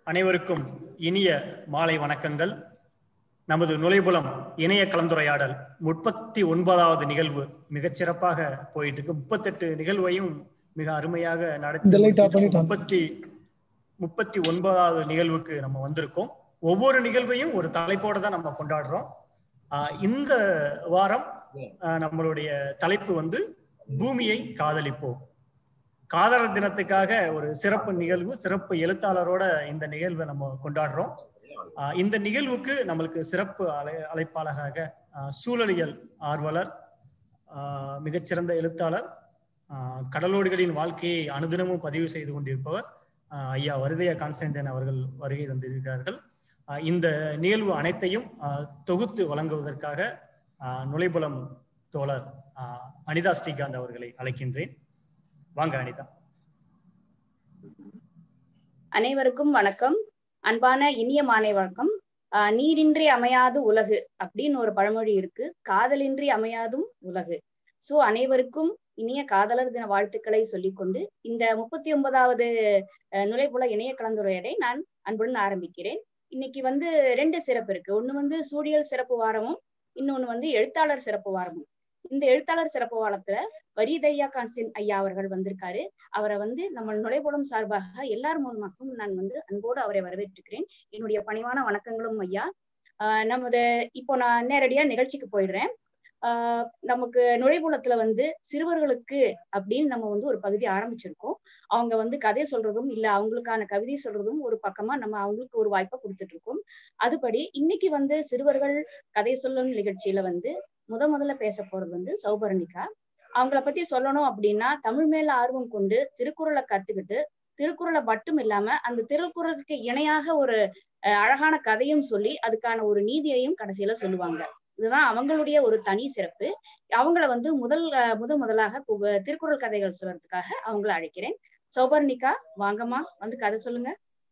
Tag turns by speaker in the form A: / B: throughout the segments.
A: அனைவருக்கும் இனிய மாலை வணக்கங்கள் நமது நுழைபுலம் இணைய கலந்துரையாடல் முப்பத்தி ஒன்பதாவது நிகழ்வு மிகச் சிறப்பாக போயிட்டு இருக்கு முப்பத்தெட்டு நிகழ்வையும் மிக அருமையாக நடத்தி
B: இந்த light off
A: முடிச்சிட்டு
B: பண்ணிட்டான்.
A: முப்பத்தி முப்பத்தி ஒன்பதாவது நிகழ்வுக்கு நம்ம வந்திருக்கோம் ஒவ்வொரு நிகழ்வையும் ஒரு தலைப்போட தான் நம்ம கொண்டாடுறோம் ஆஹ் இந்த வாரம் ஆஹ் நம்மளுடைய தலைப்பு வந்து பூமியை காதலிப்போம் காதலர் தினத்துக்காக ஒரு சிறப்பு நிகழ்வு சிறப்பு எழுத்தாளரோட இந்த நிகழ்வை நம்ம கொண்டாடுறோம் ஆஹ் இந்த நிகழ்வுக்கு நம்மளுக்கு சிறப்பு அழை அழைப்பாளராக ஆஹ் சூழலியல் ஆர்வலர் ஆஹ் மிகச்சிறந்த எழுத்தாளர் ஆஹ் கடலோடுகளின் வாழ்க்கையை அனுதினமும் பதிவு செய்து கொண்டிருப்பவர் ஆஹ் ஐயா வருதைய கான்ஸ்டன்டைன் அவர்கள் வருகை தந்திருக்கிறார்கள் ஆஹ் இந்த நிகழ்வு அனைத்தையும் ஆஹ் தொகுத்து வழங்குவதற்காக ஆஹ் நுழைபுலம் தோழர் ஆஹ் அனிதா ஸ்ரீகாந்த் அவர்களை அழைக்கின்றேன் வாங்க அனிதா
C: அனைவருக்கும் வணக்கம் அன்பான இனிய மாலை வணக்கம் ஆஹ் நீரின்றி அமையாது உலகு அப்படின்னு ஒரு பழமொழி இருக்கு காதலின்றி அமையாதும் உலகு சோ அனைவருக்கும் இனிய காதலர் தின வாழ்த்துக்களை சொல்லிக்கொண்டு இந்த முப்பத்தி ஒன்பதாவது நுழைபுல இணைய கலந்துரையடை நான் அன்புடன் ஆரம்பிக்கிறேன் இன்னைக்கு வந்து ரெண்டு சிறப்பு இருக்கு ஒண்ணு வந்து சூழியல் சிறப்பு வாரமும் இன்னொன்னு வந்து எழுத்தாளர் சிறப்பு வாரமும் இந்த எழுத்தாளர் சிறப்பு வாரத்துல வரிதையா கான்சின் ஐயா அவர்கள் வந்திருக்காரு அவரை வந்து நம்ம நுழைபுலம் சார்பாக எல்லார் மூலமாகவும் நான் வந்து அன்போடு அவரை வரவேற்றுக்கிறேன் என்னுடைய பணிவான வணக்கங்களும் ஐயா ஆஹ் நமது இப்போ நான் நேரடியா நிகழ்ச்சிக்கு போயிடுறேன் ஆஹ் நமக்கு நுழைபுலத்துல வந்து சிறுவர்களுக்கு அப்படின்னு நம்ம வந்து ஒரு பகுதி ஆரம்பிச்சிருக்கோம் அவங்க வந்து கதை சொல்றதும் இல்ல அவங்களுக்கான கவிதை சொல்றதும் ஒரு பக்கமா நம்ம அவங்களுக்கு ஒரு வாய்ப்பை கொடுத்துட்டு இருக்கோம் அதுபடி இன்னைக்கு வந்து சிறுவர்கள் கதை சொல்லும் நிகழ்ச்சியில வந்து முத முதல்ல பேச போறது வந்து சௌபர்ணிகா அவங்கள பத்தி சொல்லணும் அப்படின்னா தமிழ் மேல ஆர்வம் கொண்டு திருக்குறளை கத்துக்கிட்டு திருக்குறளை மட்டும் இல்லாம அந்த திருக்குறளுக்கு இணையாக ஒரு அஹ், அழகான கதையும் சொல்லி அதுக்கான ஒரு நீதியையும் கடைசியில சொல்லுவாங்க இதுதான் அவங்களுடைய ஒரு தனி சிறப்பு அவங்கள வந்து முதல் அஹ், முத முதலாக கு- திருக்குறள் கதைகள் சொல்றதுக்காக அவங்கள அழைக்கிறேன் சௌபர்ணிகா வாங்கம்மா வந்து கதை சொல்லுங்க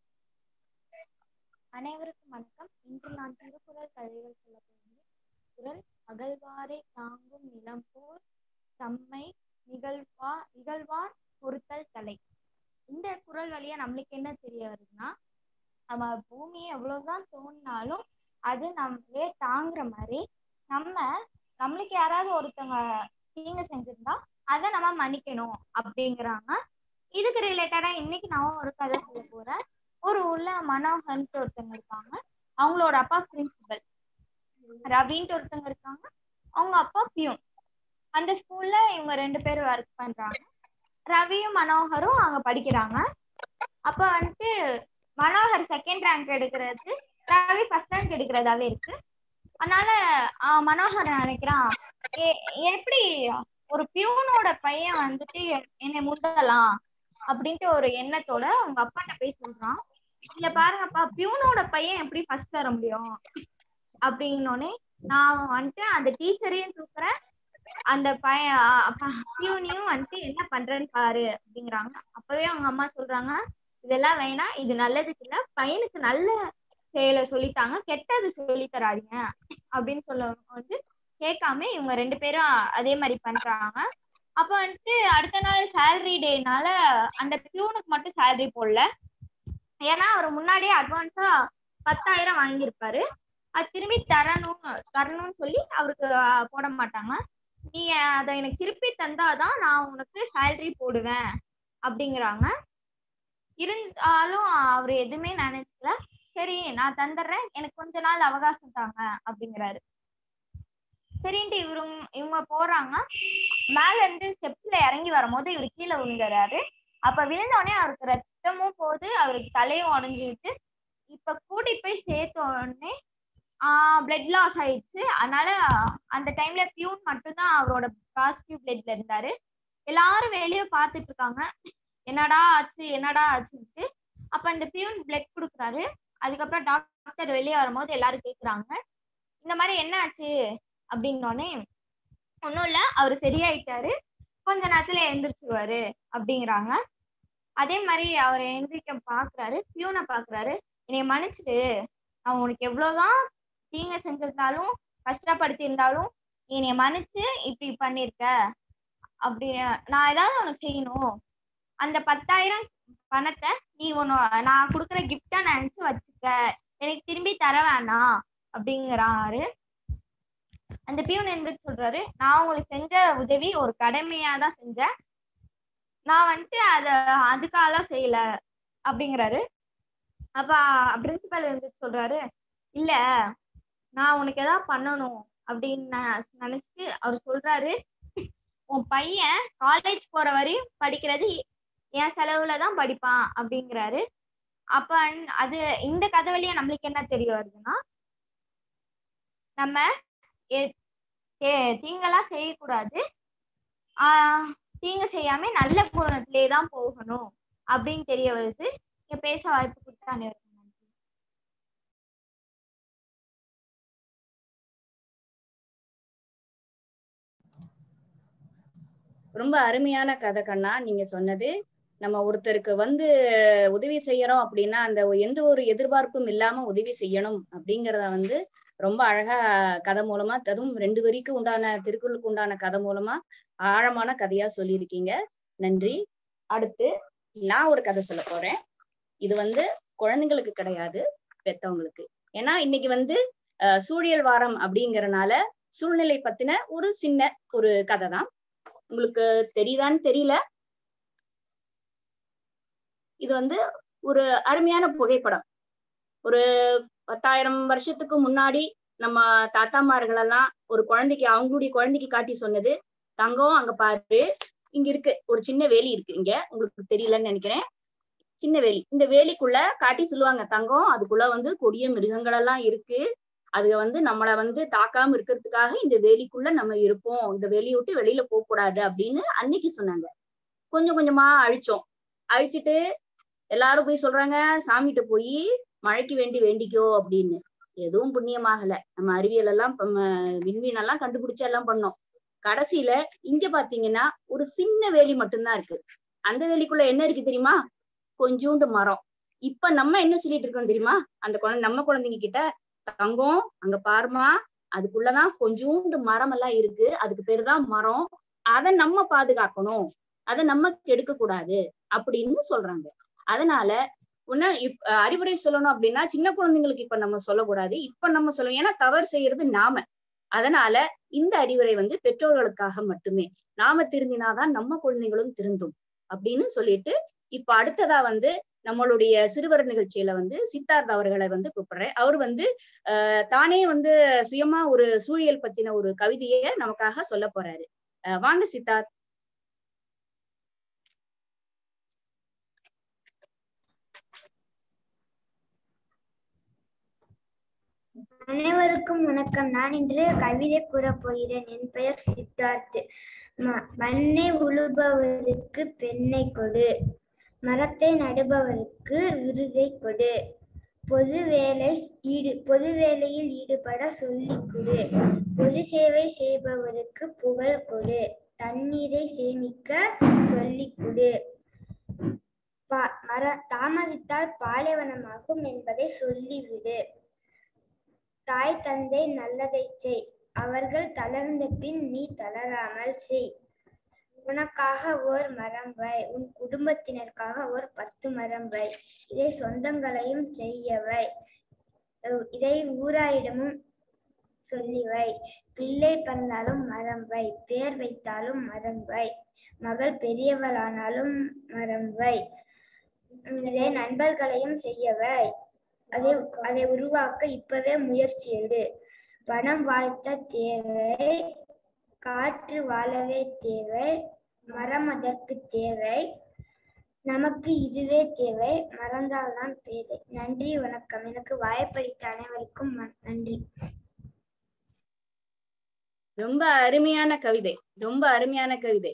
D: அனைவருக்கும் வணக்கம் இன்று நான் திருக்குறள் கதைகள் சொல்ல போகிறேன் குறள் அகழ்வாரை தாங்கும் நிலம் போல் தம்மை நிகழ்வா இகழ்வார் பொறுத்தல் தலை இந்த குறள் வழியா நம்மளுக்கு என்ன தெரிய வருதுன்னா நம்ம பூமியை எவ்வளவுதான் தோண்டினாலும் அது நம்மளே தாங்குற மாதிரி நம்ம நம்மளுக்கு யாராவது ஒருத்தவங்க தீங்கு செஞ்சிருந்தா அதை நம்ம மன்னிக்கணும் அப்படிங்கிறாங்க இதுக்கு ரிலேட்டடா இன்னைக்கு நான் ஒரு கதை சொல்ல போறேன் ஒரு ஊர்ல மனோகர்ன்ட்டு ஒருத்தங்க இருக்காங்க அவங்களோட அப்பா பிரின்சிபல் ரவின்ட்டு ஒருத்தங்க இருக்காங்க அவங்க அப்பா பியூன் அந்த ஸ்கூல்ல இவங்க ரெண்டு பேரும் ஒர்க் பண்றாங்க ரவியும் மனோகரும் அங்க படிக்கிறாங்க அப்ப வந்துட்டு மனோகர் செகண்ட் ரேங்க் எடுக்கிறது ரவி ஃபர்ஸ்ட் ரேங்க் எடுக்கிறதாவே இருக்கு அதனால ஆஹ் மனோகர் நினைக்கிறான் "எ- எப்படி ஒரு பியூனோட பையன் வந்துட்டு எ- என்னை முந்தலாம் அப்படின்ட்டு ஒரு எண்ணத்தோட அவங்க அப்பாட்ட போய் சொல்றான் இல்ல பாருங்கப்பா பியூனோட பையன் எப்படி ஃபர்ஸ்ட் வர முடியும் அப்படின்னோடனே நான் வந்துட்டு அந்த டீச்சரையும் தூக்குறேன் அந்த பையன் பியூனையும் வந்துட்டு என்ன பண்றேன்னு பாரு அப்படிங்கிறாங்க அப்பவே அவங்க அம்மா சொல்றாங்க இதெல்லாம் வேணாம் இது நல்லதுக்கு இல்ல பையனுக்கு நல்ல செயலை சொல்லித்தாங்க கெட்டது சொல்லி தராதீங்க அப்படின்னு சொல்ல வந்து கேட்காம இவங்க ரெண்டு பேரும் அதே மாதிரி பண்றாங்க அப்ப வந்துட்டு அடுத்த நாள் சேலரி டேனால அந்த பியூனுக்கு மட்டும் சேலரி போடல ஏன்னா அவர் முன்னாடியே அட்வான்ஸா பத்தாயிரம் வாங்கியிருப்பாரு அது திரும்பி தரணும் தரணும்னு சொல்லி அவருக்கு ஆஹ், போட மாட்டாங்க நீ அதை எனக்கு திருப்பி தந்தாதான் நான் உனக்கு சேலரி போடுவேன் அப்படிங்கிறாங்க இருந்தாலும் அவர் எதுவுமே நினைச்சுக்கல சரி நான் தந்துடுறேன் எனக்கு கொஞ்ச நாள் அவகாசம் தாங்க அப்படிங்கிறாரு சரின்ட்டு இவரும் இவங்க போறாங்க மேல இருந்து ஸ்டெப்ஸ்ல இறங்கி வரும்போது இவர் கீழே விழுந்துறாரு அப்ப விழுந்த உடனே அவருக்கு ரத்தமும் போகுது அவருக்கு தலையும் உடஞ்சிட்டு இப்ப கூட்டி போய் சேர்த்த உடனே பிளட் லாஸ் ஆயிடுச்சு அதனால அந்த டைம்ல பியூன் மட்டும்தான் அவரோட பாசிட்டிவ் பிளட்ல இருந்தாரு எல்லாரும் வெளியே பார்த்துட்டு இருக்காங்க என்னடா ஆச்சு என்னடா ஆச்சுன்ட்டு அப்ப இந்த பியூன் பிளட் கொடுக்குறாரு அதுக்கப்புறம் டாக்டர் வெளியே வரும்போது எல்லாரும் கேக்குறாங்க இந்த மாதிரி என்ன ஆச்சு அப்படின்னோடனே ஒன்றும் இல்லை அவர் சரியாயிட்டாரு கொஞ்ச நேரத்துல எந்திரிச்சிருவாரு அப்படிங்கிறாங்க அதே மாதிரி அவர் எந்திரிக்க பாக்குறாரு பியூனை பாக்குறாரு என்னை மன்னிச்சிடு நான் உனக்கு எவ்வளவுதான் தீங்க செஞ்சிருந்தாலும் கஷ்டப்படுத்தி இருந்தாலும் நீ என்னை மன்னிச்சு இப்படி பண்ணிருக்க அப்படி நான் ஏதாவது உனக்கு செய்யணும் அந்த பத்தாயிரம் பணத்தை நீ ஒன்னு நான் கொடுக்குற கிஃப்டா நினைச்சு வச்சுக்க எனக்கு திரும்பி தர வேணாம் அப்படிங்கிறாரு அந்த பியூன் எந்திரிச்சு சொல்றாரு நான் உங்களுக்கு செஞ்ச உதவி ஒரு கடமையா தான் செஞ்சேன் நான் வந்துட்டு அத அதுக்காகலாம் செய்யல அப்படிங்கிறாரு அப்ப பிரின்சிபல் எந்திரிச்சு சொல்றாரு இல்ல நான் உனக்கு ஏதாவது பண்ணணும் அப்படின்னு ந- நினைச்சிட்டு அவர் சொல்றாரு உன் பையன் காலேஜ் போற வரையும் படிக்கிறது என் செலவுல தான் படிப்பான் அப்படிங்கிறாரு அப்ப அன்- அது இந்த கதை வழியா நம்மளுக்கு என்ன தெரிய வருதுன்னா நம்ம எ- தே- தீங்கெல்லாம் செய்யக்கூடாது ஆஹ் தீங்கு செய்யாம நல்ல குணத்திலே தான் போகணும் அப்படின்னு தெரிய வருது இங்க பேச வாய்ப்பு கொடுத்தா அனைவருக்கும் நன்றி
C: ரொம்ப அருமையான கதை கண்ணா நீங்க சொன்னது நம்ம ஒருத்தருக்கு வந்து உதவி செய்யறோம் அப்படின்னா அந்த எந்த ஒரு எதிர்பார்ப்பும் இல்லாம உதவி செய்யணும் அப்படிங்கறத வந்து ரொம்ப அழகா கதை மூலமா அதுவும் ரெண்டு வரிக்கு உண்டான திருக்குறளுக்கு உண்டான கதை மூலமா ஆழமான கதையா சொல்லியிருக்கீங்க நன்றி அடுத்து நான் ஒரு கதை சொல்ல போறேன் இது வந்து குழந்தைங்களுக்கு கிடையாது பெத்தவங்களுக்கு ஏன்னா இன்னைக்கு வந்து அஹ், சூழியல் வாரம் அப்படிங்கறனால சூழ்நிலை பத்தின ஒரு சின்ன ஒரு கதை தான் உங்களுக்கு தெரியுதான்னு தெரியல இது வந்து ஒரு அருமையான புகைப்படம் ஒரு பத்தாயிரம் வருஷத்துக்கு முன்னாடி நம்ம தாத்தாமார்கள் எல்லாம் ஒரு குழந்தைக்கு அவங்களுடைய குழந்தைக்கு காட்டி சொன்னது தங்கம் அங்க பாரு இங்க இருக்கு ஒரு சின்ன வேலி இருக்கு இங்க உங்களுக்கு தெரியலன்னு நினைக்கிறேன் சின்ன வேலி இந்த வேலிக்குள்ள காட்டி சொல்லுவாங்க தங்கம் அதுக்குள்ள வந்து கொடிய மிருகங்கள் எல்லாம் இருக்கு அதுக வந்து நம்மள வந்து தாக்காம இருக்கிறதுக்காக இந்த வேலிக்குள்ள நம்ம இருப்போம் இந்த வேலியை விட்டு வெளியில போக கூடாது அப்படின்னு அன்னைக்கு சொன்னாங்க கொஞ்சம் கொஞ்சமா அழிச்சோம் அழிச்சிட்டு எல்லாரும் போய் சொல்றாங்க சாமிகிட்ட போய் மழைக்கு வேண்டி வேண்டிக்கோ அப்படின்னு எதுவும் புண்ணியமாகல நம்ம அறிவியல் எல்லாம் இப்ப ம- விண்மீன் எல்லாம் கண்டுபிடிச்சு எல்லாம் பண்ணோம் கடைசியில இங்க பாத்தீங்கன்னா ஒரு சின்ன வேலி மட்டும்தான் இருக்கு அந்த வேலிக்குள்ள என்ன இருக்கு தெரியுமா கொஞ்சூண்டு மரம் இப்ப நம்ம என்ன சொல்லிட்டு இருக்கோம் தெரியுமா அந்த குழந்தை நம்ம குழந்தைங்க கிட்ட தங்கம் அங்க பாருமா அதுக்குள்ளதான் கொஞ்சூண்டு மரம் எல்லாம் இருக்கு அதுக்கு பேரு தான் மரம் அதை நம்ம பாதுகாக்கணும் அதை நம்ம கெடுக்க கூடாது அப்படின்னு சொல்றாங்க அதனால உன்ன இப் அஹ் அறிவுரை சொல்லணும் அப்படின்னா சின்ன குழந்தைங்களுக்கு இப்ப நம்ம சொல்லக்கூடாது இப்ப நம்ம சொல்லணும் ஏன்னா தவறு செய்யறது நாம அதனால இந்த அறிவுரை வந்து பெற்றோர்களுக்காக மட்டுமே நாம திருந்தினாதான் நம்ம குழந்தைகளும் திருந்தும் அப்படின்னு சொல்லிட்டு இப்ப அடுத்ததா வந்து நம்மளுடைய சிறுவர் நிகழ்ச்சியில வந்து சித்தார்த் அவர்களை வந்து கூப்பிடுறேன் அவர் வந்து அஹ் தானே வந்து சுயமா ஒரு சூழியல் பத்தின ஒரு கவிதையை நமக்காக சொல்ல போறாரு அஹ் வாங்க சித்தார்த்
B: அனைவருக்கும் வணக்கம் நான் இன்று கவிதை கூறப் போகிறேன் என் பெயர் சித்தார்த் ம- மண்ணை உழுபவருக்கு பெண்ணை கொடு மரத்தை நடுபவருக்கு விருதை கொடு பொது வேலை ஈடு பொது வேலையில் ஈடுபட சொல்லிக் கொடு பொது சேவை செய்பவருக்கு புகழ் கொடு தண்ணீரை சேமிக்க சொல்லிக் கொடு பா- மர தாமதித்தால் பாலைவனமாகும் என்பதை சொல்லிவிடு தாய் தந்தை நல்லதைச் செய் அவர்கள் தளர்ந்த பின் நீ தளராமல் செய் உனக்காக ஓர் மரம் வை உன் குடும்பத்தினருக்காக ஓர் பத்து மரம் வை இதை சொந்தங்களையும் செய்யவை அஹ் இதை ஊராரிடமும் சொல்லி வை பிள்ளை பிறந்தாலும் மரம் வை பேர் வைத்தாலும் மரம் வை மகள் பெரியவளானாலும் மரம் வை இதை நண்பர்களையும் செய்யவை அதை அதை உருவாக்க இப்பவே முயற்சி எடு பணம் வாழ்த்த தேவை காற்று வாழவே தேவை மரம் அதற்கு தேவை நமக்கு இதுவே தேவை மறந்தால்தான் பேதை நன்றி வணக்கம் எனக்கு வாய்ப்பளித்த அனைவருக்கும் ம- நன்றி
C: ரொம்ப அருமையான கவிதை ரொம்ப அருமையான கவிதை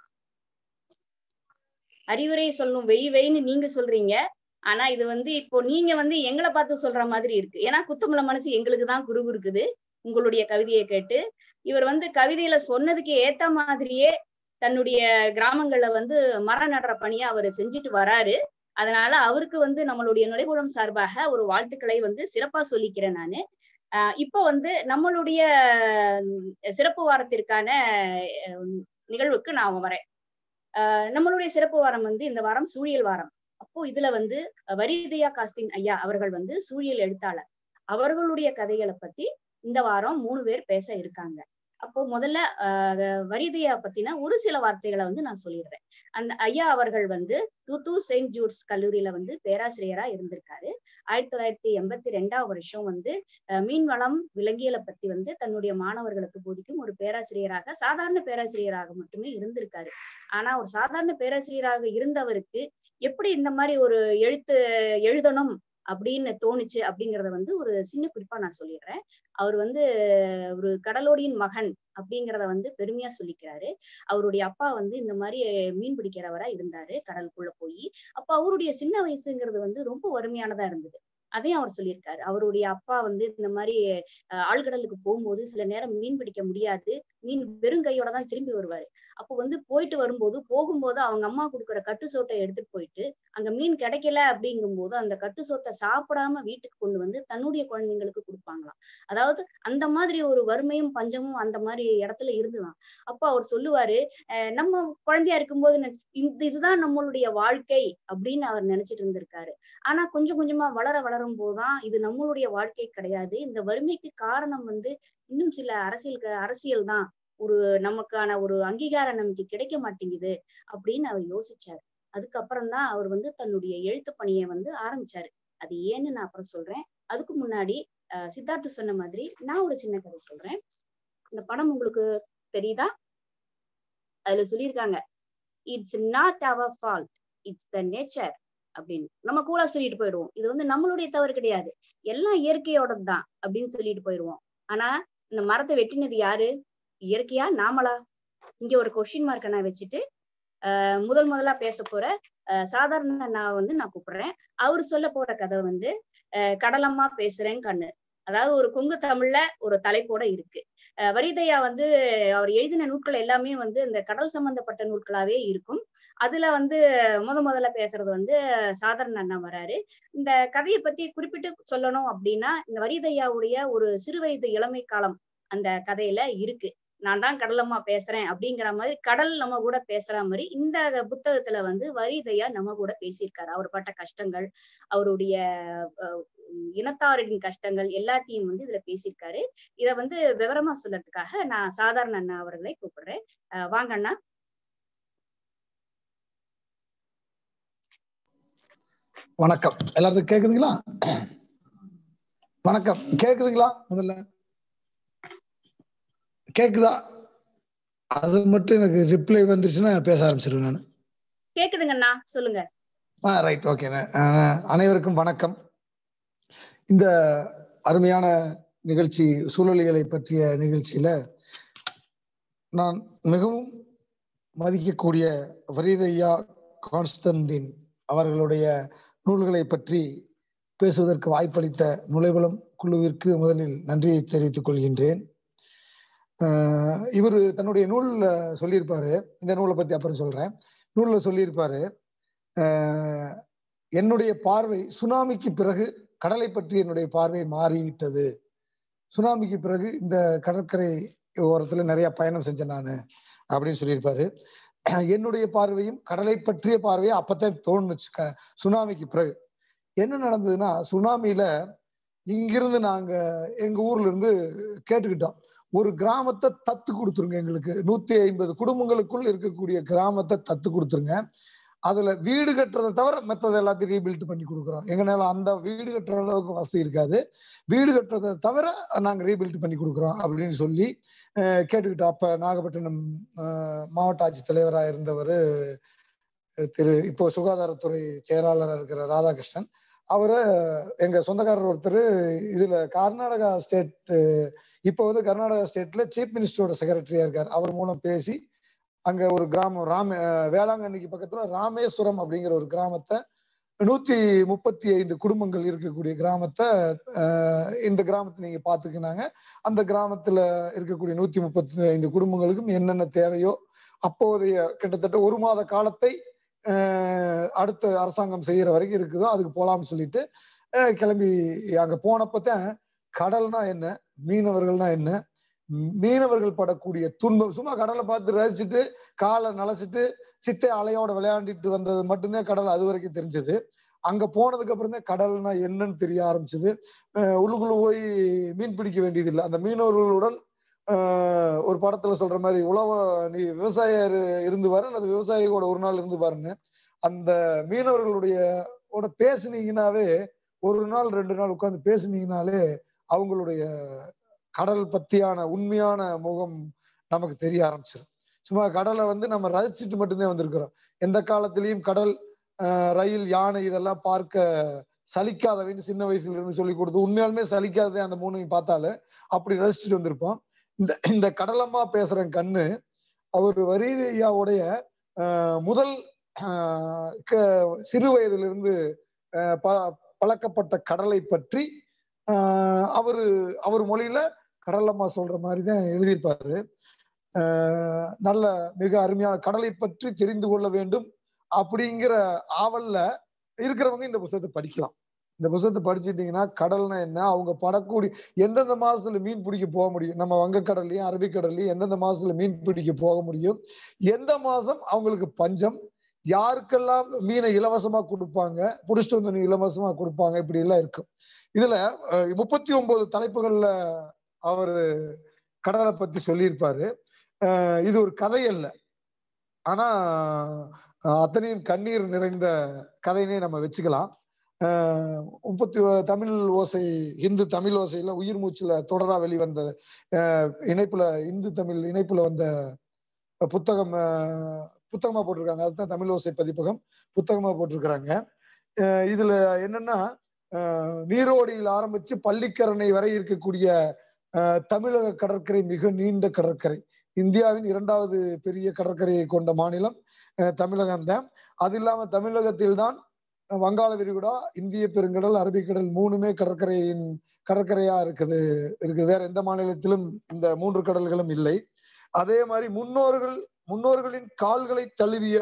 C: அறிவுரை சொல்லும் வெய் வெய்ன்னு நீங்க சொல்றீங்க ஆனா இது வந்து இப்போ நீங்க வந்து எங்களை பார்த்து சொல்ற மாதிரி இருக்கு ஏன்னா குத்தமுள்ள மனசு எங்களுக்கு தான் குரு இருக்குது உங்களுடைய கவிதையை கேட்டு இவர் வந்து கவிதையில சொன்னதுக்கு ஏத்த மாதிரியே தன்னுடைய கிராமங்கள்ல வந்து மரம் நடுற பணியை அவர் செஞ்சுட்டு வராரு அதனால அவருக்கு வந்து நம்மளுடைய நுழைவுடம் சார்பாக ஒரு வாழ்த்துக்களை வந்து சிறப்பா சொல்லிக்கிறேன் நானு ஆஹ் இப்போ வந்து நம்மளுடைய உம், சிறப்பு வாரத்திற்கான அஹ், நிகழ்வுக்கு நான் வரேன் ஆஹ் நம்மளுடைய சிறப்பு வாரம் வந்து இந்த வாரம் சூழியல் வாரம் அப்போ இதுல வந்து வரிதயா காஸ்டின் ஐயா அவர்கள் வந்து சூழியல் எழுத்தாளர் அவர்களுடைய கதைகளை பத்தி இந்த வாரம் மூணு பேர் பேச இருக்காங்க அப்போ முதல்ல ஆஹ் வரிதையா பத்தின ஒரு சில வார்த்தைகளை வந்து நான் சொல்லிடுறேன் அந்த ஐயா அவர்கள் வந்து தூத்து செயின்ட் ஜூட்ஸ் கல்லூரியில வந்து பேராசிரியரா இருந்திருக்காரு ஆயிரத்தி தொள்ளாயிரத்தி எண்பத்தி ரெண்டாம் வருஷம் வந்து மீன் வளம் விலங்கியலை பத்தி வந்து தன்னுடைய மாணவர்களுக்கு போதிக்கும் ஒரு பேராசிரியராக சாதாரண பேராசிரியராக மட்டுமே இருந்திருக்காரு ஆனா ஒரு சாதாரண பேராசிரியராக இருந்தவருக்கு எப்படி இந்த மாதிரி ஒரு எழுத்து எழுதணும் அப்படின்னு தோணுச்சு அப்படிங்கறத வந்து ஒரு சின்ன குறிப்பா நான் சொல்லிடுறேன் அவர் வந்து ஒரு கடலோடியின் மகன் அப்படிங்கிறத வந்து பெருமையா சொல்லிக்கிறாரு அவருடைய அப்பா வந்து இந்த மாதிரி மீன் பிடிக்கிறவரா இருந்தாரு கடலுக்குள்ள போய் அப்ப அவருடைய சின்ன வயசுங்கிறது வந்து ரொம்ப வறுமையானதா இருந்தது அதையும் அவர் சொல்லியிருக்காரு அவருடைய அப்பா வந்து இந்த மாதிரி ஆழ்கடலுக்கு போகும்போது சில நேரம் மீன் பிடிக்க முடியாது மீன் வெறுங்கையோட தான் திரும்பி வருவாரு அப்போ வந்து போயிட்டு வரும்போது போகும்போது அவங்க அம்மா கொடுக்குற கட்டு சோட்டை எடுத்துட்டு போயிட்டு அங்க மீன் கிடைக்கல அப்படிங்கும் போது அந்த கட்டு சோத்தை சாப்பிடாம வீட்டுக்கு கொண்டு வந்து தன்னுடைய குழந்தைங்களுக்கு கொடுப்பாங்களாம் அதாவது அந்த மாதிரி ஒரு வறுமையும் பஞ்சமும் அந்த மாதிரி இடத்துல இருந்துதான் அப்போ அவர் சொல்லுவாரு நம்ம குழந்தையா இருக்கும்போது இந்த இதுதான் நம்மளுடைய வாழ்க்கை அப்படின்னு அவர் நினைச்சிட்டு இருந்திருக்காரு ஆனா கொஞ்சம் கொஞ்சமா வளர வளரும் போதுதான் இது நம்மளுடைய வாழ்க்கை கிடையாது இந்த வறுமைக்கு காரணம் வந்து இன்னும் சில அரசியல் அரசியல் தான் ஒரு நமக்கான ஒரு அங்கீகாரம் நமக்கு கிடைக்க மாட்டேங்குது அப்படின்னு அவர் யோசிச்சாரு அதுக்கப்புறம் தான் அவர் வந்து தன்னுடைய எழுத்து பணியை வந்து ஆரம்பிச்சாரு அது ஏன்னு நான் அப்புறம் சொல்றேன் அதுக்கு முன்னாடி அஹ் சித்தார்த்த சொன்ன மாதிரி நான் ஒரு சின்ன கதை சொல்றேன் இந்த படம் உங்களுக்கு தெரியுதா அதுல சொல்லியிருக்காங்க it's not our fault it's the nature அப்படின்னு நம்ம கூலா சொல்லிட்டு போயிடுவோம் இது வந்து நம்மளுடைய தவறு கிடையாது எல்லாம் இயற்கையோட தான் அப்படின்னு சொல்லிட்டு போயிடுவோம் ஆனா இந்த மரத்தை வெட்டினது யாரு இயற்கையா நாமளா இங்க ஒரு கொஸ்டின் மார்க்கை நான் வச்சுட்டு ஆஹ் முதல் முதலா பேச போற சாதாரண நான் வந்து நான் கூப்பிடுறேன் அவர் சொல்ல போற கதை வந்து கடலம்மா பேசுறேன் கண்ணு அதாவது ஒரு கொங்கு தமிழ்ல ஒரு தலைப்போட இருக்கு வரிதையா வந்து அவர் எழுதின நூட்கள் எல்லாமே வந்து இந்த கடல் சம்பந்தப்பட்ட நூட்களாவே இருக்கும் அதுல வந்து முத முதல்ல பேசுறது வந்து சாதாரண அண்ணா வராரு இந்த கதையை பத்தி குறிப்பிட்டு சொல்லணும் அப்படின்னா இந்த வரிதையாவுடைய ஒரு சிறுவயது இளமை காலம் அந்த கதையில இருக்கு நான் தான் கடலம்மா பேசுறேன் அப்படிங்கிற மாதிரி கடல் நம்ம கூட பேசுற மாதிரி இந்த புத்தகத்துல வந்து வரிதையா நம்ம கூட பேசியிருக்காரு அவர் பட்ட கஷ்டங்கள் அவருடைய இனத்தாரின் கஷ்டங்கள் எல்லாத்தையும் வந்து இதுல பேசியிருக்காரு இத வந்து விவரமா சொல்றதுக்காக நான் சாதாரண அண்ணா அவர்களை கூப்பிடுறேன் வாங்க அண்ணா
E: வணக்கம் எல்லாருக்கும் கேக்குதுங்களா வணக்கம் கேக்குதுங்களா முதல்ல கேக்குதா அது மட்டும் எனக்கு ரிப்ளை வந்துருச்சுன்னா பேச ஆரம்பிச்சிருவேன் நான்
C: கேக்குதுங்கண்ணா சொல்லுங்க
E: ஆ ரைட் ஓகே அனைவருக்கும் வணக்கம் இந்த அருமையான நிகழ்ச்சி சூழலியலை பற்றிய நிகழ்ச்சியில நான் மிகவும் மதிக்கக்கூடிய வரிதையா கான்ஸ்டன்டின் அவர்களுடைய நூல்களை பற்றி பேசுவதற்கு வாய்ப்பளித்த நுழைவலம் குழுவிற்கு முதலில் நன்றியை தெரிவித்துக் கொள்கின்றேன் இவர் தன்னுடைய நூல்ல சொல்லியிருப்பாரு இந்த நூலை பத்தி அப்புறம் சொல்றேன் நூல்ல சொல்லியிருப்பாரு என்னுடைய பார்வை சுனாமிக்கு பிறகு கடலை பற்றி என்னுடைய பார்வை மாறிவிட்டது சுனாமிக்கு பிறகு இந்த கடற்கரை ஓரத்துல நிறைய பயணம் செஞ்சேன் நான் அப்படின்னு சொல்லியிருப்பாரு என்னுடைய பார்வையும் கடலை பற்றிய பார்வையும் அப்பத்தான் தோணுச்சு சுனாமிக்கு பிறகு என்ன நடந்ததுன்னா சுனாமியில இங்கிருந்து நாங்க எங்க ஊர்ல இருந்து கேட்டுக்கிட்டோம் ஒரு கிராமத்தை தத்து கொடுத்துருங்க எங்களுக்கு நூத்தி ஐம்பது குடும்பங்களுக்குள் இருக்கக்கூடிய கிராமத்தை தத்து கொடுத்துருங்க அதுல வீடு கட்டுறதை தவிர மற்றது எல்லாத்தையும் ரீபில்ட் பண்ணி கொடுக்குறோம் எங்கனால அந்த வீடு கட்டுற அளவுக்கு வசதி இருக்காது வீடு கட்டுறதை தவிர நாங்க ரீபில்ட் பண்ணி கொடுக்குறோம் அப்படின்னு சொல்லி கேட்டுக்கிட்டோம் அப்ப நாகப்பட்டினம் மாவட்ட ஆட்சித் தலைவராக இருந்தவர் திரு இப்போ சுகாதாரத்துறை செயலாளராக இருக்கிற ராதாகிருஷ்ணன் அவரு எங்க சொந்தக்காரர் ஒருத்தர் இதுல கர்நாடகா ஸ்டேட் இப்போ வந்து கர்நாடகா ஸ்டேட்ல சீஃப் மினிஸ்டரோட செக்ரட்டரியா இருக்கார் அவர் மூலம் பேசி அங்க ஒரு கிராமம் ராம வேளாங்கண்ணிக்கு பக்கத்துல ராமேஸ்வரம் அப்படிங்கிற ஒரு கிராமத்தை நூத்தி முப்பத்தி ஐந்து குடும்பங்கள் இருக்கக்கூடிய கிராமத்தை இந்த கிராமத்தை நீங்க பாத்துக்கினாங்க அந்த கிராமத்துல இருக்கக்கூடிய நூத்தி முப்பத்தி ஐந்து குடும்பங்களுக்கும் என்னென்ன தேவையோ அப்போதைய கிட்டத்தட்ட ஒரு மாத காலத்தை அடுத்த அரசாங்கம் செய்யற வரைக்கும் இருக்குதோ அதுக்கு போலாம்னு சொல்லிட்டு கிளம்பி அங்க போனப்பதான் கடல்னா என்ன மீனவர்கள்னா என்ன மீனவர்கள் படக்கூடிய துன்பம் சும்மா கடலை பார்த்து ரசிச்சுட்டு காலை நலச்சிட்டு சித்தை அலையோட விளையாண்டிட்டு வந்தது மட்டும்தான் கடல் அது வரைக்கும் தெரிஞ்சது அங்க போனதுக்கு அப்புறம் தான் கடல்னா என்னன்னு தெரிய ஆரம்பிச்சது அஹ் உள்ளுக்குள்ள போய் மீன் பிடிக்க வேண்டியது இல்லை அந்த மீனவர்களுடன் ஆஹ் ஒரு படத்துல சொல்ற மாதிரி உழவ நீ விவசாயர் இருந்து பாரு அல்லது விவசாயியோட ஒரு நாள் இருந்து பாருன்னு அந்த மீனவர்களுடைய ஓட பேசுனீங்கன்னாவே ஒரு நாள் ரெண்டு நாள் உட்கார்ந்து பேசுனீங்கனாலே அவங்களுடைய கடல் பத்தியான உண்மையான முகம் நமக்கு தெரிய ஆரம்பிச்சிடும் சும்மா கடலை வந்து நம்ம ரசிச்சுட்டு மட்டும்தான் வந்திருக்கிறோம் எந்த காலத்திலயும் கடல் ஆஹ் ரயில் யானை இதெல்லாம் பார்க்க சலிக்காதவைன்னு சின்ன வயசுல இருந்து சொல்லி கொடுத்து உண்மையாலுமே சலிக்காததே அந்த மூணையும் பார்த்தாலே அப்படி ரசிச்சுட்டு வந்திருப்போம் இந்த இந்த கடலம்மா பேசுற கண்ணு அவர் வரீதி ஐயாவுடைய ஆஹ் முதல் ஆஹ் க- சிறு வயதிலிருந்து ஆஹ் ப- பழக்கப்பட்ட கடலை பற்றி ஆஹ் அவரு அவர் மொழியில கடலம்மா சொல்ற மாதிரி தான் எழுதியிருப்பாரு ஆஹ் நல்ல மிக அருமையான கடலை பற்றி தெரிந்து கொள்ள வேண்டும் அப்படிங்கிற ஆவல்ல இருக்கிறவங்க இந்த புத்தகத்தை படிக்கலாம் இந்த புத்தகத்தை படிச்சிட்டீங்கன்னா கடல்னா என்ன அவங்க படக்கூடிய எந்தெந்த மாசத்துல மீன் பிடிக்க போக முடியும் நம்ம வங்கக்கடல்லையும் அரபிக்கடல்லையும் எந்தெந்த மாசத்துல மீன் பிடிக்க போக முடியும் எந்த மாசம் அவங்களுக்கு பஞ்சம் யாருக்கெல்லாம் மீனை இலவசமா கொடுப்பாங்க புடிச்சிட்டு வந்து மீனை இலவசமா கொடுப்பாங்க இப்படி எல்லாம் இருக்கும் இதுல அஹ், முப்பத்தி ஒன்பது தலைப்புகள்ல அவர் கடலை பத்தி சொல்லியிருப்பாரு அஹ், இது ஒரு கதை அல்ல ஆனா அஹ், அத்தனையும் கண்ணீர் நிறைந்த கதையினே நம்ம வச்சுக்கலாம் அஹ், முப்பத்தி ஒ- தமிழ் ஓசை இந்து தமிழ் ஓசையில உயிர் மூச்சுல தொடரா வெளிவந்த அஹ், இணைப்புல இந்து தமிழ் இணைப்புல வந்த புத்தகம் அஹ், புத்தகமா போட்டிருக்காங்க அதுதான் தமிழ் ஓசை பதிப்பகம் புத்தகமா போட்டிருக்கிறாங்க அஹ், இதுல என்னன்னா அஹ், நீரோடியில் ஆரம்பிச்சு பள்ளிக்கரணை வரை இருக்கக்கூடிய அஹ், தமிழக கடற்கரை மிக நீண்ட கடற்கரை இந்தியாவின் இரண்டாவது பெரிய கடற்கரையை கொண்ட மாநிலம் அஹ், தமிழகம் தான் அது இல்லாம தமிழகத்தில் தான் வங்காள விரிகுடா இந்திய பெருங்கடல் அரபிக்கடல் மூணுமே கடற்கரையின் கடற்கரையா இருக்குது இருக்குது வேற எந்த மாநிலத்திலும் இந்த மூன்று கடல்களும் இல்லை அதே மாதிரி முன்னோர்கள் முன்னோர்களின் கால்களை தழுவிய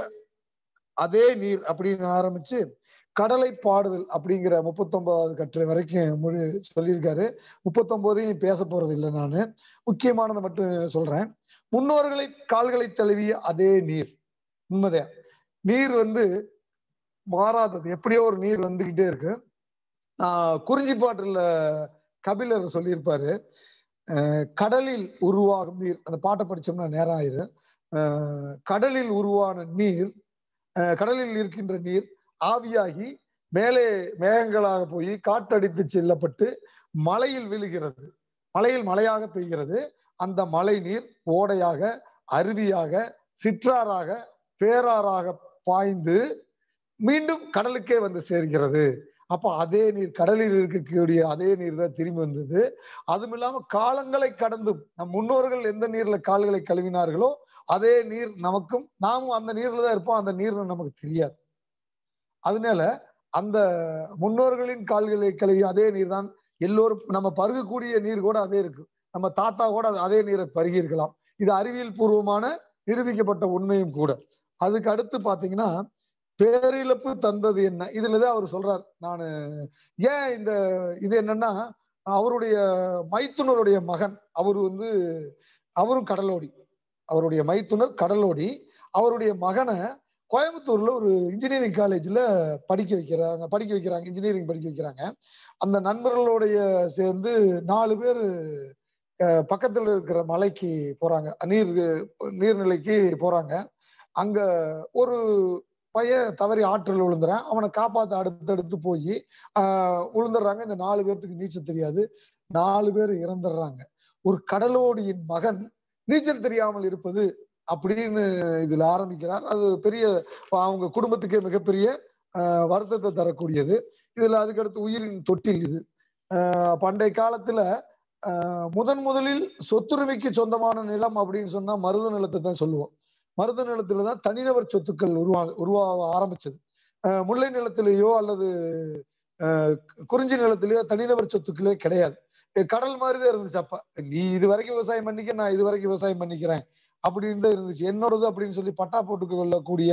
E: அதே நீர் அப்படின்னு ஆரம்பிச்சு கடலை பாடுதல் அப்படிங்கிற முப்பத்தொன்பதாவது கட்டுரை வரைக்கும் மொழி சொல்லியிருக்காரு முப்பத்தொன்பதையும் பேச போறது இல்லை நானு முக்கியமானதை மட்டும் சொல்றேன் முன்னோர்களை கால்களை தழுவிய அதே நீர் உண்மைதான் நீர் வந்து மாறாதது எப்படியோ ஒரு நீர் வந்துகிட்டே இருக்கு ஆஹ் குறிஞ்சிப்பாட்டுல கபிலர் சொல்லியிருப்பாரு அஹ் கடலில் உருவாகும் நீர் அந்த பாட்டை படிச்சோம்னா நேரம் ஆயிரும் அஹ் கடலில் உருவான நீர் அஹ் கடலில் இருக்கின்ற நீர் ஆவியாகி மேலே மேகங்களாக போய் காற்றடித்து செல்லப்பட்டு மலையில் விழுகிறது மலையில் மழையாக பெய்கிறது அந்த மழை நீர் ஓடையாக அருவியாக சிற்றாறாக பேராறாக பாய்ந்து மீண்டும் கடலுக்கே வந்து சேர்கிறது அப்ப அதே நீர் கடலில் இருக்கக்கூடிய அதே நீர் தான் திரும்பி வந்தது அதுவும் இல்லாம காலங்களை கடந்தும் நம் முன்னோர்கள் எந்த நீர்ல கால்களை கழுவினார்களோ அதே நீர் நமக்கும் நாமும் அந்த நீர்ல தான் இருப்போம் அந்த நீர் நமக்கு தெரியாது அதனால அந்த முன்னோர்களின் கால்களை கழுவி அதே நீர் தான் எல்லோரும் நம்ம பருகக்கூடிய நீர் கூட அதே இருக்கு நம்ம தாத்தா கூட அது- அதே நீரை பருகி இருக்கலாம் இது அறிவியல் பூர்வமான நிரூபிக்கப்பட்ட உண்மையும் கூட அதுக்கு அடுத்து பாத்தீங்கன்னா பேரிழப்பு தந்தது என்ன இதுலதான் அவர் சொல்றார் நான் ஏன் இந்த இது என்னன்னா அவருடைய மைத்துனருடைய மகன் அவர் வந்து அவரும் கடலோடி அவருடைய மைத்துனர் கடலோடி அவருடைய மகனை கோயம்புத்தூர்ல ஒரு இன்ஜினியரிங் காலேஜ்ல படிக்க வைக்கிறாங்க படிக்க வைக்கிறாங்க இன்ஜினியரிங் படிக்க வைக்கிறாங்க அந்த நண்பர்களுடைய சேர்ந்து நாலு பேர் பக்கத்துல இருக்கிற மலைக்கு போறாங்க நீர் நீர்நிலைக்கு போறாங்க அங்க ஒரு பையன் தவறி ஆற்றில் விழுந்துறான் அவனை காப்பாத்த அடுத்தடுத்து போய் ஆஹ் விழுந்துடுறாங்க இந்த நாலு பேர்த்துக்கு நீச்சல் தெரியாது நாலு பேர் இறந்துடுறாங்க ஒரு கடலோடியின் மகன் நீச்சல் தெரியாமல் இருப்பது அப்படின்னு இதுல ஆரம்பிக்கிறார் அது பெரிய அவங்க குடும்பத்துக்கே மிகப்பெரிய ஆஹ் வருத்தத்தை தரக்கூடியது இதுல அதுக்கடுத்து உயிரின் தொட்டில் இது ஆஹ் பண்டைய காலத்துல ஆஹ் முதன் முதலில் சொத்துரிமைக்கு சொந்தமான நிலம் அப்படின்னு சொன்னா மருத நிலத்தை தான் சொல்லுவோம் மருத நிலத்துல தான் தனிநபர் சொத்துக்கள் உருவா உருவாக ஆரம்பிச்சது ஆஹ் முல்லை நிலத்திலேயோ அல்லது ஆஹ் குறிஞ்சி நிலத்திலேயோ தனிநபர் சொத்துக்களே கிடையாது கடல் மாதிரிதான் இருந்துச்சு அப்ப நீ இது வரைக்கும் விவசாயம் பண்ணிக்க நான் இது வரைக்கும் விவசாயம் பண்ணிக்கிறேன் அப்படின்னு தான் இருந்துச்சு என்னோடது அப்படின்னு சொல்லி பட்டா போட்டுக் கொள்ளக்கூடிய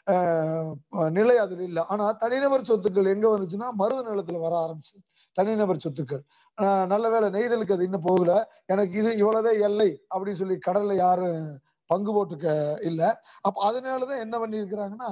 E: ஆஹ் நிலை அதுல இல்லை ஆனா தனிநபர் சொத்துக்கள் எங்க வந்துச்சுன்னா மருத நிலத்துல வர ஆரம்பிச்சு தனிநபர் சொத்துக்கள் ஆஹ் நல்ல வேலை நெய்தலுக்கு அது இன்னும் போகல எனக்கு இது இவ்வளவுதான் எல்லை அப்படின்னு சொல்லி கடல்ல யாரும் பங்கு போட்டுக்க இல்ல அப்ப அதனாலதான் என்ன பண்ணியிருக்கிறாங்கன்னா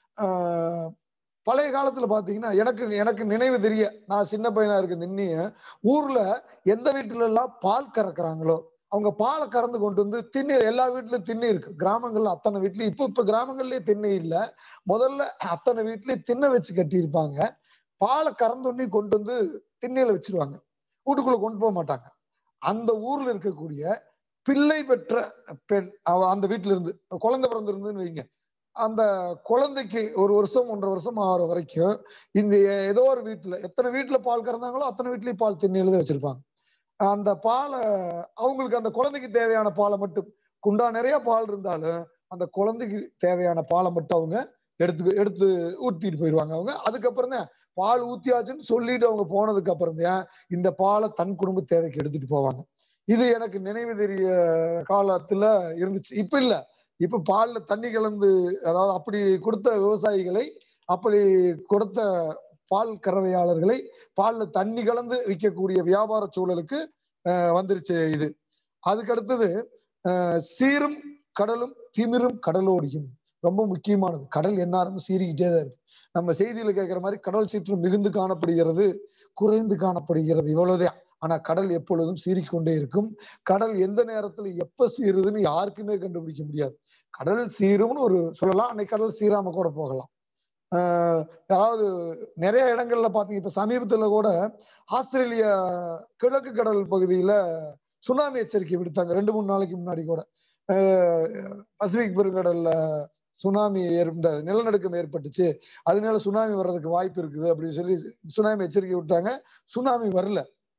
E: ஆஹ் பழைய காலத்துல பாத்தீங்கன்னா எனக்கு எனக்கு நினைவு தெரிய நான் சின்ன பையனா இருக்க நின்னையும் ஊர்ல எந்த வீட்டுல எல்லாம் பால் கறக்குறாங்களோ அவங்க பாலை கறந்து கொண்டு வந்து திண்ணை எல்லா வீட்லயும் திண்ணை இருக்கு கிராமங்கள்ல அத்தனை வீட்லயும் இப்ப இப்ப கிராமங்கள்லயே திண்ணை இல்ல முதல்ல அத்தனை வீட்லயும் திண்ணை வச்சு கட்டியிருப்பாங்க பாலை கறந்தொன்னே கொண்டு வந்து திண்ணையில வச்சிருவாங்க வீட்டுக்குள்ள கொண்டு போக மாட்டாங்க அந்த ஊர்ல இருக்கக்கூடிய பிள்ளை பெற்ற பெண் அவ அந்த வீட்டுல இருந்து குழந்தை பிறந்திருந்துன்னு வைங்க அந்த குழந்தைக்கு ஒரு வருஷம் ஒன்றரை வருஷம் ஆகிற வரைக்கும் இந்த ஏதோ ஒரு வீட்டுல எத்தனை வீட்டுல பால் கறந்தாங்களோ அத்தனை வீட்லயும் பால் திண்ணையில தான் வச்சிருப்பாங்க அந்த பாலை அவங்களுக்கு அந்த குழந்தைக்கு தேவையான பாலை மட்டும் குண்டா நிறைய பால் இருந்தாலும் அந்த குழந்தைக்கு தேவையான பாலை மட்டும் அவங்க எடுத்து எடுத்து ஊத்திட்டு போயிடுவாங்க அவங்க அதுக்கப்புறம் தான் பால் ஊத்தியாச்சுன்னு சொல்லிட்டு அவங்க போனதுக்கு அப்புறம் தான் இந்த பாலை தன் குடும்ப தேவைக்கு எடுத்துட்டு போவாங்க இது எனக்கு நினைவு தெரிய காலத்துல இருந்துச்சு இப்ப இல்ல இப்ப பால்ல தண்ணி கலந்து அதாவது அப்படி கொடுத்த விவசாயிகளை அப்படி கொடுத்த பால் கறவையாளர்களை பால்ல தண்ணி கலந்து விற்கக்கூடிய வியாபார சூழலுக்கு அஹ், வந்துருச்சு இது அதுக்கு அடுத்தது அஹ், சீரும் கடலும் திமிரும் கடலோடியும் ரொம்ப முக்கியமானது கடல் எந்நேரமும் சீறிக்கிட்டே தான் இருக்கு நம்ம செய்தியில கேட்கிற மாதிரி கடல் சீற்றம் மிகுந்து காணப்படுகிறது குறைந்து காணப்படுகிறது இவ்வளவுதான் ஆனா கடல் எப்பொழுதும் சீறிக்கொண்டே இருக்கும் கடல் எந்த நேரத்துல எப்ப சீருதுன்னு யாருக்குமே கண்டுபிடிக்க முடியாது கடல் சீரும்னு ஒரு சொல்லலாம் அன்னைக்கு கடல் சீராம கூட போகலாம் ஆஹ் அதாவது நிறைய இடங்கள்ல பாத்தீங்க இப்ப சமீபத்துல கூட ஆஸ்திரேலியா கிழக்கு கடல் பகுதியில சுனாமி எச்சரிக்கை விடுத்தாங்க ரெண்டு மூணு நாளைக்கு முன்னாடி கூட ஆஹ் பசிபிக் பெருங்கடல்ல சுனாமி ஏற்ப நிலநடுக்கம் ஏற்பட்டுச்சு அதனால சுனாமி வர்றதுக்கு வாய்ப்பு இருக்குது அப்படின்னு சொல்லி சுனாமி எச்சரிக்கை விட்டாங்க சுனாமி வரல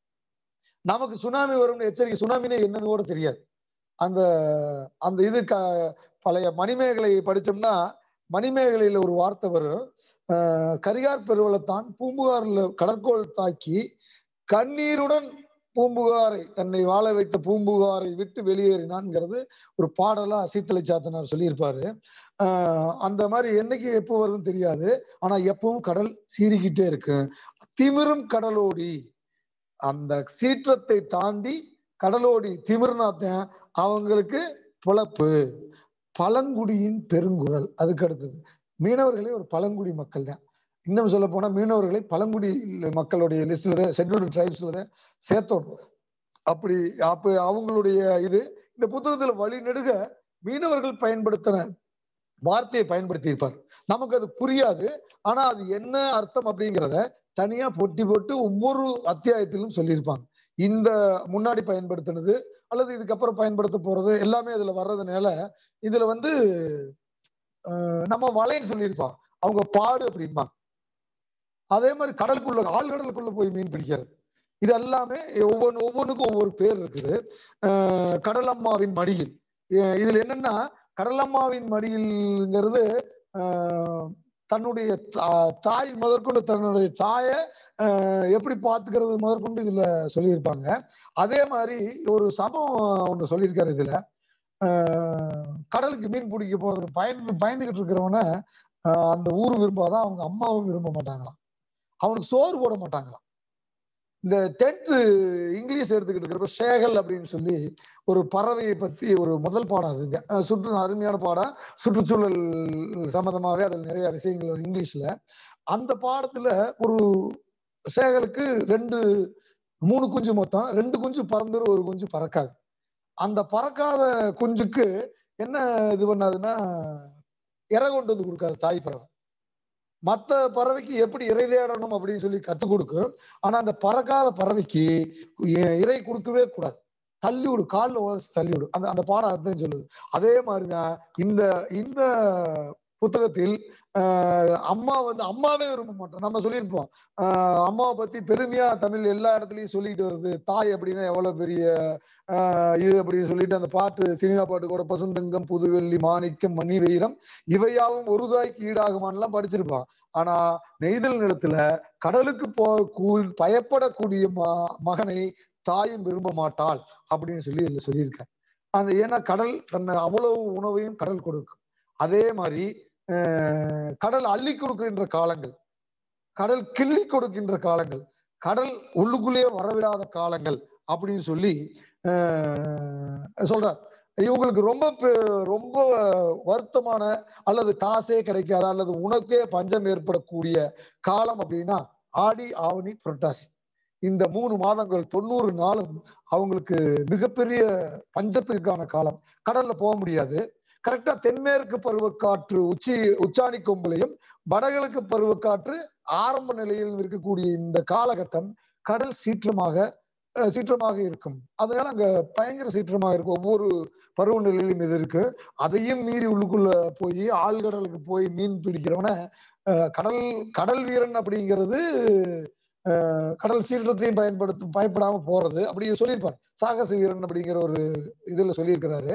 E: நமக்கு சுனாமி வரும்னு எச்சரிக்கை சுனாமினே என்னன்னு கூட தெரியாது அந்த அந்த இது க பழைய மணிமேகலை படிச்சோம்னா மணிமேகலையில ஒரு வார்த்தை வரும் ஆஹ் கரிகார் பெருவளத்தான் பூம்புகார்ல கடற்கோள் தாக்கி கண்ணீருடன் பூம்புகாரை தன்னை வாழ வைத்த பூம்புகாரை விட்டு வெளியேறினான்ங்கிறது ஒரு பாடலா சீத்தலை சாத்தனார் சொல்லியிருப்பாரு ஆஹ் அந்த மாதிரி என்னைக்கு எப்போ வருதுன்னு தெரியாது ஆனா எப்பவும் கடல் சீறிக்கிட்டே இருக்கு திமிரும் கடலோடி அந்த சீற்றத்தை தாண்டி கடலோடி திமிர்னாத்தன் அவங்களுக்கு பொழப்பு பழங்குடியின் பெருங்குரல் அதுக்கு அடுத்தது மீனவர்களே ஒரு பழங்குடி மக்கள் தான் இன்னும் சொல்ல போனா மீனவர்களை பழங்குடி மக்களுடைய லிஸ்ட்ல தான் ஷெட்யூல்டு டிரைப்ஸ்ல தான் சேர்த்தோம் அப்படி அப்ப அவங்களுடைய இது இந்த புத்தகத்துல வழி நெடுக மீனவர்கள் பயன்படுத்தின வார்த்தையை பயன்படுத்தி இருப்பார் நமக்கு அது புரியாது ஆனா அது என்ன அர்த்தம் அப்படிங்கிறத தனியா பொட்டி போட்டு ஒவ்வொரு அத்தியாயத்திலும் சொல்லியிருப்பாங்க இந்த முன்னாடி பயன்படுத்தினது அல்லது இதுக்கப்புறம் பயன்படுத்த போறது எல்லாமே இதுல வர்றதுனால இதுல வந்து அஹ், நம்ம வலைன்னு சொல்லியிருப்பான் அவங்க பாடு அப்படிம்பாங்க அதே மாதிரி கடலுக்குள்ள ஆழ்கடலுக்குள்ள போய் மீன் பிடிக்கிறது இது எல்லாமே ஒவ்வொன்று ஒவ்வொன்றுக்கும் ஒவ்வொரு பேர் இருக்குது அஹ், கடலம்மாவின் மடியில் அஹ் இதுல என்னன்னா கடலம்மாவின் மடியில்ங்கிறது ஆஹ் தன்னுடைய தா- தாய் முதற்கொண்டு தன்னுடைய தாயை ஆஹ் எப்படி பாத்துக்கிறது முதற்கொண்டு இதுல சொல்லியிருப்பாங்க அதே மாதிரி ஒரு சம்பவம் ஒண்ணு சொல்லியிருக்காரு இதுல ஆஹ் கடலுக்கு மீன் பிடிக்க போறதுக்கு பயந்து பயந்துகிட்டு இருக்கிறவன ஆஹ் அந்த ஊர் விரும்பாதான் அவங்க அம்மாவும் விரும்ப மாட்டாங்களாம் அவனுக்கு சோறு போட மாட்டாங்களாம் இந்த டென்த்து இங்கிலீஷ் எடுத்துக்கிட்டு இருக்கிறப்ப ஷேகல் அப்படின்னு சொல்லி ஒரு பறவையை பத்தி ஒரு முதல் பாடம் அதுங்க அஹ் சுற்று அருமையான பாடம் சுற்றுச்சூழல் சம்பந்தமாவே அதில் நிறைய விஷயங்கள் வரும் இங்கிலீஷ்ல அந்த பாடத்துல ஒரு சேகலுக்கு ரெண்டு மூணு குஞ்சு மொத்தம் ரெண்டு குஞ்சு பறந்துரும் ஒரு குஞ்சு பறக்காது அந்த பறக்காத குஞ்சுக்கு என்ன இது பண்ணாதுன்னா இறை கொண்டு வந்து கொடுக்காது தாய் பறவை மத்த பறவைக்கு எப்படி இறை தேடணும் அப்படின்னு சொல்லி கத்துக் கொடுக்கும் ஆனா அந்த பறக்காத பறவைக்கு இ- இறை கொடுக்கவே கூடாது தள்ளி விடு காலில் உதச்சி தள்ளி விடு அந்த அந்த பாடம் அதான் சொல்லுது அதே மாதிரிதான் இந்த இந்த புத்தகத்தில் ஆஹ் அம்மா வந்து அம்மாவே விரும்ப மாட்டோம் நம்ம சொல்லியிருப்போம் ஆஹ் அம்மாவை பத்தி பெருமையா தமிழ் எல்லா இடத்துலயும் சொல்லிட்டு வருது தாய் அப்படின்னா எவ்வளவு பெரிய ஆஹ் இது அப்படின்னு சொல்லிட்டு அந்த பாட்டு சினிமா பாட்டு கூட பசுந்தங்கம் புதுவெள்ளி மாணிக்கம் மணி வீரம் இவையாவும் ஒரு தாய்க்கு ஈடாகுமான்லாம் படிச்சிருப்பான் ஆனா நெய்தல் நிலத்துல கடலுக்கு போ கூ- பயப்படக்கூடிய ம மகனை தாயும் விரும்ப மாட்டாள் அப்படின்னு சொல்லி இதுல சொல்லியிருக்காரு அந்த ஏன்னா கடல் தன்னை அவ்வளவு உணவையும் கடல் கொடுக்கும் அதே மாதிரி அஹ், கடல் அள்ளி கொடுக்கின்ற காலங்கள் கடல் கிள்ளி கொடுக்கின்ற காலங்கள் கடல் உள்ளுக்குள்ளேயே வரவிடாத காலங்கள் அப்படின்னு சொல்லி அஹ், சொல்றார் இவங்களுக்கு ரொம்ப பெ- ரொம்ப வருத்தமான அல்லது காசே கிடைக்காத அல்லது உனக்கே பஞ்சம் ஏற்படக்கூடிய காலம் அப்படின்னா ஆடி ஆவணி புரட்டாசி இந்த மூணு மாதங்கள் தொண்ணூறு நாளும் அவங்களுக்கு மிகப்பெரிய பஞ்சத்துக்கான காலம் கடல்ல போக முடியாது கரெக்டா தென்மேற்கு பருவக்காற்று உச்சி உச்சாணி கொம்புலையும் வடகிழக்கு பருவக்காற்று ஆரம்ப நிலையில் இருக்கக்கூடிய இந்த காலகட்டம் கடல் சீற்றமாக அஹ், சீற்றமாக இருக்கும் அதனால அங்க பயங்கர சீற்றமாக இருக்கும் ஒவ்வொரு பருவநிலையிலும் இது இருக்கு அதையும் மீறி உள்ளுக்குள்ள போய் ஆழ்கடலுக்கு போய் மீன் பிடிக்கிறவன அஹ், கடல் கடல் வீரன் அப்படிங்கிறது அஹ், கடல் சீற்றத்தையும் பயன்படுத்தும் பயப்படாம போறது அப்படி சொல்லியிருப்பார் சாகச வீரன் அப்படிங்கிற ஒரு இதுல சொல்லியிருக்கிறாரு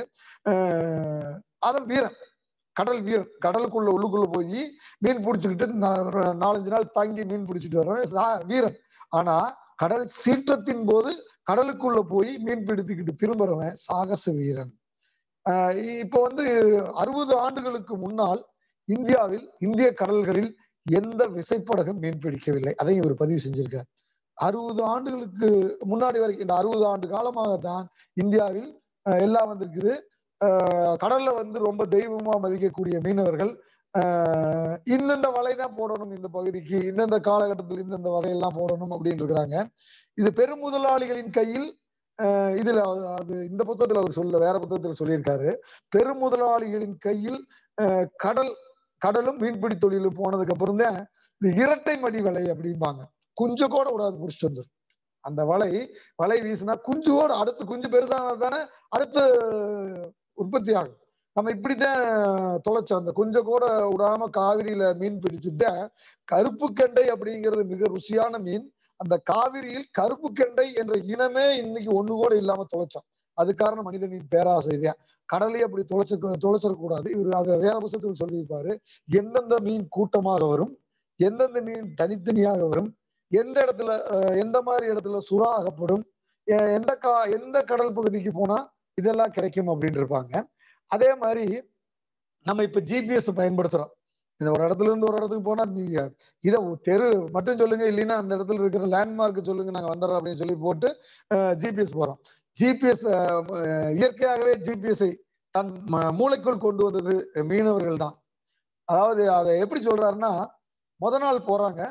E: அஹ், அதன் வீரன் கடல் வீரன் கடலுக்குள்ள உள்ளுக்குள்ள போய் மீன் பிடிச்சுக்கிட்டு நா- நாலஞ்சு நாள் தங்கி மீன் பிடிச்சிட்டு வர்றவன் சா- வீரன் ஆனா கடல் சீற்றத்தின் போது கடலுக்குள்ள போய் மீன் பிடித்துக்கிட்டு திரும்புறவன் சாகச வீரன் ஆஹ் இப்போ வந்து அறுபது ஆண்டுகளுக்கு முன்னால் இந்தியாவில் இந்திய கடல்களில் எந்த விசைப்படகும் மீன் பிடிக்கவில்லை அதையும் இவர் பதிவு செஞ்சிருக்கார் அறுபது ஆண்டுகளுக்கு முன்னாடி வரைக்கும் இந்த அறுபது ஆண்டு காலமாகத்தான் இந்தியாவில் ஆஹ் எல்லாம் வந்திருக்குது ஆஹ் கடல்ல வந்து ரொம்ப தெய்வமா மதிக்கக்கூடிய மீனவர்கள் ஆஹ் இந்தந்த வலை தான் போடணும் இந்த பகுதிக்கு இந்தந்த காலகட்டத்தில் இந்தந்த வலையெல்லாம் போடணும் அப்படின்னு இருக்கிறாங்க இது பெருமுதலாளிகளின் கையில் ஆஹ் இதுல அது- அது இந்த புத்தகத்துல அவர் சொல்ல வேற புத்தகத்துல சொல்லியிருக்காரு பெருமுதலாளிகளின் கையில் ஆஹ் கடல் கடலும் மீன்பிடி தொழிலும் போனதுக்கு அப்புறம் தான் இந்த இரட்டை மடி வலை அப்படிம்பாங்க குஞ்சு கூட விடாது பிடிச்சிட்டு வந்துடும் அந்த வலை வலை வீசினா குஞ்சு கூட அடுத்து குஞ்சு பெருசானது தானே அடுத்து உற்பத்தி ஆகும் நம்ம இப்படித்தான் தொலைச்சோம் அந்த குஞ்ச கூட விடாம காவிரியில மீன் பிடிச்சுதான் கருப்பு கெண்டை அப்படிங்கிறது மிக ருசியான மீன் அந்த காவிரியில் கருப்பு கெண்டை என்ற இனமே இன்னைக்கு ஒண்ணு கூட இல்லாம தொலைச்சோம் அது காரணம் மனிதனின் பேராசை தான் கடலையே அப்படி தொலைச்சு தொலைச்சிடக்கூடாது இவர் அதை வேற புத்தகத்தில் சொல்லியிருப்பாரு எந்தெந்த மீன் கூட்டமாக வரும் எந்தெந்த மீன் தனித்தனியாக வரும் எந்த இடத்துல அஹ், எந்த மாதிரி இடத்துல சுறா அகப்படும் எ- எந்த கா எந்த கடல் பகுதிக்கு போனா இதெல்லாம் கிடைக்கும் அப்படின்னு இருப்பாங்க அதே மாதிரி நம்ம இப்ப ஜிபிஎஸ் பயன்படுத்துறோம் இந்த ஒரு இடத்துல இருந்து ஒரு இடத்துக்கு போனா நீங்க இதை தெரு மட்டும் சொல்லுங்க இல்லைன்னா அந்த இடத்துல இருக்கிற லேண்ட்மார்க் சொல்லுங்க நாங்க வந்துடுறோம் அப்படின்னு சொல்லி போட்டு ஜிபிஎஸ் போறோம் ஜிபிஎஸ் இயற்கையாகவே ஜிபிஎஸ்ஐ தன் ம- மூளைக்குள் கொண்டு வந்தது மீனவர்கள் தான் அதாவது அதை எப்படி சொல்றாருன்னா முத நாள் போறாங்க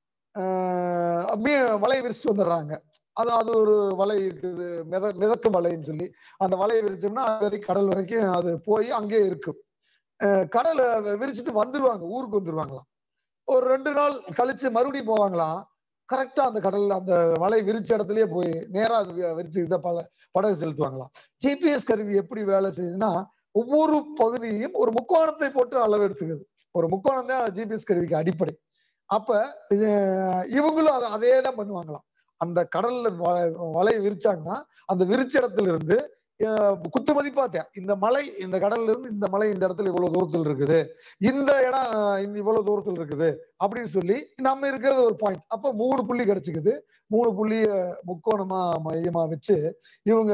E: ஆஹ் மீ- வலை விரிச்சுட்டு வந்துடுறாங்க அது அது ஒரு வலை இருக்குது மித மிதக்கும் வலைன்னு சொல்லி அந்த வலையை விரிச்சோம்னா அது வரைக்கும் கடல் வரைக்கும் அது போய் அங்கேயே இருக்கும் அஹ் கடலை விரிச்சிட்டு வந்துருவாங்க ஊருக்கு வந்துருவாங்களாம் ஒரு ரெண்டு நாள் கழிச்சு மறுபடியும் போவாங்களாம் கரெக்டா அந்த கடல்ல அந்த வலை விரிச்ச இடத்துலயே போய் நேரா அது வி- விரிச்சு இதை பல படகு செலுத்துவாங்களாம் ஜிபிஎஸ் கருவி எப்படி வேலை செய்யுதுன்னா ஒவ்வொரு பகுதியையும் ஒரு முக்கோணத்தை போட்டு அளவு எடுத்துக்குது ஒரு முக்கோணம் தான் ஜிபிஎஸ் கருவிக்கு அடிப்படை அப்ப இது இவங்களும் அதை அதே தான் பண்ணுவாங்களாம் அந்த கடல்ல வ- வலையை விரிச்சாங்கன்னா அந்த விரிச்ச இடத்துல இருந்து அஹ், குத்து மதிப்பா தே- இந்த மலை இந்த கடல்ல இருந்து இந்த மலை இந்த இடத்துல இவ்வளவு தூரத்தில் இருக்குது இந்த இடம் அஹ், இந்த இவ்வளவு தூரத்தில் இருக்குது அப்படின்னு சொல்லி நம்ம இருக்கிறது ஒரு பாயிண்ட் அப்ப மூணு புள்ளி கிடைச்சிக்குது மூணு புள்ளிய முக்கோணமா மையமா வச்சு இவங்க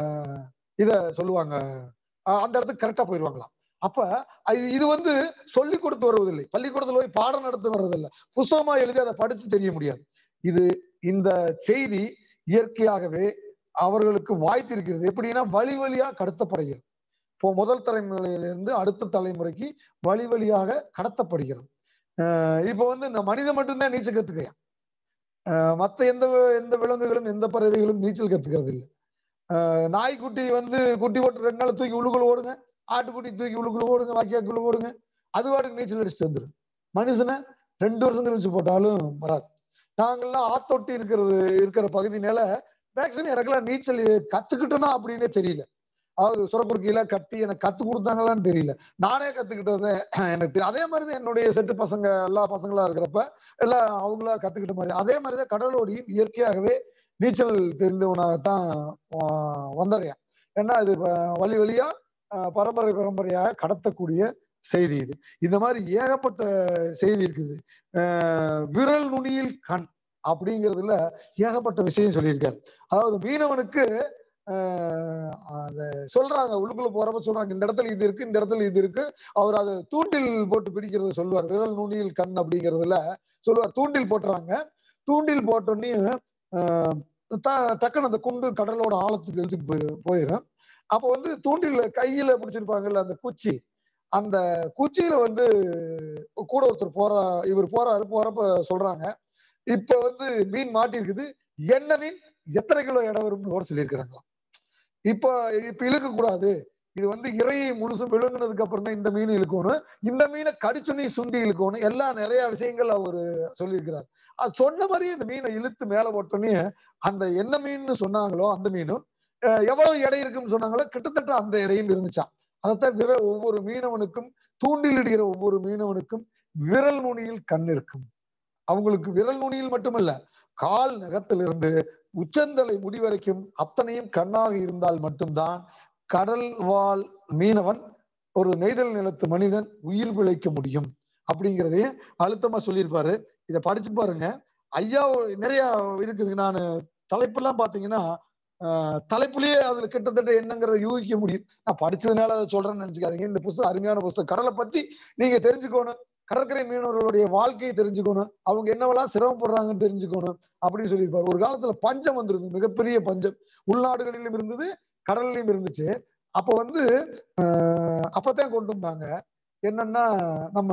E: இத சொல்லுவாங்க அஹ், அந்த இடத்துக்கு கரெக்டா போயிடுவாங்களாம் அப்ப அது- இது வந்து சொல்லி கொடுத்து வருவதில்லை பள்ளிக்கூடத்துல போய் பாடம் நடத்த வர்றதில்லை புஸ்தகமா எழுதி அதை படிச்சு தெரிய முடியாது இது இந்த செய்தி இயற்கையாகவே அவர்களுக்கு வாய்த்திருக்கிறது எப்படின்னா வழி வழியா கடத்தப்படுகிறது இப்போ முதல் தலைமுறையிலிருந்து அடுத்த தலைமுறைக்கு வழி வழியாக கடத்தப்படுகிறது அஹ் இப்போ வந்து இந்த மனிதன் மட்டும்தான் நீச்சல் கத்துக்கிறான் அஹ் மத்த எந்த வி- எந்த விலங்குகளும் எந்த பறவைகளும் நீச்சல் கத்துக்கிறது இல்லை அஹ் நாய்க்குட்டி வந்து குட்டி போட்டு ரெண்டு நாள் தூக்கி உள்ளுக்குள்ள ஓடுங்க ஆட்டுக்குட்டி தூக்கி உள்ளுக்குள்ள ஓடுங்க வாக்கியாக்குள்ள ஓடுங்க அது பாட்டுக்கு நீச்சல் அடிச்சுட்டு வந்துடும் மனுஷனை ரெண்டு வருஷம் கழிச்சு போட்டாலும் வராது நாங்கெல்லாம் ஆத்தொட்டி இருக்கிறது இருக்கிற பகுதினால மேக்சிமம் எனக்கெல்லாம் நீச்சல் கத்துக்கிட்டோன்னா அப்படின்னே தெரியல அதாவது சுரக்குடுக்கையில கட்டி எனக்கு கத்து கொடுத்தாங்களான்னு தெரியல நானே கத்துக்கிட்டது எனக்கு தெரியல அதே மாதிரிதான் என்னுடைய செட்டு பசங்க எல்லா பசங்களா இருக்கிறப்ப எல்லாம் அவங்களா கத்துக்கிட்ட மாதிரி அதே மாதிரிதான் கடலோடியும் இயற்கையாகவே நீச்சல் தெரிந்தவனாகத்தான் ஆஹ் வந்தறியான் ஏன்னா இது வ- வழி வழியா ஆஹ் பரம்பரை பரம்பரையாக கடத்தக்கூடிய செய்தி இது இந்த மாதிரி ஏகப்பட்ட செய்தி இருக்குது ஆஹ் விரல் நுனியில் கண் அப்படிங்கிறதுல ஏகப்பட்ட விஷயம் சொல்லியிருக்காரு அதாவது மீனவனுக்கு ஆஹ் அத சொல்றாங்க உள்ளுக்குள்ள போறப்ப சொல்றாங்க இந்த இடத்துல இது இருக்கு இந்த இடத்துல இது இருக்கு அவர் அதை தூண்டில் போட்டு பிடிக்கிறத சொல்லுவார் விரல் நுனியில் கண் அப்படிங்கிறதுல சொல்லுவார் தூண்டில் போட்டுறாங்க தூண்டில் போட்டோடனே ஆஹ் ட- டக்குன்னு அந்த குண்டு கடலோட ஆழத்துக்கு எழுத்துட்டு போயிரு போயிடும் அப்ப வந்து தூண்டில கையில பிடிச்சிருப்பாங்கல்ல அந்த குச்சி அந்த குச்சியில வந்து கூட ஒருத்தர் போறா இவர் போறாரு போறப்ப சொல்றாங்க இப்ப வந்து மீன் மாட்டிருக்குது என்ன மீன் எத்தனை கிலோ எடை வரும்னு கூட சொல்லியிருக்கிறாங்களாம் இப்ப இப்ப இழுக்க கூடாது இது வந்து இறையை முழுசும் விழுங்குனதுக்கு அப்புறம் தான் இந்த மீன் இழுக்கணும் இந்த மீனை கடிச்சுனி சுண்டி இழுக்கணும் எல்லாம் நிறைய விஷயங்கள் அவரு சொல்லியிருக்கிறார் அது சொன்ன மாதிரியே இந்த மீனை இழுத்து மேல போட்டோன்னே அந்த என்ன மீன் சொன்னாங்களோ அந்த மீனும் அஹ் எவ்வளவு எடை இருக்குன்னு சொன்னாங்களோ கிட்டத்தட்ட அந்த எடையும் இருந்துச்சாம் அதைத்தான் விர ஒவ்வொரு மீனவனுக்கும் தூண்டில் இடுகிற ஒவ்வொரு மீனவனுக்கும் விரல் நுனியில் கண் இருக்கும் அவங்களுக்கு விரல் நுனியில் மட்டுமல்ல கால் நகத்திலிருந்து உச்சந்தலை முடி வரைக்கும் அத்தனையும் கண்ணாக இருந்தால் மட்டும்தான் கடல் வாழ் மீனவன் ஒரு நெய்தல் நிலத்து மனிதன் உயிர் பிழைக்க முடியும் அப்படிங்கிறதையும் அழுத்தமா சொல்லியிருப்பாரு இதை படிச்சு பாருங்க ஐயா நிறைய இருக்குது நான் தலைப்பெல்லாம் பாத்தீங்கன்னா ஆஹ் தலைப்புலயே அதுல கிட்டத்தட்ட என்னங்கிறத யூகிக்க முடியும் நான் படிச்சதுனால அதை சொல்றேன்னு நினைச்சுக்காதீங்க இந்த புஸ்தகம் அருமையான புஸ்தகம் கடலை பத்தி நீங்க தெரிஞ்சுக்கணும் கடற்கரை மீனவர்களுடைய வாழ்க்கையை தெரிஞ்சுக்கணும் அவங்க என்னவெல்லாம் சிரமப்படுறாங்கன்னு தெரிஞ்சுக்கணும் அப்படின்னு சொல்லியிருப்பாரு ஒரு காலத்துல பஞ்சம் வந்துருது மிகப்பெரிய பஞ்சம் உள்நாடுகளிலும் இருந்தது கடல்லையும் இருந்துச்சு அப்ப வந்து ஆஹ் அப்பதான் கொண்டு வந்தாங்க என்னன்னா நம்ம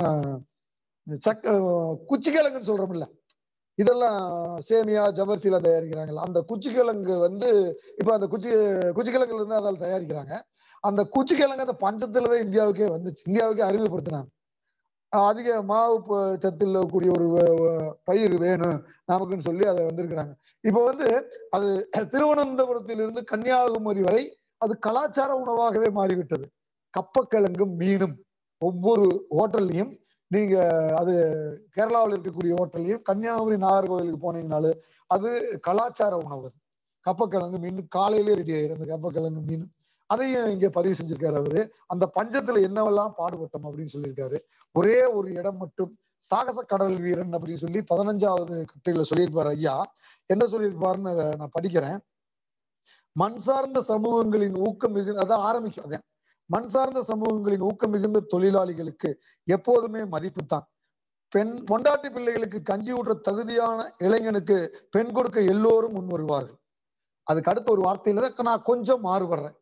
E: சக் குச்சிக்கிழங்குன்னு சொல்றோம்ல இதெல்லாம் சேமியா ஜவர்சில தயாரிக்கிறாங்கல்ல அந்த குச்சிக்கிழங்கு வந்து இப்ப அந்த குச்சி குச்சிக்கிழங்குல இருந்து அதில் தயாரிக்கிறாங்க அந்த குச்சிக்கிழங்கு அந்த பஞ்சத்துலதான் இந்தியாவுக்கே வந்துச்சு இந்தியாவுக்கே அறிமுகப்படுத்தினாங்க ஆஹ் அதிக மாவு ப- சத்துல கூடிய ஒரு வ- வ- பயிர் வேணும் நமக்குன்னு சொல்லி அதை வந்திருக்கிறாங்க இப்ப வந்து அது திருவனந்தபுரத்திலிருந்து கன்னியாகுமரி வரை அது கலாச்சார உணவாகவே மாறிவிட்டது கப்பக்கிழங்கும் மீனும் ஒவ்வொரு ஹோட்டல்லையும் நீங்க அது கேரளாவில் இருக்கக்கூடிய ஹோட்டல்லையும் கன்னியாகுமரி நாகர்கோவிலுக்கு போனீங்கனாலும் அது கலாச்சார உணவு அது கப்பக்கிழங்கு மீன் காலையிலே ரெடி ஆயிரும் அந்த கப்பக்கிழங்கு மீன் அதையும் இங்க பதிவு செஞ்சிருக்காரு அவரு அந்த பஞ்சத்துல என்னவெல்லாம் பாடுபட்டோம் அப்படின்னு சொல்லியிருக்காரு ஒரே ஒரு இடம் மட்டும் சாகச கடல் வீரன் அப்படின்னு சொல்லி பதினஞ்சாவது கட்டையில சொல்லியிருப்பாரு ஐயா என்ன சொல்லியிருப்பாருன்னு அதை நான் படிக்கிறேன் மண் சார்ந்த சமூகங்களின் ஊக்கம் மிகுந்த அதான் ஆரம்பிக்கும் அதான் மண் சார்ந்த சமூகங்களின் ஊக்கம் மிகுந்த தொழிலாளிகளுக்கு எப்போதுமே மதிப்பு தான் பெண் பொண்டாட்டி பிள்ளைகளுக்கு கஞ்சி ஊற்ற தகுதியான இளைஞனுக்கு பெண் கொடுக்க எல்லோரும் முன் வருவார்கள் அதுக்கு அடுத்த ஒரு வார்த்தையில தான் நான் கொஞ்சம் மாறுபடுறேன்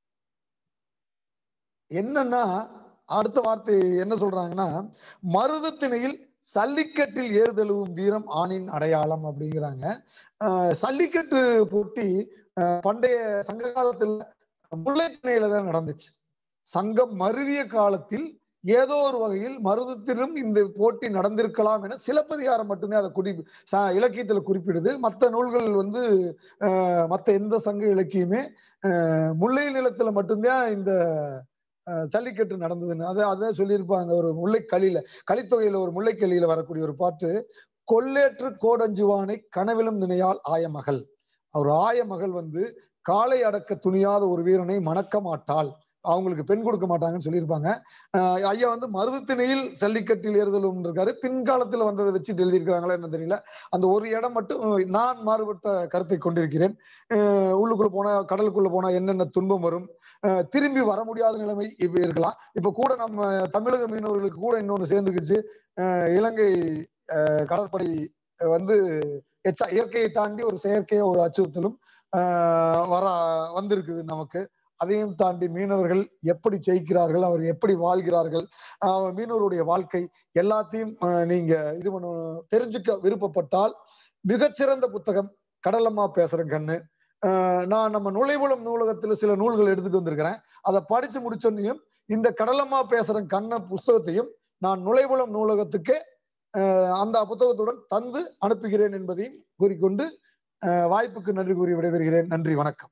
E: என்னன்னா அடுத்த வார்த்தை என்ன சொல்றாங்கன்னா மருதத்திணையில் சல்லிக்கட்டில் ஏறுதழுவும் வீரம் ஆணின் அடையாளம் அப்படிங்கிறாங்க ஆஹ் சல்லிக்கட்டு போட்டி ஆஹ் பண்டைய சங்க காலத்துல முல்லைத்திணையில தான் நடந்துச்சு சங்கம் மருவிய காலத்தில் ஏதோ ஒரு வகையில் மருதத்திலும் இந்த போட்டி நடந்திருக்கலாம் என சிலப்பதிகாரம் மட்டும்தான் அதை குறி ச- இலக்கியத்துல குறிப்பிடுது மற்ற நூல்கள் வந்து ஆஹ் மற்ற எந்த சங்க இலக்கியமே ஆஹ் முல்லை நிலத்துல மட்டும்தான் இந்த ஆஹ் ஜல்லிக்கட்டு நடந்ததுன்னு அதை அதான் சொல்லியிருப்பாங்க ஒரு முல்லை களியில கலித்தொகையில ஒரு முல்லைக்களியில வரக்கூடிய ஒரு பாட்டு கொள்ளேற்று கோடஞ்சுவானை கனவிலும் நினையால் ஆயமகள் அவர் ஆயமகள் வந்து காலை அடக்க துணியாத ஒரு வீரனை மணக்க மாட்டாள் அவங்களுக்கு பெண் கொடுக்க மாட்டாங்கன்னு சொல்லியிருப்பாங்க ஆஹ் ஐயா வந்து மருதத்திணையில் ஜல்லிக்கட்டில் ஏறுதலும் இருக்காரு பின்காலத்துல வந்ததை வச்சுட்டு எழுதியிருக்கிறாங்களா என்ன தெரியல அந்த ஒரு இடம் மட்டும் நான் மாறுபட்ட கருத்தை கொண்டிருக்கிறேன் ஆஹ் உள்ளுக்குள்ள போனா கடலுக்குள்ள போனா என்னென்ன துன்பம் வரும் ஆஹ் திரும்பி வர முடியாத நிலைமை இப்ப இருக்கலாம் இப்ப கூட நம்ம தமிழக மீனவர்களுக்கு கூட இன்னொன்னு சேர்ந்துக்குச்சு ஆஹ் இலங்கை ஆஹ் கடற்படை வந்து எச்ச- இயற்கையை தாண்டி ஒரு செயற்கைய ஒரு அச்சுறுத்தலும் ஆஹ் வர வந்திருக்குது நமக்கு அதையும் தாண்டி மீனவர்கள் எப்படி ஜெயிக்கிறார்கள் அவர் எப்படி வாழ்கிறார்கள் ஆஹ் மீனவருடைய வாழ்க்கை எல்லாத்தையும் ஆஹ் நீங்க இது பண்ண தெரிஞ்சுக்க விருப்பப்பட்டால் மிகச்சிறந்த புத்தகம் கடலம்மா பேசுற கண்ணு ஆஹ் நான் நம்ம நுழைவுளம் நூலகத்துல சில நூல்கள் எடுத்துட்டு வந்திருக்கிறேன் அதை படிச்சு முடிச்சோன்னையும் இந்த கடலம்மா பேசுற கண்ண புஸ்தகத்தையும் நான் நுழைவுளம் நூலகத்துக்கு ஆஹ் அந்த புத்தகத்துடன் தந்து அனுப்புகிறேன் என்பதையும் கூறிக்கொண்டு ஆஹ் வாய்ப்புக்கு நன்றி கூறி விடைபெறுகிறேன் நன்றி வணக்கம்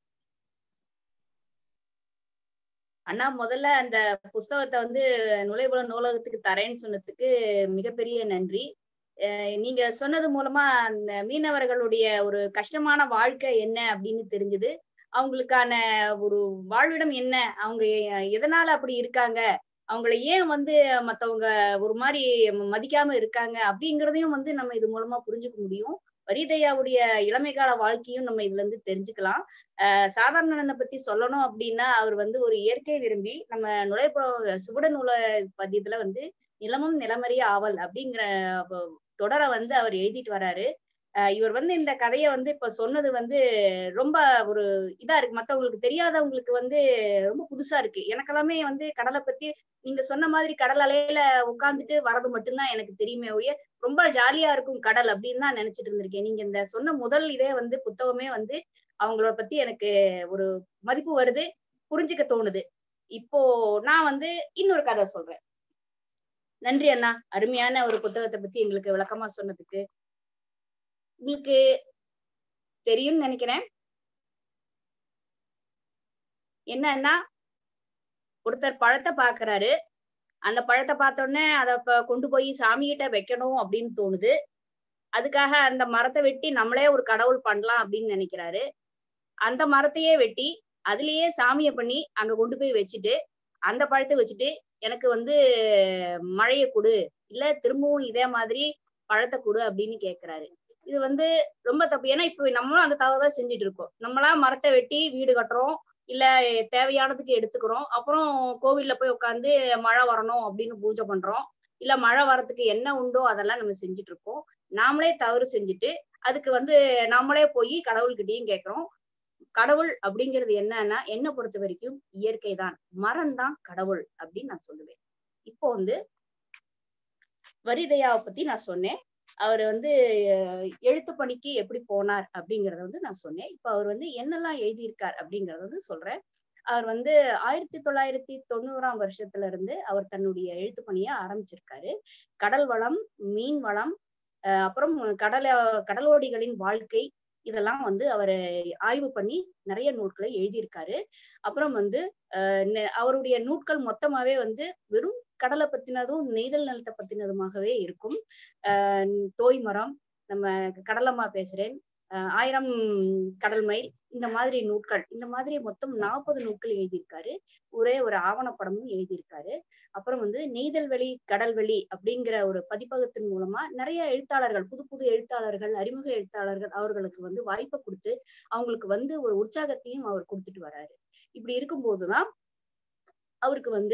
C: அண்ணா முதல்ல அந்த புஸ்தகத்தை வந்து நுழைவுல நூலகத்துக்கு தரேன்னு சொன்னதுக்கு மிகப்பெரிய நன்றி அஹ் நீங்க சொன்னது மூலமா அந்த மீனவர்களுடைய ஒரு கஷ்டமான வாழ்க்கை என்ன அப்படின்னு தெரிஞ்சது அவங்களுக்கான ஒரு வாழ்விடம் என்ன அவங்க எ- எதனால அப்படி இருக்காங்க அவங்கள ஏன் வந்து மத்தவங்க ஒரு மாதிரி மதிக்காம இருக்காங்க அப்படிங்கிறதையும் வந்து நம்ம இது மூலமா புரிஞ்சுக்க முடியும் வரிதையாவுடைய இளமை கால வாழ்க்கையும் நம்ம இதுல இருந்து தெரிஞ்சுக்கலாம் அஹ் சாதாரணனை பத்தி சொல்லணும் அப்படின்னா அவர் வந்து ஒரு இயற்கை விரும்பி நம்ம நுழைப்புற சுவட நூல பதியத்துல வந்து நிலமும் நிலமறிய ஆவல் அப்படிங்கிற வ- தொடரை வந்து அவர் எழுதிட்டு வராரு அஹ் இவர் வந்து இந்த கதையை வந்து இப்ப சொன்னது வந்து ரொம்ப ஒரு இதா இருக்கு மத்தவங்களுக்கு தெரியாதவங்களுக்கு வந்து ரொம்ப புதுசா இருக்கு எனக்கெல்லாமே வந்து கடலை பத்தி நீங்க சொன்ன மாதிரி கடல் அலையில உட்காந்துட்டு வரது மட்டும்தான் எனக்கு தெரியுமே ஒழிய ரொம்ப ஜாலியா இருக்கும் கடல் அப்படின்னு தான் நினைச்சிட்டு இருந்திருக்கேன் நீங்க இந்த சொன்ன முதல் இதே வந்து புத்தகமே வந்து அவங்கள பத்தி எனக்கு ஒரு மதிப்பு வருது புரிஞ்சுக்க தோணுது இப்போ நான் வந்து இன்னொரு கதை சொல்றேன் நன்றி அண்ணா அருமையான ஒரு புத்தகத்தை பத்தி எங்களுக்கு விளக்கமா சொன்னதுக்கு உங்களுக்கு தெரியும்னு நினைக்கிறேன் என்னன்னா ஒருத்தர் பழத்தை பாக்குறாரு அந்த பழத்தை பார்த்த உடனே அதை ப- கொண்டு போய் சாமி கிட்ட வைக்கணும் அப்படின்னு தோணுது அதுக்காக அந்த மரத்தை வெட்டி நம்மளே ஒரு கடவுள் பண்ணலாம் அப்படின்னு நினைக்கிறாரு அந்த மரத்தையே வெட்டி அதுலயே சாமியை பண்ணி அங்க கொண்டு போய் வச்சுட்டு அந்த பழத்தை வச்சுட்டு எனக்கு வந்து மழையை கொடு இல்ல திரும்பவும் இதே மாதிரி பழத்தை கொடு அப்படின்னு கேக்குறாரு இது வந்து ரொம்ப தப்பு ஏன்னா இப்ப நம்மளும் அந்த தவறு தான் செஞ்சுட்டு இருக்கோம் நம்மளா மரத்தை வெட்டி வீடு கட்டுறோம் இல்ல தேவையானதுக்கு எடுத்துக்கிறோம் அப்புறம் கோவில்ல போய் உட்காந்து மழை வரணும் அப்படின்னு பூஜை பண்றோம் இல்ல மழை வரத்துக்கு என்ன உண்டோ அதெல்லாம் நம்ம செஞ்சுட்டு இருக்கோம் நாமளே தவறு செஞ்சுட்டு அதுக்கு வந்து நாமளே போய் கடவுள்கிட்டயும் கேக்குறோம் கடவுள் அப்படிங்கிறது என்னன்னா என்னை பொறுத்த வரைக்கும் இயற்கை தான் மரம் தான் கடவுள் அப்படின்னு நான் சொல்லுவேன் இப்போ வந்து வரிதயாவை பத்தி நான் சொன்னேன் அவர் வந்து அஹ், எழுத்து பணிக்கு எப்படி போனார் அப்படிங்கறத வந்து நான் சொன்னேன் இப்ப அவர் வந்து என்னெல்லாம் எழுதியிருக்கார் அப்படிங்கறத வந்து சொல்றேன் அவர் வந்து ஆயிரத்தி தொள்ளாயிரத்தி தொண்ணூறாம் வருஷத்துல இருந்து அவர் தன்னுடைய எழுத்து பணியை ஆரம்பிச்சிருக்காரு கடல் வளம் மீன் வளம் அஹ் அப்புறம் கடல கடலோடிகளின் வாழ்க்கை இதெல்லாம் வந்து அவர் ஆய்வு பண்ணி நிறைய நூல்களை எழுதியிருக்காரு அப்புறம் வந்து அஹ் நெ- அவருடைய நூட்கள் மொத்தமாவே வந்து வெறும் கடலை பத்தினதும் நெய்தல் நிலத்தை பத்தினதுமாகவே இருக்கும் அஹ் தோய் மரம் நம்ம கடலம்மா பேசுறேன் அஹ் ஆயிரம் கடல் மைல் இந்த மாதிரி நூட்கள் இந்த மாதிரி மொத்தம் நாற்பது நூட்கள் எழுதியிருக்காரு ஒரே ஒரு ஆவணப்படமும் எழுதியிருக்காரு அப்புறம் வந்து நெய்தல்வெளி கடல்வெளி அப்படிங்கிற ஒரு பதிப்பகத்தின் மூலமா நிறைய எழுத்தாளர்கள் புது புது எழுத்தாளர்கள் அறிமுக எழுத்தாளர்கள் அவர்களுக்கு வந்து வாய்ப்பை கொடுத்து அவங்களுக்கு வந்து ஒரு உற்சாகத்தையும் அவர் கொடுத்துட்டு வராரு இப்படி இருக்கும்போதுதான் அவருக்கு வந்து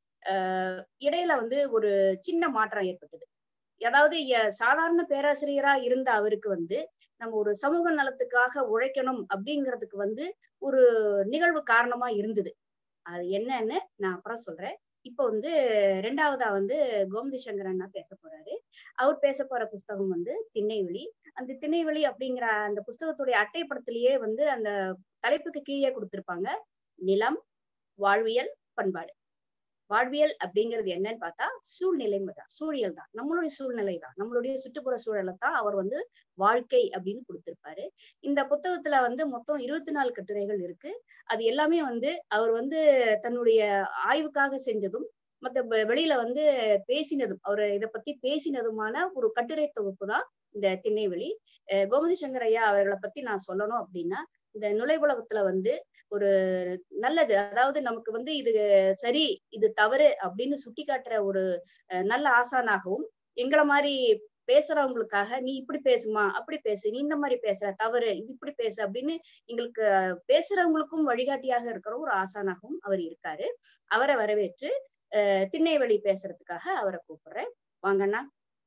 C: ஆஹ் இடையில வந்து ஒரு சின்ன மாற்றம் ஏற்பட்டது அதாவது எ- சாதாரண பேராசிரியரா இருந்த அவருக்கு வந்து நம்ம ஒரு சமூக நலத்துக்காக உழைக்கணும் அப்படிங்கிறதுக்கு வந்து ஒரு நிகழ்வு காரணமா இருந்தது அது என்னன்னு நான் அப்புறம் சொல்றேன் இப்போ வந்து ரெண்டாவதா வந்து கோமதி சங்கர் அண்ணா பேச போறாரு அவர் பேச போற புஸ்தகம் வந்து திண்ணைவெளி அந்த திண்ணைவெளி அப்படிங்கிற அந்த புஸ்தகத்துடைய அட்டைப்படத்திலேயே வந்து அந்த தலைப்புக்கு கீழே கொடுத்திருப்பாங்க நிலம் வாழ்வியல் பண்பாடு வாழ்வியல் அப்படிங்கிறது என்னன்னு பார்த்தா சூழ்நிலை தான் சூழியல் தான் நம்மளுடைய சூழ்நிலை தான் நம்மளுடைய சுற்றுப்புற சூழலை தான் அவர் வந்து வாழ்க்கை அப்படின்னு கொடுத்திருப்பாரு இந்த புத்தகத்துல வந்து மொத்தம் இருபத்தி நாலு கட்டுரைகள் இருக்கு அது எல்லாமே வந்து அவர் வந்து தன்னுடைய ஆய்வுக்காக செஞ்சதும் மத்த வெ- வெளியில வந்து பேசினதும் அவர் இத பத்தி பேசினதுமான ஒரு கட்டுரை தொகுப்பு தான் இந்த திண்ணைவெளி அஹ் கோமதி சங்கர் ஐயா அவர்களை பத்தி நான் சொல்லணும் அப்படின்னா இந்த நுழைவுலகத்துல வந்து ஒரு நல்லது அதாவது நமக்கு வந்து இது சரி இது தவறு அப்படின்னு சுட்டி காட்டுற ஒரு அஹ், நல்ல ஆசானாகவும் எங்களை மாதிரி பேசுறவங்களுக்காக நீ இப்படி பேசுமா அப்படி பேசு நீ இந்த மாதிரி பேசுற தவறு இது இப்படி பேசு அப்படின்னு எங்களுக்கு அஹ், பேசுறவங்களுக்கும் வழிகாட்டியாக இருக்கிற ஒரு ஆசானாகவும் அவர் இருக்காரு அவரை வரவேற்று அஹ், திண்ணைவெளி பேசுறதுக்காக அவரை கூப்பிடுறேன் வாங்கண்ணா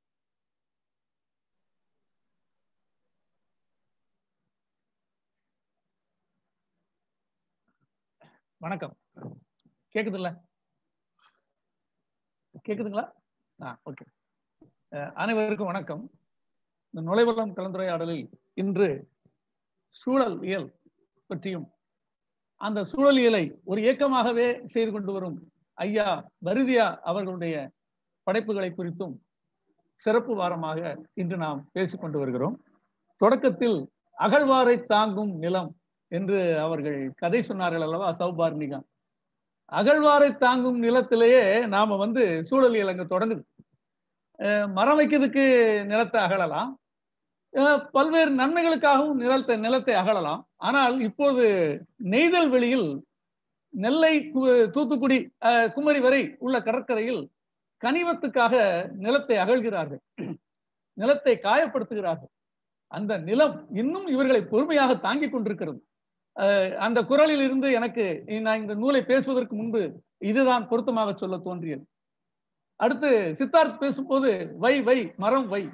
F: வணக்கம் கேக்குதுல்ல கேக்குதுங்களா ஆ ஓகே அனைவருக்கும் வணக்கம் இந்த நுழைவலம் கலந்துரையாடலில் இன்று சூழல் இயல் பற்றியும் அந்த சூழல் இயலை ஒரு இயக்கமாகவே செய்து கொண்டு வரும் ஐயா பரிதியா அவர்களுடைய படைப்புகளை குறித்தும் சிறப்பு வாரமாக இன்று நாம் பேசிக் கொண்டு வருகிறோம் தொடக்கத்தில் அகழ்வாரை தாங்கும் நிலம் என்று அவர்கள் கதை சொன்னார்கள் அல்லவா சௌபார்ணிகா அகழ்வாரை தாங்கும் நிலத்திலேயே நாம வந்து சூழலியல் அங்க தொடங்குது அஹ் மரம் வைக்கிறதுக்கு நிலத்தை அகழலாம் அஹ் பல்வேறு நன்மைகளுக்காகவும் நிலத்தை நிலத்தை அகழலாம் ஆனால் இப்போது நெய்தல் வெளியில் நெல்லை கு- தூத்துக்குடி அஹ் குமரி வரை உள்ள கடற்கரையில் கனிமத்துக்காக நிலத்தை அகழ்கிறார்கள் நிலத்தை காயப்படுத்துகிறார்கள் அந்த நிலம் இன்னும் இவர்களை பொறுமையாக தாங்கிக் கொண்டிருக்கிறது அஹ் அந்த குரலில் இருந்து எனக்கு நான் இந்த நூலை பேசுவதற்கு முன்பு இதுதான் பொருத்தமாக சொல்ல தோன்றியது அடுத்து சித்தார்த் பேசும்போது வை வை மரம் வை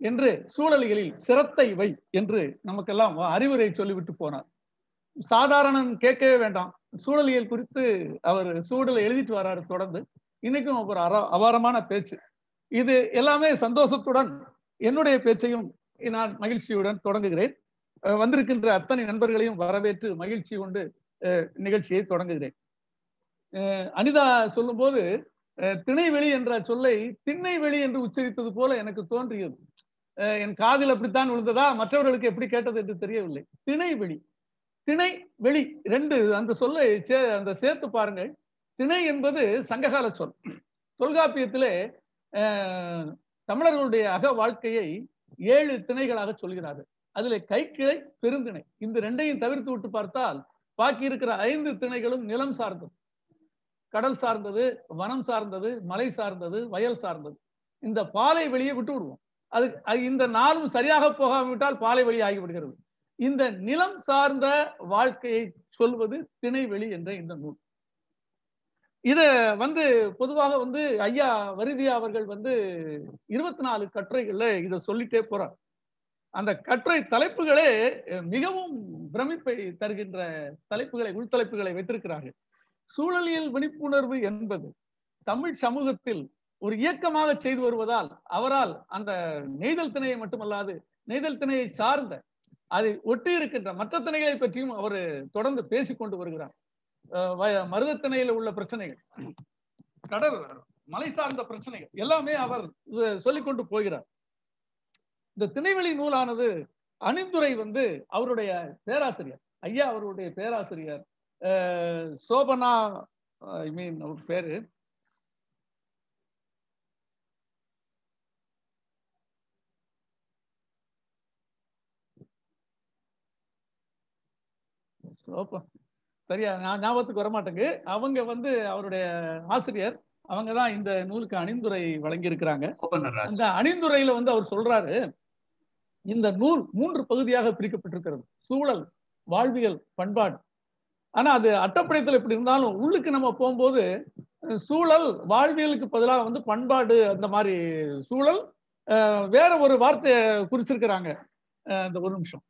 F: என்று சூழலியலில் சிரத்தை வை என்று நமக்கெல்லாம் அறிவுரை சொல்லிவிட்டு போனார் சாதாரணன் கேட்கவே வேண்டாம் சூழலியல் குறித்து அவர் சூழலை எழுதிட்டு வராரு தொடர்ந்து இன்னைக்கும் ஒரு அற அபாரமான பேச்சு இது எல்லாமே சந்தோஷத்துடன் என்னுடைய பேச்சையும் நான் மகிழ்ச்சியுடன் தொடங்குகிறேன் அஹ் வந்திருக்கின்ற அத்தனை நண்பர்களையும் வரவேற்று மகிழ்ச்சி கொண்டு அஹ் நிகழ்ச்சியை தொடங்குகிறேன் அஹ் அனிதா சொல்லும்போது அஹ் திணைவெளி என்ற சொல்லை திண்ணைவெளி என்று உச்சரித்தது போல எனக்கு தோன்றியது அஹ் என் காதில் அப்படித்தான் விழுந்ததா மற்றவர்களுக்கு எப்படி கேட்டது என்று தெரியவில்லை திணைவெளி திணை வெளி ரெண்டு அந்த சொல்லை சே அந்த சேர்த்து பாருங்கள் திணை என்பது சங்ககால சொல் தொல்காப்பியத்திலே அஹ், தமிழர்களுடைய அக வாழ்க்கையை ஏழு திணைகளாக சொல்கிறார்கள் அதுல கைக்கிளை பெருந்திணை இந்த ரெண்டையும் தவிர்த்து விட்டு பார்த்தால் பாக்கி இருக்கிற ஐந்து திணைகளும் நிலம் சார்ந்தது கடல் சார்ந்தது வனம் சார்ந்தது மலை சார்ந்தது வயல் சார்ந்தது இந்த பாலை வெளியே விட்டு விடுவோம் அது அது இந்த நாளும் சரியாக போகாவிட்டால் பாலை வெளி ஆகிவிடுகிறது இந்த நிலம் சார்ந்த வாழ்க்கையை சொல்வது திணைவெளி என்ற இந்த நூல் இத வந்து பொதுவாக வந்து ஐயா வருதியா அவர்கள் வந்து இருபத்தி நாலு கட்டுரைகள்ல இத சொல்லிட்டே போறார் அந்த கட்டுரை தலைப்புகளே அஹ், மிகவும் பிரமிப்பை தருகின்ற தலைப்புகளை உள்தலைப்புகளை வைத்திருக்கிறார்கள் சூழலியல் விழிப்புணர்வு என்பது தமிழ் சமூகத்தில் ஒரு இயக்கமாக செய்து வருவதால் அவரால் அந்த நெய்தல் திணையை மட்டுமல்லாது நெய்தல் திணையை சார்ந்த அதை ஒட்டி இருக்கின்ற மற்ற திணைகளை பற்றியும் அவர் தொடர்ந்து பேசிக் கொண்டு வருகிறார் அஹ் வ- மருதத்திணையில உள்ள பிரச்சனைகள் கடல் மலை சார்ந்த பிரச்சனைகள் எல்லாமே அவர் அஹ் சொல்லிக் கொண்டு போகிறார் இந்த திணைவெளி நூலானது அணிந்துரை வந்து அவருடைய பேராசிரியர் ஐயா அவருடைய பேராசிரியர் அஹ் சோபனா ஐ மீன் அவர் பேரு சோபா சரியா நான் ஞாபகத்துக்கு வரமாட்டேங்க அவங்க வந்து அவருடைய ஆசிரியர் அவங்க தான் இந்த நூலுக்கு அணிந்துரை வழங்கி இருக்கிறாங்க அந்த அணிந்துரையில வந்து அவர் சொல்றாரு இந்த நூல் மூன்று பகுதியாக பிரிக்கப்பட்டிருக்கிறது சூழல் வாழ்வியல் பண்பாடு ஆனா அது அட்டப்படைத்தல் எப்படி இருந்தாலும் உள்ளுக்கு நம்ம போகும்போது அஹ், சூழல் வாழ்வியலுக்கு பதிலாக வந்து பண்பாடு அந்த மாதிரி சூழல் அஹ், வேற ஒரு வார்த்தையை குறிச்சிருக்கிறாங்க அஹ், இந்த ஒரு நிமிஷம்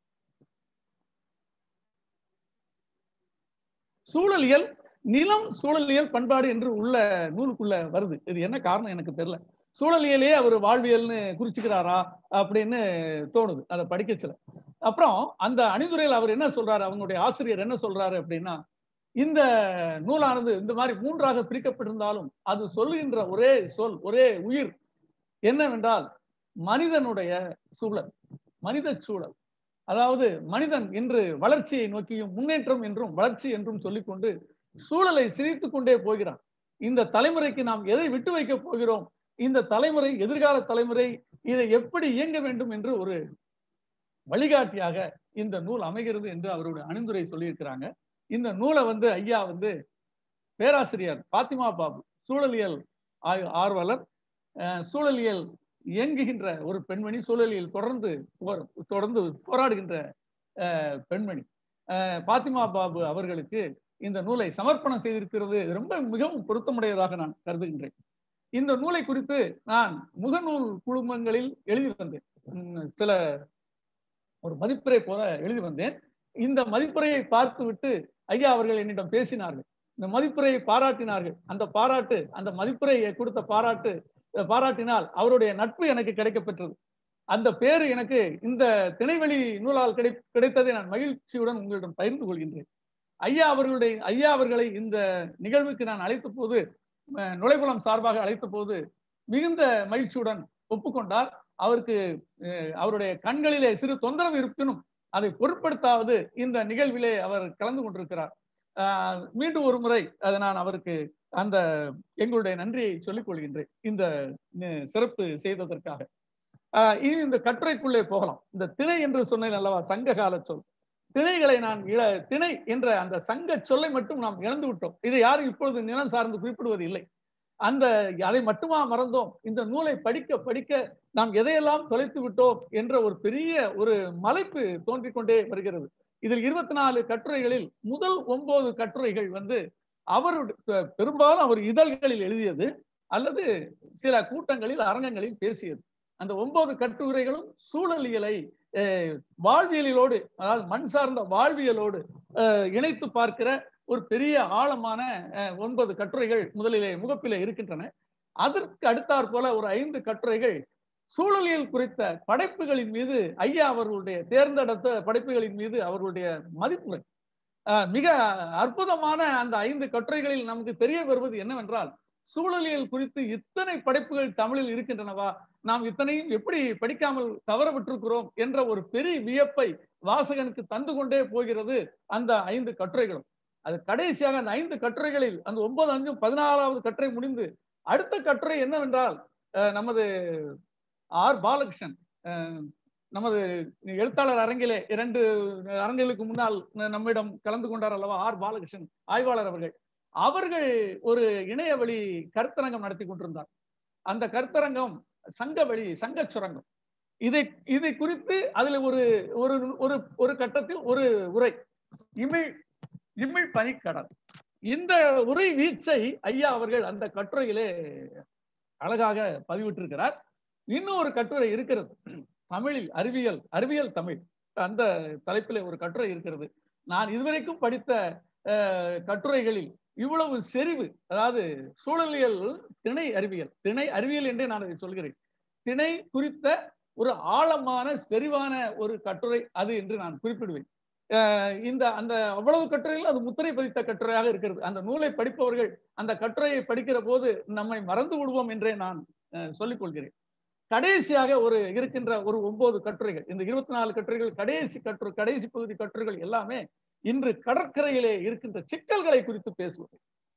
F: சூழலியல் நிலம் சூழலியல் பண்பாடு என்று உள்ள நூலுக்குள்ள வருது இது என்ன காரணம் எனக்கு தெரியல சூழலியலே அவர் வாழ்வியல்னு குறிச்சுக்கிறாரா அப்படின்னு தோணுது அதை படிக்கச்சல அப்புறம் அந்த அணிதுரையில் அவர் என்ன சொல்றாரு அவங்களுடைய ஆசிரியர் என்ன சொல்றாரு அப்படின்னா இந்த நூலானது இந்த மாதிரி மூன்றாக பிரிக்கப்பட்டிருந்தாலும் அது சொல்லுகின்ற ஒரே சொல் ஒரே உயிர் என்னவென்றால் மனிதனுடைய சூழல் மனித சூழல் அதாவது மனிதன் என்று வளர்ச்சியை நோக்கியும் முன்னேற்றம் என்றும் வளர்ச்சி என்றும் சொல்லிக்கொண்டு சூழலை சிரித்துக் கொண்டே போகிறான் இந்த தலைமுறைக்கு நாம் எதை விட்டு வைக்க போகிறோம் இந்த தலைமுறை எதிர்கால தலைமுறை இதை எப்படி இயங்க வேண்டும் என்று ஒரு வழிகாட்டியாக இந்த நூல் அமைகிறது என்று அவருடைய அணிந்துரை சொல்லியிருக்கிறாங்க இந்த நூலை வந்து ஐயா வந்து பேராசிரியர் பாத்திமா பாபு சூழலியல் ஆய்- ஆர்வலர் அஹ், சூழலியல் இயங்குகின்ற ஒரு பெண்மணி சூழலியல் தொடர்ந்து போர்- தொடர்ந்து போராடுகின்ற அஹ், பெண்மணி அஹ், பாத்திமா பாபு அவர்களுக்கு இந்த நூலை சமர்ப்பணம் செய்திருக்கிறது ரொம்ப மிகவும் பொருத்தமுடையதாக நான் கருதுகின்றேன் இந்த நூலை குறித்து நான் முகநூல் குழுமங்களில் எழுதி வந்தேன் உம், சில ஒரு மதிப்புரை போல எழுதி வந்தேன் இந்த மதிப்புரையை பார்த்துவிட்டு ஐயா அவர்கள் என்னிடம் பேசினார்கள் இந்த மதிப்புரையை பாராட்டினார்கள் அந்த பாராட்டு அந்த மதிப்புரையை கொடுத்த பாராட்டு அஹ், பாராட்டினால் அவருடைய நட்பு எனக்கு கிடைக்கப்பெற்றது அந்த பேரு எனக்கு இந்த திணைவெளி நூலால் கிடை கிடைத்ததை நான் மகிழ்ச்சியுடன் உங்களிடம் பகிர்ந்து கொள்கின்றேன் ஐயா அவர்களுடைய ஐயா அவர்களை இந்த நிகழ்வுக்கு நான் அழைத்த போது அஹ், நுழைபுலம் சார்பாக அழைத்த போது மிகுந்த மகிழ்ச்சியுடன் ஒப்புக்கொண்டார் அவருக்கு அஹ், அவருடைய கண்களிலே சிறு தொந்தரவு இருப்பினும் அதை பொருட்படுத்தாவது இந்த நிகழ்விலே அவர் கலந்து கொண்டிருக்கிறார் ஆஹ் மீண்டும் ஒரு முறை அதை நான் அவருக்கு அந்த எங்களுடைய நன்றியை சொல்லிக் கொள்கின்றேன் இந்த அஹ், சிறப்பு செய்ததற்காக ஆஹ் இனி இந்த கட்டுரைக்குள்ளே போகலாம் இந்த திணை என்று சொன்னேன் அல்லவா சங்க கால சொல் திணைகளை நான் இழ திணை என்ற அந்த சங்க சொல்லை மட்டும் நாம் இழந்து விட்டோம் இதை யாரும் இப்பொழுது நிலம் சார்ந்து குறிப்பிடுவது இல்லை அந்த அதை மட்டுமா மறந்தோம் இந்த நூலை படிக்க படிக்க நாம் எதையெல்லாம் தொலைத்து விட்டோம் என்ற ஒரு பெரிய ஒரு மலைப்பு தோன்றிக் கொண்டே வருகிறது இதில் இருபத்தி நாலு கட்டுரைகளில் முதல் ஒன்பது கட்டுரைகள் வந்து அவருடைய பெரும்பாலும் அவர் இதழ்களில் எழுதியது அல்லது சில கூட்டங்களில் அரங்கங்களில் பேசியது அந்த ஒன்பது கட்டுரைகளும் சூழலியலை அஹ், வாழ்வியலோடு அதாவது மண் சார்ந்த வாழ்வியலோடு அஹ், இணைத்து பார்க்கிற ஒரு பெரிய ஆழமான அஹ், ஒன்பது கட்டுரைகள் முதலிலே முகப்பிலே இருக்கின்றன அதற்கு அடுத்தாற் போல ஒரு ஐந்து கட்டுரைகள் சூழலியல் குறித்த படைப்புகளின் மீது ஐயா அவர்களுடைய தேர்ந்தெடுத்த படைப்புகளின் மீது அவர்களுடைய மதிப்புரை அஹ், மிக அற்புதமான அந்த ஐந்து கட்டுரைகளில் நமக்கு தெரிய வருவது என்னவென்றால் சூழலியல் குறித்து இத்தனை படைப்புகள் தமிழில் இருக்கின்றனவா நாம் இத்தனையும் எப்படி படிக்காமல் தவற விட்டிருக்கிறோம் என்ற ஒரு பெரிய வியப்பை வாசகனுக்கு தந்து கொண்டே போகிறது அந்த ஐந்து கட்டுரைகளும் அது கடைசியாக அந்த ஐந்து கட்டுரைகளில் அந்த ஒன்பது அஞ்சும் பதினாறாவது கட்டுரை முடிந்து அடுத்த கட்டுரை என்னவென்றால் அஹ், நமது ஆர் பாலகிருஷ்ணன் அஹ், நமது எழுத்தாளர் அரங்கிலே இரண்டு அரங்குகளுக்கு முன்னால் ந- நம்மிடம் கலந்து கொண்டார் அல்லவா ஆர் பாலகிருஷ்ணன் ஆய்வாளர் அவர்கள் அவர்கள் ஒரு இணைய வழி கருத்தரங்கம் நடத்தி கொண்டிருந்தார் அந்த கருத்தரங்கம் சங்க வழி சங்க சுரங்கம் இதை இதை குறித்து அதுல ஒரு ஒரு ஒரு ஒரு கட்டத்தில் ஒரு உரை இமிழ் இமிழ் பனிக்கடல் இந்த உரை வீச்சை ஐயா அவர்கள் அந்த கட்டுரையிலே அழகாக பதிவிட்டிருக்கிறார் இன்னும் ஒரு கட்டுரை இருக்கிறது தமிழில் அறிவியல் அறிவியல் தமிழ் அந்த தலைப்பிலே ஒரு கட்டுரை இருக்கிறது நான் இதுவரைக்கும் படித்த அஹ், கட்டுரைகளில் இவ்வளவு செறிவு அதாவது சூழலியல் திணை அறிவியல் திணை அறிவியல் என்றே நான் அதை சொல்கிறேன் திணை குறித்த ஒரு ஆழமான செறிவான ஒரு கட்டுரை அது என்று நான் குறிப்பிடுவேன் அஹ் இந்த அந்த அவ்வளவு கட்டுரைகள் அது முத்திரை பதித்த கட்டுரையாக இருக்கிறது அந்த நூலை படிப்பவர்கள் அந்த கட்டுரையை படிக்கிற போது நம்மை மறந்து விடுவோம் என்றே நான் அஹ், சொல்லிக் கொள்கிறேன் கடைசியாக ஒரு இருக்கின்ற ஒரு ஒன்பது கட்டுரைகள் இந்த இருபத்தி நாலு கட்டுரைகள் கடைசி கட்டுரை கடைசி பகுதி கட்டுரைகள் எல்லாமே இன்று கடற்கரையிலே இருக்கின்ற சிக்கல்களை குறித்து பேசுவது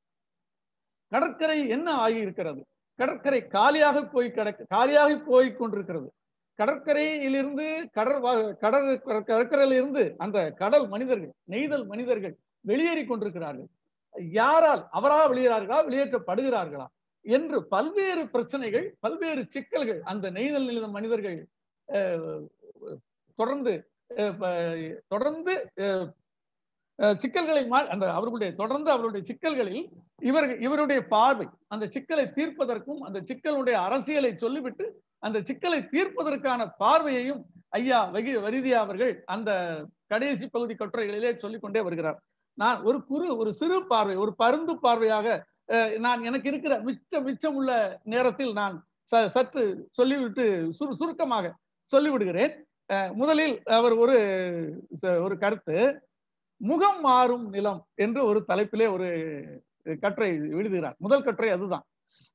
F: கடற்கரை என்ன ஆகி இருக்கிறது கடற்கரை காலியாக போய் கிடக்க காலியாக போய் கொண்டிருக்கிறது கடற்கரையிலிருந்து கடற் வா- கடற் கடற்கரையிலிருந்து அந்த கடல் மனிதர்கள் நெய்தல் மனிதர்கள் வெளியேறி கொண்டிருக்கிறார்கள் யாரால் அவரா வெளியேறார்களா வெளியேற்றப்படுகிறார்களா என்று பல்வேறு பிரச்சனைகள் பல்வேறு சிக்கல்கள் அந்த நெய்தல் நிலைய மனிதர்கள் அஹ், தொடர்ந்து அஹ், ப- தொடர்ந்து அஹ், அஹ், சிக்கல்களை மா- அந்த அவர்களுடைய தொடர்ந்து அவருடைய சிக்கல்களில் இவர்கள் இவருடைய பார்வை அந்த சிக்கலை தீர்ப்பதற்கும் அந்த சிக்கலுடைய அரசியலை சொல்லிவிட்டு அந்த சிக்கலை தீர்ப்பதற்கான பார்வையையும் ஐயா வகி வரிதியா அவர்கள் அந்த கடைசி பகுதி கட்டுரைகளிலே சொல்லிக் கொண்டே வருகிறார் நான் ஒரு குறு ஒரு சிறு பார்வை ஒரு பருந்து பார்வையாக அஹ், நான் எனக்கு இருக்கிற மிச்ச மிச்சம் உள்ள நேரத்தில் நான் ச- சற்று சொல்லிவிட்டு சுரு சுருக்கமாக சொல்லிவிடுகிறேன் அஹ், முதலில் அவர் ஒரு ச- ஒரு கருத்து முகம் மாறும் நிலம் என்று ஒரு தலைப்பிலே ஒரு கட்டுரை எழுதுகிறார் முதல் கட்டுரை அதுதான்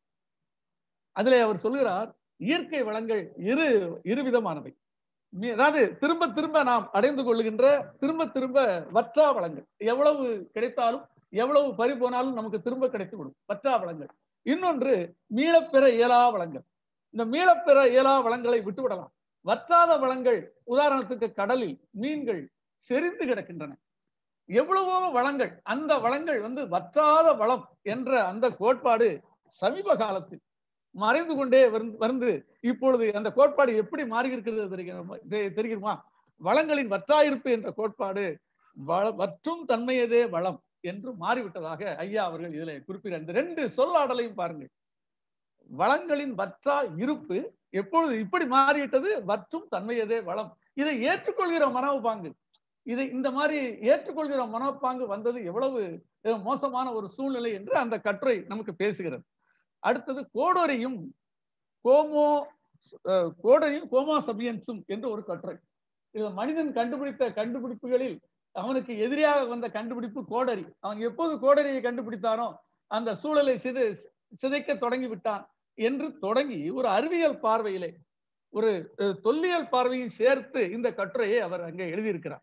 F: அதிலே அவர் சொல்லுகிறார் இயற்கை வளங்கள் இரு இருவிதமானவை மீ- அதாவது திரும்ப திரும்ப நாம் அடைந்து கொள்ளுகின்ற திரும்ப திரும்ப வற்றா வளங்கள் எவ்வளவு கிடைத்தாலும் எவ்வளவு பறி போனாலும் நமக்கு திரும்ப கிடைத்துவிடும் வற்றா வளங்கள் இன்னொன்று மீளப்பெற இயலா வளங்கள் இந்த மீளப்பெற இயலா வளங்களை விட்டுவிடலாம் வற்றாத வளங்கள் உதாரணத்துக்கு கடலில் மீன்கள் செறிந்து கிடக்கின்றன எவ்வளவோ வளங்கள் அந்த வளங்கள் வந்து வற்றாத வளம் என்ற அந்த கோட்பாடு சமீப காலத்தில் மறைந்து கொண்டே வந்து- வந்து இப்பொழுது அந்த கோட்பாடு எப்படி மாறி இருக்கிறது தெரிகிறமா தெ- தெரிகிறமா வளங்களின் வற்றாயிருப்பு என்ற கோட்பாடு வள- வற்றும் தன்மையதே வளம் என்று மாறிவிட்டதாக ஐயா அவர்கள் இதில் குறிப்பிட இந்த ரெண்டு சொல்லாடலையும் பாருங்கள் வளங்களின் வற்றா இருப்பு எப்பொழுது இப்படி மாறிவிட்டது வற்றும் தன்மையதே வளம் இதை ஏற்றுக்கொள்கிற மனோபாங்கு இதை இந்த மாதிரி ஏற்றுக்கொள்கிற மனோப்பாங்கு வந்தது எவ்வளவு அஹ், மோசமான ஒரு சூழ்நிலை என்று அந்த கட்டுரை நமக்கு பேசுகிறது அடுத்தது கோடோரியும் கோமோ அஹ், கோடரியும் கோமா சபியன்ஸும் என்று ஒரு கட்டுரை இது மனிதன் கண்டுபிடித்த கண்டுபிடிப்புகளில் அவனுக்கு எதிரியாக வந்த கண்டுபிடிப்பு கோடரி அவன் எப்போது கோடரியை கண்டுபிடித்தானோ அந்த சூழலை சிதை சிதைக்க தொடங்கி விட்டான் என்று தொடங்கி ஒரு அறிவியல் பார்வையிலே ஒரு அஹ், தொல்லியல் பார்வையை சேர்த்து இந்த கட்டுரையை அவர் அங்கே எழுதியிருக்கிறார்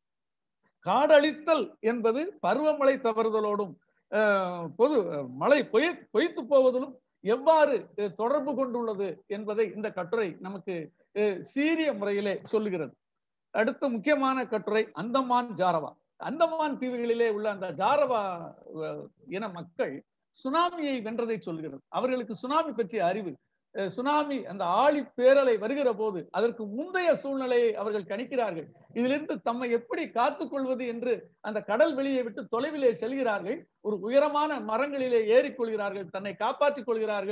F: காடழித்தல் என்பது பருவமழை தவறுதலோடும் அஹ், பொது அஹ், மழை பொய் பொய்த்து போவதிலும் எவ்வாறு அஹ், தொடர்பு கொண்டுள்ளது என்பதை இந்த கட்டுரை நமக்கு அஹ், சீரிய முறையிலே சொல்லுகிறது அடுத்த முக்கியமான கட்டுரை அந்தமான் ஜாரவா அந்தமான் தீவுகளிலே உள்ள அந்த ஜாரவா அஹ், இன மக்கள் சுனாமியை வென்றதை சொல்கிறது அவர்களுக்கு சுனாமி பற்றிய அறிவு அஹ், சுனாமி அந்த ஆழி பேரலை வருகிற போது அதற்கு முந்தைய சூழ்நிலையை அவர்கள் கணிக்கிறார்கள் இதிலிருந்து தம்மை எப்படி காத்துக் கொள்வது என்று அந்த கடல் வெளியை விட்டு தொலைவிலே செல்கிறார்கள் ஒரு உயரமான மரங்களிலே ஏறிக்கொள்கிறார்கள் தன்னை காப்பாற்றிக் கொள்கிறார்கள்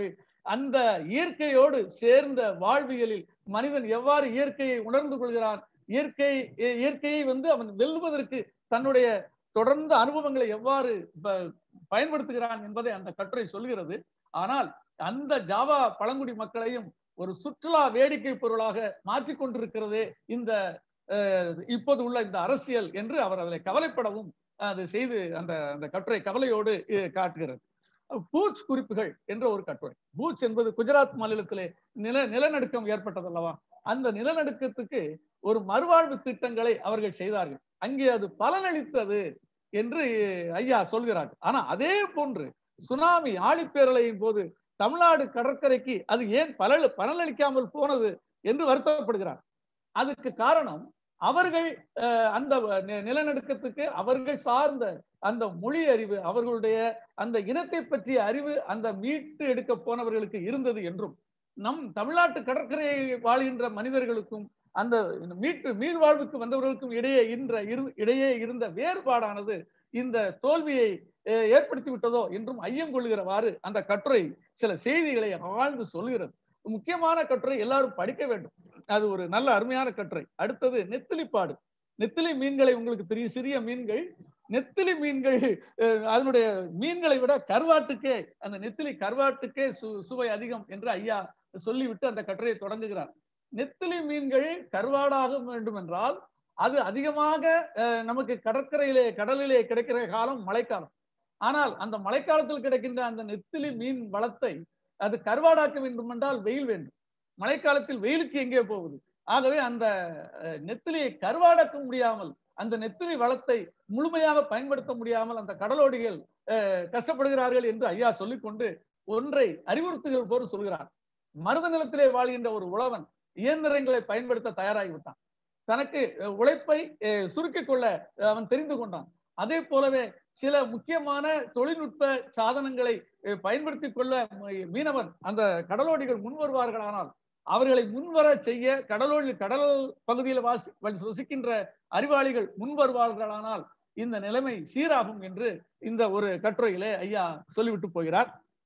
F: அந்த இயற்கையோடு சேர்ந்த வாழ்வியலில் மனிதன் எவ்வாறு இயற்கையை உணர்ந்து கொள்கிறான் இயற்கை இயற்கையை வந்து அவன் வெல்வதற்கு தன்னுடைய தொடர்ந்த அனுபவங்களை எவ்வாறு ப- பயன்படுத்துகிறான் என்பதை அந்த கட்டுரை சொல்கிறது ஆனால் அந்த ஜாவா பழங்குடி மக்களையும் ஒரு சுற்றுலா வேடிக்கை பொருளாக மாற்றிக் கொண்டிருக்கிறதே இந்த அஹ், இப்போது உள்ள இந்த அரசியல் என்று அவர் அதில் கவலைப்படவும் அது செய்து அந்த அந்த கட்டுரை கவலையோடு அஹ், காட்டுகிறது பூச் குறிப்புகள் என்ற ஒரு கட்டுரை பூச் என்பது குஜராத் மாநிலத்திலே நில நிலநடுக்கம் ஏற்பட்டது அல்லவா அந்த நிலநடுக்கத்துக்கு ஒரு மறுவாழ்வு திட்டங்களை அவர்கள் செய்தார்கள் அங்கே அது பலனளித்தது என்று ஐயா சொல்கிறார்கள் ஆனா அதே போன்று சுனாமி ஆழிப்பேரலையின் போது தமிழ்நாடு கடற்கரைக்கு அது ஏன் பலன் பலனளிக்காமல் போனது என்று வருத்தப்படுகிறார் அதுக்கு காரணம் அவர்கள் அஹ், அந்த நி- நிலநடுக்கத்துக்கு அவர்கள் சார்ந்த அந்த மொழி அறிவு அவர்களுடைய அந்த இனத்தை பற்றிய அறிவு அந்த மீட்டு எடுக்க போனவர்களுக்கு இருந்தது என்றும் நம் தமிழ்நாட்டு கடற்கரையை வாழ்கின்ற மனிதர்களுக்கும் அந்த மீட்டு மீள்வாழ்வுக்கு வந்தவர்களுக்கும் இடையே இருந்த இரு- இடையே இருந்த வேறுபாடானது இந்த தோல்வியை அஹ், ஏற்படுத்தி விட்டதோ என்றும் ஐயம் கொள்கிறவாறு அந்த கட்டுரை சில செய்திகளை ஆழ்ந்து சொல்கிறது முக்கியமான கட்டுரை எல்லாரும் படிக்க வேண்டும் அது ஒரு நல்ல அருமையான கட்டுரை அடுத்தது நெத்திலிப்பாடு நெத்திலி மீன்களை உங்களுக்கு தெரியும் சிறிய மீன்கள் நெத்திலி மீன்கள் அஹ், அதனுடைய மீன்களை விட கருவாட்டுக்கே அந்த நெத்திலி கருவாட்டுக்கே சு சுவை அதிகம் என்று ஐயா சொல்லிவிட்டு அந்த கட்டுரையை தொடங்குகிறார் நெத்திலி மீன்கள் கருவாடாக வேண்டும் என்றால் அது அதிகமாக அஹ், நமக்கு கடற்கரையிலே கடலிலே கிடைக்கிற காலம் மழைக்காலம் ஆனால் அந்த மழைக்காலத்தில் கிடைக்கின்ற அந்த நெத்திலி மீன் வளத்தை அது கருவாடாக்க வேண்டும் என்றால் வெயில் வேண்டும் மழைக்காலத்தில் வெயிலுக்கு எங்கே போகுது ஆகவே அந்த அஹ், நெத்திலியை கருவாடாக்க முடியாமல் அந்த நெத்திலி வளத்தை முழுமையாக பயன்படுத்த முடியாமல் அந்த கடலோடிகள் அஹ், கஷ்டப்படுகிறார்கள் என்று ஐயா சொல்லிக்கொண்டு ஒன்றை அறிவுறுத்துகள் போல சொல்கிறார் மருத நிலத்திலே வாழ்கின்ற ஒரு உழவன் இயந்திரங்களை பயன்படுத்த தயாராகிவிட்டான் தனக்கு அஹ், உழைப்பை அஹ், சுருக்கிக் கொள்ள அஹ், அவன் தெரிந்து கொண்டான் அதே போலவே சில முக்கியமான தொழில்நுட்ப சாதனங்களை அஹ், பயன்படுத்திக் கொள்ள ம- மீனவன் அந்த கடலோடிகள் முன் வருவார்களானால் அவர்களை முன்வர செய்ய கடலோடி கடல் பகுதியில் வாசி வசிக்கின்ற அறிவாளிகள் முன் வருவார்களானால் இந்த நிலைமை சீராகும் என்று இந்த ஒரு கட்டுரையிலே ஐயா சொல்லிவிட்டு போகிறார்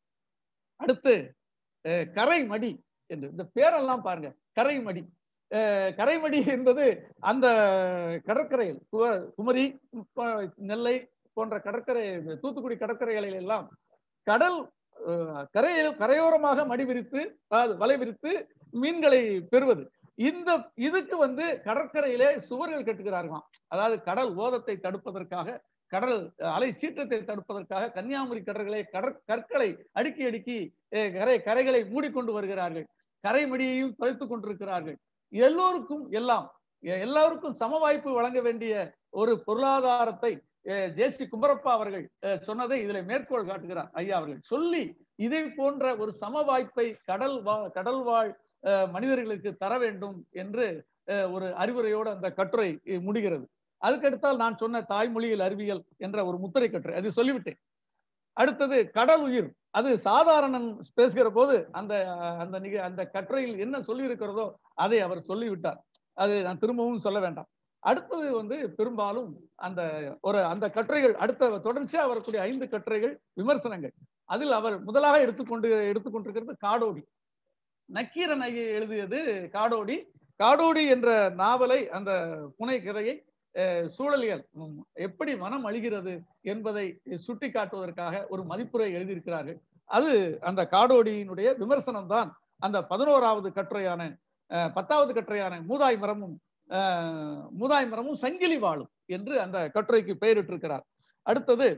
F: அடுத்து அஹ், கரைமடி என்று இந்த பேரெல்லாம் பாருங்க கரைமடி அஹ், கரைமடி என்பது அந்த கடற்கரையில் கு- குமரி ப- நெல்லை போன்ற கடற்கரை தூத்துக்குடி கடற்கரைகளில் எல்லாம் கடல் அஹ், கரையில் கரையோரமாக மடி விரித்து அதாவது வலை விரித்து மீன்களை பெறுவது இந்த இதுக்கு வந்து கடற்கரையிலே சுவர்கள் கட்டுகிறார்களாம் அதாவது கடல் ஓதத்தை தடுப்பதற்காக கடல் அஹ், அலை சீற்றத்தை தடுப்பதற்காக கன்னியாகுமரி கடற்களை கடற் கற்களை அடுக்கி அடுக்கி அஹ், கரை கரைகளை மூடிக்கொண்டு வருகிறார்கள் கரைமடியையும் தொலைத்துக் கொண்டிருக்கிறார்கள் எல்லோருக்கும் எல்லாம் எ- எல்லாருக்கும் சம வாய்ப்பு வழங்க வேண்டிய ஒரு பொருளாதாரத்தை அஹ், ஜேசி குமரப்பா அவர்கள் அஹ், சொன்னதை இதில் மேற்கோள் காட்டுகிறார் ஐயா அவர்கள் சொல்லி இதை போன்ற ஒரு சம வாய்ப்பை கடல் வா கடல் வாழ் அஹ், மனிதர்களுக்கு தர வேண்டும் என்று அஹ், ஒரு அறிவுரையோடு அந்த கட்டுரை அஹ், முடிகிறது அதுக்கடுத்தால் நான் சொன்ன தாய்மொழியில் அறிவியல் என்ற ஒரு முத்திரை கட்டுரை அது சொல்லிவிட்டேன் அடுத்தது கடல் உயிர் அது சாதாரணன் பேசுகிற போது அந்த அஹ், அந்த நிக அந்த கட்டுரையில் என்ன சொல்லி இருக்கிறதோ அதை அவர் சொல்லிவிட்டார் அது நான் திரும்பவும் சொல்ல வேண்டாம் அடுத்தது வந்து பெரும்பாலும் அந்த ஒரு அந்த கட்டுரைகள் அடுத்த தொடர்ச்சியா வரக்கூடிய ஐந்து கட்டுரைகள் விமர்சனங்கள் அதில் அவர் முதலாக எடுத்துக்கொண்டு எடுத்துக்கொண்டிருக்கிறது காடோடி நக்கீரன் ஐயா எழுதியது காடோடி காடோடி என்ற நாவலை அந்த புனை கதையை அஹ், சூழலியல் உம், எப்படி மனம் அழிகிறது என்பதை சுட்டி காட்டுவதற்காக ஒரு மதிப்புரை எழுதியிருக்கிறார்கள் அது அந்த காடோடியினுடைய விமர்சனம் தான் அந்த பதினோராவது கட்டுரையான அஹ், பத்தாவது கட்டுரையான மூதாய் மரமும் அஹ், மூதாய் மரமும் சங்கிலி வாழும் என்று அந்த கட்டுரைக்கு பெயரிட்டிருக்கிறார் அடுத்தது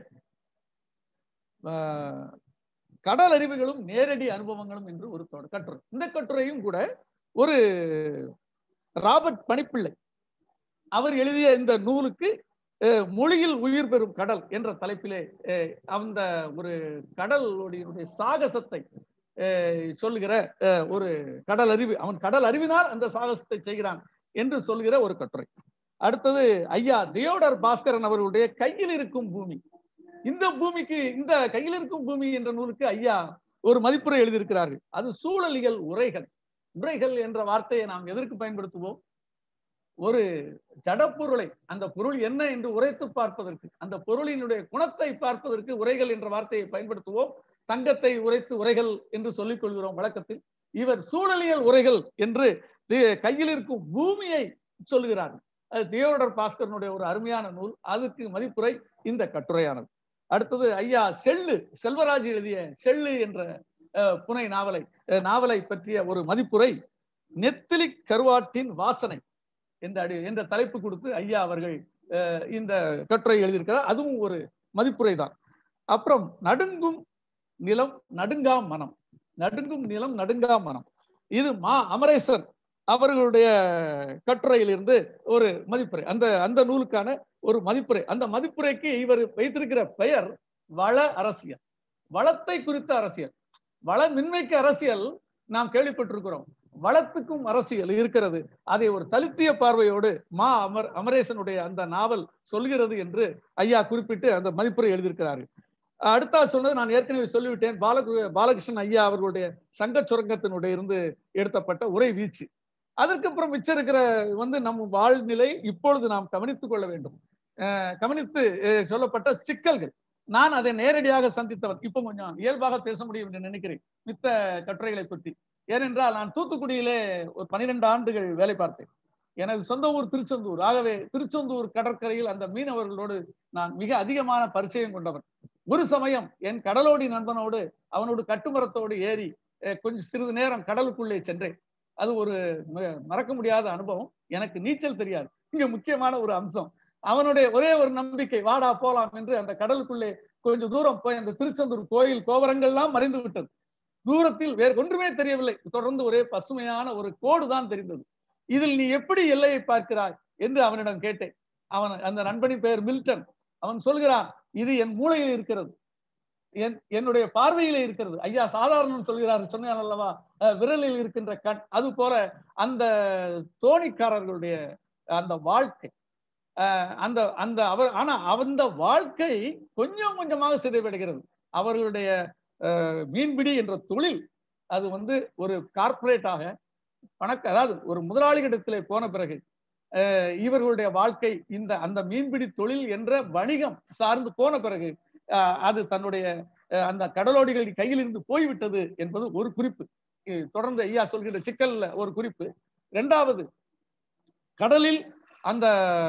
F: அஹ், கடல் அறிவுகளும் நேரடி அனுபவங்களும் என்று ஒரு தொட- கட்டுரை இந்த கட்டுரையும் கூட ஒரு ராபர்ட் பணிப்பிள்ளை அவர் எழுதிய இந்த நூலுக்கு அஹ், மொழியில் உயிர் பெறும் கடல் என்ற தலைப்பிலே அஹ், அந்த ஒரு கடலுடைய சாகசத்தை அஹ், சொல்லுகிற அஹ், ஒரு கடல் அறிவு அவன் கடல் அறிவினால் அந்த சாகசத்தை செய்கிறான் என்று சொல்கிற ஒரு கட்டுரை அடுத்தது ஐயா தியோடர் பாஸ்கரன் அவர்களுடைய கையில் இருக்கும் பூமி இந்த பூமிக்கு இந்த கையில் இருக்கும் பூமி என்ற நூலுக்கு ஐயா ஒரு மதிப்புரை எழுதியிருக்கிறார்கள் அது சூழலியல் உரைகள் உரைகள் என்ற வார்த்தையை நாம் எதற்கு பயன்படுத்துவோம் ஒரு ஜடப்பொருளை அந்த பொருள் என்ன என்று உரைத்து பார்ப்பதற்கு அந்த பொருளினுடைய குணத்தை பார்ப்பதற்கு உரைகள் என்ற வார்த்தையை பயன்படுத்துவோம் தங்கத்தை உரைத்து உரைகள் என்று சொல்லிக் கொள்கிறோம் வழக்கத்தில் இவர் சூழலியல் உரைகள் என்று தி- கையில் இருக்கும் பூமியை சொல்லுகிறார் அது தியோடர் பாஸ்கரனுடைய ஒரு அருமையான நூல் அதுக்கு மதிப்புரை இந்த கட்டுரையானது அடுத்தது ஐயா செல்லு செல்வராஜ் எழுதிய செல்லு என்ற அஹ், புனை நாவலை அஹ், நாவலை பற்றிய ஒரு மதிப்புரை நெத்திலி கருவாட்டின் வாசனை என்ற அடி என்ற தலைப்பு கொடுத்து ஐயா அவர்கள் அஹ், இந்த கட்டுரை எழுதியிருக்கிறார் அதுவும் ஒரு மதிப்புரை தான் அப்புறம் நடுங்கும் நிலம் நடுங்கா மனம் நடுங்கும் நிலம் நடுங்கா மனம் இது மா அமரேசன் அவர்களுடைய கட்டுரையிலிருந்து ஒரு மதிப்புரை அந்த அந்த நூலுக்கான ஒரு மதிப்புரை அந்த மதிப்புரைக்கு இவர் வைத்திருக்கிற பெயர் வள அரசியல் வளத்தை குறித்த அரசியல் வளமின்மைக்கு அரசியல் நாம் கேள்விப்பட்டிருக்கிறோம் வளத்துக்கும் அரசியல் இருக்கிறது அதை ஒரு தலித்திய பார்வையோடு மா அமர் அமரேசனுடைய அந்த நாவல் சொல்கிறது என்று ஐயா குறிப்பிட்டு அந்த மதிப்புரை எழுதியிருக்கிறார்கள் அடுத்தா சொன்னது நான் ஏற்கனவே சொல்லிவிட்டேன் பாலகு பாலகிருஷ்ணன் ஐயா அவர்களுடைய சங்க சுரங்கத்தினுடைய இருந்து எடுத்தப்பட்ட உரை வீச்சு அதற்கப்புறம் மிச்சம் இருக்கிற வந்து நம் வாழ்நிலை இப்பொழுது நாம் கவனித்துக் கொள்ள வேண்டும் அஹ் கவனித்து அஹ் சொல்லப்பட்ட சிக்கல்கள் நான் அதை நேரடியாக சந்தித்தவன் இப்போ கொஞ்சம் இயல்பாக பேச முடியும் என்று நினைக்கிறேன் மித்த கட்டுரைகளை பற்றி ஏனென்றால் நான் தூத்துக்குடியிலே ஒரு பனிரெண்டு ஆண்டுகள் வேலை பார்த்தேன் எனது சொந்த ஊர் திருச்செந்தூர் ஆகவே திருச்செந்தூர் கடற்கரையில் அந்த மீனவர்களோடு நான் மிக அதிகமான பரிச்சயம் கொண்டவன் ஒரு சமயம் என் கடலோடி நண்பனோடு அவனோடு கட்டுமரத்தோடு ஏறி அஹ், கொஞ்சம் சிறிது நேரம் கடலுக்குள்ளே சென்றேன் அது ஒரு ம- மறக்க முடியாத அனுபவம் எனக்கு நீச்சல் தெரியாது இங்க முக்கியமான ஒரு அம்சம் அவனுடைய ஒரே ஒரு நம்பிக்கை வாடா போலாம் என்று அந்த கடலுக்குள்ளே கொஞ்சம் தூரம் போய் அந்த திருச்செந்தூர் கோயில் கோபுரங்கள்லாம் மறைந்து விட்டது தூரத்தில் வேறு ஒன்றுமே தெரியவில்லை தொடர்ந்து ஒரே பசுமையான ஒரு கோடு தான் தெரிந்தது இதில் நீ எப்படி எல்லையை பார்க்கிறாய் என்று அவனிடம் கேட்டேன் அவன் அந்த நண்பனின் பெயர் மில்டன் அவன் சொல்கிறான் இது என் மூளையில் இருக்கிறது என் என்னுடைய பார்வையிலே இருக்கிறது ஐயா சாதாரணம் சொல்கிறார் சொன்னார் அல்லவா அஹ், விரலில் இருக்கின்ற கண் அது போல அந்த தோணிக்காரர்களுடைய அந்த வாழ்க்கை அஹ், அந்த அந்த அவர் ஆனா அந்த வாழ்க்கை கொஞ்சம் கொஞ்சமாக சிதைவடைகிறது அவர்களுடைய அஹ், மீன்பிடி என்ற தொழில் அது வந்து ஒரு கார்ப்பரேட்டாக பணக்க அதாவது ஒரு முதலாளிகளிடத்திலே போன பிறகு அஹ், இவர்களுடைய வாழ்க்கை இந்த அந்த மீன்பிடி தொழில் என்ற வணிகம் சார்ந்து போன பிறகு அஹ், அது தன்னுடைய அஹ், அந்த கடலோடிகள் கையில் இருந்து போய்விட்டது என்பது ஒரு குறிப்பு இ- தொடர்ந்து ஐயா சொல்கிற சிக்கல்ல ஒரு குறிப்பு இரண்டாவது கடலில் அந்த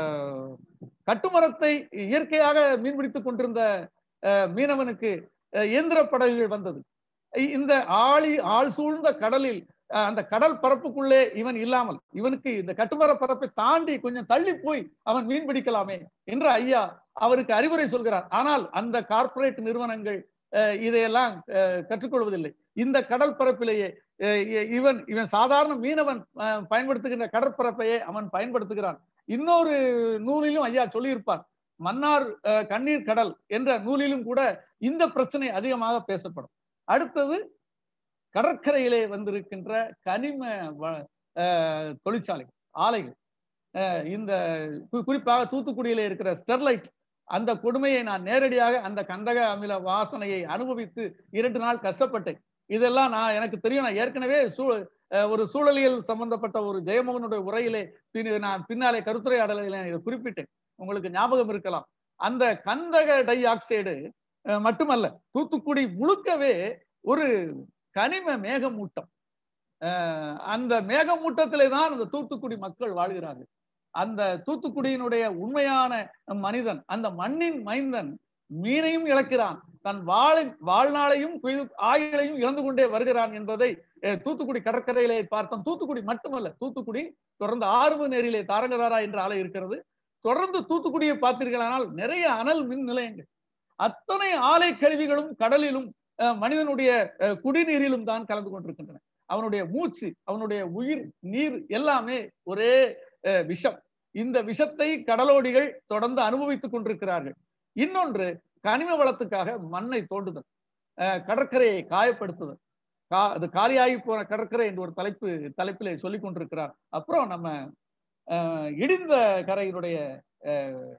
F: கட்டுமரத்தை இயற்கையாக மீன்பிடித்துக் கொண்டிருந்த அஹ், மீனவனுக்கு அஹ், இயந்திர படகுகள் வந்தது இ- இந்த ஆழி ஆள் சூழ்ந்த கடலில் அஹ், அந்த கடல் பரப்புக்குள்ளே இவன் இல்லாமல் இவனுக்கு இந்த கட்டுமர பரப்பை தாண்டி கொஞ்சம் தள்ளி போய் அவன் மீன் பிடிக்கலாமே என்று ஐயா அவருக்கு அறிவுரை சொல்கிறார் ஆனால் அந்த கார்ப்பரேட் நிறுவனங்கள் அஹ், இதையெல்லாம் அஹ், கற்றுக்கொள்வதில்லை இந்த கடல் பரப்பிலேயே அஹ், இ- இவன் இவன் சாதாரண மீனவன் அஹ், பயன்படுத்துகின்ற கடற்பரப்பையே அவன் பயன்படுத்துகிறான் இன்னொரு நூலிலும் ஐயா சொல்லியிருப்பார் மன்னார் அஹ், கண்ணீர் கடல் என்ற நூலிலும் கூட இந்த பிரச்சனை அதிகமாக பேசப்படும் அடுத்தது கடற்கரையிலே வந்திருக்கின்ற கனிம வ- அஹ், தொழிற்சாலைகள் ஆலைகள் அஹ், இந்த கு- குறிப்பாக தூத்துக்குடியிலே இருக்கிற ஸ்டெர்லைட் அந்த கொடுமையை நான் நேரடியாக அந்த கந்தக அமில வாசனையை அனுபவித்து இரண்டு நாள் கஷ்டப்பட்டேன் இதெல்லாம் நான் எனக்கு தெரியும் நான் ஏற்கனவே சூ அஹ், ஒரு சூழலியல் சம்பந்தப்பட்ட ஒரு ஜெயமோகனுடைய உரையிலே பின் நான் பின்னாலே கருத்துரையாடலில் நான் இதை குறிப்பிட்டேன் உங்களுக்கு ஞாபகம் இருக்கலாம் அந்த கந்தக டை ஆக்சைடு அஹ், மட்டுமல்ல தூத்துக்குடி முழுக்கவே ஒரு கனிம மேகமூட்டம் அஹ், அந்த மேகமூட்டத்திலே தான் அந்த தூத்துக்குடி மக்கள் வாழ்கிறார்கள் அந்த தூத்துக்குடியினுடைய உண்மையான மனிதன் அந்த மண்ணின் மைந்தன் மீனையும் இழக்கிறான் தன் வாழை வாழ்நாளையும் குயு- ஆயுளையும் இழந்து கொண்டே வருகிறான் என்பதை அஹ், தூத்துக்குடி கடற்கரையிலே பார்த்தோம் தூத்துக்குடி மட்டுமல்ல தூத்துக்குடி தொடர்ந்து ஆர்வ நேரிலே தாரங்கதாரா என்ற ஆலை இருக்கிறது தொடர்ந்து தூத்துக்குடியை பார்த்தீர்களானால் நிறைய அனல் மின் நிலையங்கள் அத்தனை ஆலை கழிவுகளும் கடலிலும் அஹ், மனிதனுடைய அஹ், குடிநீரிலும் தான் கலந்து கொண்டிருக்கின்றன அவனுடைய மூச்சு அவனுடைய உயிர் நீர் எல்லாமே ஒரே அஹ், விஷம் இந்த விஷத்தை கடலோடிகள் தொடர்ந்து அனுபவித்துக் கொண்டிருக்கிறார்கள் இன்னொன்று கனிம வளத்துக்காக மண்ணை தோண்டுதல் அஹ், கடற்கரையை காயப்படுத்துதல் கா அது காலியாகி போன கடற்கரை என்று ஒரு தலைப்பு தலைப்பிலே சொல்லிக் கொண்டிருக்கிறார் அப்புறம் நம்ம அஹ், இடிந்த கரையினுடைய அஹ்,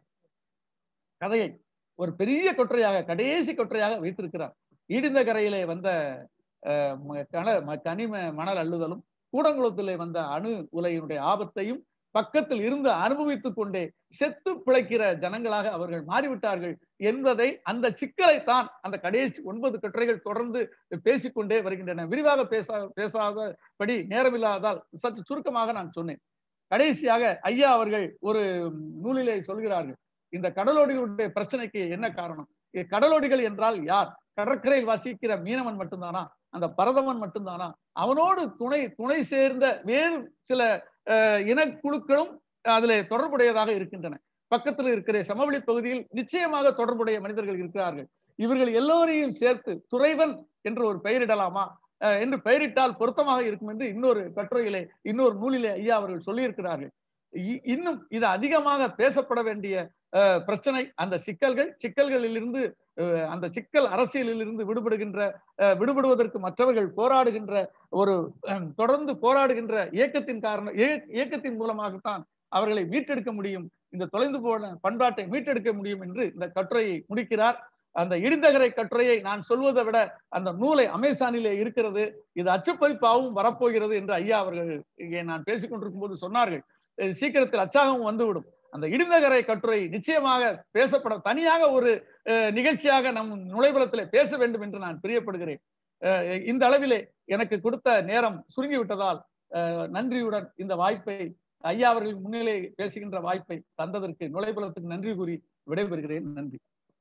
F: கதையை ஒரு பெரிய கொற்றையாக கடைசி கொற்றையாக வைத்திருக்கிறார் இடிந்த கரையிலே வந்த அஹ், ம- கன- ம- கனிம மணல் அள்ளுதலும் கூடங்குளத்திலே வந்த அணு உலையினுடைய ஆபத்தையும் பக்கத்தில் இருந்து அனுபவித்துக் கொண்டே செத்து பிழைக்கிற ஜனங்களாக அவர்கள் மாறிவிட்டார்கள் என்பதை அந்த சிக்கலைத்தான் அந்த கடைசி ஒன்பது கட்டுரைகள் தொடர்ந்து பேசிக்கொண்டே வருகின்றன விரிவாக பேசா பேசாதபடி நேரமில்லாததால் சற்று சுருக்கமாக நான் சொன்னேன் கடைசியாக ஐயா அவர்கள் ஒரு நூலிலே சொல்கிறார்கள் இந்த கடலோடிகளுடைய பிரச்சனைக்கு என்ன காரணம் இ- கடலோடிகள் என்றால் யார் கடற்கரையில் வசிக்கிற மீனவன் மட்டும்தானா அந்த பரதவன் மட்டும்தானா அவனோடு துணை துணை சேர்ந்த வேறு சில அஹ், இனக்குழுக்களும் அதிலே தொடர்புடையதாக இருக்கின்றன பக்கத்தில் இருக்கிற சமவெளி பகுதியில் நிச்சயமாக தொடர்புடைய மனிதர்கள் இருக்கிறார்கள் இவர்கள் எல்லோரையும் சேர்த்து துறைவன் என்று ஒரு பெயரிடலாமா அஹ், என்று பெயரிட்டால் பொருத்தமாக இருக்கும் என்று இன்னொரு கட்டுரையிலே இன்னொரு நூலிலே ஐயா அவர்கள் சொல்லியிருக்கிறார்கள் இ- இன்னும் இது அதிகமாக பேசப்பட வேண்டிய அஹ், பிரச்சனை அந்த சிக்கல்கள் சிக்கல்களிலிருந்து அஹ், அந்த சிக்கல் அரசியலில் இருந்து விடுபடுகின்ற அஹ், விடுபடுவதற்கு மற்றவர்கள் போராடுகின்ற ஒரு அஹ், தொடர்ந்து போராடுகின்ற இயக்கத்தின் காரணம் இய- இயக்கத்தின் மூலமாகத்தான் அவர்களை மீட்டெடுக்க முடியும் இந்த தொலைந்து போன பண்பாட்டை மீட்டெடுக்க முடியும் என்று இந்த கட்டுரையை முடிக்கிறார் அந்த இடிந்தகரை கட்டுரையை நான் சொல்வதை விட அந்த நூலை அமேசானிலே இருக்கிறது இது அச்சுப்பதிப்பாகவும் வரப்போகிறது என்று ஐயா அவர்கள் இங்கே நான் பேசிக் கொண்டிருக்கும் போது சொன்னார்கள் அஹ் சீக்கிரத்தில் அச்சாகவும் வந்துவிடும் அந்த இடிந்தகரை கட்டுரை நிச்சயமாக பேசப்பட தனியாக ஒரு அஹ், நிகழ்ச்சியாக நம் நுழைவுலத்திலே பேச வேண்டும் என்று நான் பிரியப்படுகிறேன் அஹ், இந்த அளவிலே எனக்கு கொடுத்த நேரம் சுருங்கி விட்டதால் அஹ், நன்றியுடன் இந்த வாய்ப்பை ஐயா அவர்கள் முன்னிலை பேசுகின்ற வாய்ப்பை தந்ததற்கு நுழைவுலத்துக்கு நன்றி கூறி விடைபெறுகிறேன் நன்றி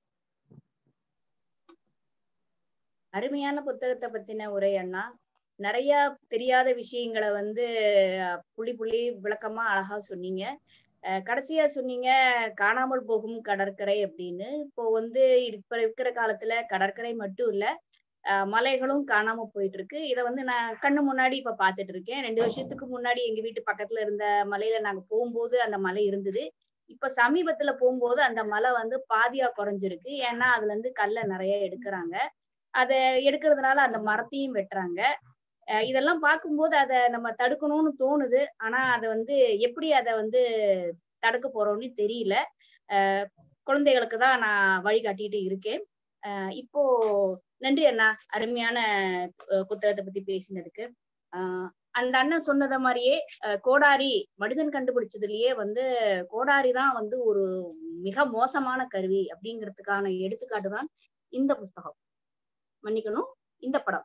C: அருமையான புத்தகத்தை பத்தின உரை அண்ணா நிறைய தெரியாத விஷயங்களை வந்து அஹ், புள்ளி புள்ளி விளக்கமா அழகா சொன்னீங்க அஹ், கடைசியா சொன்னீங்க காணாமல் போகும் கடற்கரை அப்படின்னு இப்போ வந்து இப்ப இருக்கிற காலத்துல கடற்கரை மட்டும் இல்ல அஹ், மலைகளும் காணாம போயிட்டு இருக்கு இதை வந்து நான் கண்ணு முன்னாடி இப்ப பாத்துட்டு இருக்கேன் ரெண்டு வருஷத்துக்கு முன்னாடி எங்க வீட்டு பக்கத்துல இருந்த மலையில நாங்க போகும்போது அந்த மலை இருந்தது இப்ப சமீபத்துல போகும்போது அந்த மலை வந்து பாதியா குறைஞ்சிருக்கு ஏன்னா அதுல இருந்து கல்லை நிறைய எடுக்கிறாங்க அதை எடுக்கிறதுனால அந்த மரத்தையும் வெட்டுறாங்க அஹ் இதெல்லாம் பார்க்கும்போது அதை நம்ம தடுக்கணும்னு தோணுது ஆனா அதை வந்து எப்படி அதை வந்து தடுக்க போறோம்னு தெரியல அஹ் குழந்தைகளுக்கு தான் நான் வழிகாட்டிட்டு இருக்கேன் அஹ் இப்போ நன்றி அண்ணா அருமையான அஹ் புத்தகத்தை பத்தி பேசினதுக்கு ஆஹ் அந்த அண்ணன் சொன்னத மாதிரியே அஹ் கோடாரி மனிதன் கண்டுபிடிச்சதுலயே வந்து கோடாரி தான் வந்து ஒரு மிக மோசமான கருவி அப்படிங்கிறதுக்கான எடுத்துக்காட்டு தான் இந்த புஸ்தகம் மன்னிக்கணும் இந்த படம்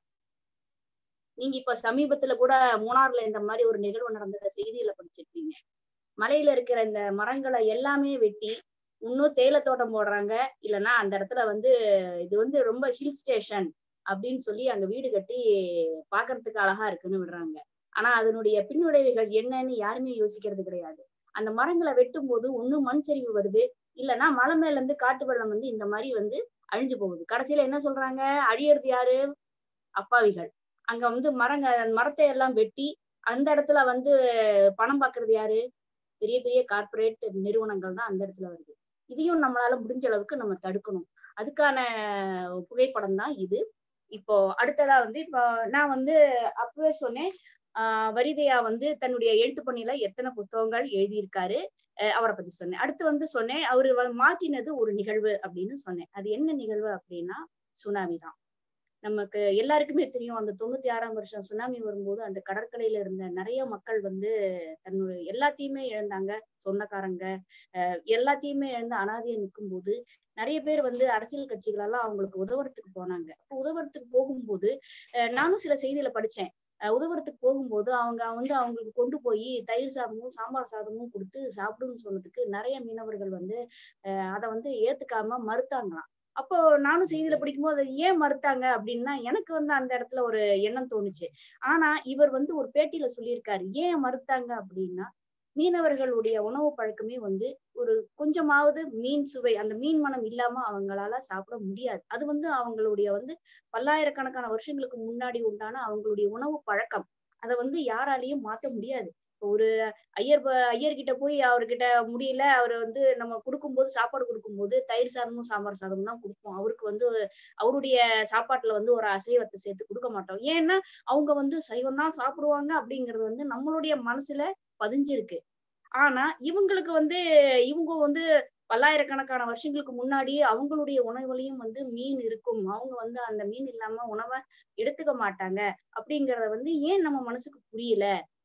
C: நீங்க இப்ப சமீபத்துல கூட மூணார்ல இந்த மாதிரி ஒரு நிகழ்வு நடந்த செய்தியில படிச்சிருப்பீங்க மலையில இருக்கிற இந்த மரங்களை எல்லாமே வெட்டி இன்னும் தேயிலை தோட்டம் போடுறாங்க இல்லைன்னா அந்த இடத்துல வந்து இது வந்து ரொம்ப ஹில் ஸ்டேஷன் அப்படின்னு சொல்லி அங்க வீடு கட்டி பாக்குறதுக்கு அழகா இருக்குன்னு விடுறாங்க ஆனா அதனுடைய பின்விளைவுகள் என்னன்னு யாருமே யோசிக்கிறது கிடையாது அந்த மரங்களை வெட்டும் போது ஒண்ணு மண் சரிவு வருது இல்லைன்னா மலை மேல இருந்து காட்டு வெள்ளம் வந்து இந்த மாதிரி வந்து அழிஞ்சு போகுது கடைசியில என்ன சொல்றாங்க அழியறது யாரு அப்பாவிகள் அங்க வந்து மரங்க மரத்தை எல்லாம் வெட்டி அந்த இடத்துல வந்து பணம் பாக்குறது யாரு பெரிய பெரிய கார்ப்பரேட் நிறுவனங்கள் தான் அந்த இடத்துல வருது இதையும் நம்மளால முடிஞ்ச அளவுக்கு நம்ம தடுக்கணும் அதுக்கான புகைப்படம் தான் இது இப்போ அடுத்ததா வந்து இப்போ நான் வந்து அப்பவே சொன்னேன் ஆஹ் வரிதையா வந்து தன்னுடைய எழுத்து பணியில எத்தனை புஸ்தகங்கள் எழுதியிருக்காரு அஹ் அவரை பத்தி சொன்னேன் அடுத்து வந்து சொன்னேன் அவரு வ- மாற்றினது ஒரு நிகழ்வு அப்படின்னு சொன்னேன் அது என்ன நிகழ்வு அப்படின்னா சுனாமி தான் நமக்கு எல்லாருக்குமே தெரியும் அந்த தொண்ணூத்தி ஆறாம் வருஷம் சுனாமி வரும்போது அந்த கடற்கரையில இருந்த நிறைய மக்கள் வந்து தன்னுடைய எல்லாத்தையுமே இழந்தாங்க சொந்தக்காரங்க அஹ் எல்லாத்தையுமே இழந்து அனாதையா நிற்கும் போது நிறைய பேர் வந்து அரசியல் கட்சிகளெல்லாம் அவங்களுக்கு உதவுறதுக்கு போனாங்க அப்போ உதவுறதுக்கு போகும்போது அஹ் நானும் சில செய்தியில படிச்சேன் அஹ் உதவுறதுக்கு போகும்போது அவங்க வந்து அவங்களுக்கு கொண்டு போய் தயிர் சாதமும் சாம்பார் சாதமும் கொடுத்து சாப்பிடுன்னு சொன்னதுக்கு நிறைய மீனவர்கள் வந்து அஹ் அதை வந்து ஏத்துக்காம மறுத்தாங்களாம் அப்போ நானும் செய்தியில படிக்கும்போது அதை ஏன் மறுத்தாங்க அப்படின்னா எனக்கு வந்து அந்த இடத்துல ஒரு எண்ணம் தோணுச்சு ஆனா இவர் வந்து ஒரு பேட்டியில சொல்லியிருக்காரு ஏன் மறுத்தாங்க அப்படின்னா மீனவர்களுடைய உணவு பழக்கமே வந்து ஒரு கொஞ்சமாவது மீன் சுவை அந்த மீன் மனம் இல்லாம அவங்களால சாப்பிட முடியாது அது வந்து அவங்களுடைய வந்து பல்லாயிரக்கணக்கான வருஷங்களுக்கு முன்னாடி உண்டான அவங்களுடைய உணவு பழக்கம் அதை வந்து யாராலையும் மாத்த முடியாது இப்போ ஒரு ஐயர் ப- ஐயர்கிட்ட போய் அவர்கிட்ட முடியல அவர் வந்து நம்ம கொடுக்கும்போது சாப்பாடு கொடுக்கும்போது தயிர் சாதமும் சாம்பார் சாதமும் தான் கொடுப்போம் அவருக்கு வந்து அவருடைய சாப்பாட்டுல வந்து ஒரு அசைவத்தை சேர்த்து கொடுக்க மாட்டோம் ஏன்னா அவங்க வந்து சைவம் தான் சாப்பிடுவாங்க அப்படிங்கிறது வந்து நம்மளுடைய மனசுல பதிஞ்சிருக்கு ஆனா இவங்களுக்கு வந்து இவங்க வந்து பல்லாயிரக்கணக்கான வருஷங்களுக்கு முன்னாடி அவங்களுடைய உணவுலையும் வந்து மீன் இருக்கும் அவங்க வந்து அந்த மீன் இல்லாம உணவை எடுத்துக்க மாட்டாங்க அப்படிங்கறத வந்து ஏன் நம்ம மனசுக்கு புரியல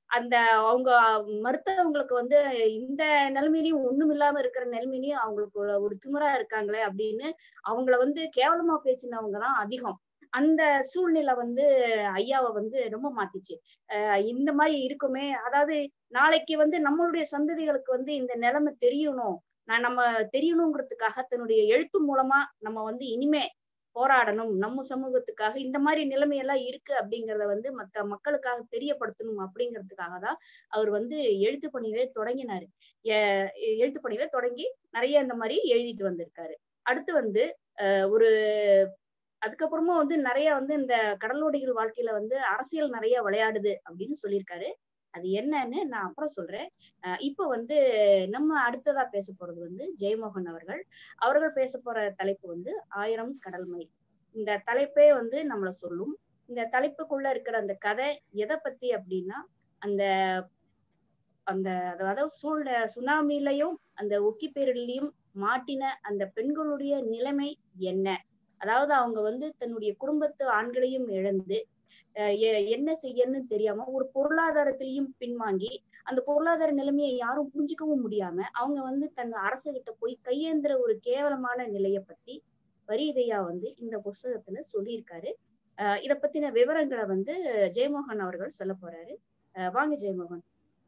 C: அந்த அவங்க மருத்துவங்களுக்கு வந்து இந்த நிலைமையிலயும் ஒண்ணும் இல்லாம இருக்கிற நிலைமையிலயும் அவங்களுக்கு ஒரு- ஒரு திமிரா இருக்காங்களே அப்படின்னு அவங்கள வந்து கேவலமா பேசினவங்க தான் அதிகம் அந்த சூழ்நிலை வந்து ஐயாவை வந்து ரொம்ப மாத்திச்சு அஹ் இந்த மாதிரி இருக்குமே அதாவது நாளைக்கு வந்து நம்மளுடைய சந்ததிகளுக்கு வந்து இந்த நிலைமை தெரியணும் நான் நம்ம தெரியணுங்கிறதுக்காக தன்னுடைய எழுத்து மூலமா நம்ம வந்து இனிமே போராடணும் நம்ம சமூகத்துக்காக இந்த மாதிரி நிலைமையெல்லாம் இருக்கு அப்படிங்கறத வந்து மத்த மக்களுக்காக தெரியப்படுத்தணும் அப்படிங்கிறதுக்காக தான் அவர் வந்து எழுத்து பணிகளை தொடங்கினாரு எ- எழுத்து பணிகளை தொடங்கி நிறைய இந்த மாதிரி எழுதிட்டு வந்திருக்காரு அடுத்து வந்து அஹ் ஒரு அதுக்கப்புறமா வந்து நிறைய வந்து இந்த கடலோடிகள் வாழ்க்கையில வந்து அரசியல் நிறைய விளையாடுது அப்படின்னு சொல்லியிருக்காரு அது என்னன்னு நான் அப்புறம் சொல்றேன் அஹ் இப்ப வந்து நம்ம அடுத்ததா பேச போறது வந்து ஜெயமோகன் அவர்கள் அவர்கள் பேச போற தலைப்பு வந்து ஆயிரம் கடல் மைல் இந்த தலைப்பே வந்து நம்மள சொல்லும் இந்த தலைப்புக்குள்ள இருக்கிற அந்த கதை எதை பத்தி அப்படின்னா அந்த அந்த அதாவது சூழ்நிலை சுனாமிலையும் அந்த ஒக்கி பேரிலையும் மாட்டின அந்த பெண்களுடைய நிலைமை என்ன அதாவது அவங்க வந்து தன்னுடைய குடும்பத்து ஆண்களையும் இழந்து அஹ் எ- என்ன செய்யணும்னு தெரியாம ஒரு பொருளாதாரத்திலையும் பின்வாங்கி அந்த பொருளாதார நிலைமையை யாரும் புரிஞ்சுக்கவும் முடியாம அவங்க வந்து தன் அரசுகிட்ட போய் கையேந்திர ஒரு கேவலமான நிலைய பத்தி வரிதையா வந்து இந்த புஸ்தகத்துல சொல்லியிருக்காரு அஹ் இத பத்தின விவரங்களை வந்து ஜெயமோகன் அவர்கள் சொல்ல போறாரு அஹ் வாங்க ஜெயமோகன்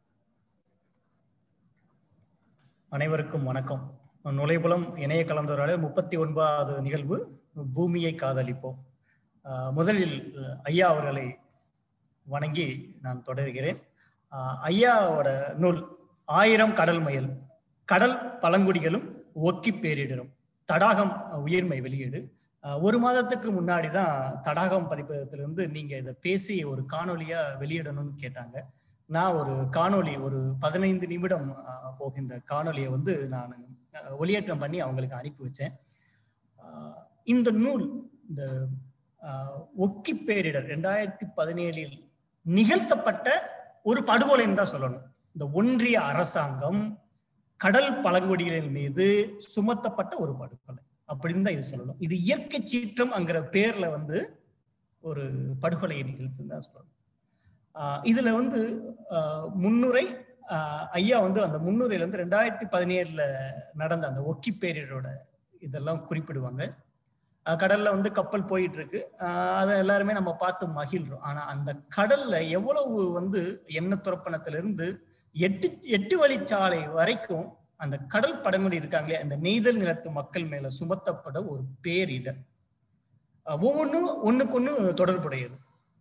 A: அனைவருக்கும் வணக்கம் நுழைபுலம் இணைய கலந்துரையாடல் முப்பத்தி ஒன்பதாவது நிகழ்வு பூமியை காதலிப்போம் ஆஹ் முதலில் அஹ், ஐயா அவர்களை வணங்கி நான் தொடர்கிறேன் ஆஹ், ஐயாவோட நூல் ஆயிரம் கடல் மயல் கடல் பழங்குடிகளும் ஒக்கி பேரிடரும் தடாகம் உயிர்மை வெளியீடு ஆஹ், ஒரு மாதத்துக்கு முன்னாடி தான் தடாகம் பதிப்பகத்திலிருந்து நீங்க இதை பேசி ஒரு காணொலியா வெளியிடணும்னு கேட்டாங்க நான் ஒரு காணொளி ஒரு பதினைந்து நிமிடம் ஆஹ், போகின்ற காணொளியை வந்து நான் ஆஹ், ஒளியேற்றம் பண்ணி அவங்களுக்கு அனுப்பி வச்சேன் ஆஹ், இந்த நூல் இந்த ஆஹ், ஒக்கி பேரிடர் ரெண்டாயிரத்தி பதினேழில் நிகழ்த்தப்பட்ட ஒரு படுகொலைன்னு தான் சொல்லணும் இந்த ஒன்றிய அரசாங்கம் கடல் பழங்குடிகளின் மீது சுமத்தப்பட்ட ஒரு படுகொலை அப்படின்னு தான் இது சொல்லணும் இது இயற்கை சீற்றம் அங்கிற பேர்ல வந்து ஒரு படுகொலையை நிகழ்த்துன்னு தான் சொல்லணும் ஆஹ் இதுல வந்து ஆஹ் முன்னுரை ஆஹ் ஐயா வந்து அந்த முன்னுரையில வந்து ரெண்டாயிரத்தி பதினேழுல நடந்த அந்த ஒக்கி பேரிடரோட இதெல்லாம் குறிப்பிடுவாங்க ஆஹ் கடல்ல வந்து கப்பல் போயிட்டு இருக்கு ஆஹ் அதை எல்லாருமே நம்ம பார்த்து மகிழ்றோம் ஆனா அந்த கடல்ல எவ்வளவு வந்து எண்ணெய் துறப்பணத்துல இருந்து எட்டு எட்டு வழிச்சாலை வரைக்கும் அந்த கடல் படங்குடி இருக்காங்களே அந்த நெய்தல் நிலத்து மக்கள் மேல சுமத்தப்பட ஒரு பேரிடர் ஆஹ் ஒவ்வொன்றும் ஒண்ணுக்கு ஒண்ணு தொடர்புடையது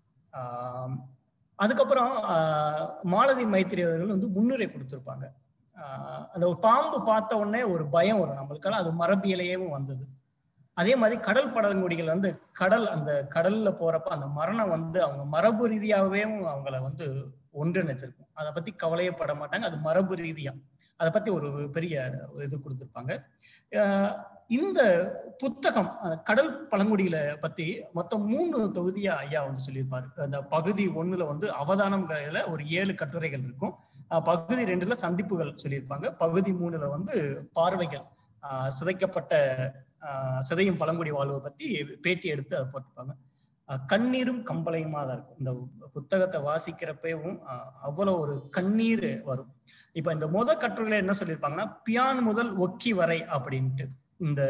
A: ஆஹ் அதுக்கப்புறம் ஆஹ் மாலதி மைத்திரி அவர்கள் வந்து முன்னுரை கொடுத்திருப்பாங்க ஆஹ் அந்த ஒரு பாம்பு பார்த்த உடனே ஒரு பயம் வரும் நம்மளுக்கெல்லாம் அது மரபியலையேவும் வந்தது அதே மாதிரி கடல் பழங்குடிகள் வந்து கடல் அந்த கடல்ல போறப்ப அந்த மரணம் வந்து அவங்க மரபு ரீதியாகவே அவங்கள வந்து ஒன்றிணைச்சிருக்கும் அதை பத்தி கவலையே பட மாட்டாங்க அது மரபு ரீதியா அதை பத்தி ஒரு பெரிய ஒரு இது கொடுத்திருப்பாங்க ஆஹ் இந்த புத்தகம் அந்த கடல் பழங்குடியில பத்தி மொத்தம் மூணு தொகுதியா ஐயா வந்து சொல்லியிருப்பாரு அந்த பகுதி ஒண்ணுல வந்து அவதானம்ங்கிறதுல ஒரு ஏழு கட்டுரைகள் இருக்கும் ஆஹ் பகுதி ரெண்டுல சந்திப்புகள் சொல்லியிருப்பாங்க பகுதி மூணுல வந்து பார்வைகள் ஆஹ் சிதைக்கப்பட்ட ஆஹ் சிதையும் பழங்குடி வாழ்வை பத்தி பேட்டி எடுத்து அதை போட்டிருப்பாங்க ஆஹ் கண்ணீரும் கம்பளையுமா தான் இருக்கும் இந்த புத்தகத்தை வாசிக்கிறப்பவும் ஆஹ் அவ்வளவு ஒரு கண்ணீர் வரும் இப்ப இந்த முத கட்டுரையில என்ன சொல்லியிருப்பாங்கன்னா பியான் முதல் ஒக்கி வரை அப்படின்ட்டு இந்த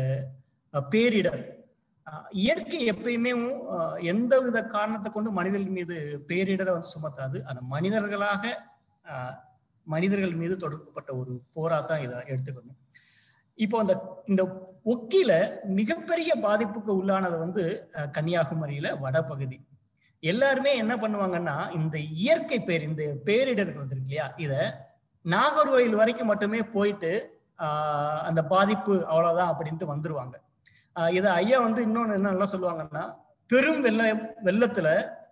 A: அஹ், பேரிடர் ஆஹ், இயற்கை எப்பயுமே ஆஹ், எந்த வித காரணத்தை கொண்டு மனிதர்கள் மீது பேரிடரை வந்து சுமத்தாது அந்த மனிதர்களாக ஆஹ், மனிதர்கள் மீது தொடர்புப்பட்ட ஒரு போரா தான் இதை எடுத்துக்கணும் இப்போ அந்த இந்த ஒக்கில மிகப்பெரிய பாதிப்புக்கு உள்ளானது வந்து அஹ், கன்னியாகுமரியில வடபகுதி எல்லாருமே என்ன பண்ணுவாங்கன்னா இந்த இயற்கை பேர் இந்த பேரிடர்கள் இருக்கு இல்லையா இத நாகர்கோயில் வரைக்கும் மட்டுமே போயிட்டு ஆஹ் அந்த பாதிப்பு அவ்வளவுதான் அப்படின்ட்டு வந்துருவாங்க ஆஹ் இதை ஐயா வந்து இன்னொன்னு என்ன நல்லா சொல்லுவாங்கன்னா பெரும் வெள்ள வெள்ளத்துல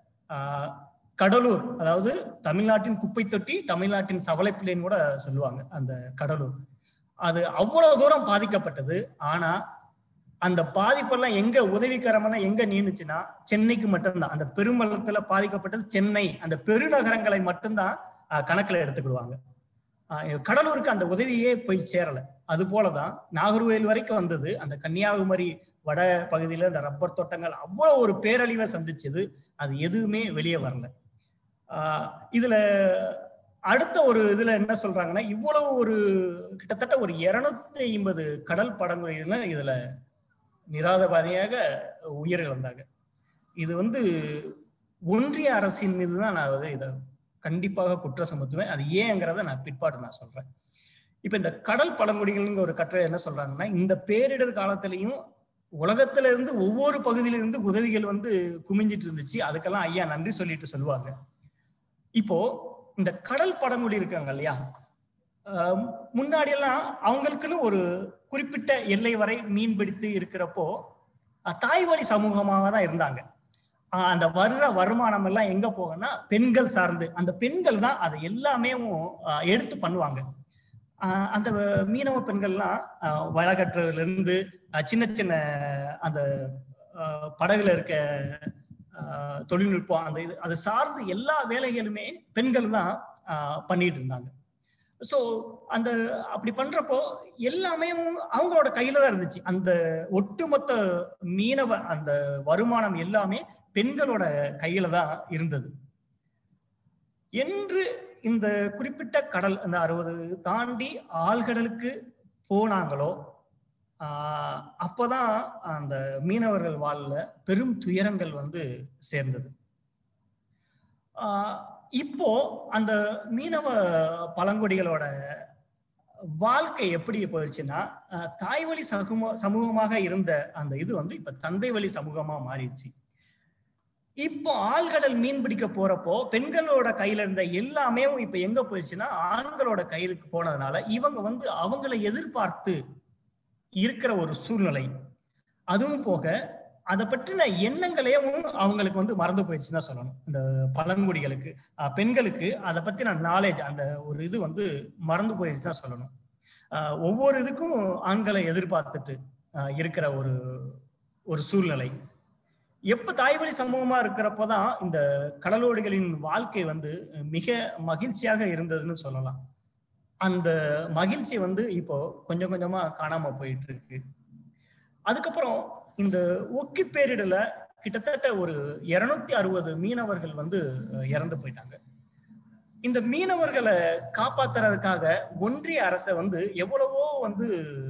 A: ஆஹ் கடலூர் அதாவது தமிழ்நாட்டின் குப்பை தொட்டி தமிழ்நாட்டின் சவலைப்பிள்ளைன்னு கூட சொல்லுவாங்க அந்த கடலூர் அது அவ்வளவு தூரம் பாதிக்கப்பட்டது ஆனா அந்த பாதிப்பெல்லாம் எங்க உதவிகரமான எங்க நீண்டுச்சுன்னா சென்னைக்கு மட்டும்தான் அந்த பெரும்பள்ளத்துல பாதிக்கப்பட்டது சென்னை அந்த பெருநகரங்களை மட்டும்தான் ஆஹ் கணக்குல எடுத்துக்கிடுவாங்க ஆஹ் கடலூருக்கு அந்த உதவியே போய் சேரல அது போலதான் நாகர்கோயில் வரைக்கும் வந்தது அந்த கன்னியாகுமரி வட பகுதியில இந்த ரப்பர் தோட்டங்கள் அவ்வளவு ஒரு பேரழிவை சந்திச்சது அது எதுவுமே வெளியே வரல ஆஹ் இதுல அடுத்த ஒரு இதுல என்ன சொல்றாங்கன்னா இவ்வளவு ஒரு கிட்டத்தட்ட ஒரு இருநூத்தி ஐம்பது கடல் படங்குடியில இதுல நிராதபாரியாக உயிரிழந்தாங்க இது வந்து ஒன்றிய அரசின் மீது தான் நான் வந்து இதை கண்டிப்பாக குற்றம் சுமத்துவேன் அது ஏங்கிறத நான் பிற்பாடு நான் சொல்றேன் இப்ப இந்த கடல் பழங்குடிகள்ங்கிற ஒரு கட்டுரை என்ன சொல்றாங்கன்னா இந்த பேரிடர் காலத்திலையும் உலகத்துல இருந்து ஒவ்வொரு பகுதியில இருந்து உதவிகள் வந்து குமிஞ்சிட்டு இருந்துச்சு அதுக்கெல்லாம் ஐயா நன்றி சொல்லிட்டு சொல்லுவாங்க இப்போ இந்த கடல் பழங்குடி இருக்காங்க இல்லையா ஆஹ் முன்னாடி எல்லாம் அவங்களுக்குன்னு ஒரு குறிப்பிட்ட எல்லை வரை மீன் பிடித்து இருக்கிறப்போ அஹ் தாய் வழி சமூகமாக தான் இருந்தாங்க ஆஹ் அந்த வருகிற வருமானம் எல்லாம் எங்க போகும்னா பெண்கள் சார்ந்து அந்த பெண்கள் தான் அதை எல்லாமே ஆஹ் எடுத்து பண்ணுவாங்க ஆஹ் அந்த மீனவ பெண்கள்லாம் ஆஹ் வலை கட்டுறதுல இருந்து ஆஹ் சின்ன சின்ன அந்த ஆஹ் படகுல இருக்க ஆஹ் தொழில்நுட்பம் அந்த இது அது சார்ந்து எல்லா வேலைகளுமே பெண்கள் தான் ஆஹ் பண்ணிட்டு இருந்தாங்க ஸோ அந்த அப்படி பண்றப்போ எல்லாமே அவங்களோட கையில தான் இருந்துச்சு அந்த ஒட்டுமொத்த மீனவ அந்த வருமானம் எல்லாமே பெண்களோட கையில தான் இருந்தது என்று இந்த குறிப்பிட்ட கடல் அந்த அறுபது தாண்டி ஆழ்கடலுக்கு போனாங்களோ ஆஹ் அப்போதான் அந்த மீனவர்கள் வாழ்ல பெரும் துயரங்கள் வந்து சேர்ந்தது ஆஹ் இப்போ அந்த மீனவ பழங்குடிகளோட வாழ்க்கை எப்படி போயிடுச்சுன்னா ஆஹ் தாய் வழி சமூக சமூகமாக இருந்த அந்த இது வந்து இப்ப தந்தை வழி சமூகமா மாறிடுச்சு இப்போ ஆழ்கடல் மீன் பிடிக்க போறப்போ பெண்களோட கையில இருந்த எல்லாமே இப்ப எங்க போயிடுச்சுன்னா ஆண்களோட கையிலுக்கு போனதுனால இவங்க வந்து அவங்கள எதிர்பார்த்து இருக்கிற ஒரு சூழ்நிலை அதுவும் போக அதை பற்றின எண்ணங்களையும் அவங்களுக்கு வந்து மறந்து போயிடுச்சுன்னு தான் சொல்லணும் இந்த பழங்குடிகளுக்கு அஹ் பெண்களுக்கு அதை பத்தின நாலேஜ் அந்த ஒரு இது வந்து மறந்து போயிடுச்சு தான் சொல்லணும் அஹ் ஒவ்வொரு இதுக்கும் ஆண்களை எதிர்பார்த்துட்டு அஹ் இருக்கிற ஒரு ஒரு சூழ்நிலை எப்ப தாய்வழி சமூகமா இருக்கிறப்பதான் இந்த கடலோடிகளின் வாழ்க்கை வந்து மிக மகிழ்ச்சியாக இருந்ததுன்னு சொல்லலாம் அந்த மகிழ்ச்சி வந்து இப்போ கொஞ்சம் கொஞ்சமா காணாம போயிட்டு இருக்கு அதுக்கப்புறம் இந்த ஒக்கி பேரிடல கிட்டத்தட்ட ஒரு இருநூத்தி அறுபது மீனவர்கள் வந்து அஹ், இறந்து போயிட்டாங்க இந்த மீனவர்களை காப்பாத்துறதுக்காக ஒன்றிய அரசை வந்து எவ்வளவோ வந்து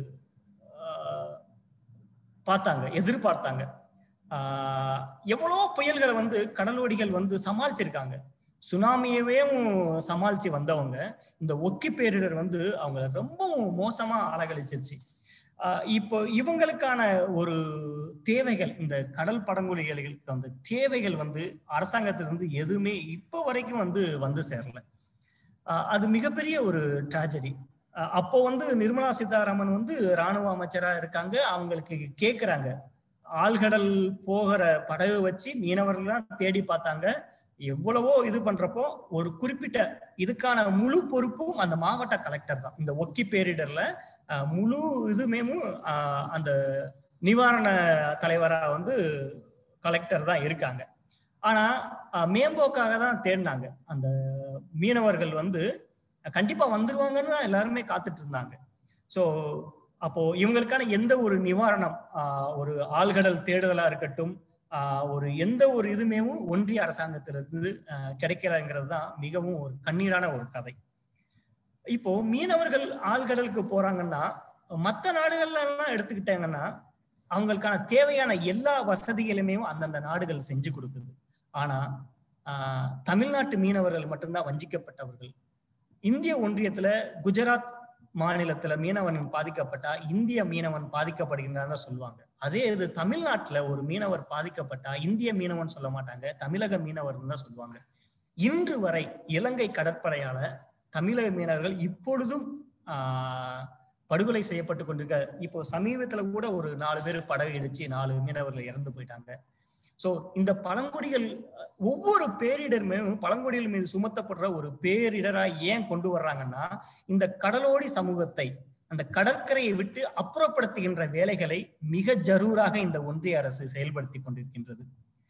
A: ஆஹ், பார்த்தாங்க எதிர்பார்த்தாங்க ஆஹ், எவ்வளவோ புயல்களை வந்து கடலோடிகள் வந்து சமாளிச்சிருக்காங்க சுனாமியவே சமாளிச்சு வந்தவங்க இந்த ஒக்கி பேரிடர் வந்து அவங்கள ரொம்ப மோசமா அலகழிச்சிருச்சு ஆஹ் இப்போ இவங்களுக்கான ஒரு தேவைகள் இந்த கடல் படங்குழிகளுக்கு அந்த தேவைகள் வந்து அரசாங்கத்திலிருந்து எதுவுமே இப்போ வரைக்கும் வந்து வந்து சேரல ஆஹ் அது மிகப்பெரிய ஒரு ட்ராஜடி அப்போ வந்து நிர்மலா சீதாராமன் வந்து ராணுவ அமைச்சரா இருக்காங்க அவங்களுக்கு கேக்குறாங்க ஆழ்கடல் போகிற படகு வச்சு மீனவர்கள்லாம் தேடி பார்த்தாங்க எவ்வளவோ இது பண்றப்போ ஒரு குறிப்பிட்ட இதுக்கான முழு பொறுப்பும் அந்த மாவட்ட கலெக்டர் தான் இந்த ஒக்கி பேரிடர்ல அஹ், முழு இதுமேமும் அஹ், அந்த நிவாரண தலைவரா வந்து கலெக்டர் தான் இருக்காங்க ஆனா அஹ், மேம்போக்காக தான் தேடினாங்க அந்த மீனவர்கள் வந்து கண்டிப்பா வந்துருவாங்கன்னு தான் எல்லாருமே காத்துட்டு இருந்தாங்க ஸோ அப்போ இவங்களுக்கான எந்த ஒரு நிவாரணம் ஆஹ், ஒரு ஆழ்கடல் தேடுதலா இருக்கட்டும் ஆஹ், ஒரு எந்த ஒரு இதுமேவும் ஒன்றிய அரசாங்கத்திலிருந்து ஆஹ், கிடைக்கலங்கிறது தான் மிகவும் ஒரு கண்ணீரான ஒரு கதை இப்போ மீனவர்கள் ஆழ்கடலுக்கு போறாங்கன்னா மற்ற நாடுகள்ல எல்லாம் எடுத்துக்கிட்டாங்கன்னா அவங்களுக்கான தேவையான எல்லா வசதிகளுமே அந்தந்த நாடுகள் செஞ்சு கொடுக்குது ஆனா ஆஹ், தமிழ்நாட்டு மீனவர்கள் மட்டும்தான் வஞ்சிக்கப்பட்டவர்கள் இந்திய ஒன்றியத்துல குஜராத் மாநிலத்துல மீனவன் பாதிக்கப்பட்டா இந்திய மீனவன் பாதிக்கப்படுகின்றான் தான் சொல்லுவாங்க அதே இது தமிழ்நாட்டுல ஒரு மீனவர் பாதிக்கப்பட்டா இந்திய மீனவன் சொல்ல மாட்டாங்க தமிழக மீனவர் தான் சொல்லுவாங்க இன்று வரை இலங்கை கடற்படையால தமிழக மீனவர்கள் இப்பொழுதும் ஆஹ் படுகொலை செய்யப்பட்டு கொண்டிருக்க இப்போ சமீபத்துல கூட ஒரு நாலு பேர் படகு இடிச்சு நாலு மீனவர்கள் இறந்து போயிட்டாங்க சோ இந்த பழங்குடிகள் ஒவ்வொரு பேரிடருமே பழங்குடிகள் மீது சுமத்தப்படுற ஒரு பேரிடரா ஏன் கொண்டு வர்றாங்கன்னா இந்த கடலோடி சமூகத்தை அந்த கடற்கரையை விட்டு அப்புறப்படுத்துகின்ற வேலைகளை மிக ஜரூராக இந்த ஒன்றிய அரசு செயல்படுத்தி கொண்டிருக்கின்றது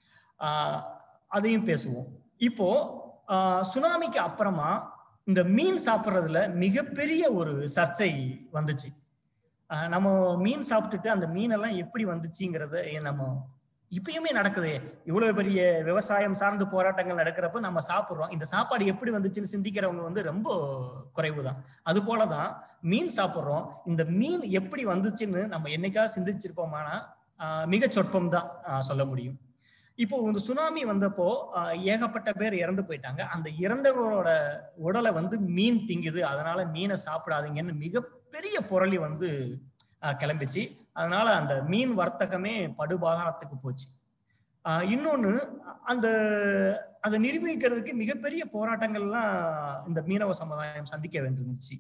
A: ஆஹ் அதையும் பேசுவோம் இப்போ ஆஹ் சுனாமிக்கு அப்புறமா இந்த மீன் சாப்பிட்றதுல மிகப்பெரிய ஒரு சர்ச்சை வந்துச்சு ஆஹ் நம்ம மீன் சாப்பிட்டுட்டு அந்த மீனெல்லாம் எப்படி வந்துச்சுங்கிறத நம்ம இப்பயுமே நடக்குது இவ்வளவு பெரிய விவசாயம் சார்ந்து போராட்டங்கள் நடக்கிறப்ப நம்ம சாப்பிடுறோம் இந்த சாப்பாடு எப்படி வந்துச்சுன்னு சிந்திக்கிறவங்க வந்து ரொம்ப குறைவுதான் அது போலதான் மீன் சாப்பிடுறோம் இந்த மீன் எப்படி வந்துச்சுன்னு நம்ம என்னைக்காவது சிந்திச்சிருப்போமானா ஆஹ் மிக சொற்பம் தான் ஆஹ் சொல்ல முடியும் இப்போ இந்த சுனாமி வந்தப்போ ஆஹ் ஏகப்பட்ட பேர் இறந்து போயிட்டாங்க அந்த இறந்தவரோட உடலை வந்து மீன் திங்குது அதனால மீனை சாப்பிடாதீங்கன்னு மிகப்பெரிய புரளி வந்து ஆஹ் கிளம்பிச்சு அதனால அந்த மீன் வர்த்தகமே படுபாதாரத்துக்கு போச்சு ஆஹ் இன்னொன்னு அந்த அதை நிரூபிக்கிறதுக்கு மிகப்பெரிய போராட்டங்கள்லாம் இந்த மீனவ சமுதாயம் சந்திக்க வேண்டியிருந்துச்சு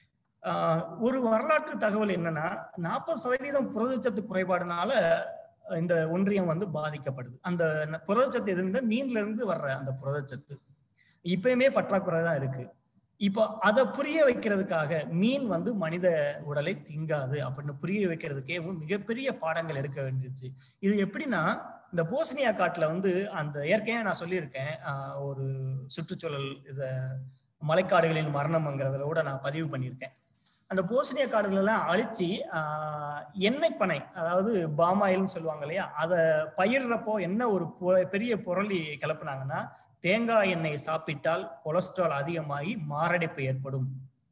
A: ஆஹ் ஒரு வரலாற்று தகவல் என்னன்னா நாற்பது சதவீதம் புரதச்சத்து குறைபாடுனால இந்த ஒன்றியம் வந்து பாதிக்கப்படுது அந்த ந- புரதச்சத்து எதுன்னு மீன்ல இருந்து வர்ற அந்த புரதச்சத்து இப்பயுமே பற்றாக்குறை தான் இருக்கு இப்போ அதை புரிய வைக்கிறதுக்காக மீன் வந்து மனித உடலை திங்காது அப்படின்னு புரிய வைக்கிறதுக்கே மிகப்பெரிய பாடங்கள் எடுக்க வேண்டியிருச்சு இது எப்படின்னா இந்த போஸ்னியா காட்டுல வந்து அந்த ஏற்கனவே நான் சொல்லியிருக்கேன் ஆஹ் ஒரு சுற்றுச்சூழல் இத மலைக்காடுகளின் மரணம்ங்கிறதுல கூட நான் பதிவு பண்ணியிருக்கேன் அந்த போஸ்னியா காடுகள் எல்லாம் அழிச்சு ஆஹ் எண்ணெய் பனை அதாவது பாமாயில்னு சொல்லுவாங்க இல்லையா அதை பயிர்றப்போ என்ன ஒரு பொ- பெரிய புரளி கிளப்புனாங்கன்னா தேங்காய் எண்ணெய் சாப்பிட்டால் கொலஸ்ட்ரால் அதிகமாகி மாரடைப்பு ஏற்படும்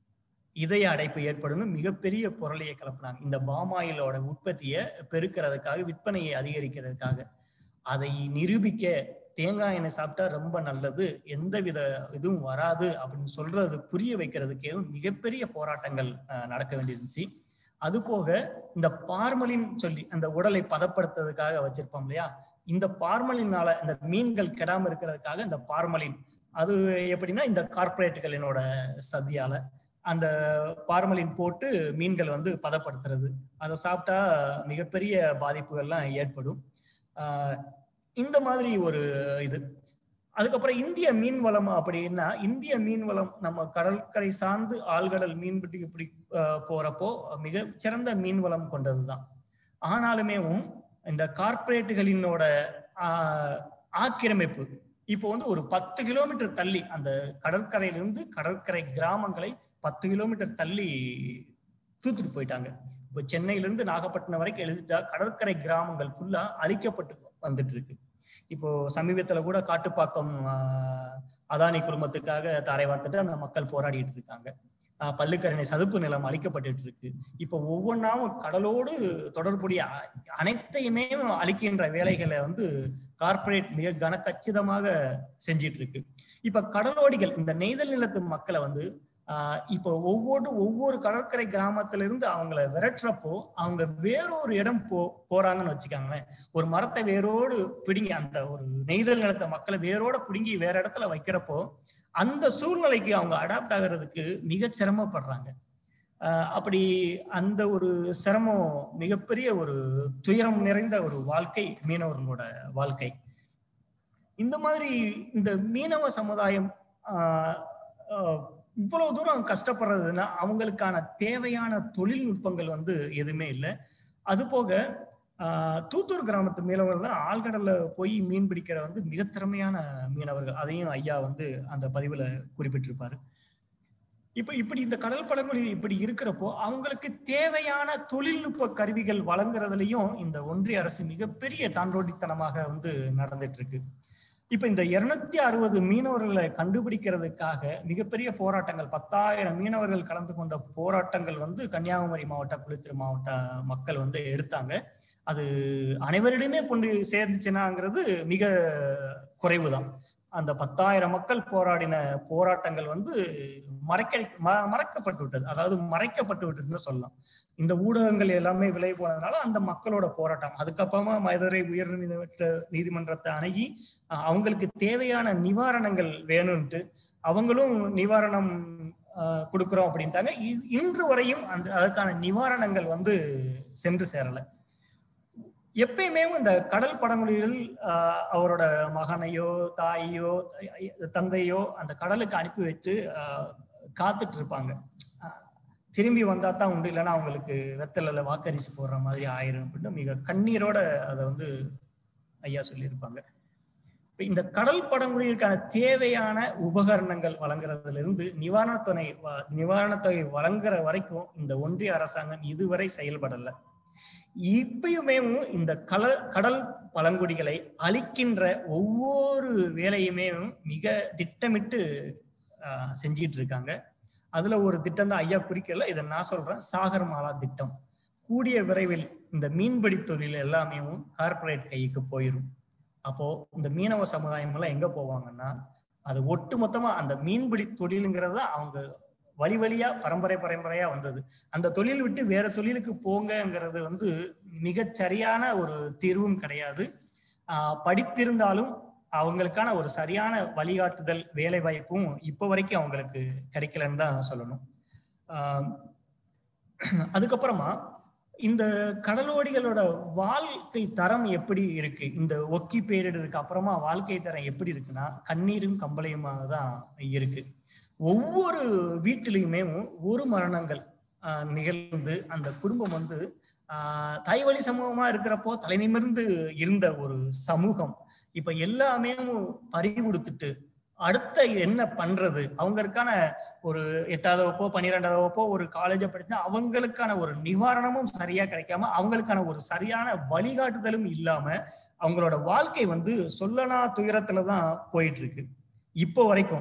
A: இதய அடைப்பு ஏற்படும் மிகப்பெரிய புரளியை கிளப்புனாங்க இந்த பாமாயிலோட உற்பத்தியை பெருக்கிறதுக்காக விற்பனையை அதிகரிக்கிறதுக்காக அதை நிரூபிக்க தேங்காய் எண்ணெய் சாப்பிட்டா ரொம்ப நல்லது எந்தவித இதுவும் வராது அப்படின்னு சொல்றது புரிய வைக்கிறதுக்கே மிகப்பெரிய போராட்டங்கள் அஹ், நடக்க வேண்டியிருந்துச்சு அது போக இந்த பார்மலின் சொல்லி அந்த உடலை பதப்படுத்துறதுக்காக வச்சிருப்போம் இல்லையா இந்த பார்மலினால இந்த மீன்கள் கெடாம இருக்கிறதுக்காக இந்த பார்மலின் அது எப்படின்னா இந்த கார்ப்பரேட்டுகளினோட சதியால அந்த பார்மலின் போட்டு மீன்கள் வந்து பதப்படுத்துறது அதை சாப்பிட்டா மிகப்பெரிய பாதிப்புகள்லாம் ஏற்படும் ஆஹ் இந்த மாதிரி ஒரு இது அதுக்கப்புறம் இந்திய மீன் வளம் அப்படின்னா இந்திய மீன் வளம் நம்ம கடற்கரை சார்ந்து ஆழ்கடல் மீன்பிடி பிடி ஆஹ் போறப்போ மிக சிறந்த மீன் வளம் கொண்டதுதான் ஆனாலுமே இந்த கார்ப்பரேட்டுகளினோட ஆஹ் ஆக்கிரமிப்பு இப்போ வந்து ஒரு பத்து கிலோமீட்டர் தள்ளி அந்த கடற்கரையிலிருந்து கடற்கரை கிராமங்களை பத்து கிலோமீட்டர் தள்ளி தூத்துட்டு போயிட்டாங்க இப்போ சென்னையிலிருந்து நாகப்பட்டினம் வரைக்கும் எழுதிட்டா கடற்கரை கிராமங்கள் ஃபுல்லா அழிக்கப்பட்டு வந்துட்டு இருக்கு இப்போ சமீபத்துல கூட காட்டுப்பாக்கம் ஆஹ், அதானி குடும்பத்துக்காக தாரை வார்த்துட்டு அந்த மக்கள் போராடிட்டு இருக்காங்க ஆஹ், பள்ளிக்கரணை சதுப்பு நிலம் அழிக்கப்பட்டுட்டு இருக்கு இப்போ ஒவ்வொன்றாவும் கடலோடு தொடர்புடைய அ- அனைத்தையுமே அழிக்கின்ற வேலைகளை வந்து கார்ப்பரேட் மிக கனக்கச்சிதமாக செஞ்சிட்டு இருக்கு இப்ப கடலோடிகள் இந்த நெய்தல் நிலத்து மக்களை வந்து ஆஹ் இப்போ ஒவ்வொரு ஒவ்வொரு கடற்கரை கிராமத்துல இருந்து அவங்கள விரட்டுறப்போ அவங்க வேறொரு இடம் போ போறாங்கன்னு வச்சுக்காங்களேன் ஒரு மரத்தை வேரோடு பிடுங்கி அந்த ஒரு நெய்தல் நிலத்த மக்களை வேரோட பிடுங்கி வேற இடத்துல வைக்கிறப்போ அந்த சூழ்நிலைக்கு அவங்க அடாப்ட் ஆகிறதுக்கு மிக சிரமப்படுறாங்க ஆஹ் அப்படி அந்த ஒரு சிரமம் மிகப்பெரிய ஒரு துயரம் நிறைந்த ஒரு வாழ்க்கை மீனவர்களோட வாழ்க்கை இந்த மாதிரி இந்த மீனவ சமுதாயம் ஆஹ் ஆஹ் இவ்வளவு தூரம் கஷ்டப்படுறதுன்னா அவங்களுக்கான தேவையான தொழில்நுட்பங்கள் வந்து எதுவுமே இல்லை அது போக ஆஹ் தூத்தூர் கிராமத்து மீனவர்கள் தான் ஆழ்கடல்ல போய் மீன் பிடிக்கிற வந்து மிக திறமையான மீனவர்கள் அதையும் ஐயா வந்து அந்த பதிவுல குறிப்பிட்டிருப்பாரு இப்ப இப்படி இந்த கடல் படங்களில் இப்படி இருக்கிறப்போ அவங்களுக்கு தேவையான தொழில்நுட்ப கருவிகள் வழங்குறதுலயும் இந்த ஒன்றிய அரசு மிகப்பெரிய தாண்டோடித்தனமாக வந்து நடந்துட்டு இருக்கு இப்ப இந்த இருநூத்தி அறுபது மீனவர்களை கண்டுபிடிக்கிறதுக்காக மிகப்பெரிய போராட்டங்கள் பத்தாயிரம் மீனவர்கள் கலந்து கொண்ட போராட்டங்கள் வந்து கன்னியாகுமரி மாவட்ட குளித்திரு மாவட்ட மக்கள் வந்து எடுத்தாங்க அது அனைவரிடமே கொண்டு சேர்ந்துச்சுனாங்கிறது மிக குறைவுதான் அந்த பத்தாயிரம் மக்கள் போராடின போராட்டங்கள் வந்து மறைக்க ம- மறைக்கப்பட்டு விட்டது அதாவது மறைக்கப்பட்டு விட்டதுன்னு சொல்லலாம் இந்த ஊடகங்கள் எல்லாமே விலை போனதுனால அந்த மக்களோட போராட்டம் அதுக்கப்புறமா மதுரை உயர் நீதிமன்ற நீதிமன்றத்தை அணுகி அஹ், அவங்களுக்கு தேவையான நிவாரணங்கள் வேணும்ட்டு அவங்களும் நிவாரணம் அஹ், கொடுக்கிறோம் அப்படின்ட்டாங்க இ- இன்று வரையும் அந்த அதற்கான நிவாரணங்கள் வந்து சென்று சேரல எப்பயுமே இந்த கடல் படங்களில் ஆஹ், அவரோட மகனையோ தாயையோ தந்தையோ அந்த கடலுக்கு அனுப்பி வச்சு ஆஹ், காத்துட்டு இருப்பாங்க ஆஹ், திரும்பி வந்தா தான் உண்டு இல்லைன்னா அவங்களுக்கு வெத்தலைல வாக்கரிசி போடுற மாதிரி ஆயிரும் அப்படின்னு மிக கண்ணீரோட அதை வந்து ஐயா சொல்லியிருப்பாங்க இப்ப இந்த கடல் படங்குடிகளுக்கான தேவையான உபகரணங்கள் வழங்குறதுல இருந்து நிவாரணத்தொகை வ- நிவாரணத்தொகை வழங்குற வரைக்கும் இந்த ஒன்றிய அரசாங்கம் இதுவரை செயல்படல இப்பயுமே இந்த கடல் கடல் பழங்குடிகளை அழிக்கின்ற ஒவ்வொரு வேலையுமே மிக திட்டமிட்டு ஆஹ், செஞ்சிட்டு இருக்காங்க அதுல ஒரு திட்டம் தான் ஐயா குறிக்கல இதை நான் சொல்றேன் சாகர் மாலா திட்டம் கூடிய விரைவில் இந்த மீன்பிடி தொழில் எல்லாமே கார்ப்பரேட் கைக்கு போயிடும் அப்போ இந்த மீனவ சமுதாயம் எல்லாம் எங்க போவாங்கன்னா அது ஒட்டு மொத்தமா அந்த மீன்பிடி தொழிலுங்கிறது அவங்க வழி வழியா பரம்பரை பரம்பரையா வந்தது அந்த தொழில் விட்டு வேற தொழிலுக்கு போங்கங்கிறது வந்து மிகச் சரியான ஒரு தீர்வும் கிடையாது ஆஹ் படித்திருந்தாலும் அவங்களுக்கான ஒரு சரியான வழிகாட்டுதல் வேலை வாய்ப்பும் இப்போ வரைக்கும் அவங்களுக்கு கிடைக்கலன்னு தான் சொல்லணும் ஆஹ் அதுக்கப்புறமா இந்த கடலோடிகளோட வாழ்க்கை தரம் எப்படி இருக்கு இந்த ஒக்கி பேரிடருக்கு அப்புறமா வாழ்க்கை தரம் எப்படி இருக்குன்னா கண்ணீரும் கம்பளையுமாக தான் இருக்கு ஒவ்வொரு வீட்டிலையுமே ஒரு மரணங்கள் ஆஹ், நிகழ்ந்து அந்த குடும்பம் வந்து ஆஹ், தாய் வழி சமூகமா இருக்கிறப்போ தலைநிமிர்ந்து இருந்த ஒரு சமூகம் இப்ப எல்லாமே பறி கொடுத்துட்டு அடுத்த என்ன பண்றது அவங்களுக்கான ஒரு எட்டாவது வகுப்போ பன்னிரெண்டாவது வகுப்போ ஒரு காலேஜை படிச்சா அவங்களுக்கான ஒரு நிவாரணமும் சரியா கிடைக்காம அவங்களுக்கான ஒரு சரியான வழிகாட்டுதலும் இல்லாம அவங்களோட வாழ்க்கை வந்து சொல்லனா துயரத்துல தான் போயிட்டு இருக்கு இப்போ வரைக்கும்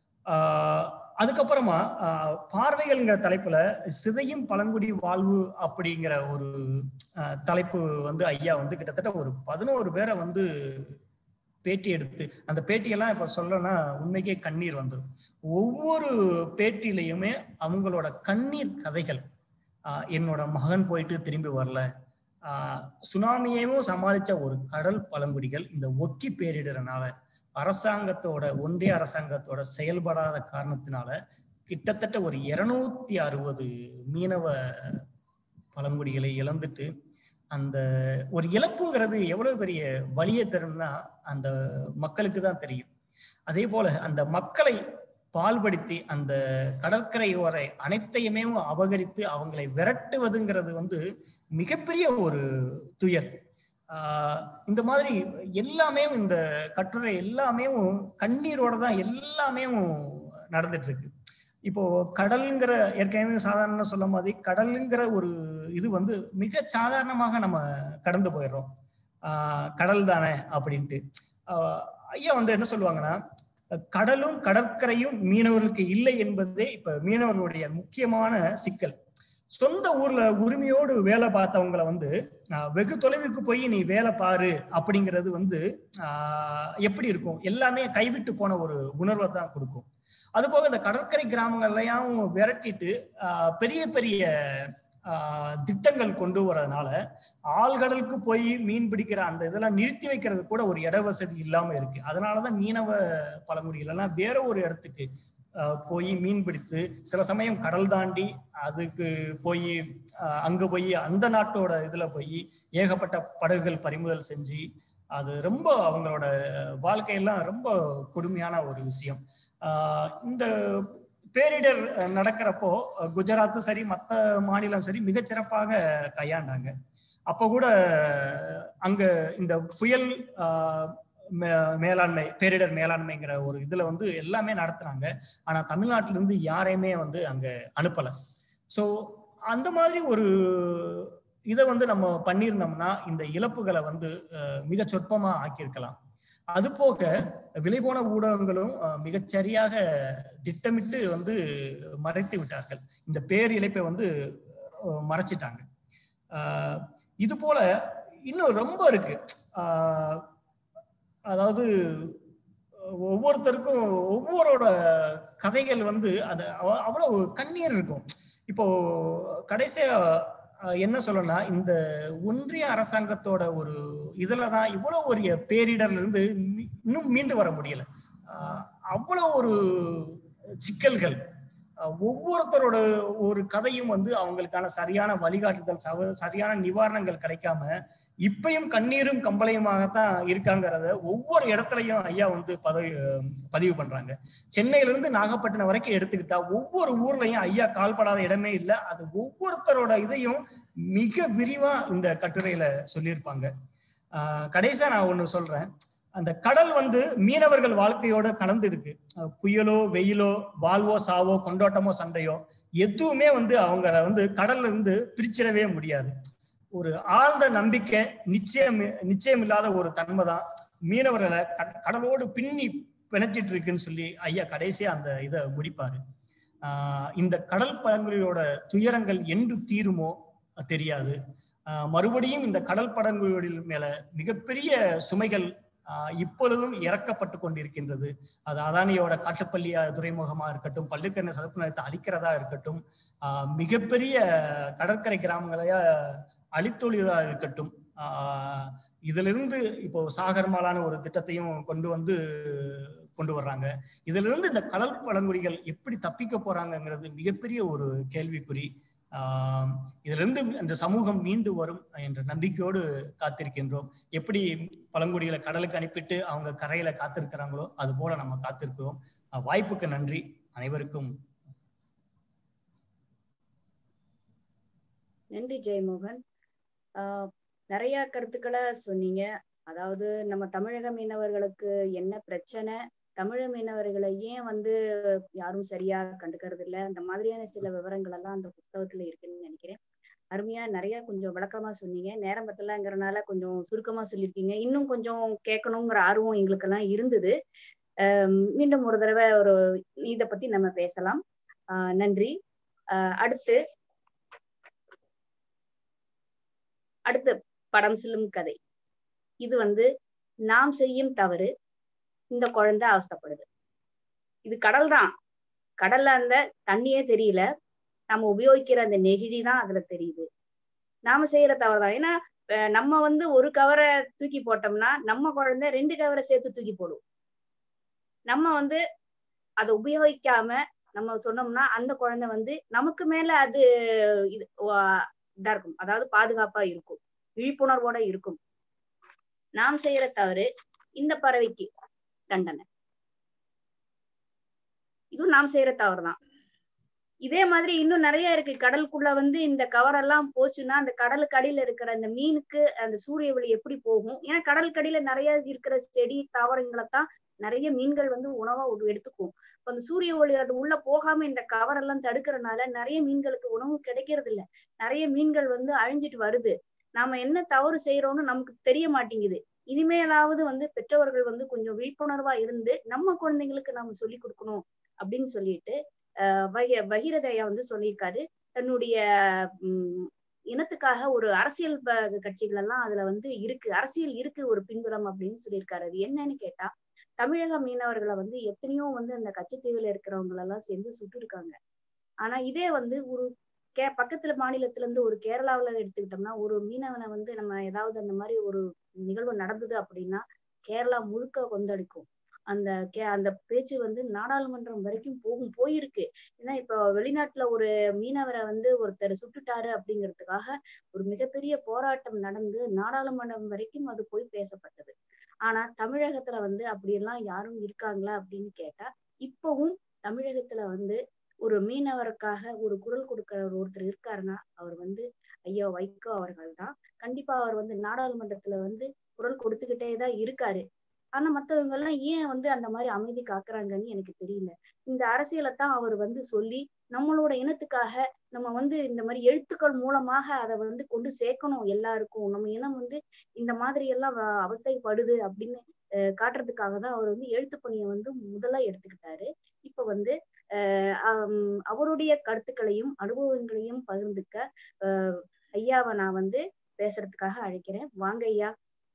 A: ஆஹ் அதுக்கப்புறமா ஆஹ் பார்வைகள்ங்கிற தலைப்புல சிதையும் பழங்குடி வாழ்வு அப்படிங்கிற ஒரு ஆஹ் தலைப்பு வந்து ஐயா வந்து கிட்டத்தட்ட ஒரு பதினோரு பேரை வந்து பேட்டி எடுத்து அந்த பேட்டியெல்லாம் இப்ப சொல்லணும்னா உண்மைக்கே கண்ணீர் வந்துடும் ஒவ்வொரு பேட்டியிலையுமே அவங்களோட கண்ணீர் கதைகள் ஆஹ் என்னோட மகன் போயிட்டு திரும்பி வரல ஆஹ் சுனாமியையும் சமாளிச்ச ஒரு கடல் பழங்குடிகள் இந்த ஒக்கி பேரிடறனால அரசாங்கத்தோட ஒன்றிய அரசாங்கத்தோட செயல்படாத காரணத்தினால கிட்டத்தட்ட ஒரு இருநூத்தி அறுபது மீனவ பழங்குடிகளை இழந்துட்டு அந்த ஒரு இழப்புங்கிறது எவ்வளவு பெரிய வலியை தரும்னா அந்த மக்களுக்கு தான் தெரியும் அதே போல அந்த மக்களை பால்படுத்தி அந்த கடற்கரை ஓரை அனைத்தையுமே அபகரித்து அவங்களை விரட்டுவதுங்கிறது வந்து மிகப்பெரிய ஒரு துயர் ஆஹ் இந்த மாதிரி எல்லாமே இந்த கட்டுரை எல்லாமே கண்ணீரோட தான் எல்லாமே நடந்துட்டு இருக்கு இப்போ கடல்ங்கிற ஏற்கனவே சாதாரண சொல்ல மாதிரி கடலுங்கிற ஒரு இது வந்து மிக சாதாரணமாக நம்ம கடந்து போயிடுறோம் ஆஹ் கடல் தானே அப்படின்ட்டு ஆஹ் ஐயா வந்து என்ன சொல்லுவாங்கன்னா கடலும் கடற்கரையும் மீனவர்களுக்கு இல்லை என்பதே இப்ப மீனவர்களுடைய முக்கியமான சிக்கல் சொந்த ஊர்ல உரிமையோடு வேலை பார்த்தவங்களை வந்து ஆஹ் வெகு தொலைவுக்கு போய் நீ வேலை பாரு அப்படிங்கிறது வந்து ஆஹ் எப்படி இருக்கும் எல்லாமே கைவிட்டு போன ஒரு உணர்வை தான் கொடுக்கும் அது போக இந்த கடற்கரை கிராமங்கள்லயும் விரட்டிட்டு ஆஹ் பெரிய பெரிய ஆஹ் திட்டங்கள் கொண்டு வரதுனால ஆழ்கடலுக்கு போய் மீன் பிடிக்கிற அந்த இதெல்லாம் நிறுத்தி வைக்கிறது கூட ஒரு இட வசதி இல்லாம இருக்கு அதனாலதான் மீனவ பழங்குடிகள் எல்லாம் வேற ஒரு இடத்துக்கு ஆஹ் போய் மீன் பிடித்து சில சமயம் கடல் தாண்டி அதுக்கு போய் ஆஹ் அங்க போய் அந்த நாட்டோட இதுல போய் ஏகப்பட்ட படகுகள் பறிமுதல் செஞ்சு அது ரொம்ப அவங்களோட வாழ்க்கையெல்லாம் ரொம்ப கொடுமையான ஒரு விஷயம் ஆஹ் இந்த பேரிடர் நடக்கிறப்போ குஜராத்தும் சரி மற்ற மாநிலம் சரி மிகச்சிறப்பாக கையாண்டாங்க அப்போ கூட அங்க இந்த புயல் ஆஹ் மே- மேலாண்மை பேரிடர் மேலாண்மைங்கிற ஒரு இதுல வந்து எல்லாமே நடத்துனாங்க ஆனா தமிழ்நாட்டில இருந்து யாரையுமே வந்து அங்க அனுப்பல சோ அந்த மாதிரி ஒரு இதை வந்து நம்ம பண்ணியிருந்தோம்னா இந்த இழப்புகளை வந்து அஹ், மிக சொற்பமா ஆக்கியிருக்கலாம் அது போக விலைபோன ஊடகங்களும் அஹ், மிகச்சரியாக திட்டமிட்டு வந்து மறைத்து விட்டார்கள் இந்த பேர் இழப்பை வந்து அஹ், மறைச்சிட்டாங்க ஆஹ், இது போல இன்னும் ரொம்ப இருக்கு ஆஹ், அதாவது ஒவ்வொருத்தருக்கும் ஒவ்வொருவரோட கதைகள் வந்து அது அவ- அவ்வளவு கண்ணீர் இருக்கும் இப்போ கடைசியா அஹ், என்ன சொல்லணும்னா இந்த ஒன்றிய அரசாங்கத்தோட ஒரு இதுல தான் இவ்வளவு ஒரு பேரிடர்ல இருந்து மீ- இன்னும் மீண்டு வர முடியல அஹ், அவ்வளவு ஒரு சிக்கல்கள் அஹ், ஒவ்வொருத்தரோட ஒரு கதையும் வந்து அவங்களுக்கான சரியான வழிகாட்டுதல் சவ- சரியான நிவாரணங்கள் கிடைக்காம இப்பயும் கண்ணீரும் கம்பளையுமாகத்தான் இருக்காங்கிறத ஒவ்வொரு இடத்துலயும் ஐயா வந்து பதவி பதிவு பண்றாங்க சென்னையில இருந்து நாகப்பட்டினம் வரைக்கும் எடுத்துக்கிட்டா ஒவ்வொரு ஊர்லயும் ஐயா கால்படாத இடமே இல்லை அது ஒவ்வொருத்தரோட இதையும் மிக விரிவா இந்த கட்டுரையில சொல்லியிருப்பாங்க ஆஹ் கடைசியா நான் ஒண்ணு சொல்றேன் அந்த கடல் வந்து மீனவர்கள் வாழ்க்கையோட கலந்து இருக்கு அஹ் புயலோ வெயிலோ வாழ்வோ சாவோ கொண்டாட்டமோ சண்டையோ எதுவுமே வந்து அவங்க வந்து கடல்ல இருந்து பிரிச்சிடவே முடியாது ஒரு ஆழ்ந்த நம்பிக்கை நிச்சயம் நிச்சயம் இல்லாத ஒரு தன்மை தான் மீனவர்களை க- கடலோடு பின்னி பிணைச்சிட்டு இருக்குன்னு சொல்லி ஐயா கடைசியா அந்த இதை முடிப்பாரு ஆஹ் இந்த கடல் பழங்குடியோட துயரங்கள் என்று தீருமோ தெரியாது ஆஹ் மறுபடியும் இந்த கடல் பழங்குடிகள் மேல மிகப்பெரிய சுமைகள் ஆஹ் இப்பொழுதும் இறக்கப்பட்டு கொண்டிருக்கின்றது அது அதானியோட காட்டுப்பள்ளி துறைமுகமா இருக்கட்டும் பள்ளிக்கரணை சதுப்பு நிலத்தை அழிக்கிறதா இருக்கட்டும் ஆஹ் மிகப்பெரிய கடற்கரை கிராமங்களைய அழித்தொழிதா இருக்கட்டும் ஆஹ் இதிலிருந்து இப்போ சாகர்மாலான ஒரு திட்டத்தையும் கொண்டு வந்து கொண்டு வர்றாங்க இதுல இருந்து இந்த கடல் பழங்குடிகள் எப்படி தப்பிக்க போறாங்கங்கிறது மிகப்பெரிய ஒரு கேள்விக்குறி ஆஹ் இதுல இருந்து இந்த சமூகம் மீண்டு வரும் என்ற நம்பிக்கையோடு காத்திருக்கின்றோம் எப்படி பழங்குடிகளை கடலுக்கு அனுப்பிட்டு அவங்க கரையில காத்திருக்கிறாங்களோ அது போல நம்ம காத்திருக்கிறோம் அஹ் வாய்ப்புக்கு நன்றி அனைவருக்கும்
C: நன்றி ஜெயமோகன் ஆஹ் நிறைய கருத்துக்களை சொன்னீங்க அதாவது நம்ம தமிழக மீனவர்களுக்கு என்ன பிரச்சனை தமிழக மீனவர்களை ஏன் வந்து யாரும் சரியா கண்டுக்கிறது இல்ல அந்த மாதிரியான சில விவரங்கள் எல்லாம் அந்த புத்தகத்துல இருக்குன்னு நினைக்கிறேன் அருமையா நிறைய கொஞ்சம் விளக்கமா சொன்னீங்க நேரம் பத்தலங்கிறனால கொஞ்சம் சுருக்கமா சொல்லியிருக்கீங்க இன்னும் கொஞ்சம் கேட்கணுங்கிற ஆர்வம் எங்களுக்கெல்லாம் இருந்தது ஆஹ் மீண்டும் ஒரு தடவை ஒரு இதை பத்தி நம்ம பேசலாம் ஆஹ் நன்றி ஆஹ் அடுத்து அடுத்து படம் சொல்லும் கதை இது வந்து நாம் செய்யும் தவறு இந்த குழந்தை அவஸ்தைப்படுது இது கடல் தான் கடல்ல அந்த தண்ணியே தெரியல நம்ம உபயோகிக்கிற அந்த நெகிழி தான் அதுல தெரியுது நாம செய்யற தவறு தான் ஏன்னா அஹ் நம்ம வந்து ஒரு கவரை தூக்கி போட்டோம்னா நம்ம குழந்தை ரெண்டு கவரை சேர்த்து தூக்கி போடும் நம்ம வந்து அதை உபயோகிக்காம நம்ம சொன்னோம்னா அந்த குழந்தை வந்து நமக்கு மேல அது இது வா- இதா இருக்கும் அதாவது பாதுகாப்பா இருக்கும் விழிப்புணர்வோட இருக்கும் நாம் செய்யற தவறு இந்த பறவைக்கு தண்டனை இதுவும் நாம் செய்யற தவறு தான் இதே மாதிரி இன்னும் நிறைய இருக்கு கடலுக்குள்ள வந்து இந்த கவர் எல்லாம் போச்சுன்னா அந்த கடலுக்கு அடியில இருக்கிற அந்த மீனுக்கு அந்த சூரிய ஒளி எப்படி போகும் ஏன்னா கடலுக்கு அடியில நிறைய இருக்கிற செடி தாவரங்களை தான் நிறைய மீன்கள் வந்து உணவா உ- எடுத்துக்கும் இப்ப அந்த சூரிய ஒளி அது உள்ள போகாம இந்த கவர் எல்லாம் தடுக்கிறதுனால நிறைய மீன்களுக்கு உணவு கிடைக்கிறது இல்ல நிறைய மீன்கள் வந்து அழிஞ்சிட்டு வருது நாம என்ன தவறு செய்யறோம்னு நமக்கு தெரிய மாட்டேங்குது இனிமேலாவது வந்து பெற்றவர்கள் வந்து கொஞ்சம் விழிப்புணர்வா இருந்து நம்ம குழந்தைங்களுக்கு நாம சொல்லி கொடுக்கணும் அப்படின்னு சொல்லிட்டு ஆஹ் பகி பகீரதையா வந்து சொல்லியிருக்காரு தன்னுடைய உம் இனத்துக்காக ஒரு அரசியல் ப- கட்சிகள் எல்லாம் அதுல வந்து இருக்கு அரசியல் இருக்கு ஒரு பின்புறம் அப்படின்னு சொல்லியிருக்காரு அது என்னன்னு கேட்டா தமிழக மீனவர்களை வந்து எத்தனையோ வந்து அந்த கச்சத்தீவுல இருக்கிறவங்க எல்லாம் சேர்ந்து சுட்டு இருக்காங்க ஆனா இதே வந்து ஒரு கே பக்கத்துல மாநிலத்துல இருந்து ஒரு கேரளாவுல எடுத்துக்கிட்டோம்னா ஒரு மீனவனை வந்து நம்ம ஏதாவது அந்த மாதிரி ஒரு நிகழ்வு நடந்தது அப்படின்னா கேரளா முழுக்க கொந்தளிக்கும் அந்த கே அந்த பேச்சு வந்து நாடாளுமன்றம் வரைக்கும் போகும் போயிருக்கு ஏன்னா இப்போ வெளிநாட்டுல ஒரு மீனவரை வந்து ஒருத்தர் சுட்டுட்டாரு அப்படிங்கிறதுக்காக ஒரு மிகப்பெரிய போராட்டம் நடந்து நாடாளுமன்றம் வரைக்கும் அது போய் பேசப்பட்டது ஆனா தமிழகத்துல வந்து அப்படியெல்லாம் யாரும் இருக்காங்களா அப்படின்னு கேட்டா இப்பவும் தமிழகத்துல வந்து ஒரு மீனவருக்காக ஒரு குரல் கொடுக்கிற ஒருத்தர் இருக்காருன்னா அவர் வந்து ஐயா வைகோ அவர்கள் தான் கண்டிப்பா அவர் வந்து நாடாளுமன்றத்துல வந்து குரல் கொடுத்துக்கிட்டே தான் இருக்காரு ஆனா மத்தவங்க எல்லாம் ஏன் வந்து அந்த மாதிரி அமைதி காக்குறாங்கன்னு எனக்கு தெரியல இந்த அரசியலை தான் அவர் வந்து சொல்லி நம்மளோட இனத்துக்காக நம்ம வந்து இந்த மாதிரி எழுத்துக்கள் மூலமாக அதை வந்து கொண்டு சேர்க்கணும் எல்லாருக்கும் நம்ம இனம் வந்து இந்த மாதிரி எல்லாம் வ- அவஸ்தைப்படுது அப்படின்னு அஹ் காட்டுறதுக்காக தான் அவர் வந்து எழுத்து பணியை வந்து முதல்ல எடுத்துக்கிட்டாரு இப்ப வந்து அஹ் ஹம் அவருடைய கருத்துக்களையும் அனுபவங்களையும் பகிர்ந்துக்க அஹ் ஐயாவை நான் வந்து பேசுறதுக்காக அழைக்கிறேன் வாங்க ஐயா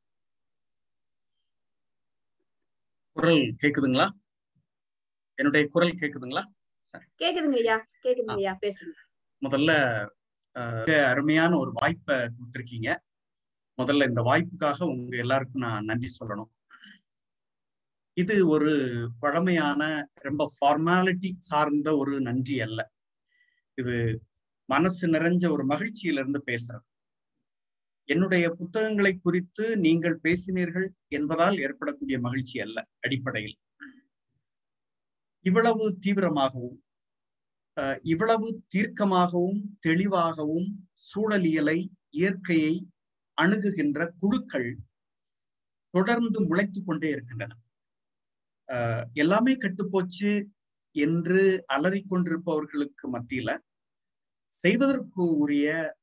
G: குரல் கேக்குதுங்களா என்னுடைய குரல் கேக்குதுங்களா
C: கேக்குதுங்க ஐயா கேக்குதுங்க ஐயா பேசுங்க
G: முதல்ல அஹ், மிக அருமையான ஒரு வாய்ப்பை கொடுத்துருக்கீங்க முதல்ல இந்த வாய்ப்புக்காக உங்க எல்லாருக்கும் நான் நன்றி சொல்லணும் இது ஒரு பழமையான ரொம்ப ஃபார்மாலிட்டி சார்ந்த ஒரு நன்றி அல்ல இது மனசு நிறைஞ்ச ஒரு மகிழ்ச்சியில இருந்து பேசுறது என்னுடைய புத்தகங்களை குறித்து நீங்கள் பேசினீர்கள் என்பதால் ஏற்படக்கூடிய மகிழ்ச்சி அல்ல அடிப்படையில் இவ்வளவு தீவிரமாகவும் அஹ், இவ்வளவு தீர்க்கமாகவும் தெளிவாகவும் சூழலியலை இயற்கையை அணுகுகின்ற குழுக்கள் தொடர்ந்து முளைத்து கொண்டே இருக்கின்றன அஹ், எல்லாமே கெட்டுப்போச்சு என்று அலறிக்கொண்டிருப்பவர்களுக்கு மத்தியில செய்வதற்கு உரிய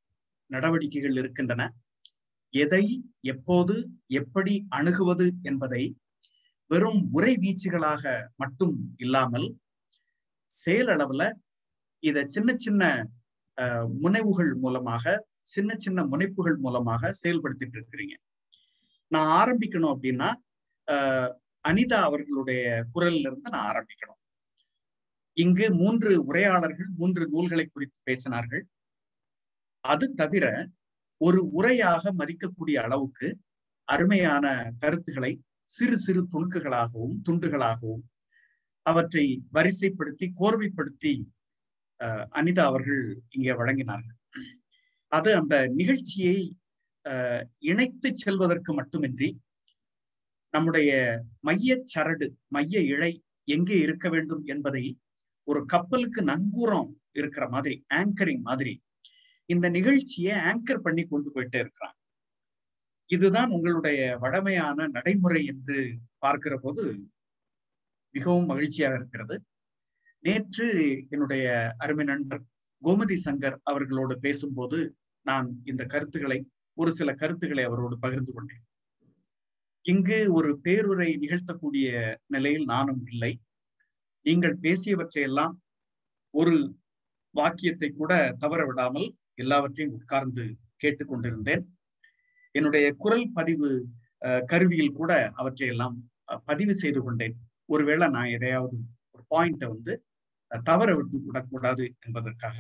G: நடவடிக்கைகள் இருக்கின்றன எதை எப்போது எப்படி அணுகுவது என்பதை வெறும் உரை வீச்சுகளாக மட்டும் இல்லாமல் செயலளவுல இத சின்ன சின்ன முனைவுகள் மூலமாக சின்ன சின்ன முனைப்புகள் மூலமாக செயல்படுத்திட்டு இருக்கிறீங்க நான் ஆரம்பிக்கணும் அப்படின்னா அனிதா அவர்களுடைய குரல்ல இருந்து நான் ஆரம்பிக்கணும் இங்கு மூன்று உரையாளர்கள் மூன்று நூல்களை குறித்து பேசினார்கள் அது தவிர ஒரு உரையாக மதிக்கக்கூடிய அளவுக்கு அருமையான கருத்துக்களை சிறு சிறு துணுக்குகளாகவும் துண்டுகளாகவும் அவற்றை வரிசைப்படுத்தி கோர்வைப்படுத்தி அனிதா அவர்கள் இங்கே வழங்கினார்கள் அது அந்த நிகழ்ச்சியை இணைத்து செல்வதற்கு மட்டுமின்றி நம்முடைய மைய சரடு மைய இழை எங்கே இருக்க வேண்டும் என்பதை ஒரு கப்பலுக்கு நங்கூரம் இருக்கிற மாதிரி ஆங்கரிங் மாதிரி இந்த நிகழ்ச்சியை ஆங்கர் பண்ணி கொண்டு போயிட்டே இருக்கிறாங்க இதுதான் உங்களுடைய வடமையான நடைமுறை என்று பார்க்கிற போது மிகவும் மகிழ்ச்சியாக இருக்கிறது நேற்று என்னுடைய அருமை நண்பர் கோமதி சங்கர் அவர்களோடு பேசும்போது நான் இந்த கருத்துக்களை ஒரு சில கருத்துக்களை அவரோடு பகிர்ந்து கொண்டேன் இங்கு ஒரு பேருரை நிகழ்த்தக்கூடிய நிலையில் நானும் இல்லை நீங்கள் பேசியவற்றையெல்லாம் ஒரு வாக்கியத்தை கூட தவற விடாமல் எல்லாவற்றையும் உட்கார்ந்து கேட்டுக்கொண்டிருந்தேன் என்னுடைய குரல் பதிவு கருவியில் கூட அவற்றையெல்லாம் பதிவு செய்து கொண்டேன் ஒருவேளை நான் எதையாவது ஒரு பாயிண்ட வந்து தவற விட்டு விடக்கூடாது என்பதற்காக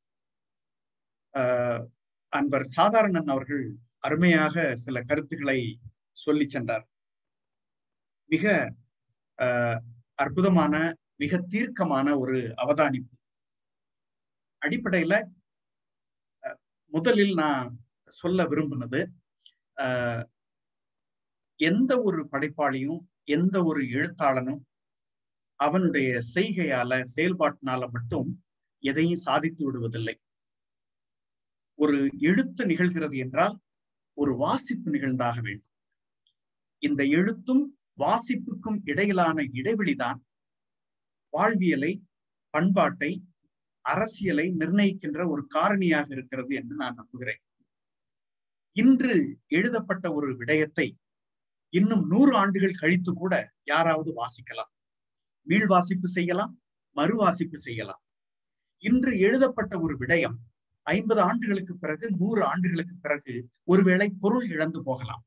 G: அன்பர் சாதாரணன் அவர்கள் அருமையாக சில கருத்துக்களை சொல்லி சென்றார் மிக அற்புதமான மிக தீர்க்கமான ஒரு அவதானிப்பு அடிப்படையில முதலில் நான் சொல்ல விரும்பினது எந்த ஒரு படைப்பாளியும் எந்த ஒரு எழுத்தாளனும் அவனுடைய செய்கையால செயல்பாட்டினால மட்டும் எதையும் சாதித்து விடுவதில்லை ஒரு எழுத்து நிகழ்கிறது என்றால் ஒரு வாசிப்பு நிகழ்ந்தாக வேண்டும் இந்த எழுத்தும் வாசிப்புக்கும் இடையிலான இடைவெளிதான் வாழ்வியலை பண்பாட்டை அரசியலை நிர்ணயிக்கின்ற ஒரு காரணியாக இருக்கிறது என்று நான் நம்புகிறேன் இன்று எழுதப்பட்ட ஒரு விடயத்தை இன்னும் நூறு ஆண்டுகள் கழித்து கூட யாராவது வாசிக்கலாம் மீள் வாசிப்பு செய்யலாம் மறு வாசிப்பு செய்யலாம் இன்று எழுதப்பட்ட ஒரு விடயம் ஐம்பது ஆண்டுகளுக்கு பிறகு நூறு ஆண்டுகளுக்கு பிறகு ஒருவேளை பொருள் இழந்து போகலாம்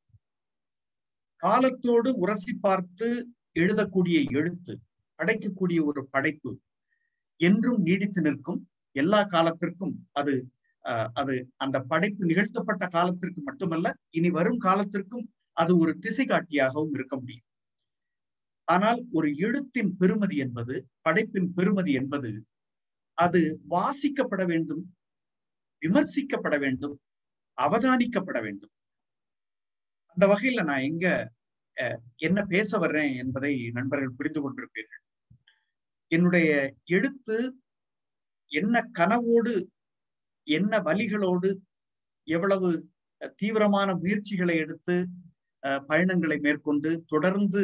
G: காலத்தோடு உரசி பார்த்து எழுதக்கூடிய எழுத்து படைக்கக்கூடிய ஒரு படைப்பு என்றும் நீடித்து நிற்கும் எல்லா காலத்திற்கும் அது அது அந்த படைப்பு நிகழ்த்தப்பட்ட காலத்திற்கு மட்டுமல்ல இனி வரும் காலத்திற்கும் அது ஒரு திசை காட்டியாகவும் இருக்க முடியும் ஆனால் ஒரு எழுத்தின் பெருமதி என்பது படைப்பின் பெருமதி என்பது அது வாசிக்கப்பட வேண்டும் விமர்சிக்கப்பட வேண்டும் அவதானிக்கப்பட வேண்டும் அந்த வகையில நான் எங்க என்ன பேச வர்றேன் என்பதை நண்பர்கள் புரிந்து கொண்டிருப்பீர்கள் என்னுடைய எழுத்து என்ன கனவோடு என்ன வழிகளோடு எவ்வளவு தீவிரமான முயற்சிகளை எடுத்து பயணங்களை மேற்கொண்டு தொடர்ந்து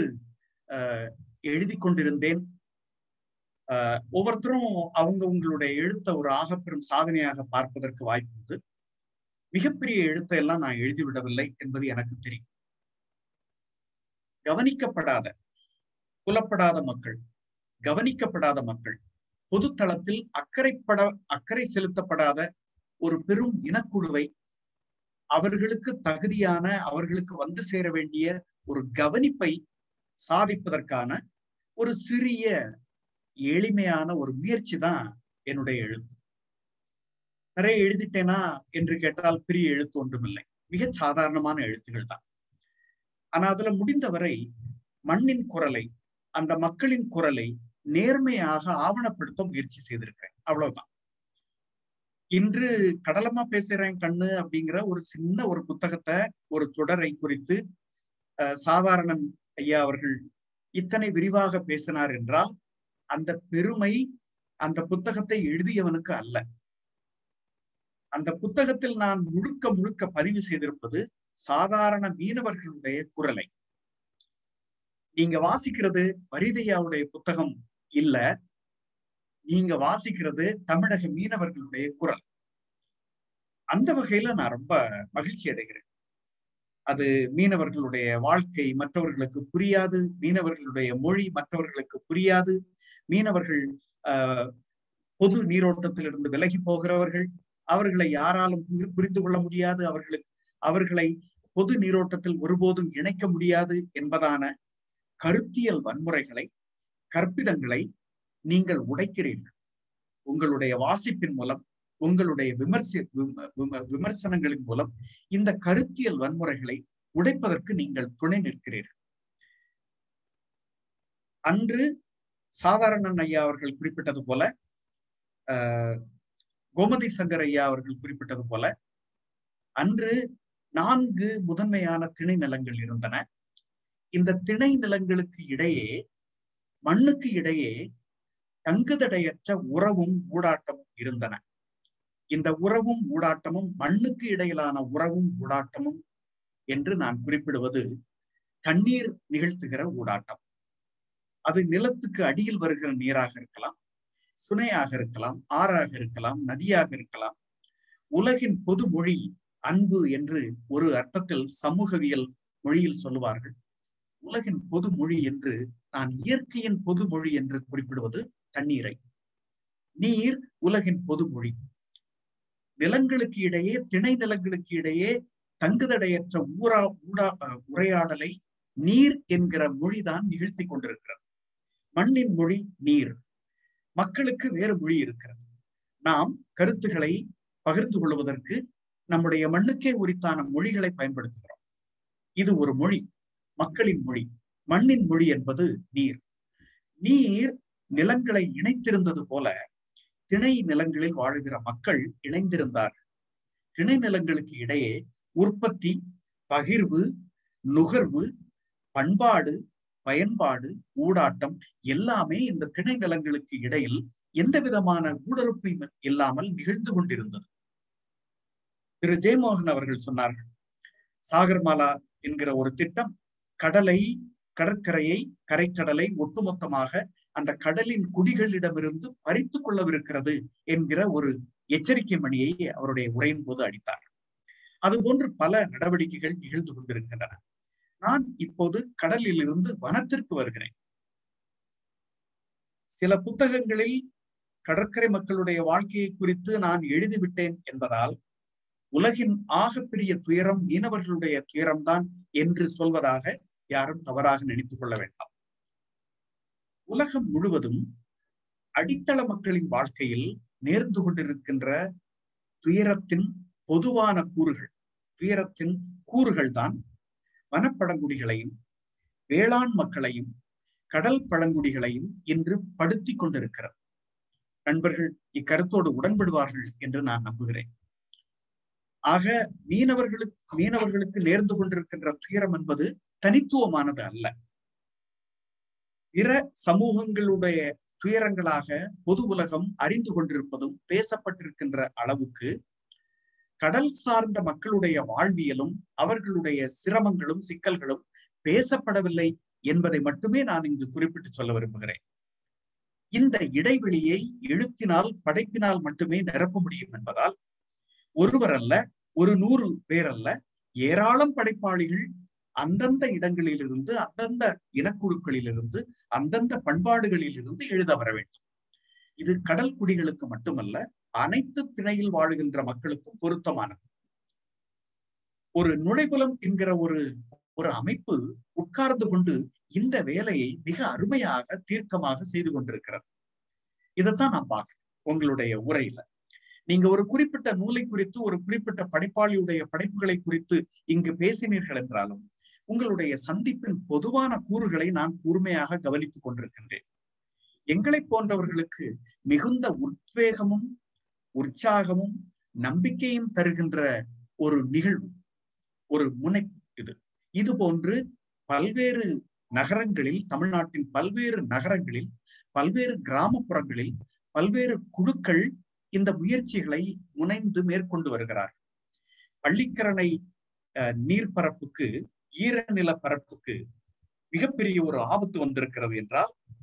G: எழுதி கொண்டிருந்தேன் ஒவ்வொருத்தரும் அவங்க உங்களுடைய எழுத்த ஒரு ஆகப்பெரும் சாதனையாக பார்ப்பதற்கு வாய்ப்பு உண்டு மிகப்பெரிய எழுத்தை எல்லாம் நான் எழுதிவிடவில்லை என்பது எனக்கு தெரியும் கவனிக்கப்படாத புலப்படாத மக்கள் கவனிக்கப்படாத மக்கள் பொதுத்தளத்தில் அக்கறைப்பட அக்கறை செலுத்தப்படாத ஒரு பெரும் இனக்குழுவை அவர்களுக்கு தகுதியான அவர்களுக்கு வந்து சேர வேண்டிய ஒரு கவனிப்பை சாதிப்பதற்கான ஒரு சிறிய எளிமையான ஒரு முயற்சி தான் என்னுடைய எழுத்து நிறைய எழுதிட்டேனா என்று கேட்டால் பெரிய எழுத்து ஒன்றுமில்லை மிக சாதாரணமான எழுத்துகள் தான் ஆனா அதுல முடிந்தவரை மண்ணின் குரலை அந்த மக்களின் குரலை நேர்மையாக ஆவணப்படுத்த முயற்சி செய்திருக்கிறேன் அவ்வளவுதான் இன்று கடலமா பேசுறேன் கண்ணு அப்படிங்கிற ஒரு சின்ன ஒரு புத்தகத்தை ஒரு தொடரை குறித்து சாதாரணன் ஐயா அவர்கள் இத்தனை விரிவாக பேசினார் என்றால் அந்த பெருமை அந்த புத்தகத்தை எழுதியவனுக்கு அல்ல அந்த புத்தகத்தில் நான் முழுக்க முழுக்க பதிவு செய்திருப்பது சாதாரண மீனவர்களுடைய குரலை நீங்க வாசிக்கிறது வரிதையாவுடைய புத்தகம் இல்ல நீங்க வாசிக்கிறது தமிழக மீனவர்களுடைய குரல் அந்த வகையில நான் ரொம்ப மகிழ்ச்சி அடைகிறேன் அது மீனவர்களுடைய வாழ்க்கை மற்றவர்களுக்கு புரியாது மீனவர்களுடைய மொழி மற்றவர்களுக்கு புரியாது மீனவர்கள் ஆஹ் பொது நீரோட்டத்திலிருந்து விலகி போகிறவர்கள் அவர்களை யாராலும் புரி- புரிந்து கொள்ள முடியாது அவர்களுக்கு அவர்களை பொது நீரோட்டத்தில் ஒருபோதும் இணைக்க முடியாது என்பதான கருத்தியல் வன்முறைகளை கற்பிதங்களை நீங்கள் உடைக்கிறீர்கள் உங்களுடைய வாசிப்பின் மூலம் உங்களுடைய விமர்சி விம- விம- விமர்சனங்களின் மூலம் இந்த கருத்தியல் வன்முறைகளை உடைப்பதற்கு நீங்கள் துணை நிற்கிறீர்கள் அன்று சாதாரணன் ஐயா அவர்கள் குறிப்பிட்டது போல ஆஹ், கோமதி சங்கர் ஐயா அவர்கள் குறிப்பிட்டது போல அன்று நான்கு முதன்மையான திணை நிலங்கள் இருந்தன இந்த திணை நிலங்களுக்கு இடையே மண்ணுக்கு இடையே தங்குதடையற்ற உறவும் ஊடாட்டமும் இருந்தன இந்த உறவும் ஊடாட்டமும் மண்ணுக்கு இடையிலான உறவும் ஊடாட்டமும் என்று நான் குறிப்பிடுவது தண்ணீர் நிகழ்த்துகிற ஊடாட்டம் அது நிலத்துக்கு அடியில் வருகிற நீராக இருக்கலாம் சுனையாக இருக்கலாம் ஆறாக இருக்கலாம் நதியாக இருக்கலாம் உலகின் பொது மொழி அன்பு என்று ஒரு அர்த்தத்தில் சமூகவியல் மொழியில் சொல்லுவார்கள் உலகின் பொது மொழி என்று நான் இயற்கையின் பொது மொழி என்று குறிப்பிடுவது தண்ணீரை நீர் உலகின் பொது மொழி நிலங்களுக்கு இடையே திணை நிலங்களுக்கு இடையே தங்குதடையற்ற ஊரா ஊடா அஹ் உரையாடலை நீர் என்கிற மொழிதான் நிகழ்த்தி கொண்டிருக்கிறது மண்ணின் மொழி நீர் மக்களுக்கு வேறு மொழி இருக்கிறது நாம் கருத்துக்களை பகிர்ந்து கொள்வதற்கு நம்முடைய மண்ணுக்கே உரித்தான மொழிகளை பயன்படுத்துகிறோம் இது ஒரு மொழி மக்களின் மொழி மண்ணின் மொழி என்பது நீர் நீர் நிலங்களை இணைத்திருந்தது போல திணை நிலங்களில் வாழுகிற மக்கள் இணைந்திருந்தார்கள் திணை நிலங்களுக்கு இடையே உற்பத்தி பகிர்வு நுகர்வு பண்பாடு பயன்பாடு ஊடாட்டம் எல்லாமே இந்த திணை நிலங்களுக்கு இடையில் எந்த விதமான ஊடுருப்பும் இல்லாமல் நிகழ்ந்து கொண்டிருந்தது திரு ஜெயமோகன் அவர்கள் சொன்னார்கள் சாகர்மாலா என்கிற ஒரு திட்டம் கடலை கடற்கரையை கரைக்கடலை ஒட்டுமொத்தமாக அந்த கடலின் குடிகளிடமிருந்து பறித்து கொள்ளவிருக்கிறது என்கிற ஒரு எச்சரிக்கை மணியை அவருடைய உரையின் போது அடித்தார் அதுபோன்று பல நடவடிக்கைகள் நிகழ்ந்து கொண்டிருக்கின்றன நான் இப்போது கடலில் இருந்து வனத்திற்கு வருகிறேன் சில புத்தகங்களில் கடற்கரை மக்களுடைய வாழ்க்கையை குறித்து நான் எழுதிவிட்டேன் என்பதால் உலகின் ஆகப்பெரிய துயரம் மீனவர்களுடைய துயரம்தான் என்று சொல்வதாக யாரும் தவறாக நினைத்துக் கொள்ள வேண்டாம் உலகம் முழுவதும் அடித்தள மக்களின் வாழ்க்கையில் நேர்ந்து கொண்டிருக்கின்ற துயரத்தின் பொதுவான கூறுகள் துயரத்தின் கூறுகள் தான் வனப்பழங்குடிகளையும் வேளாண் மக்களையும் கடல் பழங்குடிகளையும் இன்று படுத்தி கொண்டிருக்கிறது நண்பர்கள் இக்கருத்தோடு உடன்படுவார்கள் என்று நான் நம்புகிறேன் ஆக மீனவர்களுக்கு மீனவர்களுக்கு நேர்ந்து கொண்டிருக்கின்ற துயரம் என்பது தனித்துவமானது அல்ல பிற சமூகங்களுடைய துயரங்களாக பொது உலகம் அறிந்து கொண்டிருப்பதும் பேசப்பட்டிருக்கின்ற அளவுக்கு கடல் சார்ந்த மக்களுடைய வாழ்வியலும் அவர்களுடைய சிரமங்களும் சிக்கல்களும் பேசப்படவில்லை என்பதை மட்டுமே நான் இங்கு குறிப்பிட்டு சொல்ல விரும்புகிறேன் இந்த இடைவெளியை எழுத்தினால் படைப்பினால் மட்டுமே நிரப்ப முடியும் என்பதால் ஒருவர் அல்ல ஒரு நூறு பேர் அல்ல ஏராளம் படைப்பாளிகள் அந்தந்த இடங்களிலிருந்து அந்தந்த இனக்குழுக்களிலிருந்து அந்தந்த பண்பாடுகளிலிருந்து எழுத வர வேண்டும் இது கடல் குடிகளுக்கு மட்டுமல்ல அனைத்து திணையில் வாழுகின்ற மக்களுக்கும் பொருத்தமானது ஒரு நுழைபுலம் என்கிற ஒரு ஒரு அமைப்பு உட்கார்ந்து கொண்டு இந்த வேலையை மிக அருமையாக தீர்க்கமாக செய்து கொண்டிருக்கிறது இதைத்தான் நான் பார்க்கிறேன் உங்களுடைய உரையில நீங்க ஒரு குறிப்பிட்ட நூலை குறித்து ஒரு குறிப்பிட்ட படைப்பாளியுடைய படைப்புகளை குறித்து இங்கு பேசினீர்கள் என்றாலும் உங்களுடைய சந்திப்பின் பொதுவான கூறுகளை நான் கூர்மையாக கவனித்துக் கொண்டிருக்கின்றேன் எங்களை போன்றவர்களுக்கு மிகுந்த உத்வேகமும் உற்சாகமும் நம்பிக்கையும் தருகின்ற ஒரு நிகழ்வு ஒரு முனைப்பு இது இது போன்று பல்வேறு நகரங்களில் தமிழ்நாட்டின் பல்வேறு நகரங்களில் பல்வேறு கிராமப்புறங்களில் பல்வேறு குழுக்கள் இந்த முயற்சிகளை முனைந்து மேற்கொண்டு வருகிறார் பள்ளிக்கரணை நீர்பரப்புக்கு ஈரநில பரப்புக்கு மிகப்பெரிய ஒரு ஆபத்து வந்திருக்கிறது என்றால்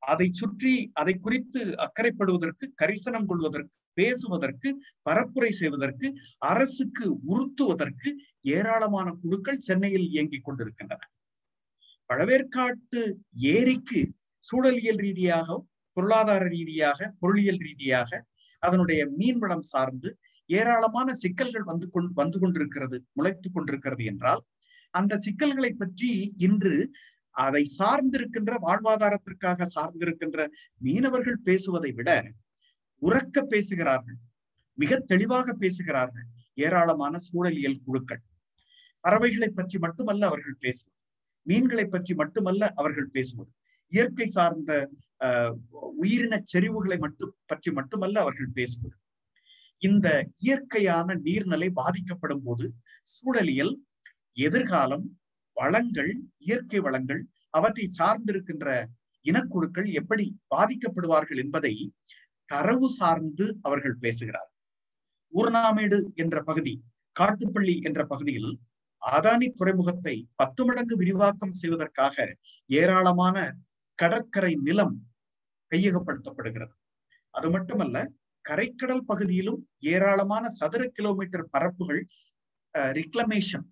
G: அதை சுற்றி அதை குறித்து அக்கறைப்படுவதற்கு கரிசனம் கொள்வதற்கு பேசுவதற்கு பரப்புரை செய்வதற்கு அரசுக்கு உறுத்துவதற்கு ஏராளமான குழுக்கள் சென்னையில் இயங்கிக் கொண்டிருக்கின்றன பழவேற்காட்டு ஏரிக்கு சூழலியல் ரீதியாக பொருளாதார ரீதியாக பொருளியல் ரீதியாக அதனுடைய மீன்வளம் சார்ந்து ஏராளமான சிக்கல்கள் வந்து கொண்டு வந்து கொண்டிருக்கிறது முளைத்துக் கொண்டிருக்கிறது என்றால் அந்த சிக்கல்களை பற்றி இன்று அதை சார்ந்திருக்கின்ற வாழ்வாதாரத்திற்காக சார்ந்திருக்கின்ற மீனவர்கள் பேசுவதை விட உறக்க பேசுகிறார்கள் மிக தெளிவாக பேசுகிறார்கள் ஏராளமான சூழலியல் குழுக்கள் பறவைகளை பற்றி மட்டுமல்ல அவர்கள் பேசுவது மீன்களை பற்றி மட்டுமல்ல அவர்கள் பேசுவது இயற்கை சார்ந்த அஹ் உயிரின செறிவுகளை மட்டும் பற்றி மட்டுமல்ல அவர்கள் பேசுவது இந்த இயற்கையான நீர்நிலை பாதிக்கப்படும் போது சூழலியல் எதிர்காலம் வளங்கள் இயற்கை வளங்கள் அவற்றை சார்ந்திருக்கின்ற இனக்குழுக்கள் எப்படி பாதிக்கப்படுவார்கள் என்பதை தரவு சார்ந்து அவர்கள் பேசுகிறார் ஊர்நாமேடு என்ற பகுதி காட்டுப்பள்ளி என்ற பகுதியில் அதானி துறைமுகத்தை பத்து மடங்கு விரிவாக்கம் செய்வதற்காக ஏராளமான கடற்கரை நிலம் கையகப்படுத்தப்படுகிறது அது மட்டுமல்ல கரைக்கடல் பகுதியிலும் ஏராளமான சதுர கிலோமீட்டர் பரப்புகள் ரிக்ளமேஷன்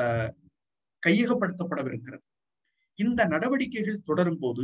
G: கையகப்படுத்தப்படவிருக்கிறது இந்த நடவடிக்கைகள் தொடரும் போது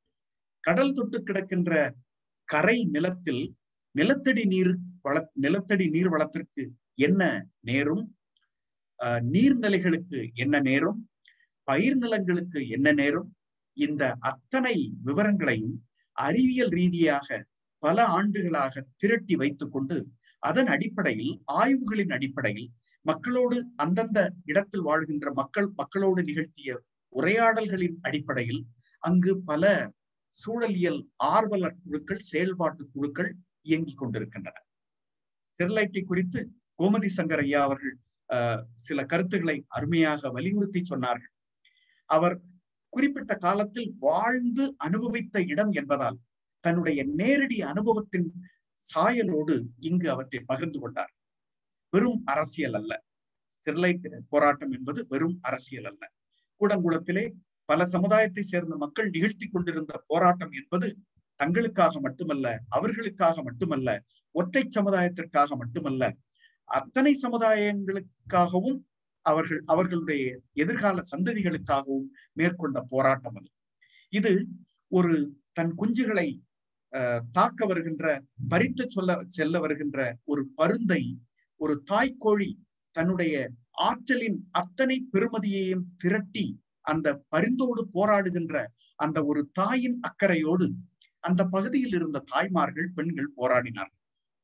G: கடல் தொட்டு கிடக்கின்ற கரை நிலத்தில் நிலத்தடி நீர் வள நிலத்தடி நீர் வளத்திற்கு என்ன நேரும் நீர்நிலைகளுக்கு என்ன நேரும் பயிர் நிலங்களுக்கு என்ன நேரும் இந்த அத்தனை விவரங்களையும் அறிவியல் ரீதியாக பல ஆண்டுகளாக திரட்டி வைத்துக் கொண்டு அதன் அடிப்படையில் ஆய்வுகளின் அடிப்படையில் மக்களோடு அந்தந்த இடத்தில் வாழ்கின்ற மக்கள் மக்களோடு நிகழ்த்திய உரையாடல்களின் அடிப்படையில் அங்கு பல சூழலியல் ஆர்வலர் குழுக்கள் செயல்பாட்டு குழுக்கள் இயங்கிக் கொண்டிருக்கின்றன ஸ்டெர்லைட்டை குறித்து கோமதி சங்கர் ஐயா அவர்கள் சில கருத்துக்களை அருமையாக வலியுறுத்தி சொன்னார்கள் அவர் குறிப்பிட்ட காலத்தில் வாழ்ந்து அனுபவித்த இடம் என்பதால் தன்னுடைய நேரடி அனுபவத்தின் சாயலோடு இங்கு அவற்றை பகிர்ந்து கொண்டார் வெறும் அரசியல் அல்ல ஸ்டெர்லைட் போராட்டம் என்பது வெறும் அரசியல் அல்ல கூடங்குளத்திலே பல சமுதாயத்தை சேர்ந்த மக்கள் நிகழ்த்தி கொண்டிருந்த போராட்டம் என்பது தங்களுக்காக மட்டுமல்ல அவர்களுக்காக மட்டுமல்ல ஒற்றை சமுதாயத்திற்காக மட்டுமல்ல அத்தனை சமுதாயங்களுக்காகவும் அவர்கள் அவர்களுடைய எதிர்கால சந்ததிகளுக்காகவும் மேற்கொண்ட போராட்டம் அது இது ஒரு தன் குஞ்சுகளை தாக்க வருகின்ற பறித்து சொல்ல செல்ல வருகின்ற ஒரு பருந்தை ஒரு தாய்க்கோழி தன்னுடைய ஆற்றலின் அத்தனை பெருமதியையும் திரட்டி அந்த பரிந்தோடு போராடுகின்ற அந்த ஒரு தாயின் அக்கறையோடு அந்த பகுதியில் இருந்த தாய்மார்கள் பெண்கள் போராடினார்கள்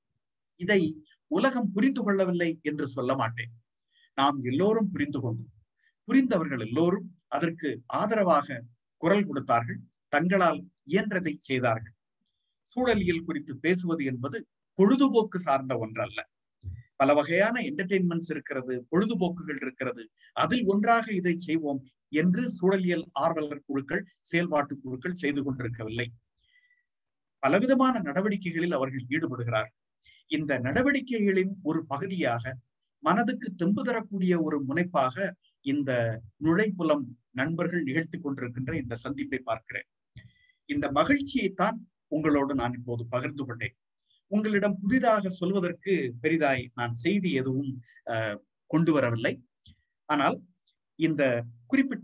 G: இதை உலகம் புரிந்து கொள்ளவில்லை என்று சொல்ல மாட்டேன் நாம் எல்லோரும் புரிந்து கொண்டோம் புரிந்தவர்கள் எல்லோரும் அதற்கு ஆதரவாக குரல் கொடுத்தார்கள் தங்களால் இயன்றதை செய்தார்கள் சூழலியல் குறித்து பேசுவது என்பது பொழுதுபோக்கு சார்ந்த ஒன்றல்ல பல வகையான என்டர்டெயின்மெண்ட்ஸ் இருக்கிறது பொழுதுபோக்குகள் இருக்கிறது அதில் ஒன்றாக இதை செய்வோம் என்று சூழலியல் ஆர்வலர் குழுக்கள் செயல்பாட்டு குழுக்கள் செய்து கொண்டிருக்கவில்லை பலவிதமான நடவடிக்கைகளில் அவர்கள் ஈடுபடுகிறார்கள் இந்த நடவடிக்கைகளின் ஒரு பகுதியாக மனதுக்கு தெம்பு தரக்கூடிய ஒரு முனைப்பாக இந்த நுழைப்புலம் நண்பர்கள் நிகழ்த்தி கொண்டிருக்கின்ற இந்த சந்திப்பை பார்க்கிறேன் இந்த மகிழ்ச்சியைத்தான் உங்களோடு நான் இப்போது பகிர்ந்து கொண்டேன் உங்களிடம் புதிதாக சொல்வதற்கு பெரிதாய் நான் செய்தி எதுவும் கொண்டு வரவில்லை ஆனால் இந்த குறிப்பிட்ட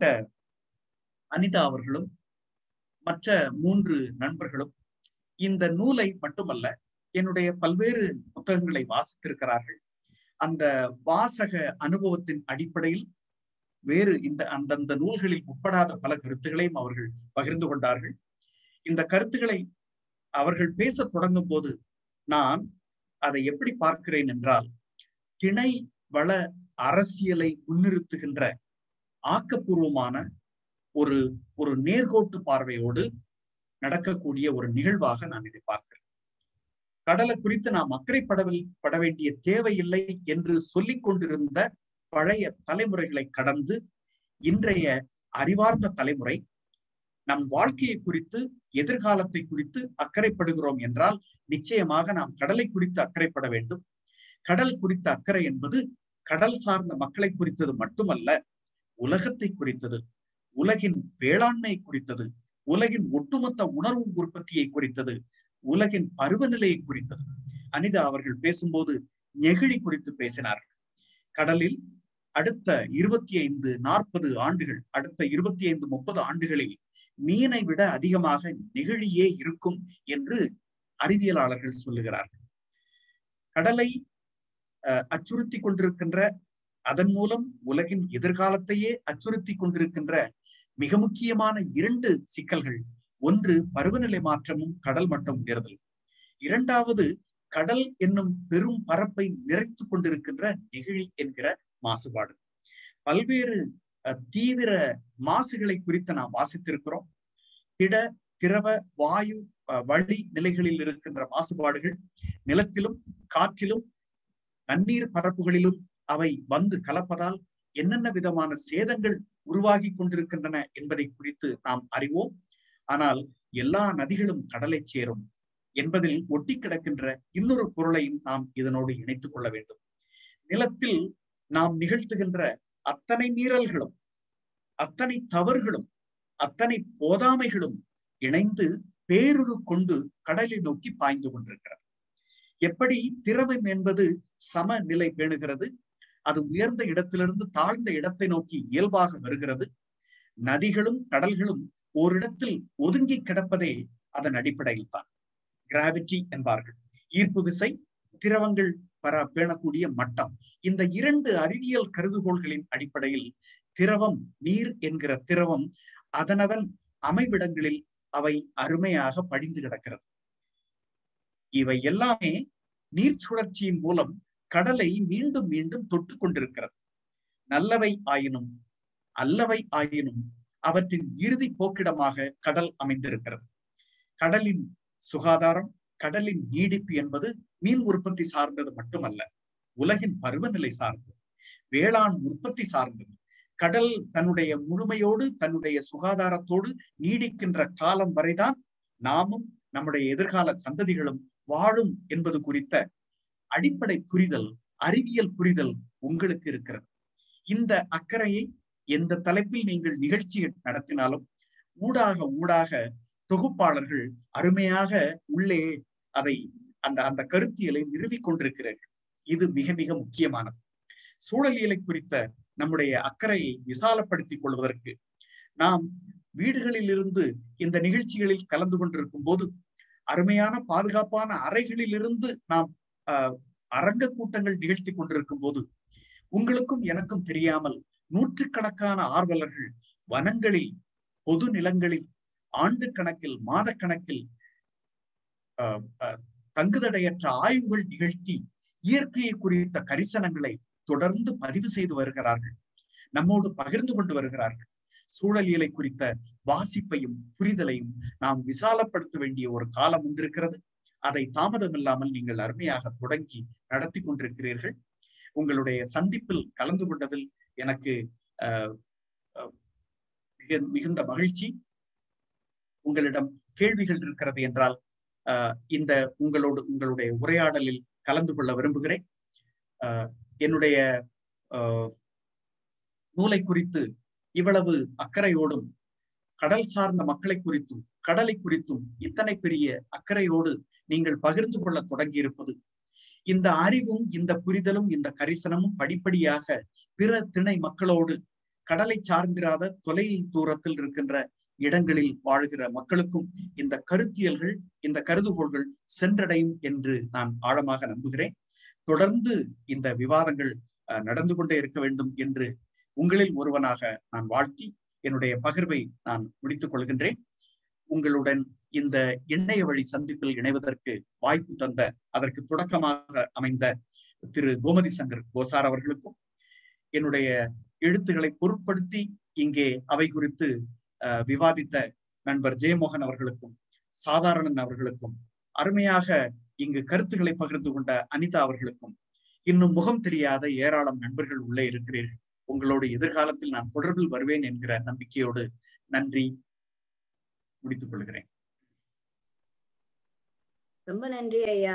G: அனிதா அவர்களும் மற்ற மூன்று நண்பர்களும் இந்த நூலை மட்டுமல்ல என்னுடைய பல்வேறு புத்தகங்களை வாசித்திருக்கிறார்கள் அந்த வாசக அனுபவத்தின் அடிப்படையில் வேறு இந்த அந்தந்த நூல்களில் உட்படாத பல கருத்துக்களையும் அவர்கள் பகிர்ந்து கொண்டார்கள் இந்த கருத்துக்களை அவர்கள் பேச தொடங்கும் போது நான் அதை எப்படி பார்க்கிறேன் என்றால் திணை வள அரசியலை முன்னிறுத்துகின்ற ஆக்கப்பூர்வமான ஒரு ஒரு நேர்கோட்டு பார்வையோடு நடக்கக்கூடிய ஒரு நிகழ்வாக நான் இதை பார்க்கிறேன் கடலை குறித்து நாம் அக்கறைப்படவில் பட வேண்டிய தேவையில்லை என்று சொல்லிக் கொண்டிருந்த பழைய தலைமுறைகளை கடந்து இன்றைய அறிவார்ந்த தலைமுறை நம் வாழ்க்கையை குறித்து எதிர்காலத்தை குறித்து அக்கறைப்படுகிறோம் என்றால் நிச்சயமாக நாம் கடலை குறித்து அக்கறைப்பட வேண்டும் கடல் குறித்த அக்கறை என்பது கடல் சார்ந்த மக்களை குறித்தது மட்டுமல்ல உலகத்தை குறித்தது உலகின் வேளாண்மை குறித்தது உலகின் ஒட்டுமொத்த உணர்வு உற்பத்தியை குறித்தது உலகின் பருவநிலையை குறித்தது அனிதா அவர்கள் பேசும்போது நெகிழி குறித்து பேசினார்கள் கடலில் அடுத்த இருபத்தி ஐந்து நாற்பது ஆண்டுகள் அடுத்த இருபத்தி ஐந்து முப்பது ஆண்டுகளில் மீனை விட அதிகமாக நெகிழியே இருக்கும் என்று அறிவியலாளர்கள் சொல்லுகிறார்கள் கடலை அச்சுறுத்தி கொண்டிருக்கின்ற அதன் மூலம் உலகின் எதிர்காலத்தையே அச்சுறுத்தி கொண்டிருக்கின்ற மிக முக்கியமான இரண்டு சிக்கல்கள் ஒன்று பருவநிலை மாற்றமும் கடல் மட்டம் உயர்தல் இரண்டாவது கடல் என்னும் பெரும் பரப்பை நிறைத்து கொண்டிருக்கின்ற நெகிழி என்கிற மாசுபாடு பல்வேறு தீவிர மாசுகளை குறித்து நாம் வாசித்திருக்கிறோம் திட திரவ வாயு வழி நிலைகளில் இருக்கின்ற மாசுபாடுகள் நிலத்திலும் காற்றிலும் நன்னீர் பரப்புகளிலும் அவை வந்து கலப்பதால் என்னென்ன விதமான சேதங்கள் உருவாகி கொண்டிருக்கின்றன என்பதை குறித்து நாம் அறிவோம் ஆனால் எல்லா நதிகளும் கடலை சேரும் என்பதில் ஒட்டி கிடக்கின்ற இன்னொரு பொருளையும் நாம் இதனோடு இணைத்துக் கொள்ள வேண்டும் நிலத்தில் நாம் நிகழ்த்துகின்ற அத்தனை மீறல்களும் அத்தனை தவறுகளும் அத்தனை போதாமைகளும் இணைந்து பேருரு கொண்டு கடலை நோக்கி பாய்ந்து கொண்டிருக்கிறது எப்படி திரவம் என்பது சமநிலை பேணுகிறது அது உயர்ந்த இடத்திலிருந்து தாழ்ந்த இடத்தை நோக்கி இயல்பாக வருகிறது நதிகளும் கடல்களும் ஓரிடத்தில் ஒதுங்கி கிடப்பதே அதன் அடிப்படையில் தான் கிராவிட்டி என்பார்கள் ஈர்ப்பு விசை திரவங்கள் பர பேணக்கூடிய மட்டம் இந்த இரண்டு அறிவியல் கருதுகோள்களின் அடிப்படையில் திரவம் நீர் என்கிற திரவம் அதனதன் அமைவிடங்களில் அவை அருமையாக படிந்து கிடக்கிறது இவை எல்லாமே நீர் சுழற்சியின் மூலம் கடலை மீண்டும் மீண்டும் தொட்டு கொண்டிருக்கிறது நல்லவை ஆயினும் அல்லவை ஆயினும் அவற்றின் இறுதி போக்கிடமாக கடல் அமைந்திருக்கிறது கடலின் சுகாதாரம் கடலின் நீடிப்பு என்பது மீன் உற்பத்தி சார்ந்தது மட்டுமல்ல உலகின் பருவநிலை சார்ந்தது வேளாண் உற்பத்தி சார்ந்தது கடல் தன்னுடைய முழுமையோடு தன்னுடைய சுகாதாரத்தோடு நீடிக்கின்ற காலம் வரைதான் நாமும் நம்முடைய எதிர்கால சந்ததிகளும் வாழும் என்பது குறித்த அடிப்படை புரிதல் அறிவியல் புரிதல் உங்களுக்கு இருக்கிறது இந்த அக்கறையை எந்த தலைப்பில் நீங்கள் நிகழ்ச்சி நடத்தினாலும் ஊடாக ஊடாக தொகுப்பாளர்கள் அருமையாக உள்ளே அதை அந்த அந்த கருத்தியலை நிறுவிக் கொண்டிருக்கிறார்கள் இது மிக மிக முக்கியமானது சூழலியலை குறித்த நம்முடைய அக்கறையை விசாலப்படுத்திக் கொள்வதற்கு நாம் வீடுகளில் இருந்து இந்த நிகழ்ச்சிகளில் கலந்து கொண்டிருக்கும் போது அருமையான பாதுகாப்பான அறைகளில் இருந்து நாம் அரங்க கூட்டங்கள் நிகழ்த்தி கொண்டிருக்கும் போது உங்களுக்கும் எனக்கும் தெரியாமல் நூற்றுக்கணக்கான ஆர்வலர்கள் வனங்களில் பொது நிலங்களில் ஆண்டு கணக்கில் மாத கணக்கில் தங்குதடையற்ற ஆய்வுகள் நிகழ்த்தி இயற்கையை குறித்த கரிசனங்களை தொடர்ந்து பதிவு செய்து வருகிறார்கள் நம்மோடு பகிர்ந்து கொண்டு வருகிறார்கள் சூழலியலை குறித்த வாசிப்பையும் புரிதலையும் நாம் விசாலப்படுத்த வேண்டிய ஒரு காலம் வந்திருக்கிறது அதை தாமதமில்லாமல் நீங்கள் அருமையாக தொடங்கி நடத்தி கொண்டிருக்கிறீர்கள் உங்களுடைய சந்திப்பில் கலந்து கொண்டதில் எனக்கு மிக மிகுந்த மகிழ்ச்சி உங்களிடம் கேள்விகள் இருக்கிறது என்றால் இந்த உங்களோடு உங்களுடைய உரையாடலில் கலந்து கொள்ள விரும்புகிறேன் என்னுடைய நூலை குறித்து இவ்வளவு அக்கறையோடும் கடல் சார்ந்த மக்களை குறித்தும் கடலை குறித்தும் இத்தனை பெரிய அக்கறையோடு நீங்கள் பகிர்ந்து கொள்ள தொடங்கி இருப்பது இந்த அறிவும் இந்த புரிதலும் இந்த கரிசனமும் படிப்படியாக பிற திணை மக்களோடு கடலை சார்ந்திராத தொலை தூரத்தில் இருக்கின்ற இடங்களில் வாழ்கிற மக்களுக்கும் இந்த கருத்தியல்கள் இந்த கருதுகோள்கள் சென்றடையும் என்று நான் ஆழமாக நம்புகிறேன் தொடர்ந்து இந்த விவாதங்கள் நடந்து கொண்டே இருக்க வேண்டும் என்று உங்களில் ஒருவனாக நான் வாழ்த்தி என்னுடைய பகிர்வை நான் முடித்துக் கொள்கின்றேன் உங்களுடன் இந்த இணைய வழி சந்திப்பில் இணைவதற்கு வாய்ப்பு தந்த அதற்கு தொடக்கமாக அமைந்த திரு கோமதி சங்கர் கோசார் அவர்களுக்கும் என்னுடைய எழுத்துக்களை பொருட்படுத்தி இங்கே அவை குறித்து விவாதித்த நண்பர் ஜெயமோகன் அவர்களுக்கும் சாதாரணன் அவர்களுக்கும் அருமையாக இங்கு கருத்துக்களை பகிர்ந்து கொண்ட அனிதா அவர்களுக்கும் இன்னும் முகம் தெரியாத ஏராளம் நண்பர்கள் உள்ளே இருக்கிறீர்கள் உங்களோடு எதிர்காலத்தில் நான் தொடர்பில் வருவேன் என்கிற நம்பிக்கையோடு நன்றி முடித்துக் கொள்கிறேன்
C: ரொம்ப நன்றி ஐயா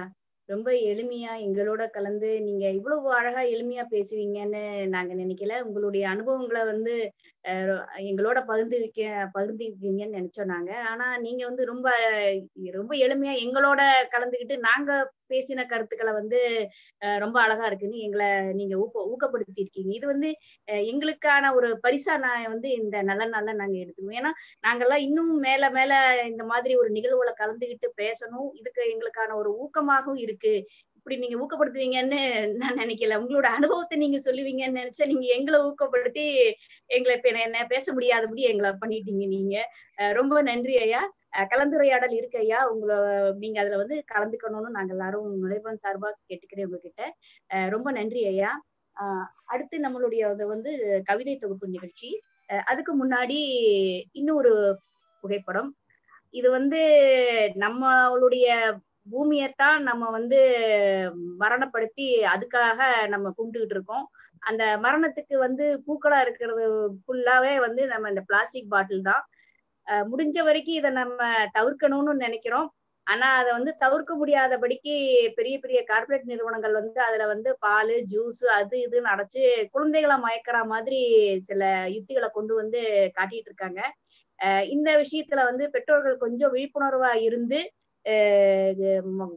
C: ரொம்ப எளிமையா எங்களோட கலந்து நீங்க இவ்வளவு அழகா எளிமையா பேசுவீங்கன்னு நாங்க நினைக்கல உங்களுடைய அனுபவங்களை வந்து அஹ், ரொ- எங்களோட பகிர்ந்து வைக்க பகிர்ந்துக்குவீங்கன்னு நினைச்சோம் நாங்க ஆனா நீங்க வந்து ரொம்ப ரொம்ப எளிமையா எங்களோட கலந்துக்கிட்டு நாங்க பேசின கருத்துக்களை வந்து அஹ், ரொம்ப அழகா இருக்குன்னு எங்களை நீங்க ஊக்க ஊக்கப்படுத்தி இருக்கீங்க இது வந்து அஹ், எங்களுக்கான ஒரு பரிசா நான் வந்து இந்த நல்ல நாள்ல நாங்க எடுத்துக்குவோம் ஏன்னா நாங்கெல்லாம் இன்னும் மேல மேல இந்த மாதிரி ஒரு நிகழ்வுல கலந்துகிட்டு பேசணும் இதுக்கு எங்களுக்கான ஒரு ஊக்கமாகவும் இருக்கு இப்படி நீங்க ஊக்கப்படுத்துவீங்கன்னு நான் நினைக்கல உங்களோட அனுபவத்தை நீங்க சொல்லுவீங்கன்னு நினைச்சா நீங்க எங்களை ஊக்கப்படுத்தி எங்களை இப்ப என்ன பேச முடியாதபடி எங்களை பண்ணிட்டீங்க நீங்க அஹ் ரொம்ப நன்றி ஐயா அஹ் கலந்துரையாடல் இருக்கு ஐயா உங்களை நீங்க அதுல வந்து கலந்துக்கணும்னு நாங்க எல்லாரும் நுழைவன் சார்பா கேட்டுக்கிறேன் உங்ககிட்ட அஹ் ரொம்ப நன்றி ஐயா அஹ் அடுத்து நம்மளுடைய இது வந்து கவிதை தொகுப்பு நிகழ்ச்சி அஹ் அதுக்கு முன்னாடி இன்னொரு புகைப்படம் இது வந்து நம்மளுடைய பூமியைத்தான் நம்ம வந்து மரணப்படுத்தி அதுக்காக நம்ம கும்பிட்டுக்கிட்டு இருக்கோம் அந்த மரணத்துக்கு வந்து பூக்களா இருக்கிறது ஃபுல்லாவே வந்து நம்ம இந்த பிளாஸ்டிக் பாட்டில் தான் அஹ் முடிஞ்ச வரைக்கும் இதை நம்ம தவிர்க்கணும்னு நினைக்கிறோம் ஆனா அதை வந்து தவிர்க்க முடியாதபடிக்கு பெரிய பெரிய கார்ப்பரேட் நிறுவனங்கள் வந்து அதுல வந்து பால் ஜூஸ் அது இதுன்னு அடைச்சு குழந்தைகளை மயக்கிற மாதிரி சில யுத்திகளை கொண்டு வந்து காட்டிட்டு இருக்காங்க அஹ் இந்த விஷயத்துல வந்து பெற்றோர்கள் கொஞ்சம் விழிப்புணர்வா இருந்து அஹ் இது ம-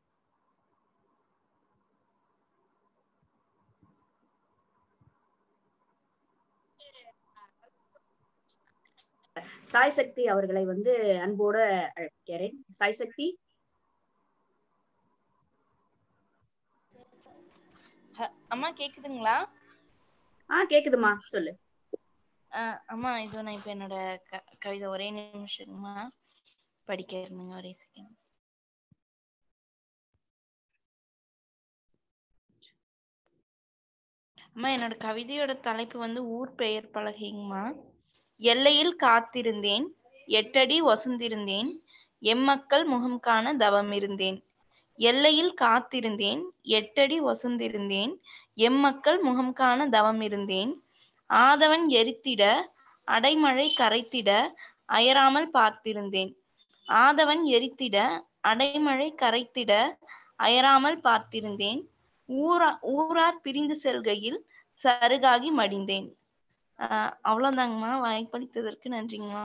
C: சாய் சக்தி அவர்களை வந்து அன்போட அழைக்கிறேன் சாய் சக்தி
H: ஹ- அம்மா கேக்குதுங்களா
C: ஆஹ் கேக்குதுமா சொல்லு
H: அஹ் அம்மா இது நான் இப்ப என்னோட க- கவிதை ஒரே நிமிஷமா படிக்க இருந்தேங்க ஒரே செகண்ட் அம்மா என்னோட கவிதையோட தலைப்பு வந்து ஊர் பெயர் பலகைங்கம்மா எல்லையில் காத்திருந்தேன் எட்டடி ஒசந்திருந்தேன் எம்மக்கள் முகம் காண தவம் இருந்தேன் எல்லையில் காத்திருந்தேன் எட்டடி ஒசந்திருந்தேன் எம்மக்கள் முகம் காண தவம் இருந்தேன் ஆதவன் எரித்திட அடைமழை கரைத்திட அயராமல் பார்த்திருந்தேன் ஆதவன் எரித்திட அடைமழை கரைத்திட அயராமல் பார்த்திருந்தேன் ஊரா ஊரார் பிரிந்து செல்கையில் சருகாகி மடிந்தேன் ஆஹ் அவ்வளவுதாங்கம்மா வாய்ப்பளித்ததற்கு நன்றிங்கம்மா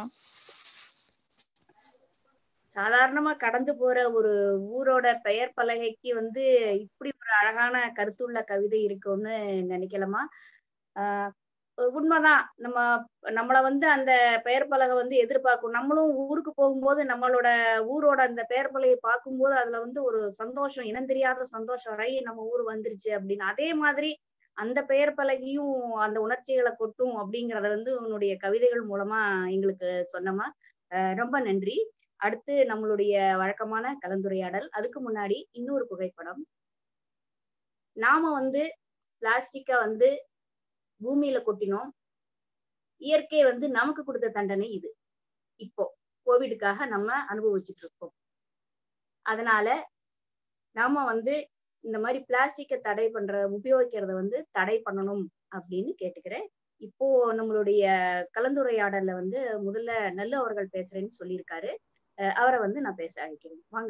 C: சாதாரணமா கடந்து போற ஒரு ஊரோட பெயர் பலகைக்கு வந்து இப்படி ஒரு அழகான கருத்துள்ள கவிதை இருக்கும்னு நினைக்கலமா ஆஹ் உண்மைதான் நம்ம நம்மள வந்து அந்த பெயர் பலகை வந்து எதிர்பார்க்கும் நம்மளும் ஊருக்கு போகும்போது நம்மளோட ஊரோட அந்த பெயர் பலகையை பார்க்கும்போது அதுல வந்து ஒரு சந்தோஷம் இனம் தெரியாத சந்தோஷம் ரை நம்ம ஊர் வந்துருச்சு அப்படின்னு அதே மாதிரி அந்த பெயர் பலகையும் அந்த உணர்ச்சிகளை கொட்டும் அப்படிங்கறத வந்து உன்னுடைய கவிதைகள் மூலமா எங்களுக்கு சொன்னமா அஹ் ரொம்ப நன்றி அடுத்து நம்மளுடைய வழக்கமான கலந்துரையாடல் அதுக்கு முன்னாடி இன்னொரு புகைப்படம் நாம வந்து பிளாஸ்டிக்க வந்து பூமியில கொட்டினோம் இயற்கை வந்து நமக்கு கொடுத்த தண்டனை இது இப்போ கோவிடுக்காக நம்ம அனுபவிச்சுட்டு இருக்கோம் அதனால நாம வந்து இந்த மாதிரி பிளாஸ்டிக்கை தடை பண்ற உபயோகிக்கிறத வந்து தடை பண்ணணும் அப்படின்னு கேட்டுக்கிறேன் இப்போ நம்மளுடைய கலந்துரையாடல்ல வந்து முதல்ல நல்ல அவர்கள் பேசுறேன்னு சொல்லியிருக்காரு அஹ் அவரை வந்து நான் பேச அழைக்கிறேன் வாங்க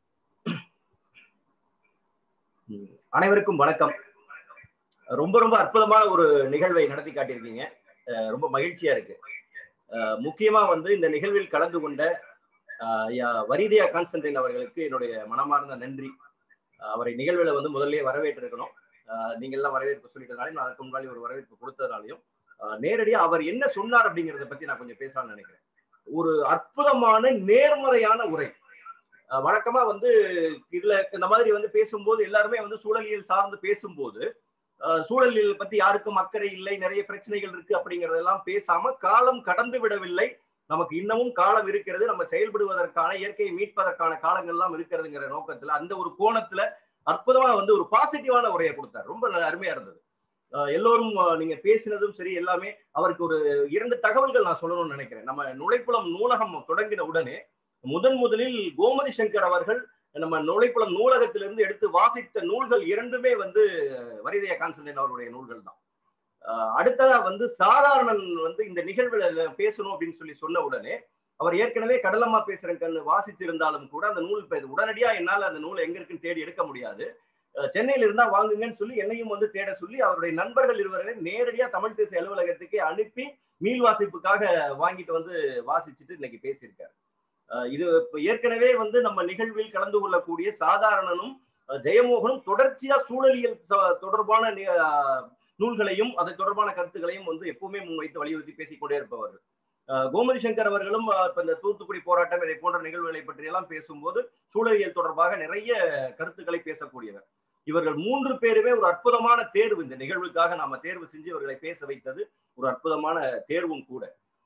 I: ம். அனைவருக்கும் வணக்கம் ரொம்ப ரொம்ப அற்புதமான ஒரு நிகழ்வை நடத்தி காட்டியிருக்கீங்க அஹ் ரொம்ப மகிழ்ச்சியா இருக்கு அஹ் முக்கியமா வந்து இந்த நிகழ்வில் கலந்து கொண்ட அஹ் ஐயா வரிதியா கான்ஸ்டன்டைன் அவர்களுக்கு என்னுடைய மனமார்ந்த நன்றி அஹ் அவரை நிகழ்வுல வந்து முதல்லயே வரவேற்றிருக்கணும் அஹ் நீங்க எல்லாம் வரவேற்பு சொல்லிட்டதுனாலையும் நான் அதுக்கு முன்னாடி ஒரு வரவேற்பு கொடுத்ததுனாலையும் அஹ் நேரடியா அவர் என்ன சொன்னார் அப்படிங்கிறத பத்தி நான் கொஞ்சம் பேசலாம்னு நினைக்கிறேன் ஒரு அற்புதமான நேர்மறையான உரை அஹ் வழக்கமா வந்து இதுல இந்த மாதிரி வந்து பேசும்போது எல்லாருமே வந்து சூழலியல் சார்ந்து பேசும்போது அஹ் சூழலியல் பத்தி யாருக்கும் அக்கறை இல்லை நிறைய பிரச்சனைகள் இருக்கு அப்படிங்கறதெல்லாம் பேசாம காலம் கடந்து விடவில்லை நமக்கு இன்னமும் காலம் இருக்கிறது நம்ம செயல்படுவதற்கான இயற்கையை மீட்பதற்கான காலங்கள் எல்லாம் இருக்கிறதுங்கிற நோக்கத்துல அந்த ஒரு கோணத்துல அற்புதமா வந்து ஒரு பாசிட்டிவான உரையை கொடுத்தார் ரொம்ப நல்ல- அருமையா இருந்தது அஹ் எல்லோரும் அஹ் நீங்க பேசினதும் சரி எல்லாமே அவருக்கு ஒரு இரண்டு தகவல்கள் நான் சொல்லணும்னு நினைக்கிறேன் நம்ம நுழைப்புலம் நூலகம் தொடங்கின உடனே முதன் முதலில் கோமதி சங்கர் அவர்கள் நம்ம நுழைப்புலம் நூலகத்திலிருந்து எடுத்து வாசித்த நூல்கள் இரண்டுமே வந்து வரிதய கான்சன்டைன் அவருடைய நூல்கள் தான் அஹ் அடுத்ததா வந்து சாதாரணன் வந்து இந்த நிகழ்வுல பேசணும் அப்படின்னு சொல்லி சொன்ன உடனே அவர் ஏற்கனவே கடலம்மா பேசுற கண்ணு வாசித்திருந்தாலும் கூட அந்த நூல் இப்ப இது உடனடியா என்னால் அந்த நூல் எங்க இருக்குன்னு தேடி எடுக்க முடியாது அஹ் சென்னையில இருந்தா வாங்குங்கன்னு சொல்லி என்னையும் வந்து தேட சொல்லி அவருடைய நண்பர்கள் இருவரை நேரடியா தமிழ் தேசிய அலுவலகத்துக்கு அனுப்பி மீள் வாசிப்புக்காக வாங்கிட்டு வந்து வாசிச்சுட்டு இன்னைக்கு பேசியிருக்காரு அஹ் இது இப்ப ஏற்கனவே வந்து நம்ம நிகழ்வில் கலந்து கொள்ளக்கூடிய சாதாரணனும் அஹ் ஜெயமோகனும் தொடர்ச்சியா சூழலியல் ச- தொடர்பான நி- அஹ் நூல்களையும் அது தொடர்பான கருத்துக்களையும் வந்து எப்பவுமே முன்வைத்து வலியுறுத்தி பேசிக்கொண்டே இருப்பவர்கள் அஹ் கோமதி சங்கர் அவர்களும் அஹ் இப்ப இந்த தூத்துக்குடி போராட்டம் இதை போன்ற நிகழ்வுகளை பற்றி எல்லாம் பேசும்போது சூழலியல் தொடர்பாக நிறைய கருத்துக்களை பேசக்கூடியவர் இவர்கள் மூன்று பேருமே ஒரு அற்புதமான தேர்வு இந்த நிகழ்வுக்காக நாம தேர்வு செஞ்சு இவர்களை பேச வைத்தது ஒரு அற்புதமான தேர்வும் கூட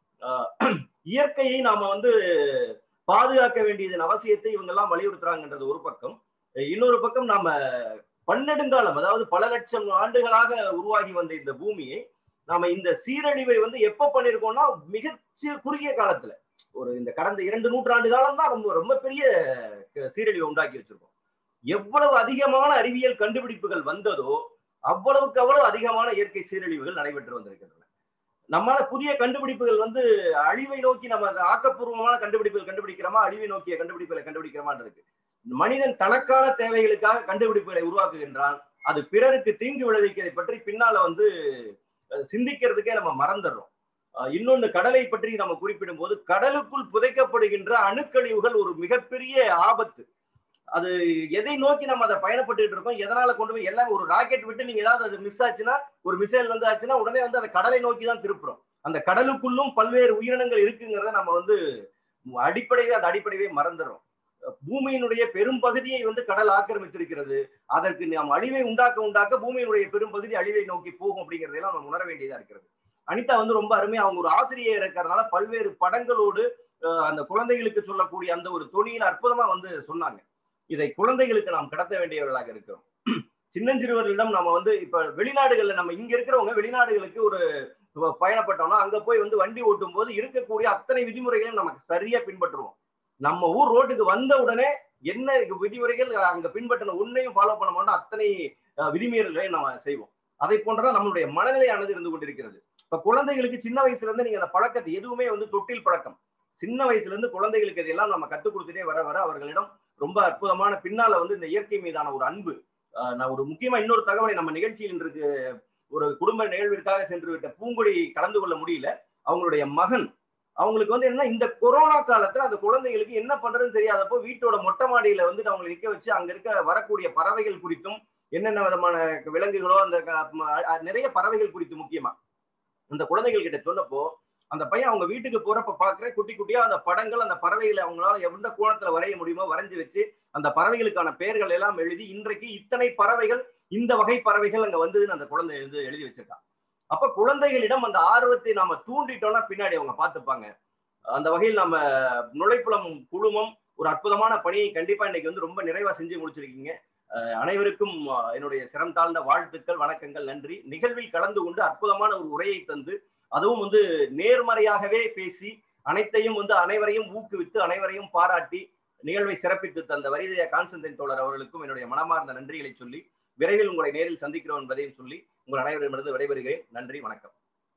I: அஹ் இயற்கையை நாம வந்து பாதுகாக்க வேண்டியதன் அவசியத்தை இவங்க எல்லாம் வலியுறுத்துறாங்கன்றது ஒரு பக்கம் இன்னொரு பக்கம் நாம பன்னெடுங்காலம் அதாவது பல லட்சம் ஆண்டுகளாக உருவாகி வந்த இந்த பூமியை நாம இந்த சீரழிவை வந்து எப்ப பண்ணிருக்கோம்னா மிக சி- குறுகிய காலத்துல ஒரு இந்த கடந்த இரண்டு நூற்றாண்டு காலம் தான் ரொம்ப ரொம்ப பெரிய க- சீரழிவை உண்டாக்கி வச்சிருக்கோம் எவ்வளவு அதிகமான அறிவியல் கண்டுபிடிப்புகள் வந்ததோ அவ்வளவுக்கு அவ்வளவு அதிகமான இயற்கை சீரழிவுகள் நடைபெற்று வந்திருக்கின்றன நம்மால புதிய கண்டுபிடிப்புகள் வந்து அழிவை நோக்கி நம்ம அந்த ஆக்கப்பூர்வமான கண்டுபிடிப்புகள் கண்டுபிடிக்கிறோமா அழிவை நோக்கிய கண்டுபிடிப்புகளை கண்டுபிடிக்கிறோமான்றதுக்கு மனிதன் தனக்கான தேவைகளுக்காக கண்டுபிடிப்புகளை உருவாக்குகின்றான் அது பிறருக்கு தீங்கு விளைவிக்கிறதை பற்றி பின்னால வந்து அஹ், சிந்திக்கிறதுக்கே நம்ம மறந்துடுறோம் அஹ், இன்னொன்னு கடலை பற்றி நம்ம குறிப்பிடும் போது கடலுக்குள் புதைக்கப்படுகின்ற அணுக்கழிவுகள் ஒரு மிகப்பெரிய ஆபத்து அது எதை நோக்கி நம்ம அதை பயணப்பட்டுட்டு இருக்கோம் எதனால கொண்டு போய் எல்லாம் ஒரு ராக்கெட் விட்டு நீங்க ஏதாவது அது மிஸ் ஆச்சுன்னா ஒரு மிசைல் வந்து ஆச்சுன்னா உடனே வந்து அந்த கடலை நோக்கி தான் திருப்புறோம் அந்த கடலுக்குள்ளும் பல்வேறு உயிரினங்கள் இருக்குங்கிறத நம்ம வந்து அடிப்படையே அந்த அடிப்படையே மறந்துடுறோம் பூமியினுடைய பெரும் பகுதியை வந்து கடல் ஆக்கிரமித்திருக்கிறது அதற்கு நாம் அழிவை உண்டாக்க உண்டாக்க பூமியினுடைய பெரும் பகுதி அழிவை நோக்கி போகும் அப்படிங்கிறதையெல்லாம் நம்ம உணர வேண்டியதா இருக்கிறது அனிதா வந்து ரொம்ப அருமையா அவங்க ஒரு ஆசிரியர் இருக்கிறதுனால பல்வேறு படங்களோடு அஹ், அந்த குழந்தைகளுக்கு சொல்லக்கூடிய அந்த ஒரு தொனியில் அற்புதமா வந்து சொன்னாங்க இதை குழந்தைகளுக்கு நாம் கடத்த வேண்டியவர்களாக இருக்கிறோம் சின்னஞ்சிறுவர்களிடம் நம்ம வந்து இப்ப வெளிநாடுகள்ல நம்ம இங்க இருக்கிறவங்க வெளிநாடுகளுக்கு ஒரு பயணப்பட்டோம்னா அங்க போய் வந்து வண்டி ஓட்டும் போது இருக்கக்கூடிய அத்தனை விதிமுறைகளையும் நமக்கு சரியா பின்பற்றுவோம் நம்ம ஊர் ரோட்டுக்கு வந்த உடனே என்ன விதிமுறைகள் அங்க பின்பற்றின உன்னையும் ஃபாலோ பண்ண மாட்டோம் அத்தனை அஹ், விதிமீறல்களையும் நம்ம செய்வோம் அதை போன்றதான் நம்மளுடைய மனநிலையானது இருந்து கொண்டிருக்கிறது இப்ப குழந்தைகளுக்கு சின்ன வயசுல இருந்து நீங்க அந்த பழக்கத்தை எதுவுமே வந்து தொட்டில் பழக்கம் சின்ன வயசுல இருந்து குழந்தைகளுக்கு இதெல்லாம் நம்ம கற்றுக் கொடுத்துட்டே வர வர அவர்களிடம் ரொம்ப அற்புதமான பின்னால வந்து இந்த இயற்கை மீதான ஒரு அன்பு அஹ், நான் ஒரு முக்கியமா இன்னொரு தகவலை நம்ம நிகழ்ச்சியில் இன்றைக்கு ஒரு குடும்ப நிகழ்விற்காக சென்று விட்ட பூங்கொடி கலந்து கொள்ள முடியல அவங்களுடைய மகன் அவங்களுக்கு வந்து என்ன இந்த கொரோனா காலத்துல அந்த குழந்தைகளுக்கு என்ன பண்றதுன்னு தெரியாதப்போ வீட்டோட மொட்டை மாடியில வந்து அவங்களை நிக்க வச்சு அங்க இருக்க வரக்கூடிய பறவைகள் குறித்தும் என்னென்ன விதமான விலங்குகளோ அந்த க- ம- அ- நிறைய பறவைகள் குறித்து முக்கியமா அந்த குழந்தைகள் கிட்ட சொன்னப்போ அந்த பையன் அவங்க வீட்டுக்கு போறப்ப பாக்குற குட்டி குட்டியா அந்த படங்கள் அந்த பறவைகளை அவங்களால எந்த கோணத்துல வரைய முடியுமோ வரைஞ்சு வச்சு அந்த பறவைகளுக்கான பெயர்கள் எல்லாம் எழுதி இன்றைக்கு இத்தனை பறவைகள் இந்த வகை பறவைகள் அங்க வந்ததுன்னு அந்த குழந்தை எழுதி எழுதி வச்சிருக்கான் அப்ப குழந்தைகளிடம் அந்த ஆர்வத்தை நாம தூண்டிட்டோம்னா பின்னாடி அவங்க பார்த்துப்பாங்க அந்த வகையில் நம்ம நுழைப்புலம் குழுமம் ஒரு அற்புதமான பணியை கண்டிப்பா இன்னைக்கு வந்து ரொம்ப நிறைவா செஞ்சு முடிச்சிருக்கீங்க அஹ் அனைவருக்கும் அஹ், என்னுடைய சிரம் தாழ்ந்த வாழ்த்துக்கள் வணக்கங்கள் நன்றி நிகழ்வில் கலந்து கொண்டு அற்புதமான ஒரு உரையை தந்து அதுவும் வந்து நேர்மறையாகவே பேசி அனைத்தையும் வந்து அனைவரையும் ஊக்குவித்து அனைவரையும் பாராட்டி நிகழ்வை சிறப்பித்து தந்த வரிதைய கான்சன்டைன் தோழர் அவர்களுக்கும் என்னுடைய மனமார்ந்த நன்றிகளை சொல்லி விரைவில் உங்களை நேரில் சந்திக்கிறோம் என்பதையும் சொல்லி உங்கள் அனைவரிடமிருந்து விடைபெறுகிறேன் நன்றி வணக்கம்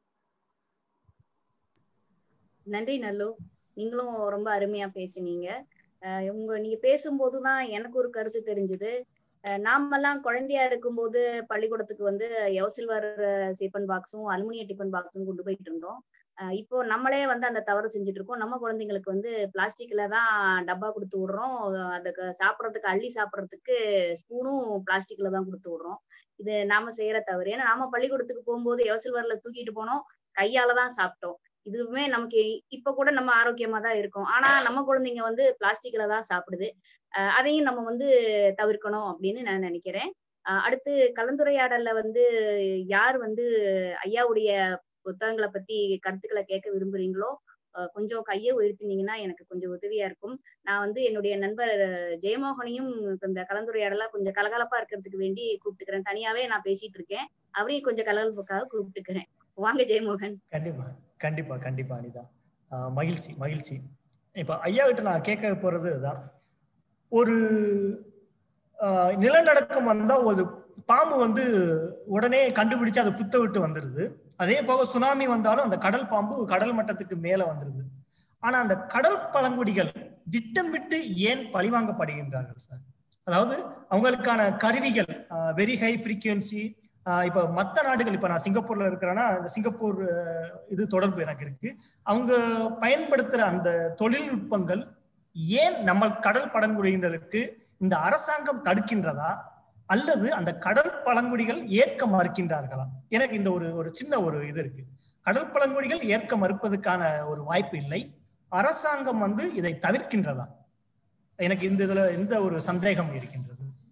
C: நன்றி நல்லு நீங்களும் ரொம்ப அருமையா பேசினீங்க அஹ் உங்க நீங்க பேசும்போதுதான் எனக்கு ஒரு கருத்து தெரிஞ்சது நாமெல்லாம் குழந்தையா இருக்கும்போது பள்ளிக்கூடத்துக்கு வந்து யவசில்வர் டிஃபன் பாக்ஸும் அலுமினிய டிஃபன் பாக்ஸும் கொண்டு போயிட்டு இருந்தோம் அஹ் இப்போ நம்மளே வந்து அந்த தவறு செஞ்சுட்டு இருக்கோம் நம்ம குழந்தைங்களுக்கு வந்து பிளாஸ்டிக்ல தான் டப்பா கொடுத்து விடுறோம் அதுக்கு சாப்பிட்றதுக்கு அள்ளி சாப்பிட்றதுக்கு ஸ்பூனும் பிளாஸ்டிக்ல தான் கொடுத்து விடுறோம் இது நாம செய்யற தவறு ஏன்னா நாம பள்ளிக்கூடத்துக்கு போகும்போது யவசில்வர்ல தூக்கிட்டு போனோம் கையால தான் சாப்பிட்டோம் இதுவுமே நமக்கு இப்ப கூட நம்ம ஆரோக்கியமா தான் இருக்கோம் ஆனா நம்ம குழந்தைங்க வந்து பிளாஸ்டிக்ல தான் சாப்பிடுது அஹ் அதையும் நம்ம வந்து தவிர்க்கணும் அப்படின்னு நான் நினைக்கிறேன் அஹ் அடுத்து கலந்துரையாடல்ல வந்து யார் வந்து ஐயாவுடைய புத்தகங்களை பத்தி கருத்துக்களை கேட்க விரும்புறீங்களோ அஹ் கொஞ்சம் கையை உயர்த்தினீங்கன்னா எனக்கு கொஞ்சம் உதவியா இருக்கும் நான் வந்து என்னுடைய நண்பர் ஜெயமோகனையும் இந்த கலந்துரையாடலா கொஞ்சம் கலகலப்பா இருக்கிறதுக்கு வேண்டி கூப்பிட்டுக்கிறேன் தனியாவே நான் பேசிட்டு இருக்கேன் அவரையும் கொஞ்சம் கலகலப்புக்காக கூப்பிட்டுக்கிறேன் வாங்க ஜெயமோகன்
A: கண்டிப்பா கண்டிப்பா கண்டிப்பா அனிதா ஆஹ் மகிழ்ச்சி மகிழ்ச்சி இப்ப ஐயா கிட்ட நான் கேட்க போறது தான் ஒரு ஆஹ் நிலநடுக்கம் வந்தா ஒரு பாம்பு வந்து உடனே கண்டுபிடிச்சு அதை புத்த விட்டு வந்துடுது அதே போக சுனாமி வந்தாலும் அந்த கடல் பாம்பு கடல் மட்டத்துக்கு மேல வந்துடுது ஆனா அந்த கடல் பழங்குடிகள் திட்டமிட்டு ஏன் பழிவாங்கப்படுகின்றார்கள் சார் அதாவது அவங்களுக்கான கருவிகள் வெரி ஹை ஃப்ரீக்குவன்சி இப்ப மற்ற நாடுகள் இப்ப நான் சிங்கப்பூர்ல இருக்கிறேன்னா இந்த சிங்கப்பூர் அஹ், இது தொடர்பு எனக்கு இருக்கு அவங்க பயன்படுத்துற அந்த தொழில்நுட்பங்கள் ஏன் நம்ம கடல் பழங்குடியினருக்கு இந்த அரசாங்கம் தடுக்கின்றதா அல்லது அந்த கடல் பழங்குடிகள் ஏற்க மறுக்கின்றார்களா எனக்கு இந்த ஒரு ஒரு சின்ன ஒரு இது இருக்கு கடல் பழங்குடிகள் ஏற்க மறுப்பதற்கான ஒரு வாய்ப்பு இல்லை அரசாங்கம் வந்து இதை தவிர்க்கின்றதா எனக்கு இந்த இதுல இந்த ஒரு சந்தேகம் இருக்கின்றது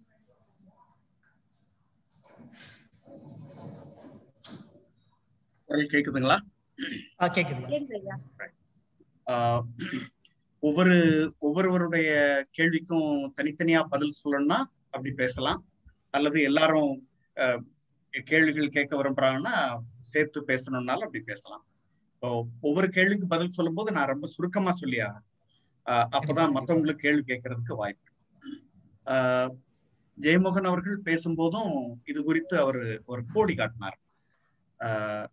G: குரல் கேக்குதுங்களா
A: ஆ, கேக்குது
C: கேக்குது ஐயா
G: ஆஹ் ஒவ்வொரு ஒவ்வொருவருடைய கேள்விக்கும் தனித்தனியா பதில் சொல்லணும்னா அப்படி பேசலாம் அல்லது எல்லாரும் ஆஹ் கேள்விகள் கேட்க விரும்புறாங்கன்னா சேர்த்து பேசணும்னாலும் அப்படி பேசலாம் இப்போ ஒவ்வொரு கேள்விக்கு பதில் சொல்லும்போது நான் ரொம்ப சுருக்கமா சொல்லியா அப்பதான் மத்தவங்களுக்கு கேள்வி கேட்கறதுக்கு வாய்ப்பு இருக்கு. ஆஹ் ஜெயமோகன் அவர்கள் பேசும்போதும் இது குறித்து அவர் ஒரு கோடி காட்டினார் ஆஹ்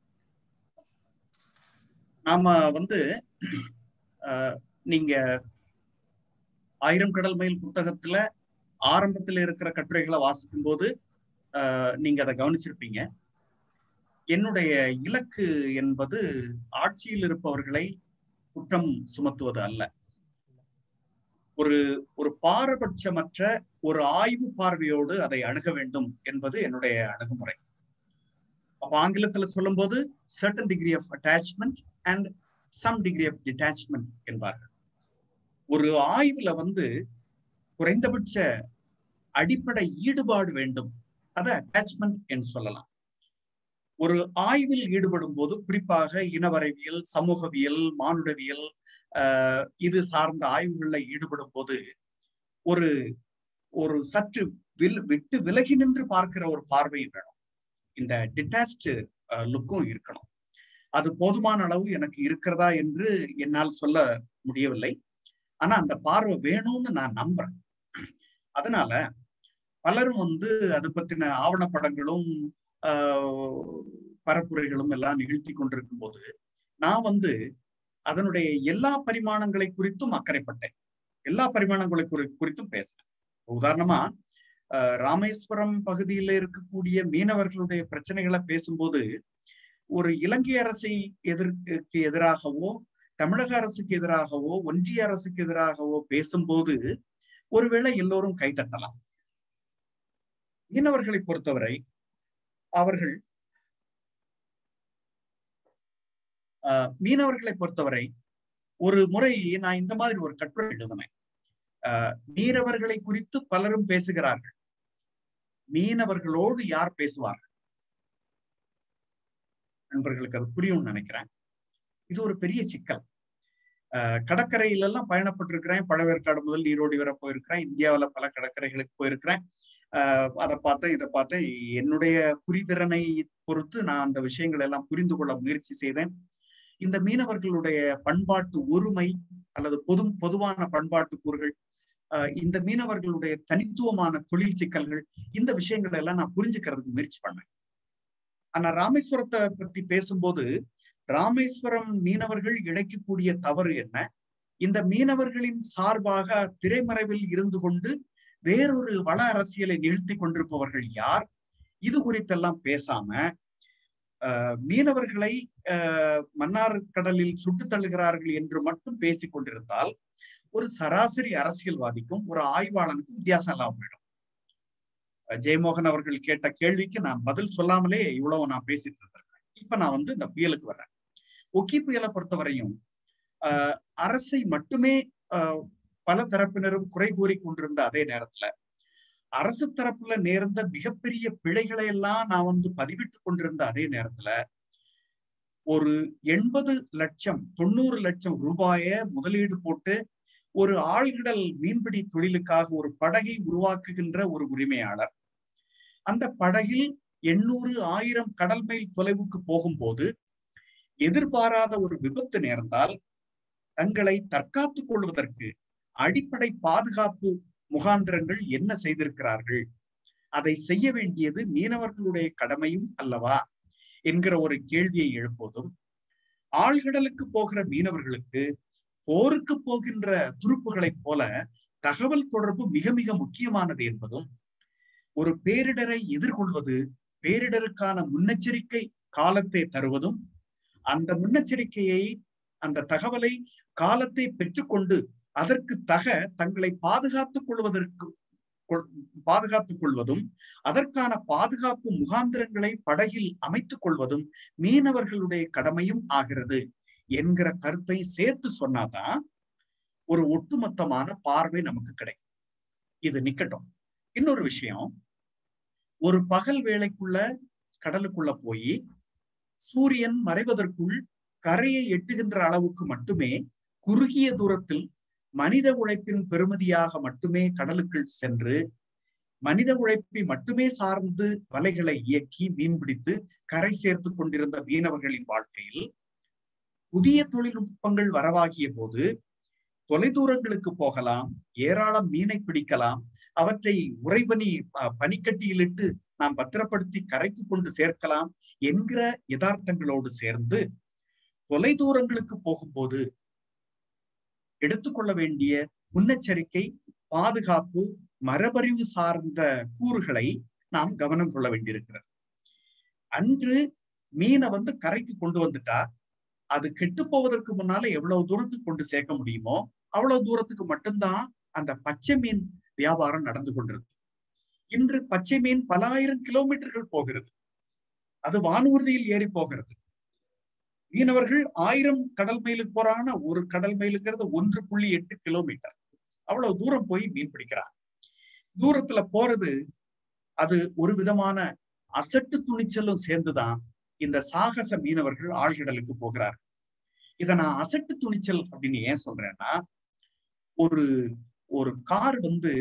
G: நாம வந்து ஆஹ் நீங்க ஆயிரம் கடல் மைல் புத்தகத்துல ஆரம்பத்துல இருக்கிற கட்டுரைகளை வாசிக்கும் போது ஆஹ் நீங்க அதை கவனிச்சிருப்பீங்க என்னுடைய இலக்கு என்பது ஆட்சியில் இருப்பவர்களை குற்றம் சுமத்துவது அல்ல ஒரு ஒரு பாரபட்சமற்ற ஒரு ஆய்வு பார்வையோடு அதை அணுக வேண்டும் என்பது என்னுடைய அணுகுமுறை அப்ப ஆங்கிலத்துல சொல்லும்போது certain degree of attachment and some degree of detachment என்பார்கள் ஒரு ஆய்வுல வந்து குறைந்தபட்ச அடிப்படை ஈடுபாடு வேண்டும் அதை அட்டாச்மெண்ட் என்று சொல்லலாம் ஒரு ஆய்வில் ஈடுபடும் போது குறிப்பாக இனவரைவியல் சமூகவியல் மானுடவியல் ஆஹ் இது சார்ந்த ஆய்வுகள்ல ஈடுபடும் போது ஒரு ஒரு சற்று வில் விட்டு விலகி நின்று பார்க்கிற ஒரு பார்வை வேணும் இந்த டிட்டாச்டு லுக்கும் இருக்கணும் அது போதுமான அளவு எனக்கு இருக்கிறதா என்று என்னால் சொல்ல முடியவில்லை ஆனா அந்த பார்வை வேணும்னு நான் நம்புறேன் அதனால பலரும் வந்து அது பத்தின ஆவணப்படங்களும் ஆஹ் பரப்புரைகளும் எல்லாம் நிகழ்த்தி கொண்டிருக்கும் போது நான் வந்து அதனுடைய எல்லா பரிமாணங்களை குறித்தும் அக்கறைப்பட்டேன் எல்லா பரிமாணங்களை குறி குறித்தும் பேசினேன் உதாரணமா ஆஹ் ராமேஸ்வரம் பகுதியில இருக்கக்கூடிய மீனவர்களுடைய பிரச்சனைகளை பேசும்போது ஒரு இலங்கை அரசை எதிர்க்கு எதிராகவோ தமிழக அரசுக்கு எதிராகவோ ஒன்றிய அரசுக்கு எதிராகவோ பேசும்போது ஒருவேளை எல்லோரும் கைதட்டலாம் மீனவர்களை பொறுத்தவரை அவர்கள் ஆஹ் மீனவர்களை பொறுத்தவரை ஒரு முறை நான் இந்த மாதிரி ஒரு கட்டுரை எழுதினேன் ஆஹ் மீனவர்களை குறித்து பலரும் பேசுகிறார்கள் மீனவர்களோடு யார் பேசுவார்கள் நண்பர்களுக்கு அது புரியும்னு நினைக்கிறேன் இது ஒரு பெரிய சிக்கல் ஆஹ் கடற்கரையில எல்லாம் பயணப்பட்டிருக்கிறேன் பழவேற்காடு முதல் ஈரோடு வரை போயிருக்கிறேன் இந்தியாவுல பல கடற்கரைகளுக்கு போயிருக்கிறேன் ஆஹ் அதை பார்த்தேன் இதை பார்த்தேன் என்னுடைய புரிதிறனை பொறுத்து நான் அந்த விஷயங்கள் எல்லாம் புரிந்து கொள்ள முயற்சி செய்தேன் இந்த மீனவர்களுடைய பண்பாட்டு ஒருமை அல்லது பொது பொதுவான பண்பாட்டு கூறுகள் ஆஹ் இந்த மீனவர்களுடைய தனித்துவமான தொழில் சிக்கல்கள் இந்த விஷயங்களை எல்லாம் நான் புரிஞ்சுக்கிறதுக்கு முயற்சி பண்ணேன் ஆனா ராமேஸ்வரத்தை பத்தி பேசும்போது ராமேஸ்வரம் மீனவர்கள் இழைக்கக்கூடிய தவறு என்ன இந்த மீனவர்களின் சார்பாக திரைமறைவில் இருந்து கொண்டு வேறொரு வள அரசியலை நிகழ்த்தி கொண்டிருப்பவர்கள் யார் இது குறித்தெல்லாம் பேசாம ஆஹ் மீனவர்களை ஆஹ் மன்னார் கடலில் சுட்டு தள்ளுகிறார்கள் என்று மட்டும் பேசிக் கொண்டிருந்தால் ஒரு சராசரி அரசியல்வாதிக்கும் ஒரு ஆய்வாளனுக்கும் வித்தியாசம் இல்லாம போயிடும் ஜெயமோகன் அவர்கள் கேட்ட கேள்விக்கு நான் பதில் சொல்லாமலே இவ்வளவு நான் பேசிட்டு இருந்திருக்கேன் இப்ப நான் வந்து இந்த புயலுக்கு வர்றேன் ஒக்கி புயலை பொறுத்தவரையும் ஆஹ் அரசை மட்டுமே ஆஹ் பல தரப்பினரும் குறை கூறி கொண்டிருந்த அதே நேரத்துல அரசு தரப்புல நேர்ந்த மிகப்பெரிய பிழைகளை எல்லாம் நான் வந்து பதிவிட்டு கொண்டிருந்த அதே நேரத்துல ஒரு எண்பது லட்சம் தொண்ணூறு லட்சம் ரூபாய முதலீடு போட்டு ஒரு ஆழ்கடல் மீன்பிடி தொழிலுக்காக ஒரு படகை உருவாக்குகின்ற ஒரு உரிமையாளர் அந்த படகில் எண்ணூறு ஆயிரம் கடல் மைல் தொலைவுக்கு போகும்போது எதிர்பாராத ஒரு விபத்து நேர்ந்தால் தங்களை தற்காத்துக் கொள்வதற்கு அடிப்படை பாதுகாப்பு முகாந்திரங்கள் என்ன செய்திருக்கிறார்கள் அதை செய்ய வேண்டியது மீனவர்களுடைய கடமையும் அல்லவா என்கிற ஒரு கேள்வியை எழுப்புவதும் ஆழ்கடலுக்கு போகிற மீனவர்களுக்கு போருக்கு போகின்ற துருப்புகளைப் போல தகவல் தொடர்பு மிக மிக முக்கியமானது என்பதும் ஒரு பேரிடரை எதிர்கொள்வது பேரிடருக்கான முன்னெச்சரிக்கை காலத்தை தருவதும் அந்த முன்னெச்சரிக்கையை அந்த தகவலை காலத்தை பெற்றுக்கொண்டு அதற்கு தக தங்களை பாதுகாத்துக் கொள்வதற்கு பாதுகாத்துக் கொள்வதும் அதற்கான பாதுகாப்பு முகாந்திரங்களை படகில் அமைத்துக் கொள்வதும் மீனவர்களுடைய கடமையும் ஆகிறது என்கிற கருத்தை சேர்த்து சொன்னாதான் ஒரு ஒட்டுமொத்தமான பார்வை நமக்கு கிடைக்கும் இது நிக்கட்டும் இன்னொரு விஷயம் ஒரு பகல் வேளைக்குள்ள கடலுக்குள்ள போய் சூரியன் மறைவதற்குள் கரையை எட்டுகின்ற அளவுக்கு மட்டுமே குறுகிய தூரத்தில் மனித உழைப்பின் பெருமதியாக மட்டுமே கடலுக்குள் சென்று மனித உழைப்பை மட்டுமே சார்ந்து வலைகளை இயக்கி மீன்பிடித்து கரை சேர்த்து கொண்டிருந்த மீனவர்களின் வாழ்க்கையில் புதிய தொழில்நுட்பங்கள் வரவாகிய போது தொலைதூரங்களுக்கு போகலாம் ஏராளம் மீனை பிடிக்கலாம் அவற்றை உறைபனி பனிக்கட்டியிலிட்டு நாம் பத்திரப்படுத்தி கரைக்கு கொண்டு சேர்க்கலாம் என்கிற யதார்த்தங்களோடு சேர்ந்து தொலைதூரங்களுக்கு போகும்போது எடுத்துக்கொள்ள வேண்டிய முன்னெச்சரிக்கை பாதுகாப்பு மரபறிவு சார்ந்த கூறுகளை நாம் கவனம் கொள்ள வேண்டியிருக்கிறது அன்று மீனை வந்து கரைக்கு கொண்டு வந்துட்டா அது கெட்டு போவதற்கு முன்னால எவ்வளவு தூரத்துக்கு கொண்டு சேர்க்க முடியுமோ அவ்வளவு தூரத்துக்கு மட்டும்தான் அந்த பச்சை மீன் வியாபாரம் நடந்து கொண்டிருக்கு இன்று பச்சை மீன் பல ஆயிரம் கிலோமீட்டர்கள் போகிறது அது வானூர்தியில் ஏறி போகிறது மீனவர்கள் ஆயிரம் கடல் மைலுக்கு போறாங்கன்னா ஒரு கடல் மைலுங்கிறது ஒன்று புள்ளி எட்டு கிலோமீட்டர் அவ்வளவு தூரம் போய் மீன் பிடிக்கிறாங்க தூரத்துல போறது அது ஒரு விதமான அசட்டு துணிச்சலும் சேர்ந்துதான் இந்த சாகச மீனவர்கள் ஆழ்கடலுக்கு போகிறார் இத நான் அசட்டு துணிச்சல் அப்படின்னு ஏன் சொல்றேன்னா ஒரு ஒரு கார் வந்து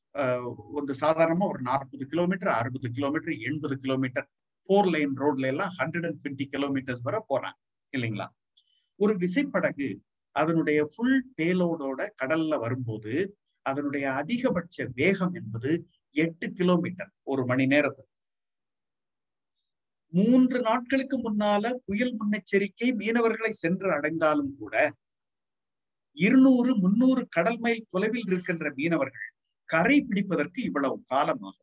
G: வந்து சாதாரணமா ஒரு நாற்பது கிலோமீட்டர் அறுபது கிலோமீட்டர் எண்பது கிலோமீட்டர் ஃபோர் லைன் ரோட்ல எல்லாம் ஹண்ட்ரட் அண்ட் டுவெண்ட்டி கிலோமீட்டர்ஸ் வரை போறாங்க இல்லைங்களா ஒரு விசைப்படகு அதனுடைய ஃபுல் பேலோடோட கடல்ல வரும்போது அதனுடைய அதிகபட்ச வேகம் என்பது எட்டு கிலோமீட்டர் ஒரு மணி நேரத்துக்கு மூன்று நாட்களுக்கு முன்னால புயல் முன்னெச்சரிக்கை மீனவர்களை சென்று அடைந்தாலும் கூட இருநூறு முன்னூறு கடல் மைல் தொலைவில் இருக்கின்ற மீனவர்கள் கரை பிடிப்பதற்கு இவ்வளவு காலமாகும்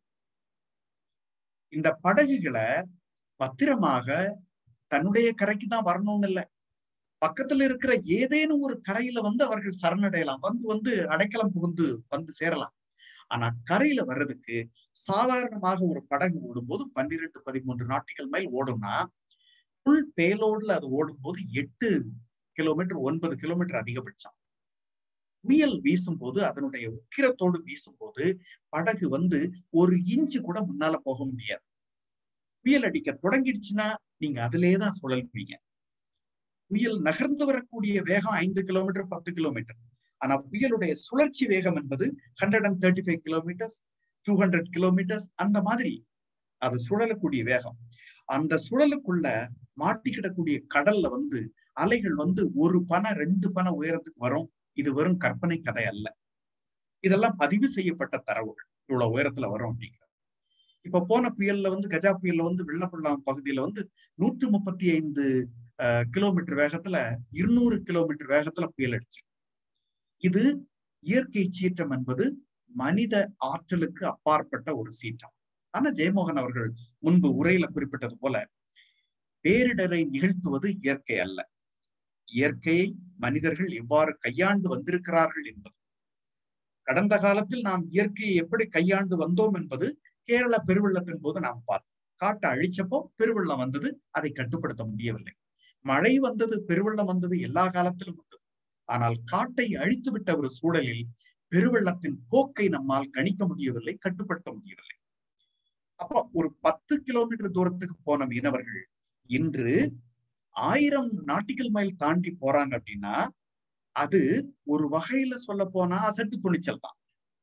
G: இந்த படகுகளை பத்திரமாக தன்னுடைய கரைக்கு தான் வரணும்னு இல்லை பக்கத்துல இருக்கிற ஏதேனும் ஒரு கரையில வந்து அவர்கள் சரணடையலாம் வந்து வந்து அடைக்கலம் புகுந்து வந்து சேரலாம் ஆனா கரையில வர்றதுக்கு சாதாரணமாக ஒரு படகு ஓடும்போது பன்னிரெண்டு பதிமூன்று நாட்டிகள் மைல் ஓடும்னா ஃபுல் பேலோட்ல அது ஓடும்போது எட்டு கிலோமீட்டர் ஒன்பது கிலோமீட்டர் அதிகபட்சம் புயல் வீசும் போது அதனுடைய உக்கிரத்தோடு வீசும் போது படகு வந்து ஒரு இன்ச்சு கூட முன்னால போக முடியாது புயல் அடிக்க தொடங்கிடுச்சுன்னா நீங்க அதிலேயே தான் சுழல்வீங்க புயல் நகர்ந்து வரக்கூடிய வேகம் ஐந்து கிலோமீட்டர் பத்து கிலோமீட்டர் ஆனா புயலுடைய சுழற்சி வேகம் என்பது hundred and thirty five kilometers to hundred kilometers அந்த மாதிரி அது சுழலக்கூடிய வேகம் அந்த சுழலுக்குள்ள மாட்டிக்கிடக்கூடிய கடல்ல வந்து அலைகள் வந்து ஒரு பனை ரெண்டு பனை உயரத்துக்கு வரும் இது வெறும் கற்பனை கதை அல்ல இதெல்லாம் பதிவு செய்யப்பட்ட தரவுகள் இவ்வளவு உயரத்துல வரும் அப்படிங்கிற இப்ப போன புயல்ல வந்து கஜா புயல்ல வந்து வெள்ளப்பள்ளம் பகுதியில வந்து நூற்று முப்பத்தி ஐந்து கிலோமீட்டர் வேகத்துல இருநூறு கிலோமீட்டர் வேகத்துல புயல் அடிச்சு இது இயற்கை சீற்றம் என்பது மனித ஆற்றலுக்கு அப்பாற்பட்ட ஒரு சீற்றம் ஆனா ஜெயமோகன் அவர்கள் முன்பு உரையில குறிப்பிட்டது போல பேரிடரை நிகழ்த்துவது இயற்கை அல்ல இயற்கையை மனிதர்கள் எவ்வாறு கையாண்டு வந்திருக்கிறார்கள் என்பது கடந்த காலத்தில் நாம் இயற்கையை எப்படி கையாண்டு வந்தோம் என்பது கேரள பெருவெள்ளத்தின் போது நாம் பார்த்தோம் காட்டை அழிச்சப்போ பெருவெள்ளம் வந்தது அதை கட்டுப்படுத்த முடியவில்லை மழை வந்தது பெருவெள்ளம் வந்தது எல்லா காலத்திலும் வந்தது ஆனால் காட்டை அழித்து விட்ட ஒரு சூழலில் பெருவெள்ளத்தின் போக்கை நம்மால் கணிக்க முடியவில்லை கட்டுப்படுத்த முடியவில்லை அப்போ ஒரு பத்து கிலோமீட்டர் தூரத்துக்கு போன மீனவர்கள் இன்று ஆயிரம் நாட்டிக்கல் மைல் தாண்டி போறாங்க அப்படின்னா அது ஒரு வகையில சொல்ல போனா அசட்டு துணிச்சல் தான்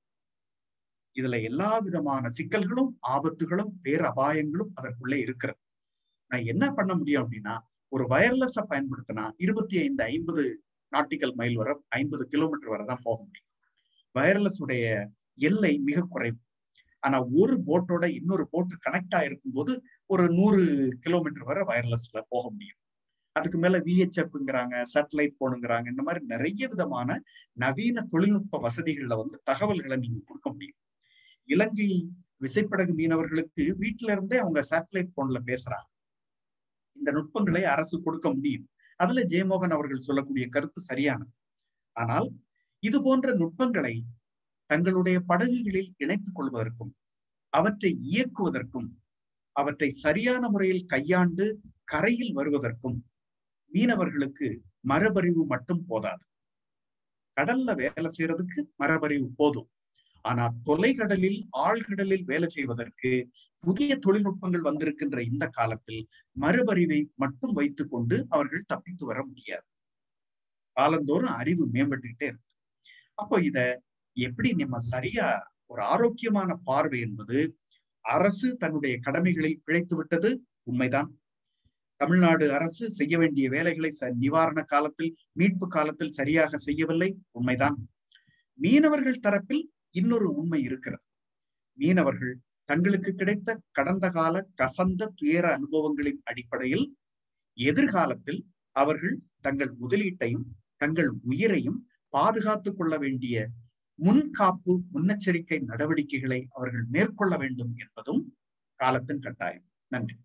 G: இதுல எல்லா விதமான சிக்கல்களும் ஆபத்துகளும் பேர் அபாயங்களும் அதற்குள்ளே இருக்கிறது நான் என்ன பண்ண முடியும் அப்படின்னா ஒரு வயர்லெஸ்ஸ பயன்படுத்தினா இருபத்தி ஐந்து ஐம்பது நாட்டிக்கல் மைல் வர ஐம்பது கிலோமீட்டர் வரை தான் போக முடியும் வயர்லெஸ் உடைய எல்லை மிக குறைவு ஆனா ஒரு போட்டோட இன்னொரு போட்டு கனெக்ட் ஆயிருக்கும் போது ஒரு நூறு கிலோமீட்டர் வரை வயர்லெஸ்ல போக முடியும் அதுக்கு மேல விஹெச்எஃப்ங்கிறாங்க சேட்டலைட் போனுங்கிறாங்க இந்த மாதிரி நிறைய விதமான நவீன தொழில்நுட்ப வசதிகள்ல வந்து தகவல்களை நீங்க கொடுக்க முடியும் இலங்கை விசைப்படகு மீனவர்களுக்கு வீட்டுல இருந்தே அவங்க சேட்டலைட் போன்ல பேசுறாங்க இந்த நுட்பங்களை அரசு கொடுக்க முடியும் அதுல ஜெயமோகன் அவர்கள் சொல்லக்கூடிய கருத்து சரியானது ஆனால் இது போன்ற நுட்பங்களை தங்களுடைய படகுகளில் இணைத்துக் கொள்வதற்கும் அவற்றை இயக்குவதற்கும் அவற்றை சரியான முறையில் கையாண்டு கரையில் வருவதற்கும் மீனவர்களுக்கு மரபறிவு மட்டும் போதாது கடல்ல வேலை செய்யறதுக்கு மரபறிவு போதும் ஆனா தொலைக்கடலில் ஆழ்கடலில் வேலை செய்வதற்கு புதிய தொழில்நுட்பங்கள் வந்திருக்கின்ற இந்த காலத்தில் மறுபறிவை மட்டும் வைத்துக் கொண்டு அவர்கள் தப்பித்து வர முடியாது காலந்தோறும் அறிவு மேம்பட்டுக்கிட்டே இருக்கு அப்போ இத எப்படி நம்ம சரியா ஒரு ஆரோக்கியமான பார்வை என்பது அரசு தன்னுடைய கடமைகளில் பிழைத்து விட்டது உண்மைதான் தமிழ்நாடு அரசு செய்ய வேண்டிய வேலைகளை நிவாரண காலத்தில் மீட்பு காலத்தில் சரியாக செய்யவில்லை உண்மைதான் மீனவர்கள் தரப்பில் இன்னொரு உண்மை இருக்கிறது மீனவர்கள் தங்களுக்கு கிடைத்த கடந்த கால கசந்த துயர அனுபவங்களின் அடிப்படையில் எதிர்காலத்தில் அவர்கள் தங்கள் முதலீட்டையும் தங்கள் உயிரையும் பாதுகாத்துக் கொள்ள வேண்டிய முன்காப்பு முன்னெச்சரிக்கை நடவடிக்கைகளை அவர்கள் மேற்கொள்ள வேண்டும் என்பதும் காலத்தின் கட்டாயம் நன்றி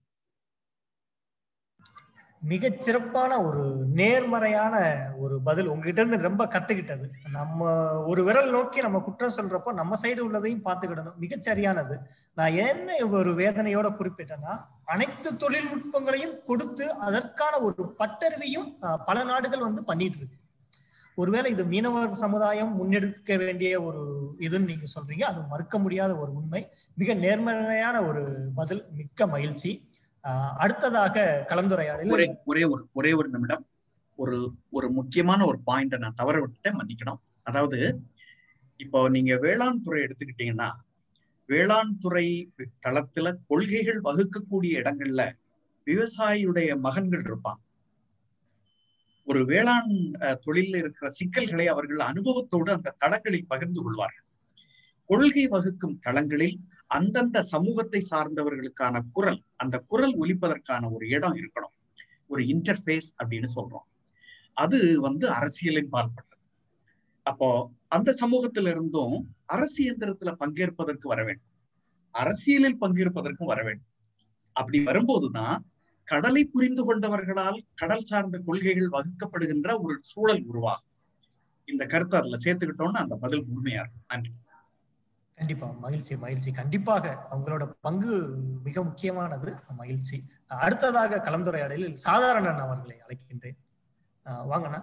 A: மிகச் சிறப்பான ஒரு நேர்மறையான ஒரு பதில் உங்ககிட்ட இருந்து ரொம்ப கத்துக்கிட்டது நம்ம ஒரு விரல் நோக்கி நம்ம குற்றம் சொல்றப்போ நம்ம சைடு உள்ளதையும் பார்த்துக்கிடணும் மிகச் சரியானது நான் என்ன ஒரு வேதனையோட குறிப்பிட்டேன்னா அனைத்து தொழில்நுட்பங்களையும் கொடுத்து அதற்கான ஒரு பட்டறிவையும் பல நாடுகள் வந்து பண்ணிட்டு இருக்கு ஒருவேளை இது மீனவர் சமுதாயம் முன்னெடுக்க வேண்டிய ஒரு இதுன்னு நீங்க சொல்றீங்க அது மறுக்க முடியாத ஒரு உண்மை மிக நேர்மறையான ஒரு பதில் மிக்க மகிழ்ச்சி அடுத்ததாக கலந்துரையாடல்
G: ஒரே ஒரே ஒரு ஒரே ஒரு நிமிடம் ஒரு ஒரு முக்கியமான ஒரு பாயிண்ட நான் தவற விட்டுட்டேன் மன்னிக்கணும் அதாவது இப்போ நீங்க வேளாண் துறை எடுத்துக்கிட்டீங்கன்னா வேளாண் துறை தளத்துல கொள்கைகள் வகுக்கக்கூடிய இடங்கள்ல விவசாயியுடைய மகன்கள் இருப்பாங்க ஒரு வேளாண் தொழில இருக்கிற சிக்கல்களை அவர்கள் அனுபவத்தோடு அந்த தளங்களில் பகிர்ந்து கொள்வார்கள் கொள்கை வகுக்கும் தளங்களில் அந்தந்த சமூகத்தை சார்ந்தவர்களுக்கான குரல் அந்த குரல் ஒலிப்பதற்கான ஒரு இடம் இருக்கணும் ஒரு இன்டர்ஃபேஸ் அப்படின்னு சொல்றோம் அது வந்து அரசியலின் பால்பட்டது அப்போ அந்த சமூகத்தில இருந்தும் அரசு இயந்திரத்துல பங்கேற்பதற்கு வர வேண்டும் அரசியலில் பங்கேற்பதற்கும் வர வேண்டும் அப்படி வரும்போதுதான் கடலை புரிந்து கொண்டவர்களால் கடல் சார்ந்த கொள்கைகள் வகுக்கப்படுகின்ற ஒரு சூழல் உருவாகும் இந்த கருத்தை அதுல சேர்த்துக்கிட்டோம்னு அந்த பதில் முழுமையா இருக்கும் நன்றி
A: கண்டிப்பா மகிழ்ச்சி மகிழ்ச்சி கண்டிப்பாக அவங்களோட பங்கு மிக முக்கியமானது மகிழ்ச்சி அடுத்ததாக கலந்துரையாடலில் சாதாரணன் அவர்களை அழைக்கின்றேன் வாங்கண்ணா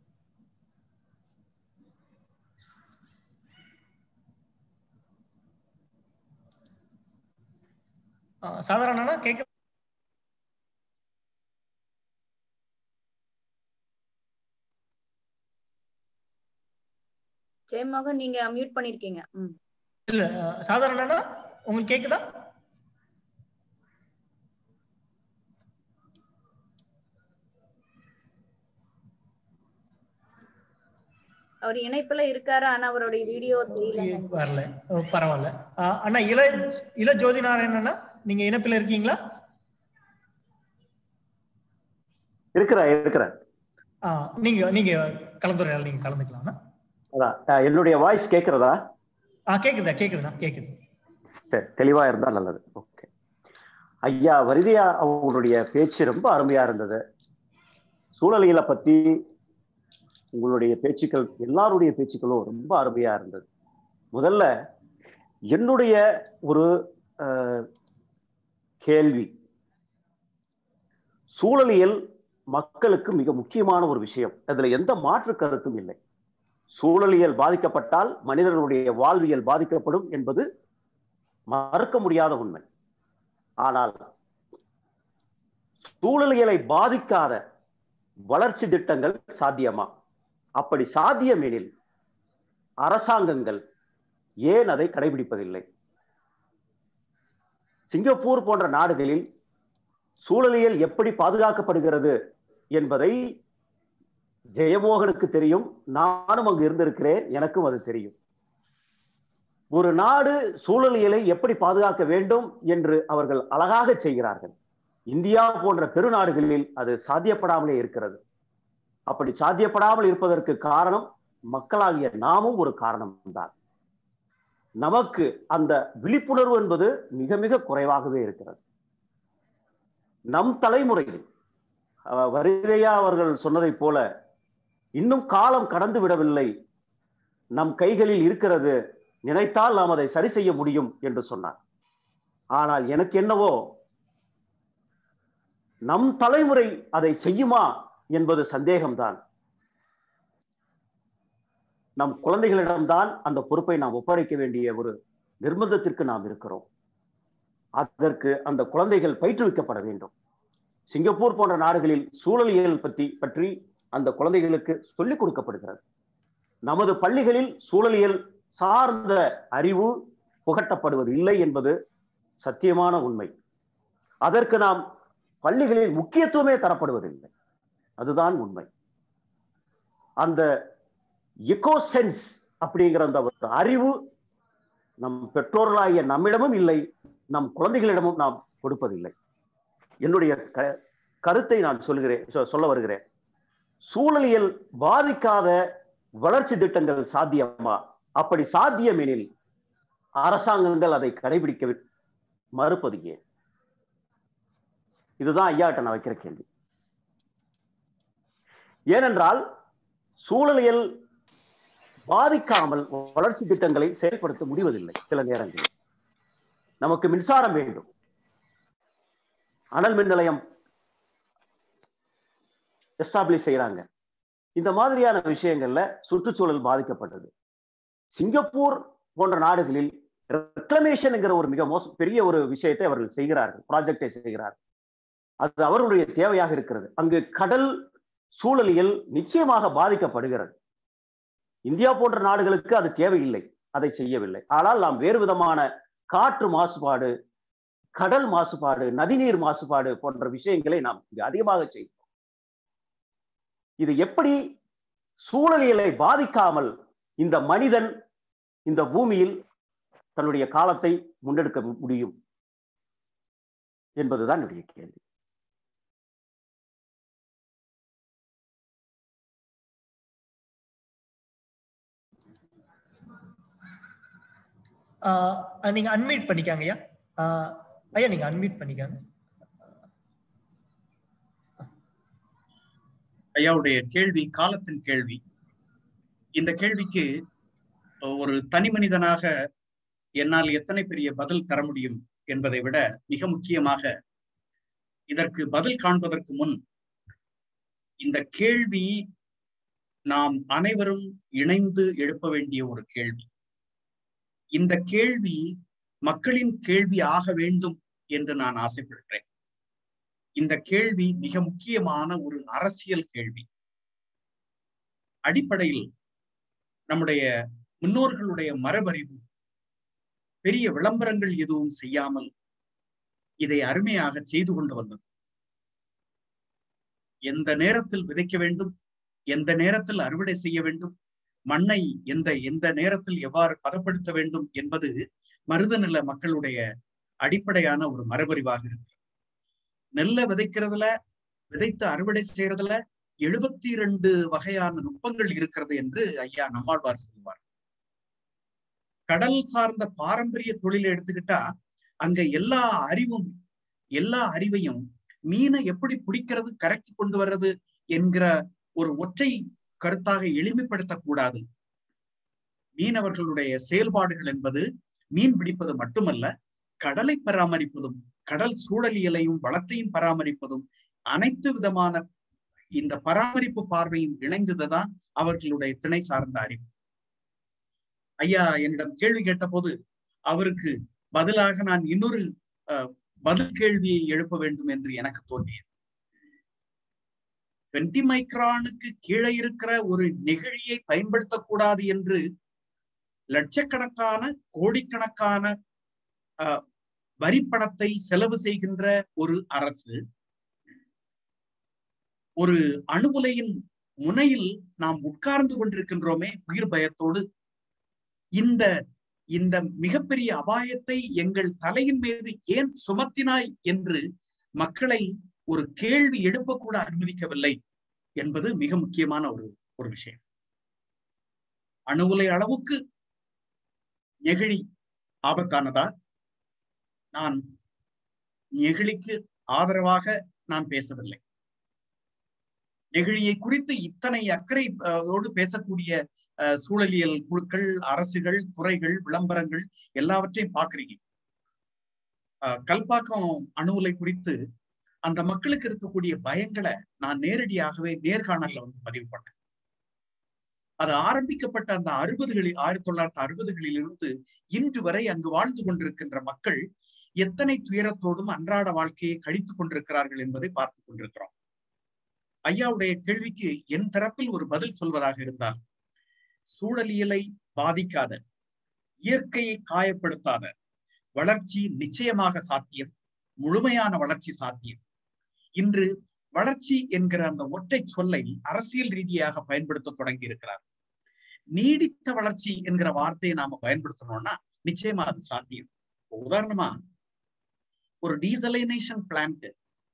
A: சாதாரணனா கேட்க
C: ஜெயமோகன் நீங்க மியூட் பண்ணிருக்கீங்க ம்
A: இல்ல சாதாரணனா உங்களுக்கு கேக்குதா
C: அவர் இணைப்புல இருக்காரு ஆனா அவருடைய வீடியோ தெரியல
A: வரல பரவாயில்ல அண்ணா இள இள ஜோதி நாராயணனா நீங்க இணைப்புல இருக்கீங்களா
J: இருக்கிறா இருக்கிறேன்
A: நீங்க நீங்க கலந்துரையாடல் நீங்க கலந்துக்கலாம்
J: அதான் என்னுடைய வாய்ஸ் கேக்குறதா
A: ஆ கேக்குதா கேக்குதுண்ணா கேக்குது
J: சரி தெளிவா இருந்தா நல்லது ஓகே ஐயா வரிதியா அவங்களுடைய பேச்சு ரொம்ப அருமையா இருந்தது சூழலியலை பத்தி உங்களுடைய பேச்சுக்கள் எல்லாருடைய பேச்சுக்களும் ரொம்ப அருமையா இருந்தது முதல்ல என்னுடைய ஒரு கேள்வி சூழலியல் மக்களுக்கு மிக முக்கியமான ஒரு விஷயம் அதுல எந்த மாற்று கருத்தும் இல்லை சூழலியல் பாதிக்கப்பட்டால் மனிதர்களுடைய வாழ்வியல் பாதிக்கப்படும் என்பது மறுக்க முடியாத உண்மை ஆனால் சூழலியலை பாதிக்காத வளர்ச்சி திட்டங்கள் சாத்தியமா அப்படி சாத்தியமெனில் அரசாங்கங்கள் ஏன் அதை கடைபிடிப்பதில்லை சிங்கப்பூர் போன்ற நாடுகளில் சூழலியல் எப்படி பாதுகாக்கப்படுகிறது என்பதை ஜெயமோகனுக்கு தெரியும் நானும் அங்கு இருந்திருக்கிறேன் எனக்கும் அது தெரியும் ஒரு நாடு சூழலியலை எப்படி பாதுகாக்க வேண்டும் என்று அவர்கள் அழகாக செய்கிறார்கள் இந்தியா போன்ற பெருநாடுகளில் அது சாத்தியப்படாமலே இருக்கிறது அப்படி சாத்தியப்படாமல் இருப்பதற்கு காரணம் மக்களாகிய நாமும் ஒரு காரணம்தான் நமக்கு அந்த விழிப்புணர்வு என்பது மிக மிக குறைவாகவே இருக்கிறது நம் தலைமுறையில் அஹ், வரிதையா அவர்கள் சொன்னதைப் போல இன்னும் காலம் கடந்து விடவில்லை நம் கைகளில் இருக்கிறது நினைத்தால் நாம் அதை சரி செய்ய முடியும் என்று சொன்னார் ஆனால் எனக்கு என்னவோ நம் தலைமுறை அதை செய்யுமா என்பது சந்தேகம்தான் நம் குழந்தைகளிடம்தான் அந்த பொறுப்பை நாம் ஒப்படைக்க வேண்டிய ஒரு நிர்பந்தத்திற்கு நாம் இருக்கிறோம் அதற்கு அந்த குழந்தைகள் பயிற்றுவிக்கப்பட வேண்டும் சிங்கப்பூர் போன்ற நாடுகளில் சூழலியல் பற்றி பற்றி அந்த குழந்தைகளுக்கு சொல்லிக் கொடுக்கப்படுகிறது நமது பள்ளிகளில் சூழலியல் சார்ந்த அறிவு புகட்டப்படுவது இல்லை என்பது சத்தியமான உண்மை அதற்கு நாம் பள்ளிகளில் முக்கியத்துவமே தரப்படுவதில்லை அதுதான் உண்மை அந்த எக்கோசென்ஸ் அப்படிங்கிற அந்த ஒரு அறிவு நம் பெற்றோர்களாகிய நம்மிடமும் இல்லை நம் குழந்தைகளிடமும் நாம் கொடுப்பதில்லை என்னுடைய க- கருத்தை நான் சொல்கிறேன் சொ- சொல்ல வருகிறேன் சூழலியல் பாதிக்காத வளர்ச்சி திட்டங்கள் சாத்தியமா அப்படி சாத்தியமெனில் அரசாங்கங்கள் அதை கடைபிடிக்க வி- மறுப்பது ஏன் இதுதான் ஐயாட்ட நான் வைக்கிற கேள்வி ஏனென்றால் சூழலியல் பாதிக்காமல் வளர்ச்சி திட்டங்களை செயல்படுத்த முடிவதில்லை சில நேரங்களில் நமக்கு மின்சாரம் வேண்டும் அனல் மின் நிலையம் எஸ்டாப்ளிஷ் செய்யறாங்க இந்த மாதிரியான விஷயங்கள்ல சுற்றுச்சூழல் பாதிக்கப்பட்டது சிங்கப்பூர் போன்ற நாடுகளில் ரெக்ளமேஷன்ங்கிற ஒரு மிக மோச பெரிய ஒரு விஷயத்தை அவர்கள் செய்கிறார்கள் ப்ராஜெக்டை செய்கிறார்கள் அது அவர்களுடைய தேவையாக இருக்கிறது அங்கு கடல் சூழலியல் நிச்சயமாக பாதிக்கப்படுகிறது இந்தியா போன்ற நாடுகளுக்கு அது தேவையில்லை அதை செய்யவில்லை ஆனால் நாம் வேறு விதமான காற்று மாசுபாடு கடல் மாசுபாடு நதிநீர் மாசுபாடு போன்ற விஷயங்களை நாம் இங்கு அதிகமாக செய்கிறோம் இது எப்படி சூழலியலை பாதிக்காமல் இந்த மனிதன் இந்த பூமியில் தன்னுடைய காலத்தை முன்னெடுக்க முடியும் என்பதுதான் என்னுடைய கேள்வி
A: ஆஹ் நீங்க அன்மியூட் பண்ணிக்காங்க ஐயா ஆஹ் ஐயா நீங்க அன்மியூட் பண்ணிக்காங்க
G: ஐயாவுடைய கேள்வி காலத்தின் கேள்வி இந்த கேள்விக்கு ஒரு தனி மனிதனாக என்னால் எத்தனை பெரிய பதில் தர முடியும் என்பதை விட மிக முக்கியமாக இதற்கு பதில் காண்பதற்கு முன் இந்த கேள்வி நாம் அனைவரும் இணைந்து எழுப்ப வேண்டிய ஒரு கேள்வி இந்த கேள்வி மக்களின் கேள்வி ஆக வேண்டும் என்று நான் ஆசைப்படுகிறேன் இந்த கேள்வி மிக முக்கியமான ஒரு அரசியல் கேள்வி அடிப்படையில் நம்முடைய முன்னோர்களுடைய மரபறிவு பெரிய விளம்பரங்கள் எதுவும் செய்யாமல் இதை அருமையாக செய்து கொண்டு வந்தது எந்த நேரத்தில் விதைக்க வேண்டும் எந்த நேரத்தில் அறுவடை செய்ய வேண்டும் மண்ணை எந்த எந்த நேரத்தில் எவ்வாறு பதப்படுத்த வேண்டும் என்பது மருதநில மக்களுடைய அடிப்படையான ஒரு மரபறிவாக இருக்கு நெல்லை விதைக்கிறதுல விதைத்து அறுவடை செய்யறதுல எழுபத்தி இரண்டு வகையான நுட்பங்கள் இருக்கிறது என்று ஐயா நம்மாழ்வார் சொல்லுவார் கடல் சார்ந்த பாரம்பரிய தொழிலை எடுத்துக்கிட்டா அங்க எல்லா அறிவும் எல்லா அறிவையும் மீனை எப்படி பிடிக்கிறது கரைக்கு கொண்டு வர்றது என்கிற ஒரு ஒற்றை கருத்தாக எளிமைப்படுத்தக்கூடாது மீனவர்களுடைய செயல்பாடுகள் என்பது மீன் பிடிப்பது மட்டுமல்ல கடலை பராமரிப்பதும் கடல் சூழலியலையும் வளத்தையும் பராமரிப்பதும் அனைத்து விதமான இந்த பராமரிப்பு பார்வையும் இணைந்ததுதான் அவர்களுடைய திணை சார்ந்த அறிவு ஐயா என்னிடம் கேள்வி கேட்டபோது அவருக்கு பதிலாக நான் இன்னொரு பதில் கேள்வியை எழுப்ப வேண்டும் என்று எனக்கு தோன்றியது டுவெண்டி மைக்ரானுக்கு கீழே இருக்கிற ஒரு நெகிழியை பயன்படுத்தக்கூடாது என்று லட்சக்கணக்கான கோடிக்கணக்கான வரி பணத்தை செலவு செய்கின்ற ஒரு அரசு ஒரு அணுகுலையின் முனையில் நாம் உட்கார்ந்து கொண்டிருக்கின்றோமே உயிர் பயத்தோடு இந்த இந்த மிகப்பெரிய அபாயத்தை எங்கள் தலையின் மீது ஏன் சுமத்தினாய் என்று மக்களை ஒரு கேள்வி எழுப்பக்கூட அனுமதிக்கவில்லை என்பது மிக முக்கியமான ஒரு ஒரு விஷயம் அணு உலை அளவுக்கு நெகிழி ஆபத்தானதா நான் நெகிழிக்கு ஆதரவாக நான் பேசவில்லை நெகிழியை குறித்து இத்தனை அக்கறை ஓடு பேசக்கூடிய சூழலியல் குழுக்கள் அரசுகள் துறைகள் விளம்பரங்கள் எல்லாவற்றையும் பாக்குறீங்க கல்பாக்கம் அணு உலை குறித்து அந்த மக்களுக்கு இருக்கக்கூடிய பயங்களை நான் நேரடியாகவே நேர்காணல்ல வந்து பதிவு பண்ணேன் அது ஆரம்பிக்கப்பட்ட அந்த அறுபதுகளில் ஆயிரத்தி தொள்ளாயிரத்தி அறுபதுகளில் இருந்து இன்று வரை அங்கு வாழ்ந்து கொண்டிருக்கின்ற மக்கள் எத்தனை துயரத்தோடும் அன்றாட வாழ்க்கையை கழித்துக் கொண்டிருக்கிறார்கள் என்பதை பார்த்து கொண்டிருக்கிறோம் ஐயாவுடைய கேள்விக்கு என் தரப்பில் ஒரு பதில் சொல்வதாக இருந்தால் சூழலியலை பாதிக்காத இயற்கையை காயப்படுத்தாத வளர்ச்சி நிச்சயமாக சாத்தியம் முழுமையான வளர்ச்சி சாத்தியம் இன்று வளர்ச்சி என்கிற அந்த ஒற்றை சொல்லை அரசியல் ரீதியாக பயன்படுத்த தொடங்கி இருக்கிறார் நீடித்த வளர்ச்சி என்கிற வார்த்தையை நாம பயன்படுத்தணும்னா நிச்சயமா அது சாத்தியம் உதாரணமா ஒரு டீசலைனேஷன் பிளான்ட்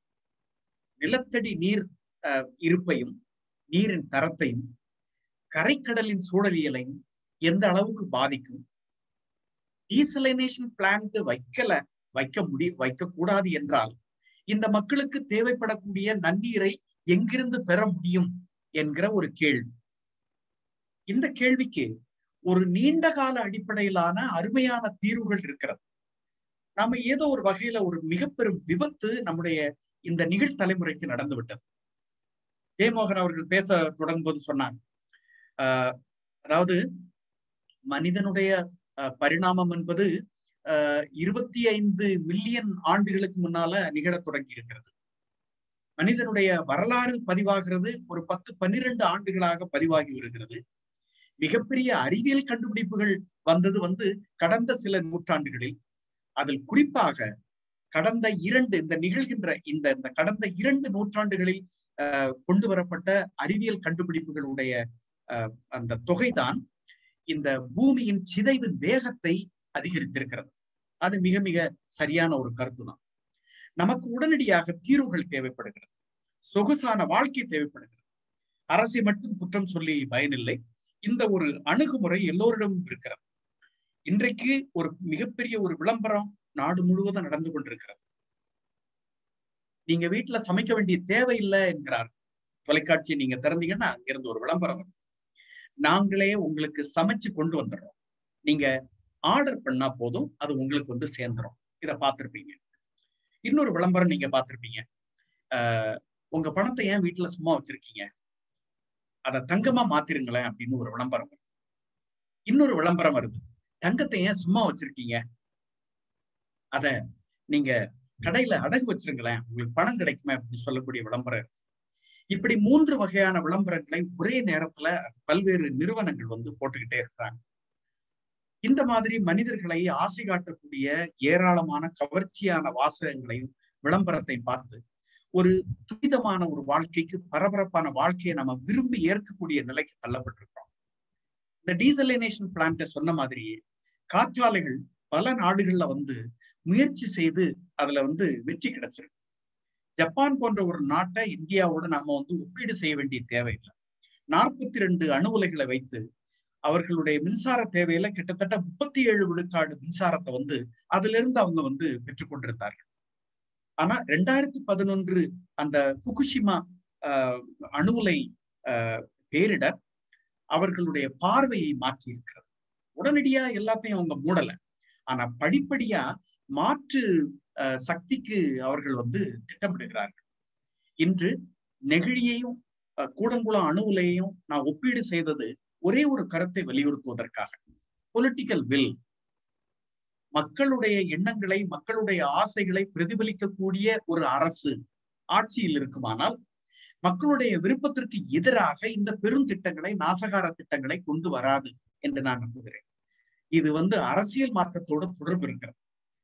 G: நிலத்தடி நீர் இருப்பையும் நீரின் தரத்தையும் கரைக்கடலின் சூழலியலையும் எந்த அளவுக்கு பாதிக்கும் டீசலைனேஷன் பிளான்ட் வைக்கல வைக்க முடி வைக்க கூடாது என்றால் இந்த மக்களுக்கு தேவைப்படக்கூடிய நன்னீரை எங்கிருந்து பெற முடியும் என்கிற ஒரு கேள்வி இந்த கேள்விக்கு ஒரு நீண்ட கால அடிப்படையிலான அருமையான தீர்வுகள் இருக்கிறது நாம ஏதோ ஒரு வகையில ஒரு மிக பெரும் விபத்து நம்முடைய இந்த நிகழ்தலைமுறைக்கு நடந்து விட்டது ஜெயமோகன் அவர்கள் பேச தொடங்கும்போது சொன்னாங்க ஆஹ் அதாவது மனிதனுடைய பரிணாமம் என்பது இருபத்தி ஐந்து மில்லியன் ஆண்டுகளுக்கு முன்னால நிகழத் தொடங்கி இருக்கிறது மனிதனுடைய வரலாறு பதிவாகிறது ஒரு பத்து பன்னிரண்டு ஆண்டுகளாக பதிவாகி வருகிறது மிகப்பெரிய அறிவியல் கண்டுபிடிப்புகள் வந்தது வந்து கடந்த சில நூற்றாண்டுகளில் அதில் குறிப்பாக கடந்த இரண்டு இந்த நிகழ்கின்ற இந்த இந்த கடந்த இரண்டு நூற்றாண்டுகளில் கொண்டு வரப்பட்ட அறிவியல் கண்டுபிடிப்புகளுடைய அந்த தொகைதான் இந்த பூமியின் சிதைவின் வேகத்தை அதிகரித்திருக்கிறது அது மிக மிக சரியான ஒரு கருத்து தான் நமக்கு உடனடியாக தீர்வுகள் தேவைப்படுகிறது சொகுசான வாழ்க்கை தேவைப்படுகிறது அரசை மட்டும் குற்றம் சொல்லி பயனில்லை இந்த ஒரு அணுகுமுறை எல்லோரிடமும் இருக்கிறது இன்றைக்கு ஒரு மிகப்பெரிய ஒரு விளம்பரம் நாடு முழுவதும் நடந்து கொண்டிருக்கிறது நீங்க வீட்டுல சமைக்க வேண்டிய தேவையில்லை என்கிறார் தொலைக்காட்சியை நீங்க திறந்தீங்கன்னா அங்கிருந்து ஒரு விளம்பரம் வருது நாங்களே உங்களுக்கு சமைச்சு கொண்டு வந்துடுறோம் நீங்க ஆர்டர் பண்ணா போதும் அது உங்களுக்கு வந்து சேர்ந்துரும் இத பார்த்திருப்பீங்க இன்னொரு விளம்பரம் நீங்க பார்த்திருப்பீங்க ஆஹ் உங்க பணத்தை ஏன் வீட்டுல சும்மா வச்சிருக்கீங்க அதை தங்கமா மாத்திருங்களேன் அப்படின்னு ஒரு விளம்பரம் வருது இன்னொரு விளம்பரம் வருது தங்கத்தை ஏன் சும்மா வச்சிருக்கீங்க அத நீங்க கடையில அடகு வச்சிருங்களேன் உங்களுக்கு பணம் கிடைக்குமே அப்படின்னு சொல்லக்கூடிய விளம்பரம் இருக்கு இப்படி மூன்று வகையான விளம்பரங்களை ஒரே நேரத்துல பல்வேறு நிறுவனங்கள் வந்து போட்டுக்கிட்டே இருக்கிறாங்க இந்த மாதிரி மனிதர்களை ஆசை காட்டக்கூடிய ஏராளமான கவர்ச்சியான வாசகங்களையும் விளம்பரத்தை பார்த்து ஒரு துரிதமான ஒரு வாழ்க்கைக்கு பரபரப்பான வாழ்க்கையை நம்ம விரும்பி ஏற்கக்கூடிய நிலைக்கு தள்ளப்பட்டிருக்கிறோம் இந்த டீசலைனேஷன் பிளான்ட சொன்ன மாதிரியே காற்றாலைகள் பல நாடுகள்ல வந்து முயற்சி செய்து அதுல வந்து வெற்றி கிடைச்சிருக்கு ஜப்பான் போன்ற ஒரு நாட்டை இந்தியாவோட நம்ம வந்து ஒப்பீடு செய்ய வேண்டிய தேவையில்லை நாற்பத்தி ரெண்டு அணு உலைகளை வைத்து அவர்களுடைய மின்சார தேவையில கிட்டத்தட்ட முப்பத்தி ஏழு விழுக்காடு மின்சாரத்தை வந்து அதுல இருந்து அவங்க வந்து பெற்றுக்கொண்டிருந்தார்கள் ஆனா ரெண்டாயிரத்தி பதினொன்று அந்த புகுஷிமா ஆஹ் அணு உலை ஆஹ் பேரிடர் அவர்களுடைய பார்வையை மாற்றி இருக்கிறது உடனடியா எல்லாத்தையும் அவங்க மூடல ஆனா படிப்படியா மாற்று சக்திக்கு அவர்கள் வந்து திட்டமிடுகிறார்கள் இன்று நெகிழியையும் கூடங்குளம் அணு உலையையும் நான் ஒப்பீடு செய்தது ஒரே ஒரு கருத்தை வலியுறுத்துவதற்காக பொலிட்டிக்கல் வில் மக்களுடைய எண்ணங்களை மக்களுடைய ஆசைகளை பிரதிபலிக்கக்கூடிய ஒரு அரசு ஆட்சியில் இருக்குமானால் மக்களுடைய விருப்பத்திற்கு எதிராக இந்த பெரும் திட்டங்களை நாசகார திட்டங்களை கொண்டு வராது என்று நான் நம்புகிறேன் இது வந்து அரசியல் மாற்றத்தோடு தொடர்பு இருக்கிறது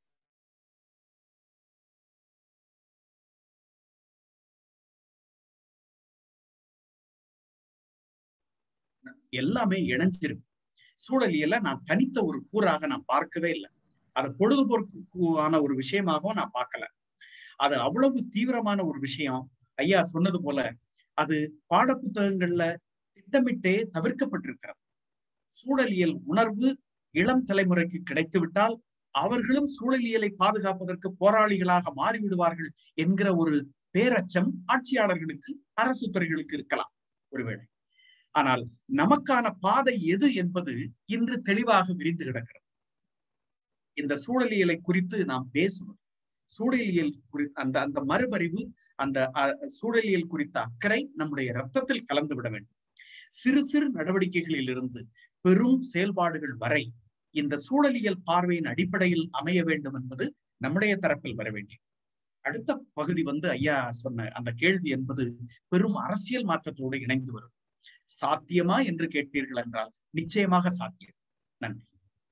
G: எல்லாமே இணைஞ்சிருக்கு சூழலியல நான் தனித்த ஒரு கூறாக நான் பார்க்கவே இல்லை அதை பொழுதுபோக்குக்கான ஒரு விஷயமாகவும் நான் பார்க்கல அது அவ்வளவு தீவிரமான ஒரு விஷயம் ஐயா சொன்னது போல அது பாடப்புத்தகங்கள்ல திட்டமிட்டே தவிர்க்கப்பட்டிருக்கிறது சூழலியல் உணர்வு இளம் தலைமுறைக்கு கிடைத்துவிட்டால் அவர்களும் சூழலியலை பாதுகாப்பதற்கு போராளிகளாக மாறிவிடுவார்கள் என்கிற ஒரு பேரச்சம் ஆட்சியாளர்களுக்கு அரசு துறைகளுக்கு இருக்கலாம் ஒருவேளை ஆனால் நமக்கான பாதை எது என்பது இன்று தெளிவாக விரிந்து கிடக்கிறது இந்த சூழலியலை குறித்து நாம் பேசுவது சூழலியல் குறி அந்த அந்த மறுபறிவு அந்த சூழலியல் குறித்த அக்கறை நம்முடைய ரத்தத்தில் கலந்து விட வேண்டும் சிறு சிறு நடவடிக்கைகளில் இருந்து பெரும் செயல்பாடுகள் வரை இந்த சூழலியல் பார்வையின் அடிப்படையில் அமைய வேண்டும் என்பது நம்முடைய தரப்பில் வர வேண்டியது அடுத்த பகுதி வந்து ஐயா சொன்ன அந்த கேள்வி என்பது பெரும் அரசியல் மாற்றத்தோடு இணைந்து வரும் சாத்தியமா என்று கேட்பீர்கள் என்றால் நிச்சயமாக சாத்தியம் நன்றி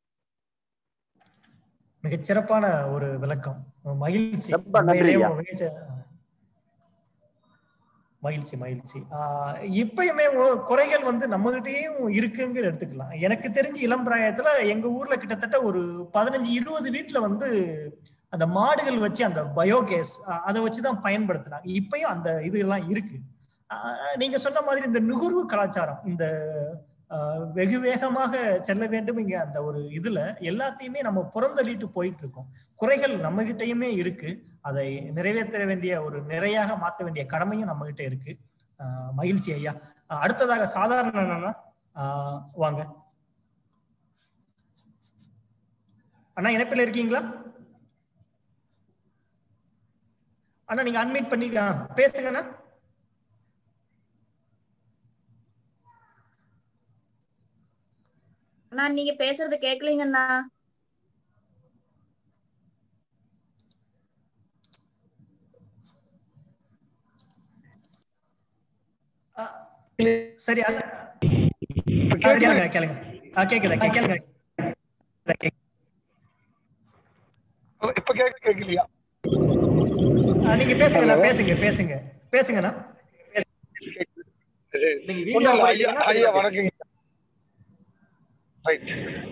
A: மிகச் சிறப்பான ஒரு விளக்கம் மகிழ்ச்சி
J: ரொம்ப நன்றி ஐயா.
A: மகிழ்ச்சி மகிழ்ச்சி ஆஹ் இப்பயுமே உ- குறைகள் வந்து நம்ம கிட்டயும் இருக்குங்கிற எடுத்துக்கலாம் எனக்கு தெரிஞ்சு இளம் பிராயத்துல எங்க ஊர்ல கிட்டத்தட்ட ஒரு பதினஞ்சு இருபது வீட்டுல வந்து அந்த மாடுகள் வச்சு அந்த பயோகேஸ் அதை வச்சுதான் பயன்படுத்துனாங்க இப்பயும் அந்த இது எல்லாம் இருக்கு ஆஹ் நீங்க சொன்ன மாதிரி இந்த நுகர்வு கலாச்சாரம் இந்த ஆஹ் வெகு வேகமாக செல்ல வேண்டும் இங்க அந்த ஒரு இதுல எல்லாத்தையுமே நம்ம புறந்தள்ளிட்டு போயிட்டு இருக்கோம் குறைகள் நம்ம கிட்டயுமே இருக்கு அதை நிறைவேற்ற வேண்டிய ஒரு நிறையாக மாற்ற வேண்டிய கடமையும் நம்ம கிட்ட இருக்கு ஆஹ் மகிழ்ச்சி ஐயா ஆஹ் அடுத்ததாக சாதாரண அண்ணா ஆஹ் வாங்க அண்ணா இணைப்பில் இருக்கீங்களா அண்ணா நீங்க அன்மியூட் பண்ணி ஆ, பேசுங்கண்ணா
C: அண்ணா நீங்க பேசுறது கேட்கலீங்கண்ணா
A: சரி அண்ணா. ஆ, கேளுங்க கேளுங்க ஆ, கேக்குதா கேக்குதா
E: இப்ப கேட்க கேட்கலையா
A: ஆ, நீங்க பேசுங்கண்ணா பேசுங்க பேசுங்க பேசுங்கண்ணா
I: நீங்க
E: ஒண்ணும் இல்ல,
I: வீடியோ
E: ஐயா ஐயா வணக்கங்க ரைட்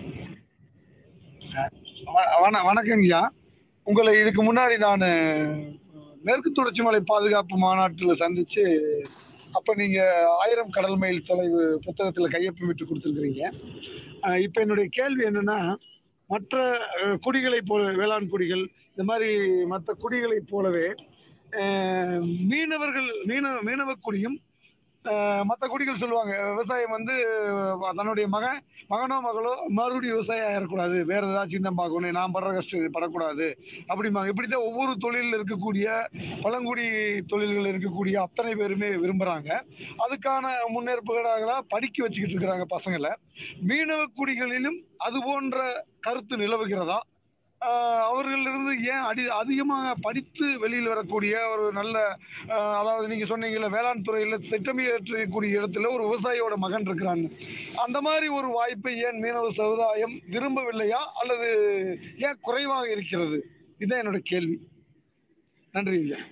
E: வண வணக்கங்கய்யா உங்களை இதுக்கு முன்னாடி நான் மேற்கு தொடர்ச்சி மலை பாதுகாப்பு மாநாட்டில் சந்திச்சு அப்ப நீங்க ஆயிரம் கடல் மைல் தொலைவு புத்தகத்துல கையொப்பமிட்டு கொடுத்துருக்கிறீங்க இப்போ என்னுடைய கேள்வி என்னன்னா மற்ற அஹ், குடிகளைப் போல வேளாண் குடிகள் இந்த மாதிரி மற்ற குடிகளைப் போலவே அஹ், மீனவர்கள் மீனவ மீனவ குடியும் மற்ற குடிகள் சொல்லுவாங்க விவசாயம் வந்து அஹ், தன்னுடைய மகன் மகனோ மகளோ மறுபடியும் விவசாயம் ஆயிடக்கூடாது வேற ஏதாச்சும் தான் பார்க்கணும் நான் படுற கஷ்டம் இது படக்கூடாது அப்படிம்பாங்க இப்படித்தான் ஒவ்வொரு தொழிலில் இருக்கக்கூடிய பழங்குடி தொழில்கள் இருக்கக்கூடிய அத்தனை பேருமே விரும்புறாங்க அதுக்கான முன்னேற்பாடாக படிக்க வச்சுக்கிட்டு இருக்கிறாங்க பசங்களை மீனவ குடிகளிலும் அது போன்ற கருத்து நிலவுகிறதா ஆஹ் அவர்களிலிருந்து ஏன் அடி அதிகமாக படித்து வெளியில் வரக்கூடிய ஒரு நல்ல ஆஹ் அதாவது நீங்க சொன்னீங்கல்ல வேளாண் துறையில திட்டமியற்றக்கூடிய இடத்துல ஒரு விவசாயியோட மகன் இருக்கிறாங்க அந்த மாதிரி ஒரு வாய்ப்பை ஏன் மீனவ சமுதாயம் விரும்பவில்லையா அல்லது ஏன் குறைவாக இருக்கிறது இதுதான் என்னோட கேள்வி நன்றி ஐயா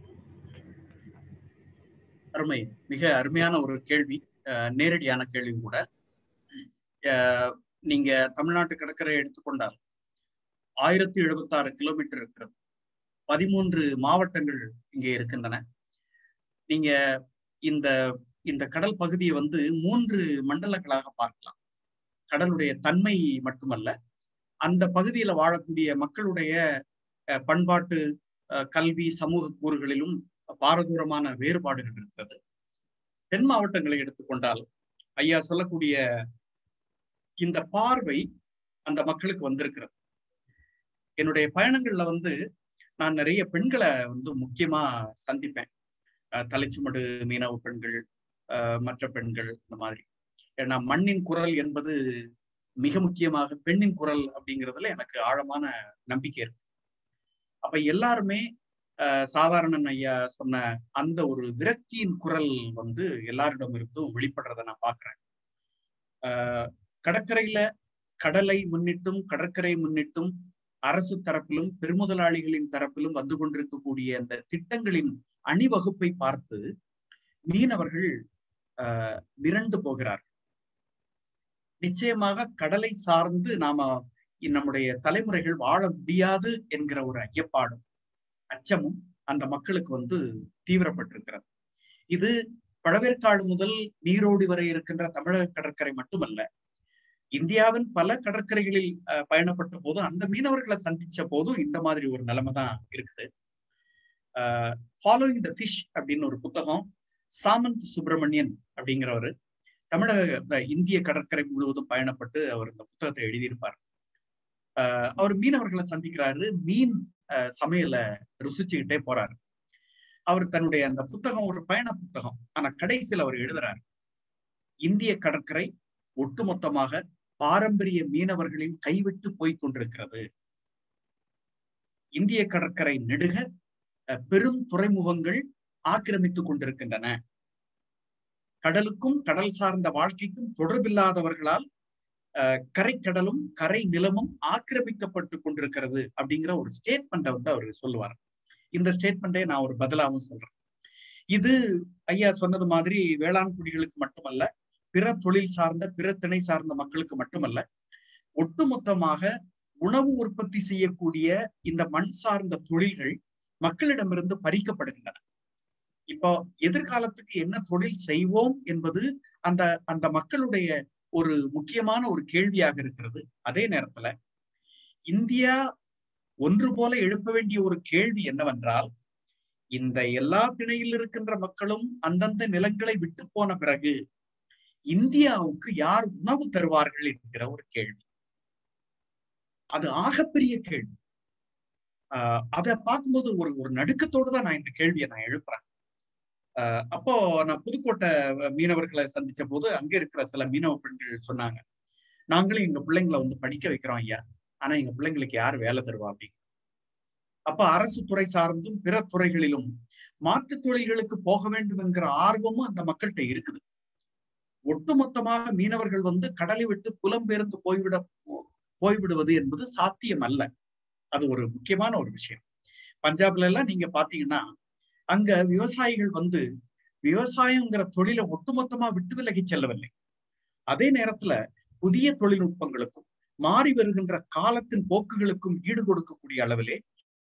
G: அருமை மிக அருமையான ஒரு கேள்வி அஹ் நேரடியான கேள்வி கூட அஹ் நீங்க தமிழ்நாட்டு கடற்கரை எடுத்துக்கொண்டால் ஆயிரத்தி எழுபத்தி ஆறு கிலோமீட்டர் இருக்கிறது பதிமூன்று மாவட்டங்கள் இங்கே இருக்கின்றன நீங்க இந்த இந்த கடல் பகுதியை வந்து மூன்று மண்டலங்களாக பார்க்கலாம் கடலுடைய தன்மை மட்டுமல்ல அந்த பகுதியில வாழக்கூடிய மக்களுடைய அஹ், பண்பாட்டு அஹ், கல்வி சமூக கூறுகளிலும் பாரதூரமான வேறுபாடுகள் இருக்கிறது தென் மாவட்டங்களை எடுத்துக்கொண்டால் ஐயா சொல்லக்கூடிய இந்த பார்வை அந்த மக்களுக்கு வந்திருக்கிறது என்னுடைய பயணங்கள்ல வந்து நான் நிறைய பெண்களை வந்து முக்கியமா சந்திப்பேன் அஹ் தலைச்சுமடு மீனவ பெண்கள் அஹ் மற்ற பெண்கள் இந்த மாதிரி ஏன்னா மண்ணின் குரல் என்பது மிக முக்கியமாக பெண்ணின் குரல் அப்படிங்கிறதுல எனக்கு ஆழமான நம்பிக்கை இருக்கு அப்ப எல்லாருமே அஹ் சாதாரணன் ஐயா சொன்ன அந்த ஒரு விரக்தியின் குரல் வந்து எல்லாரிடம் இருந்தும் வெளிப்படுறத நான் பாக்குறேன் ஆஹ் கடற்கரையில கடலை முன்னிட்டும் கடற்கரை முன்னிட்டும் அரசு தரப்பிலும் பெருமுதலாளிகளின் தரப்பிலும் வந்து கொண்டிருக்கக்கூடிய அந்த திட்டங்களின் அணிவகுப்பை பார்த்து மீனவர்கள் ஆஹ் மிரண்டு போகிறார் நிச்சயமாக கடலை சார்ந்து நாம நம்முடைய தலைமுறைகள் வாழ முடியாது என்கிற ஒரு ஐயப்பாடும் அச்சமும் அந்த மக்களுக்கு வந்து தீவிரப்பட்டிருக்கிறது இது பழவேற்காடு முதல் நீரோடி வரை இருக்கின்ற தமிழக கடற்கரை மட்டுமல்ல இந்தியாவின் பல கடற்கரைகளில் பயணப்பட்ட போதும் அந்த மீனவர்களை சந்திச்ச போதும் இந்த மாதிரி ஒரு நிலைமை தான் இருக்குது ஃபாலோயிங் த ஃபிஷ் அப்படின்னு ஒரு புத்தகம் சாமந்த் சுப்பிரமணியன் அப்படிங்கிறவர் தமிழக இந்திய கடற்கரை முழுவதும் பயணப்பட்டு அவர் இந்த புத்தகத்தை எழுதியிருப்பார் அவர் மீனவர்களை சந்திக்கிறாரு மீன் சமையல ருசிச்சுக்கிட்டே போறாரு அவர் தன்னுடைய அந்த புத்தகம் ஒரு பயண புத்தகம் ஆனா கடைசியில் அவர் எழுதுறாரு இந்திய கடற்கரை ஒட்டுமொத்தமாக பாரம்பரிய மீனவர்களின் கைவிட்டு போய் கொண்டிருக்கிறது இந்திய கடற்கரை நெடுக பெரும் துறைமுகங்கள் ஆக்கிரமித்துக் கொண்டிருக்கின்றன கடலுக்கும் கடல் சார்ந்த வாழ்க்கைக்கும் தொடர்பில்லாதவர்களால் கரைக்கடலும் கரை நிலமும் ஆக்கிரமிக்கப்பட்டு கொண்டிருக்கிறது அப்படிங்கிற ஒரு ஸ்டேட்மெண்ட்டை வந்து அவர் சொல்லுவார் இந்த ஸ்டேட்மெண்ட்டை நான் ஒரு பதிலாகவும் சொல்றேன் இது ஐயா சொன்னது மாதிரி வேளாண் குடிகளுக்கு மட்டுமல்ல பிற தொழில் சார்ந்த பிற திணை சார்ந்த மக்களுக்கு மட்டுமல்ல ஒட்டுமொத்தமாக உணவு உற்பத்தி செய்யக்கூடிய இந்த மண் சார்ந்த தொழில்கள் மக்களிடமிருந்து பறிக்கப்படுகின்றன இப்போ எதிர்காலத்துக்கு என்ன தொழில் செய்வோம் என்பது அந்த அந்த மக்களுடைய ஒரு முக்கியமான ஒரு கேள்வியாக இருக்கிறது அதே நேரத்துல இந்தியா ஒன்று போல எழுப்ப வேண்டிய ஒரு கேள்வி என்னவென்றால் இந்த எல்லா திணையில் இருக்கின்ற மக்களும் அந்தந்த நிலங்களை விட்டு போன பிறகு இந்தியாவுக்கு யார் உணவு தருவார்கள் என்கிற ஒரு கேள்வி அது ஆகப்பெரிய கேள்வி ஆஹ் அதை பார்க்கும்போது ஒரு ஒரு நடுக்கத்தோடு தான் நான் இந்த கேள்வியை நான் எழுப்புறேன் ஆஹ் அப்போ நான் புதுக்கோட்டை மீனவர்களை சந்திச்ச போது அங்க இருக்கிற சில மீனவ பெண்கள் சொன்னாங்க நாங்களும் எங்க பிள்ளைங்களை வந்து படிக்க வைக்கிறோம் ஐயா ஆனா எங்க பிள்ளைங்களுக்கு யார் வேலை தருவா அப்படி அப்ப அரசு துறை சார்ந்தும் பிற துறைகளிலும் மாற்று தொழில்களுக்கு போக வேண்டும் என்கிற ஆர்வமும் அந்த மக்கள்கிட்ட இருக்குது ஒட்டுமொத்தமாக மீனவர்கள் வந்து கடலை விட்டு புலம்பெயர்ந்து போய்விட போய்விடுவது என்பது சாத்தியம் அல்ல அது ஒரு முக்கியமான ஒரு விஷயம் பஞ்சாப்ல எல்லாம் நீங்க பாத்தீங்கன்னா அங்க விவசாயிகள் வந்து விவசாயங்கிற தொழிலை ஒட்டுமொத்தமா விட்டு விலகி செல்லவில்லை அதே நேரத்துல புதிய தொழில்நுட்பங்களுக்கும் மாறி வருகின்ற காலத்தின் போக்குகளுக்கும் ஈடு கொடுக்கக்கூடிய அளவிலே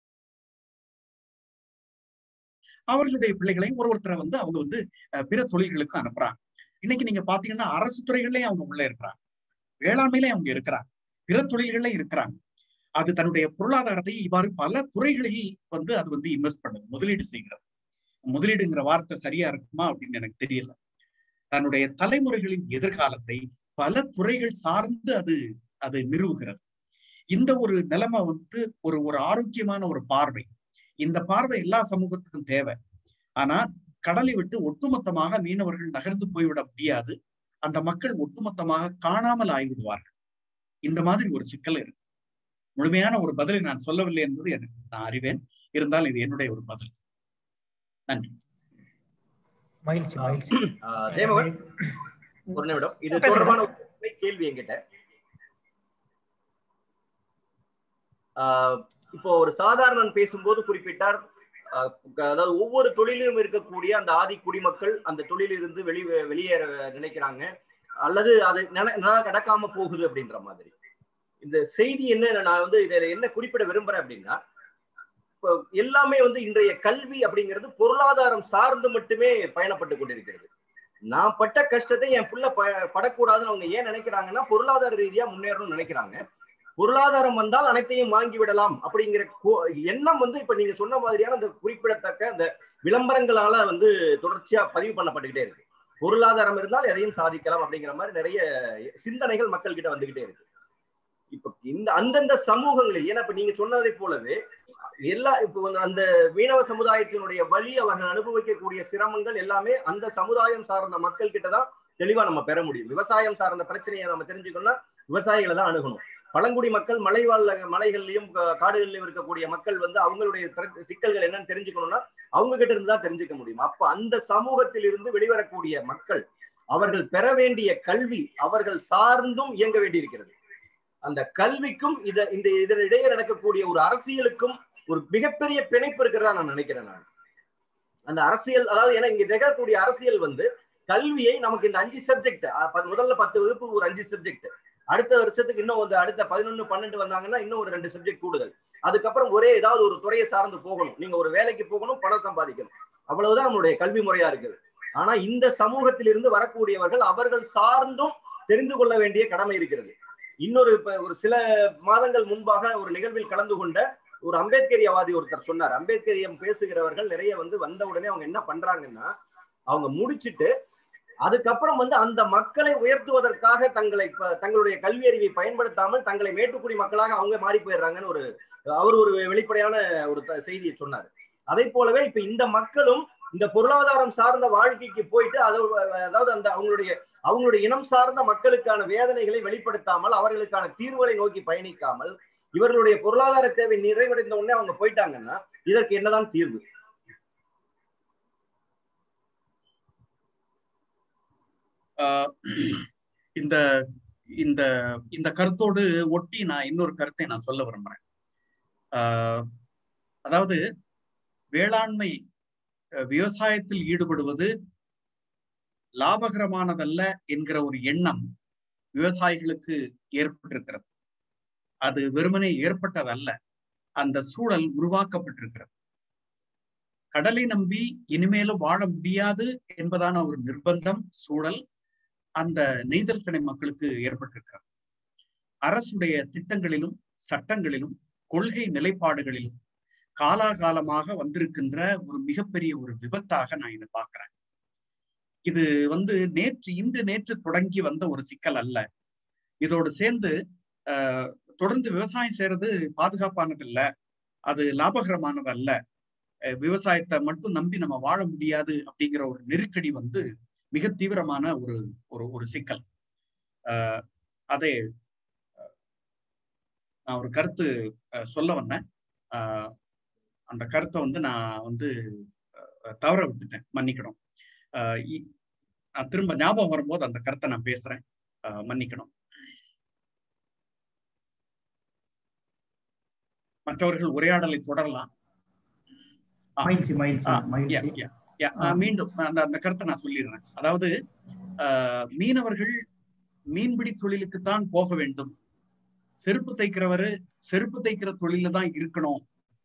G: அவர்களுடைய பிள்ளைகளையும் ஒரு ஒருத்தரை வந்து அவங்க வந்து பிற தொழில்களுக்கு அனுப்புறாங்க இன்னைக்கு நீங்க பாத்தீங்கன்னா அரசு துறைகள்லயும் அவங்க உள்ள இருக்கிறாங்க வேளாண்மையிலே அவங்க இருக்கிறாங்க பிற தொழில்கள்ல இருக்கிறாங்க அது தன்னுடைய பொருளாதாரத்தை இவ்வாறு பல துறைகளில் வந்து அது வந்து இன்வெஸ்ட் பண்ணுது முதலீடு செய்கிறது முதலீடுங்கிற வார்த்தை சரியா இருக்குமா அப்படின்னு எனக்கு தெரியல தன்னுடைய தலைமுறைகளின் எதிர்காலத்தை பல துறைகள் சார்ந்து அது அது நிறுவுகிறது இந்த ஒரு நிலைமை வந்து ஒரு ஒரு ஆரோக்கியமான ஒரு பார்வை இந்த பார்வை எல்லா சமூகத்துக்கும் தேவை ஆனா கடலை விட்டு ஒட்டுமொத்தமாக மீனவர்கள் நகர்ந்து போய்விட முடியாது அந்த மக்கள் ஒட்டுமொத்தமாக காணாமல் ஆகிவிடுவார்கள் இந்த மாதிரி ஒரு சிக்கல் இருக்கு முழுமையான ஒரு பதிலை நான் சொல்லவில்லை என்பது எனக்கு நான் அறிவேன் இருந்தால் இது என்னுடைய ஒரு பதில் நன்றி
A: மகிழ்ச்சி மகிழ்ச்சி
I: தேவகன் ஒரு நிமிடம் இது தொடர்பான கேள்வி என்கிட்ட இப்போ ஒரு சாதாரணன் பேசும்போது குறிப்பிட்டார் அதாவது ஒவ்வொரு தொழிலும் இருக்கக்கூடிய அந்த ஆதி குடிமக்கள் அந்த தொழிலிருந்து வெளி வெளியேற நினைக்கிறாங்க அல்லது அது நடக்காம போகுது அப்படின்ற மாதிரி இந்த செய்தி என்ன நான் வந்து இதை என்ன குறிப்பிட விரும்புறேன் அப்படின்னா இப்போ எல்லாமே வந்து இன்றைய கல்வி அப்படிங்கிறது பொருளாதாரம் சார்ந்து மட்டுமே பயணப்பட்டு கொண்டிருக்கிறது நான் பட்ட கஷ்டத்தை என் புள்ள ப படக்கூடாதுன்னு அவங்க ஏன் நினைக்கிறாங்கன்னா பொருளாதார ரீதியா முன்னேறணும்னு நினைக்கிறாங்க பொருளாதாரம் வந்தால் அனைத்தையும் வாங்கி விடலாம் அப்படிங்கிற எண்ணம் வந்து இப்ப நீங்க சொன்ன மாதிரியான அந்த குறிப்பிடத்தக்க அந்த விளம்பரங்களால வந்து தொடர்ச்சியா பதிவு பண்ணப்பட்டுக்கிட்டே இருக்கு பொருளாதாரம் இருந்தால் எதையும் சாதிக்கலாம் அப்படிங்கிற மாதிரி நிறைய சிந்தனைகள் மக்கள் கிட்ட வந்துகிட்டே இருக்கு இப்ப இந்த அந்தந்த சமூகங்களில் ஏன்னா இப்ப நீங்க சொன்னதை போலவே எல்லா இப்போ அந்த மீனவ சமுதாயத்தினுடைய வழி அவர்கள் அனுபவிக்கக்கூடிய சிரமங்கள் எல்லாமே அந்த சமுதாயம் சார்ந்த மக்கள் கிட்டதான் தெளிவா நம்ம பெற முடியும் விவசாயம் சார்ந்த பிரச்சனையை நம்ம தெரிஞ்சுக்கணும்னா விவசாயிகளை தான் அணுகணும் பழங்குடி மக்கள் மலைவாழ் மலைகள்லயும் காடுகள்லயும் இருக்கக்கூடிய மக்கள் வந்து அவங்களுடைய சிக்கல்கள் என்னன்னு தெரிஞ்சுக்கணும்னா அவங்க கிட்ட இருந்து தான் தெரிஞ்சுக்க முடியும் அப்ப அந்த சமூகத்தில் இருந்து வெளிவரக்கூடிய மக்கள் அவர்கள் பெற வேண்டிய கல்வி அவர்கள் சார்ந்தும் இயங்க வேண்டியிருக்கிறது அந்த கல்விக்கும் இத இந்த இதனிடையே நடக்கக்கூடிய ஒரு அரசியலுக்கும் ஒரு மிகப்பெரிய பிணைப்பு இருக்கிறதா நான் நினைக்கிறேன் நான் அந்த அரசியல் அதாவது ஏன்னா இங்க நிகழக்கூடிய அரசியல் வந்து கல்வியை நமக்கு இந்த அஞ்சு சப்ஜெக்ட் முதல்ல பத்து வகுப்பு ஒரு அஞ்சு சப்ஜெக்ட் அடுத்த வருஷத்துக்கு இன்னும் வந்து அடுத்த பதினொன்னு பன்னெண்டு வந்தாங்கன்னா இன்னும் ஒரு ரெண்டு சப்ஜெக்ட் கூடுதல் அதுக்கப்புறம் ஒரே ஏதாவது ஒரு துறையை சார்ந்து போகணும் நீங்க ஒரு வேலைக்கு போகணும் பணம் சம்பாதிக்கணும் அவ்வளவுதான் நம்மளுடைய கல்வி முறையா இருக்குது ஆனா இந்த சமூகத்திலிருந்து வரக்கூடியவர்கள் அவர்கள் சார்ந்தும் தெரிந்து கொள்ள வேண்டிய கடமை இருக்கிறது இன்னொரு இப்ப ஒரு சில மாதங்கள் முன்பாக ஒரு நிகழ்வில் கலந்து கொண்ட ஒரு அம்பேத்கரியவாதி ஒருத்தர் சொன்னார் அம்பேத்கரியம் பேசுகிறவர்கள் நிறைய வந்து வந்த உடனே அவங்க என்ன பண்றாங்கன்னா அவங்க முடிச்சிட்டு அதுக்கப்புறம் வந்து அந்த மக்களை உயர்த்துவதற்காக தங்களை ப- தங்களுடைய கல்வி அறிவை பயன்படுத்தாமல் தங்களை மேட்டுக்குடி மக்களாக அவங்க மாறி போயிடுறாங்கன்னு ஒரு அவர் ஒரு வெளிப்படையான ஒரு த- செய்தியை சொன்னார் அதே போலவே இப்ப இந்த மக்களும் இந்த பொருளாதாரம் சார்ந்த வாழ்க்கைக்கு போயிட்டு அது அதாவது அந்த அவங்களுடைய அவங்களுடைய இனம் சார்ந்த மக்களுக்கான வேதனைகளை வெளிப்படுத்தாமல் அவர்களுக்கான தீர்வுகளை நோக்கி பயணிக்காமல் இவர்களுடைய பொருளாதார தேவை நிறைவடைந்த உடனே அவங்க போயிட்டாங்கன்னா இதற்கு என்னதான் தீர்வு
G: ஆஹ் இந்த இந்த இந்த கருத்தோடு ஒட்டி நான் இன்னொரு கருத்தை நான் சொல்ல விரும்புறேன் ஆஹ் அதாவது வேளாண்மை அஹ் விவசாயத்தில் ஈடுபடுவது லாபகரமானதல்ல என்கிற ஒரு எண்ணம் விவசாயிகளுக்கு ஏற்பட்டிருக்கிறது அது வெறுமனே ஏற்பட்டதல்ல அந்த சூழல் உருவாக்கப்பட்டிருக்கிறது கடலை நம்பி இனிமேலும் வாழ முடியாது என்பதான ஒரு நிர்பந்தம் சூழல் அந்த நெய்தல் திணை மக்களுக்கு ஏற்பட்டிருக்கிறது அரசுடைய திட்டங்களிலும் சட்டங்களிலும் கொள்கை நிலைப்பாடுகளிலும் காலாகாலமாக வந்திருக்கின்ற ஒரு மிகப்பெரிய ஒரு விபத்தாக நான் இதை பார்க்கிறேன் இது வந்து நேற்று இன்று நேற்று தொடங்கி வந்த ஒரு சிக்கல் அல்ல இதோடு சேர்ந்து ஆஹ் தொடர்ந்து விவசாயம் செய்யறது பாதுகாப்பானது இல்ல அது லாபகரமானது அல்ல அஹ் விவசாயத்தை மட்டும் நம்பி நம்ம வாழ முடியாது அப்படிங்கிற ஒரு நெருக்கடி வந்து மிக தீவிரமான ஒரு ஒரு ஒரு சிக்கல் ஆஹ் அதை அஹ் நான் ஒரு கருத்து அஹ் சொல்ல வந்தேன் ஆஹ் அந்த கருத்தை வந்து நான் வந்து அஹ் தவற விட்டுட்டேன் மன்னிக்கணும் ஆஹ் இ- நான் திரும்ப ஞாபகம் வரும்போது அந்த கருத்தை நான் பேசுறேன் ஆஹ் மன்னிக்கணும் மற்றவர்கள் உரையாடலை தொடரலாம் ஆ.
A: மகிழ்ச்சி மகிழ்ச்சி
G: ஆ,
A: மகிழ்ச்சி
G: yeah, yeah, yeah. ஆ, மீண்டும் அந்த அந்த கருத்தை நான் சொல்லிடுறேன் அதாவது ஆஹ், மீனவர்கள் மீன்பிடி தொழிலுக்குத்தான் போக வேண்டும் செருப்பு தைக்கிறவரு செருப்பு தைக்கிற தொழில தான் இருக்கணும்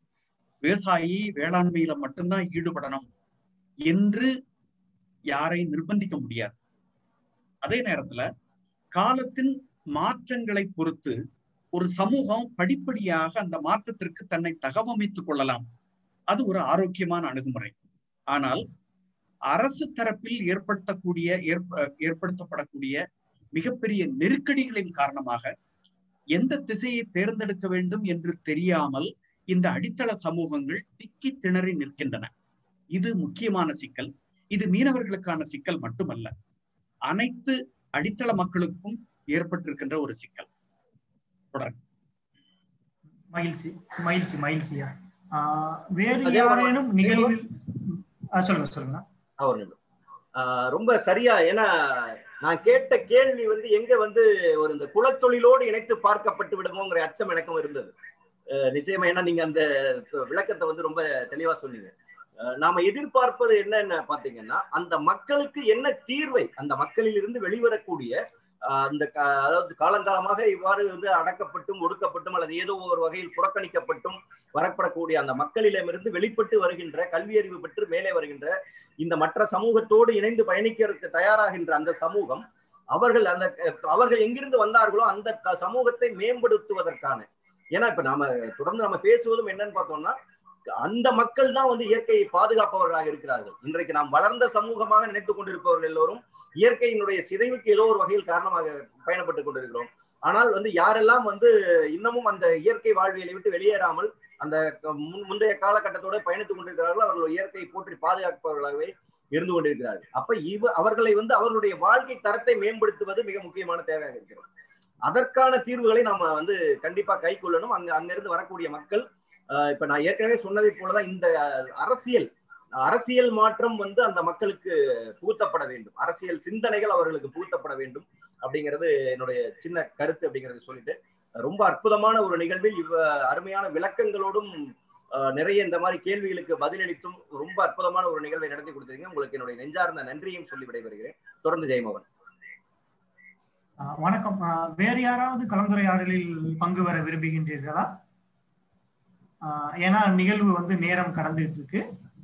G: விவசாயி வேளாண்மையில மட்டும்தான் ஈடுபடணும் என்று யாரை நிர்பந்திக்க முடியாது அதே நேரத்துல காலத்தின் மாற்றங்களை பொறுத்து ஒரு சமூகம் படிப்படியாக அந்த மாற்றத்திற்கு தன்னை தகவமைத்துக் கொள்ளலாம் அது ஒரு ஆரோக்கியமான அணுகுமுறை ஆனால் அரசு தரப்பில் ஏற்படுத்தக்கூடிய ஏற்ப- ஏற்படுத்தப்படக்கூடிய மிகப்பெரிய நெருக்கடிகளின் காரணமாக எந்த திசையை தேர்ந்தெடுக்க வேண்டும் என்று தெரியாமல் இந்த அடித்தள சமூகங்கள் திக்கி திணறி நிற்கின்றன இது முக்கியமான சிக்கல் இது மீனவர்களுக்கான சிக்கல் மட்டுமல்ல அனைத்து அடித்தள மக்களுக்கும் ஏற்பட்டிருக்கின்ற ஒரு சிக்கல் தொடர்
A: மகிழ்ச்சி மகிழ்ச்சி மகிழ்ச்சியா ஆஹ் வேறு
I: அதே மாதிரி-
A: யாரேனும் நிகழ்வில் ஆ, சொல்லுங்க சொல்லுங்க
I: அவர் நிமிடம். ஆஹ் ரொம்ப சரியா ஏன்னா நான் கேட்ட கேள்வி வந்து எங்க வந்து ஒரு இந்த குலத்தொழிலோடு இணைத்து பார்க்கப்பட்டு விடுமோங்கிற அச்சம் எனக்கும் இருந்தது அஹ் நிச்சயமா ஏன்னா நீங்க அந்த விளக்கத்தை வந்து ரொம்ப தெளிவா சொன்னீங்க அஹ் நாம எதிர்பார்ப்பது என்னன்னு பாத்தீங்கன்னா அந்த மக்களுக்கு என்ன தீர்வை அந்த மக்களில் இருந்து வெளிவரக்கூடிய ஆஹ் அந்த கா- அதாவது காலங்காலமாக இவ்வாறு வந்து அடக்கப்பட்டும் ஒடுக்கப்பட்டும் அல்லது ஏதோ ஒரு வகையில் புறக்கணிக்கப்பட்டும் வரப்படக்கூடிய அந்த மக்களிடமிருந்து வெளிப்பட்டு வருகின்ற கல்வி அறிவு பெற்று மேலே வருகின்ற இந்த மற்ற சமூகத்தோடு இணைந்து பயணிக்கிறதுக்கு தயாராகின்ற அந்த சமூகம் அவர்கள் அந்த அவர்கள் எங்கிருந்து வந்தார்களோ அந்த க- சமூகத்தை மேம்படுத்துவதற்கான ஏன்னா இப்ப நாம தொடர்ந்து நம்ம பேசுவதும் என்னன்னு பார்த்தோம்னா அந்த மக்கள் தான் வந்து இயற்கையை பாதுகாப்பவர்களாக இருக்கிறார்கள் இன்றைக்கு நாம் வளர்ந்த சமூகமாக நினைத்துக் கொண்டிருப்பவர்கள் எல்லோரும் இயற்கையினுடைய சிதைவுக்கு ஏதோ ஒரு வகையில் காரணமாக பயணப்பட்டுக் கொண்டிருக்கிறோம் ஆனால் வந்து யாரெல்லாம் வந்து இன்னமும் அந்த இயற்கை வாழ்வியலை விட்டு வெளியேறாமல் அந்த முன்- முந்தைய காலகட்டத்தோட பயணித்துக் கொண்டிருக்கிறார்கள் அவர்கள் இயற்கையை போற்றி பாதுகாப்பவர்களாகவே இருந்து கொண்டிருக்கிறார்கள் அப்ப இவ அவர்களை வந்து அவர்களுடைய வாழ்க்கை தரத்தை மேம்படுத்துவது மிக முக்கியமான தேவையாக இருக்கிறது அதற்கான தீர்வுகளை நாம வந்து கண்டிப்பா கை கொள்ளணும் அங்க அங்கிருந்து வரக்கூடிய மக்கள் ஆஹ் இப்ப நான் ஏற்கனவே சொன்னதை போலதான் இந்த அஹ், அரசியல் அரசியல் மாற்றம் வந்து அந்த மக்களுக்கு புகுத்தப்பட வேண்டும் அரசியல் சிந்தனைகள் அவர்களுக்கு புகுத்தப்பட வேண்டும் அப்படிங்கிறது என்னுடைய சின்ன கருத்து அப்படிங்கறத சொல்லிட்டு ரொம்ப அற்புதமான ஒரு நிகழ்வில் இவ அருமையான விளக்கங்களோடும் ஆஹ், நிறைய இந்த மாதிரி கேள்விகளுக்கு பதிலளித்தும் ரொம்ப அற்புதமான ஒரு நிகழ்வை நடத்தி கொடுத்தீங்க உங்களுக்கு என்னுடைய நெஞ்சார்ந்த நன்றியும் சொல்லி விடைபெறுகிறேன் தொடர்ந்து ஜெயமோகன்
A: ஆஹ் வணக்கம் ஆஹ் வேறு யாராவது கலந்துரையாடலில் பங்கு பெற விரும்புகின்றீர்களா ஆஹ் ஏன்னா நிகழ்வு வந்து நேரம் கடந்துட்டு இருக்கு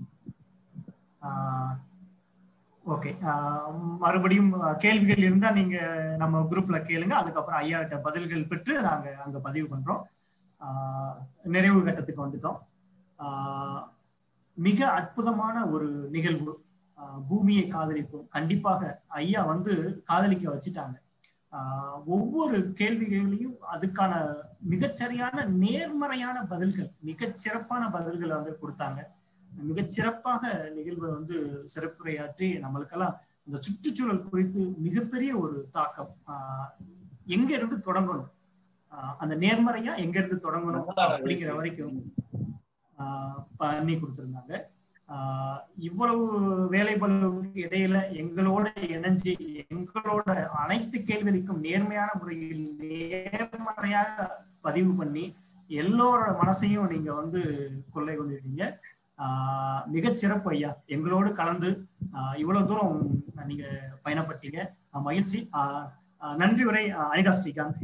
A: ஓகே மறுபடியும் கேள்விகள் இருந்தா நீங்க நம்ம குரூப்ல கேளுங்க அதுக்கப்புறம் ஐயா கிட்ட பதில்கள் பெற்று நாங்க அங்க பதிவு பண்றோம் ஆஹ் நிறைவு கட்டத்துக்கு வந்துட்டோம் ஆஹ் மிக அற்புதமான ஒரு நிகழ்வு ஆஹ் பூமியை காதலிப்போம் கண்டிப்பாக ஐயா வந்து காதலிக்க வச்சுட்டாங்க ஆஹ் ஒவ்வொரு கேள்விகளையும் அதுக்கான மிகச்சரியான நேர்மறையான பதில்கள் மிகச் சிறப்பான பதில்களை வந்து கொடுத்தாங்க மிகச் சிறப்பாக நிகழ்வை வந்து சிறப்புரையாற்றி நம்மளுக்கெல்லாம் இந்த சுற்றுச்சூழல் குறித்து மிகப்பெரிய ஒரு தாக்கம் ஆஹ் எங்க இருந்து தொடங்கணும் ஆஹ் அந்த நேர்மறையா எங்க இருந்து தொடங்கணும் அப்படிங்கிற வரைக்கும் ஆஹ் பண்ணி கொடுத்திருந்தாங்க ஆஹ் இவ்வளவு வேலை பளுவுக்கு இடையில எங்களோட இணைஞ்சு எங்களோட அனைத்து கேள்விகளுக்கும் நேர்மையான முறையில் நேர்மறையாக பதிவு பண்ணி எல்லோரோட மனசையும் நீங்க வந்து கொள்ளை கொண்டிருக்கீங்க ஆஹ் மிகச் சிறப்பு ஐயா எங்களோடு கலந்து ஆஹ் இவ்வளவு தூரம் நீங்க பயணப்பட்டீங்க ஆஹ் மகிழ்ச்சி ஆஹ் ஆஹ் நன்றி உரை ஆஹ் அனிதா ஸ்ரீகாந்த்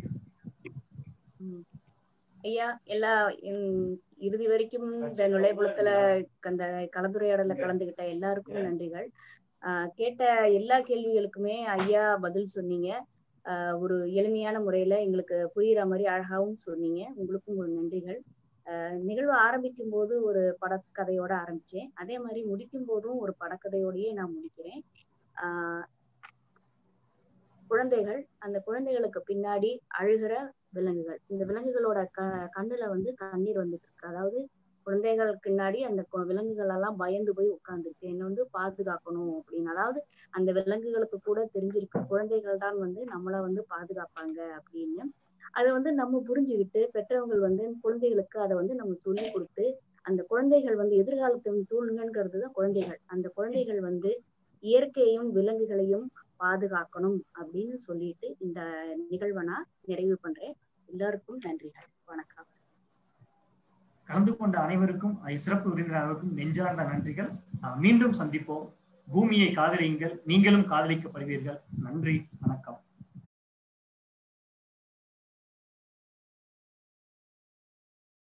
C: ஐயா எல்லா உம், இறுதி வரைக்கும் இந்த நுழைவுலத்துல அந்த கலந்துரையாடல கலந்துகிட்ட எல்லாருக்கும் நன்றிகள் ஆஹ் கேட்ட எல்லா கேள்விகளுக்குமே ஐயா பதில் சொன்னீங்க ஆஹ் ஒரு எளிமையான முறையில எங்களுக்கு புரியுற மாதிரி அழகாவும் சொன்னீங்க உங்களுக்கும் ஒரு நன்றிகள் ஆஹ் நிகழ்வு ஆரம்பிக்கும் போது ஒரு படக்கதையோட ஆரம்பிச்சேன் அதே மாதிரி முடிக்கும் போதும் ஒரு படக்கதையோடயே நான் முடிக்கிறேன் ஆஹ் குழந்தைகள் அந்த குழந்தைகளுக்கு பின்னாடி அழுகிற விலங்குகள் இந்த விலங்குகளோட க கண்ணுல வந்து கண்ணீர் வந்துட்டு இருக்கு அதாவது குழந்தைகள் பின்னாடி அந்த கு- விலங்குகள் எல்லாம் பயந்து போய் உட்கார்ந்துருக்கு என்ன வந்து பாதுகாக்கணும் அப்படின்னு அதாவது அந்த விலங்குகளுக்கு கூட தெரிஞ்சிருக்கு குழந்தைகள் தான் வந்து நம்மளை வந்து பாதுகாப்பாங்க அப்படின்னு அதை வந்து நம்ம புரிஞ்சுக்கிட்டு பெற்றவங்கள் வந்து குழந்தைகளுக்கு அதை வந்து நம்ம சொல்லி கொடுத்து அந்த குழந்தைகள் வந்து எதிர்காலத்தின் தூண்கள்ங்கிறது தான் குழந்தைகள் அந்த குழந்தைகள் வந்து இயற்கையையும் விலங்குகளையும் பாதுகாக்கணும் அப்படின்னு சொல்லிட்டு இந்த நிகழ்வை நான் நிறைவு பண்றேன் எல்லாருக்கும் நன்றிகள் வணக்கம்
A: கலந்து கொண்ட அனைவருக்கும் அஹ் சிறப்பு விருந்தினருக்கும் நெஞ்சார்ந்த நன்றிகள் அஹ் மீண்டும் சந்திப்போம் பூமியை காதலியுங்கள் நீங்களும் காதலிக்கப்படுவீர்கள் நன்றி வணக்கம்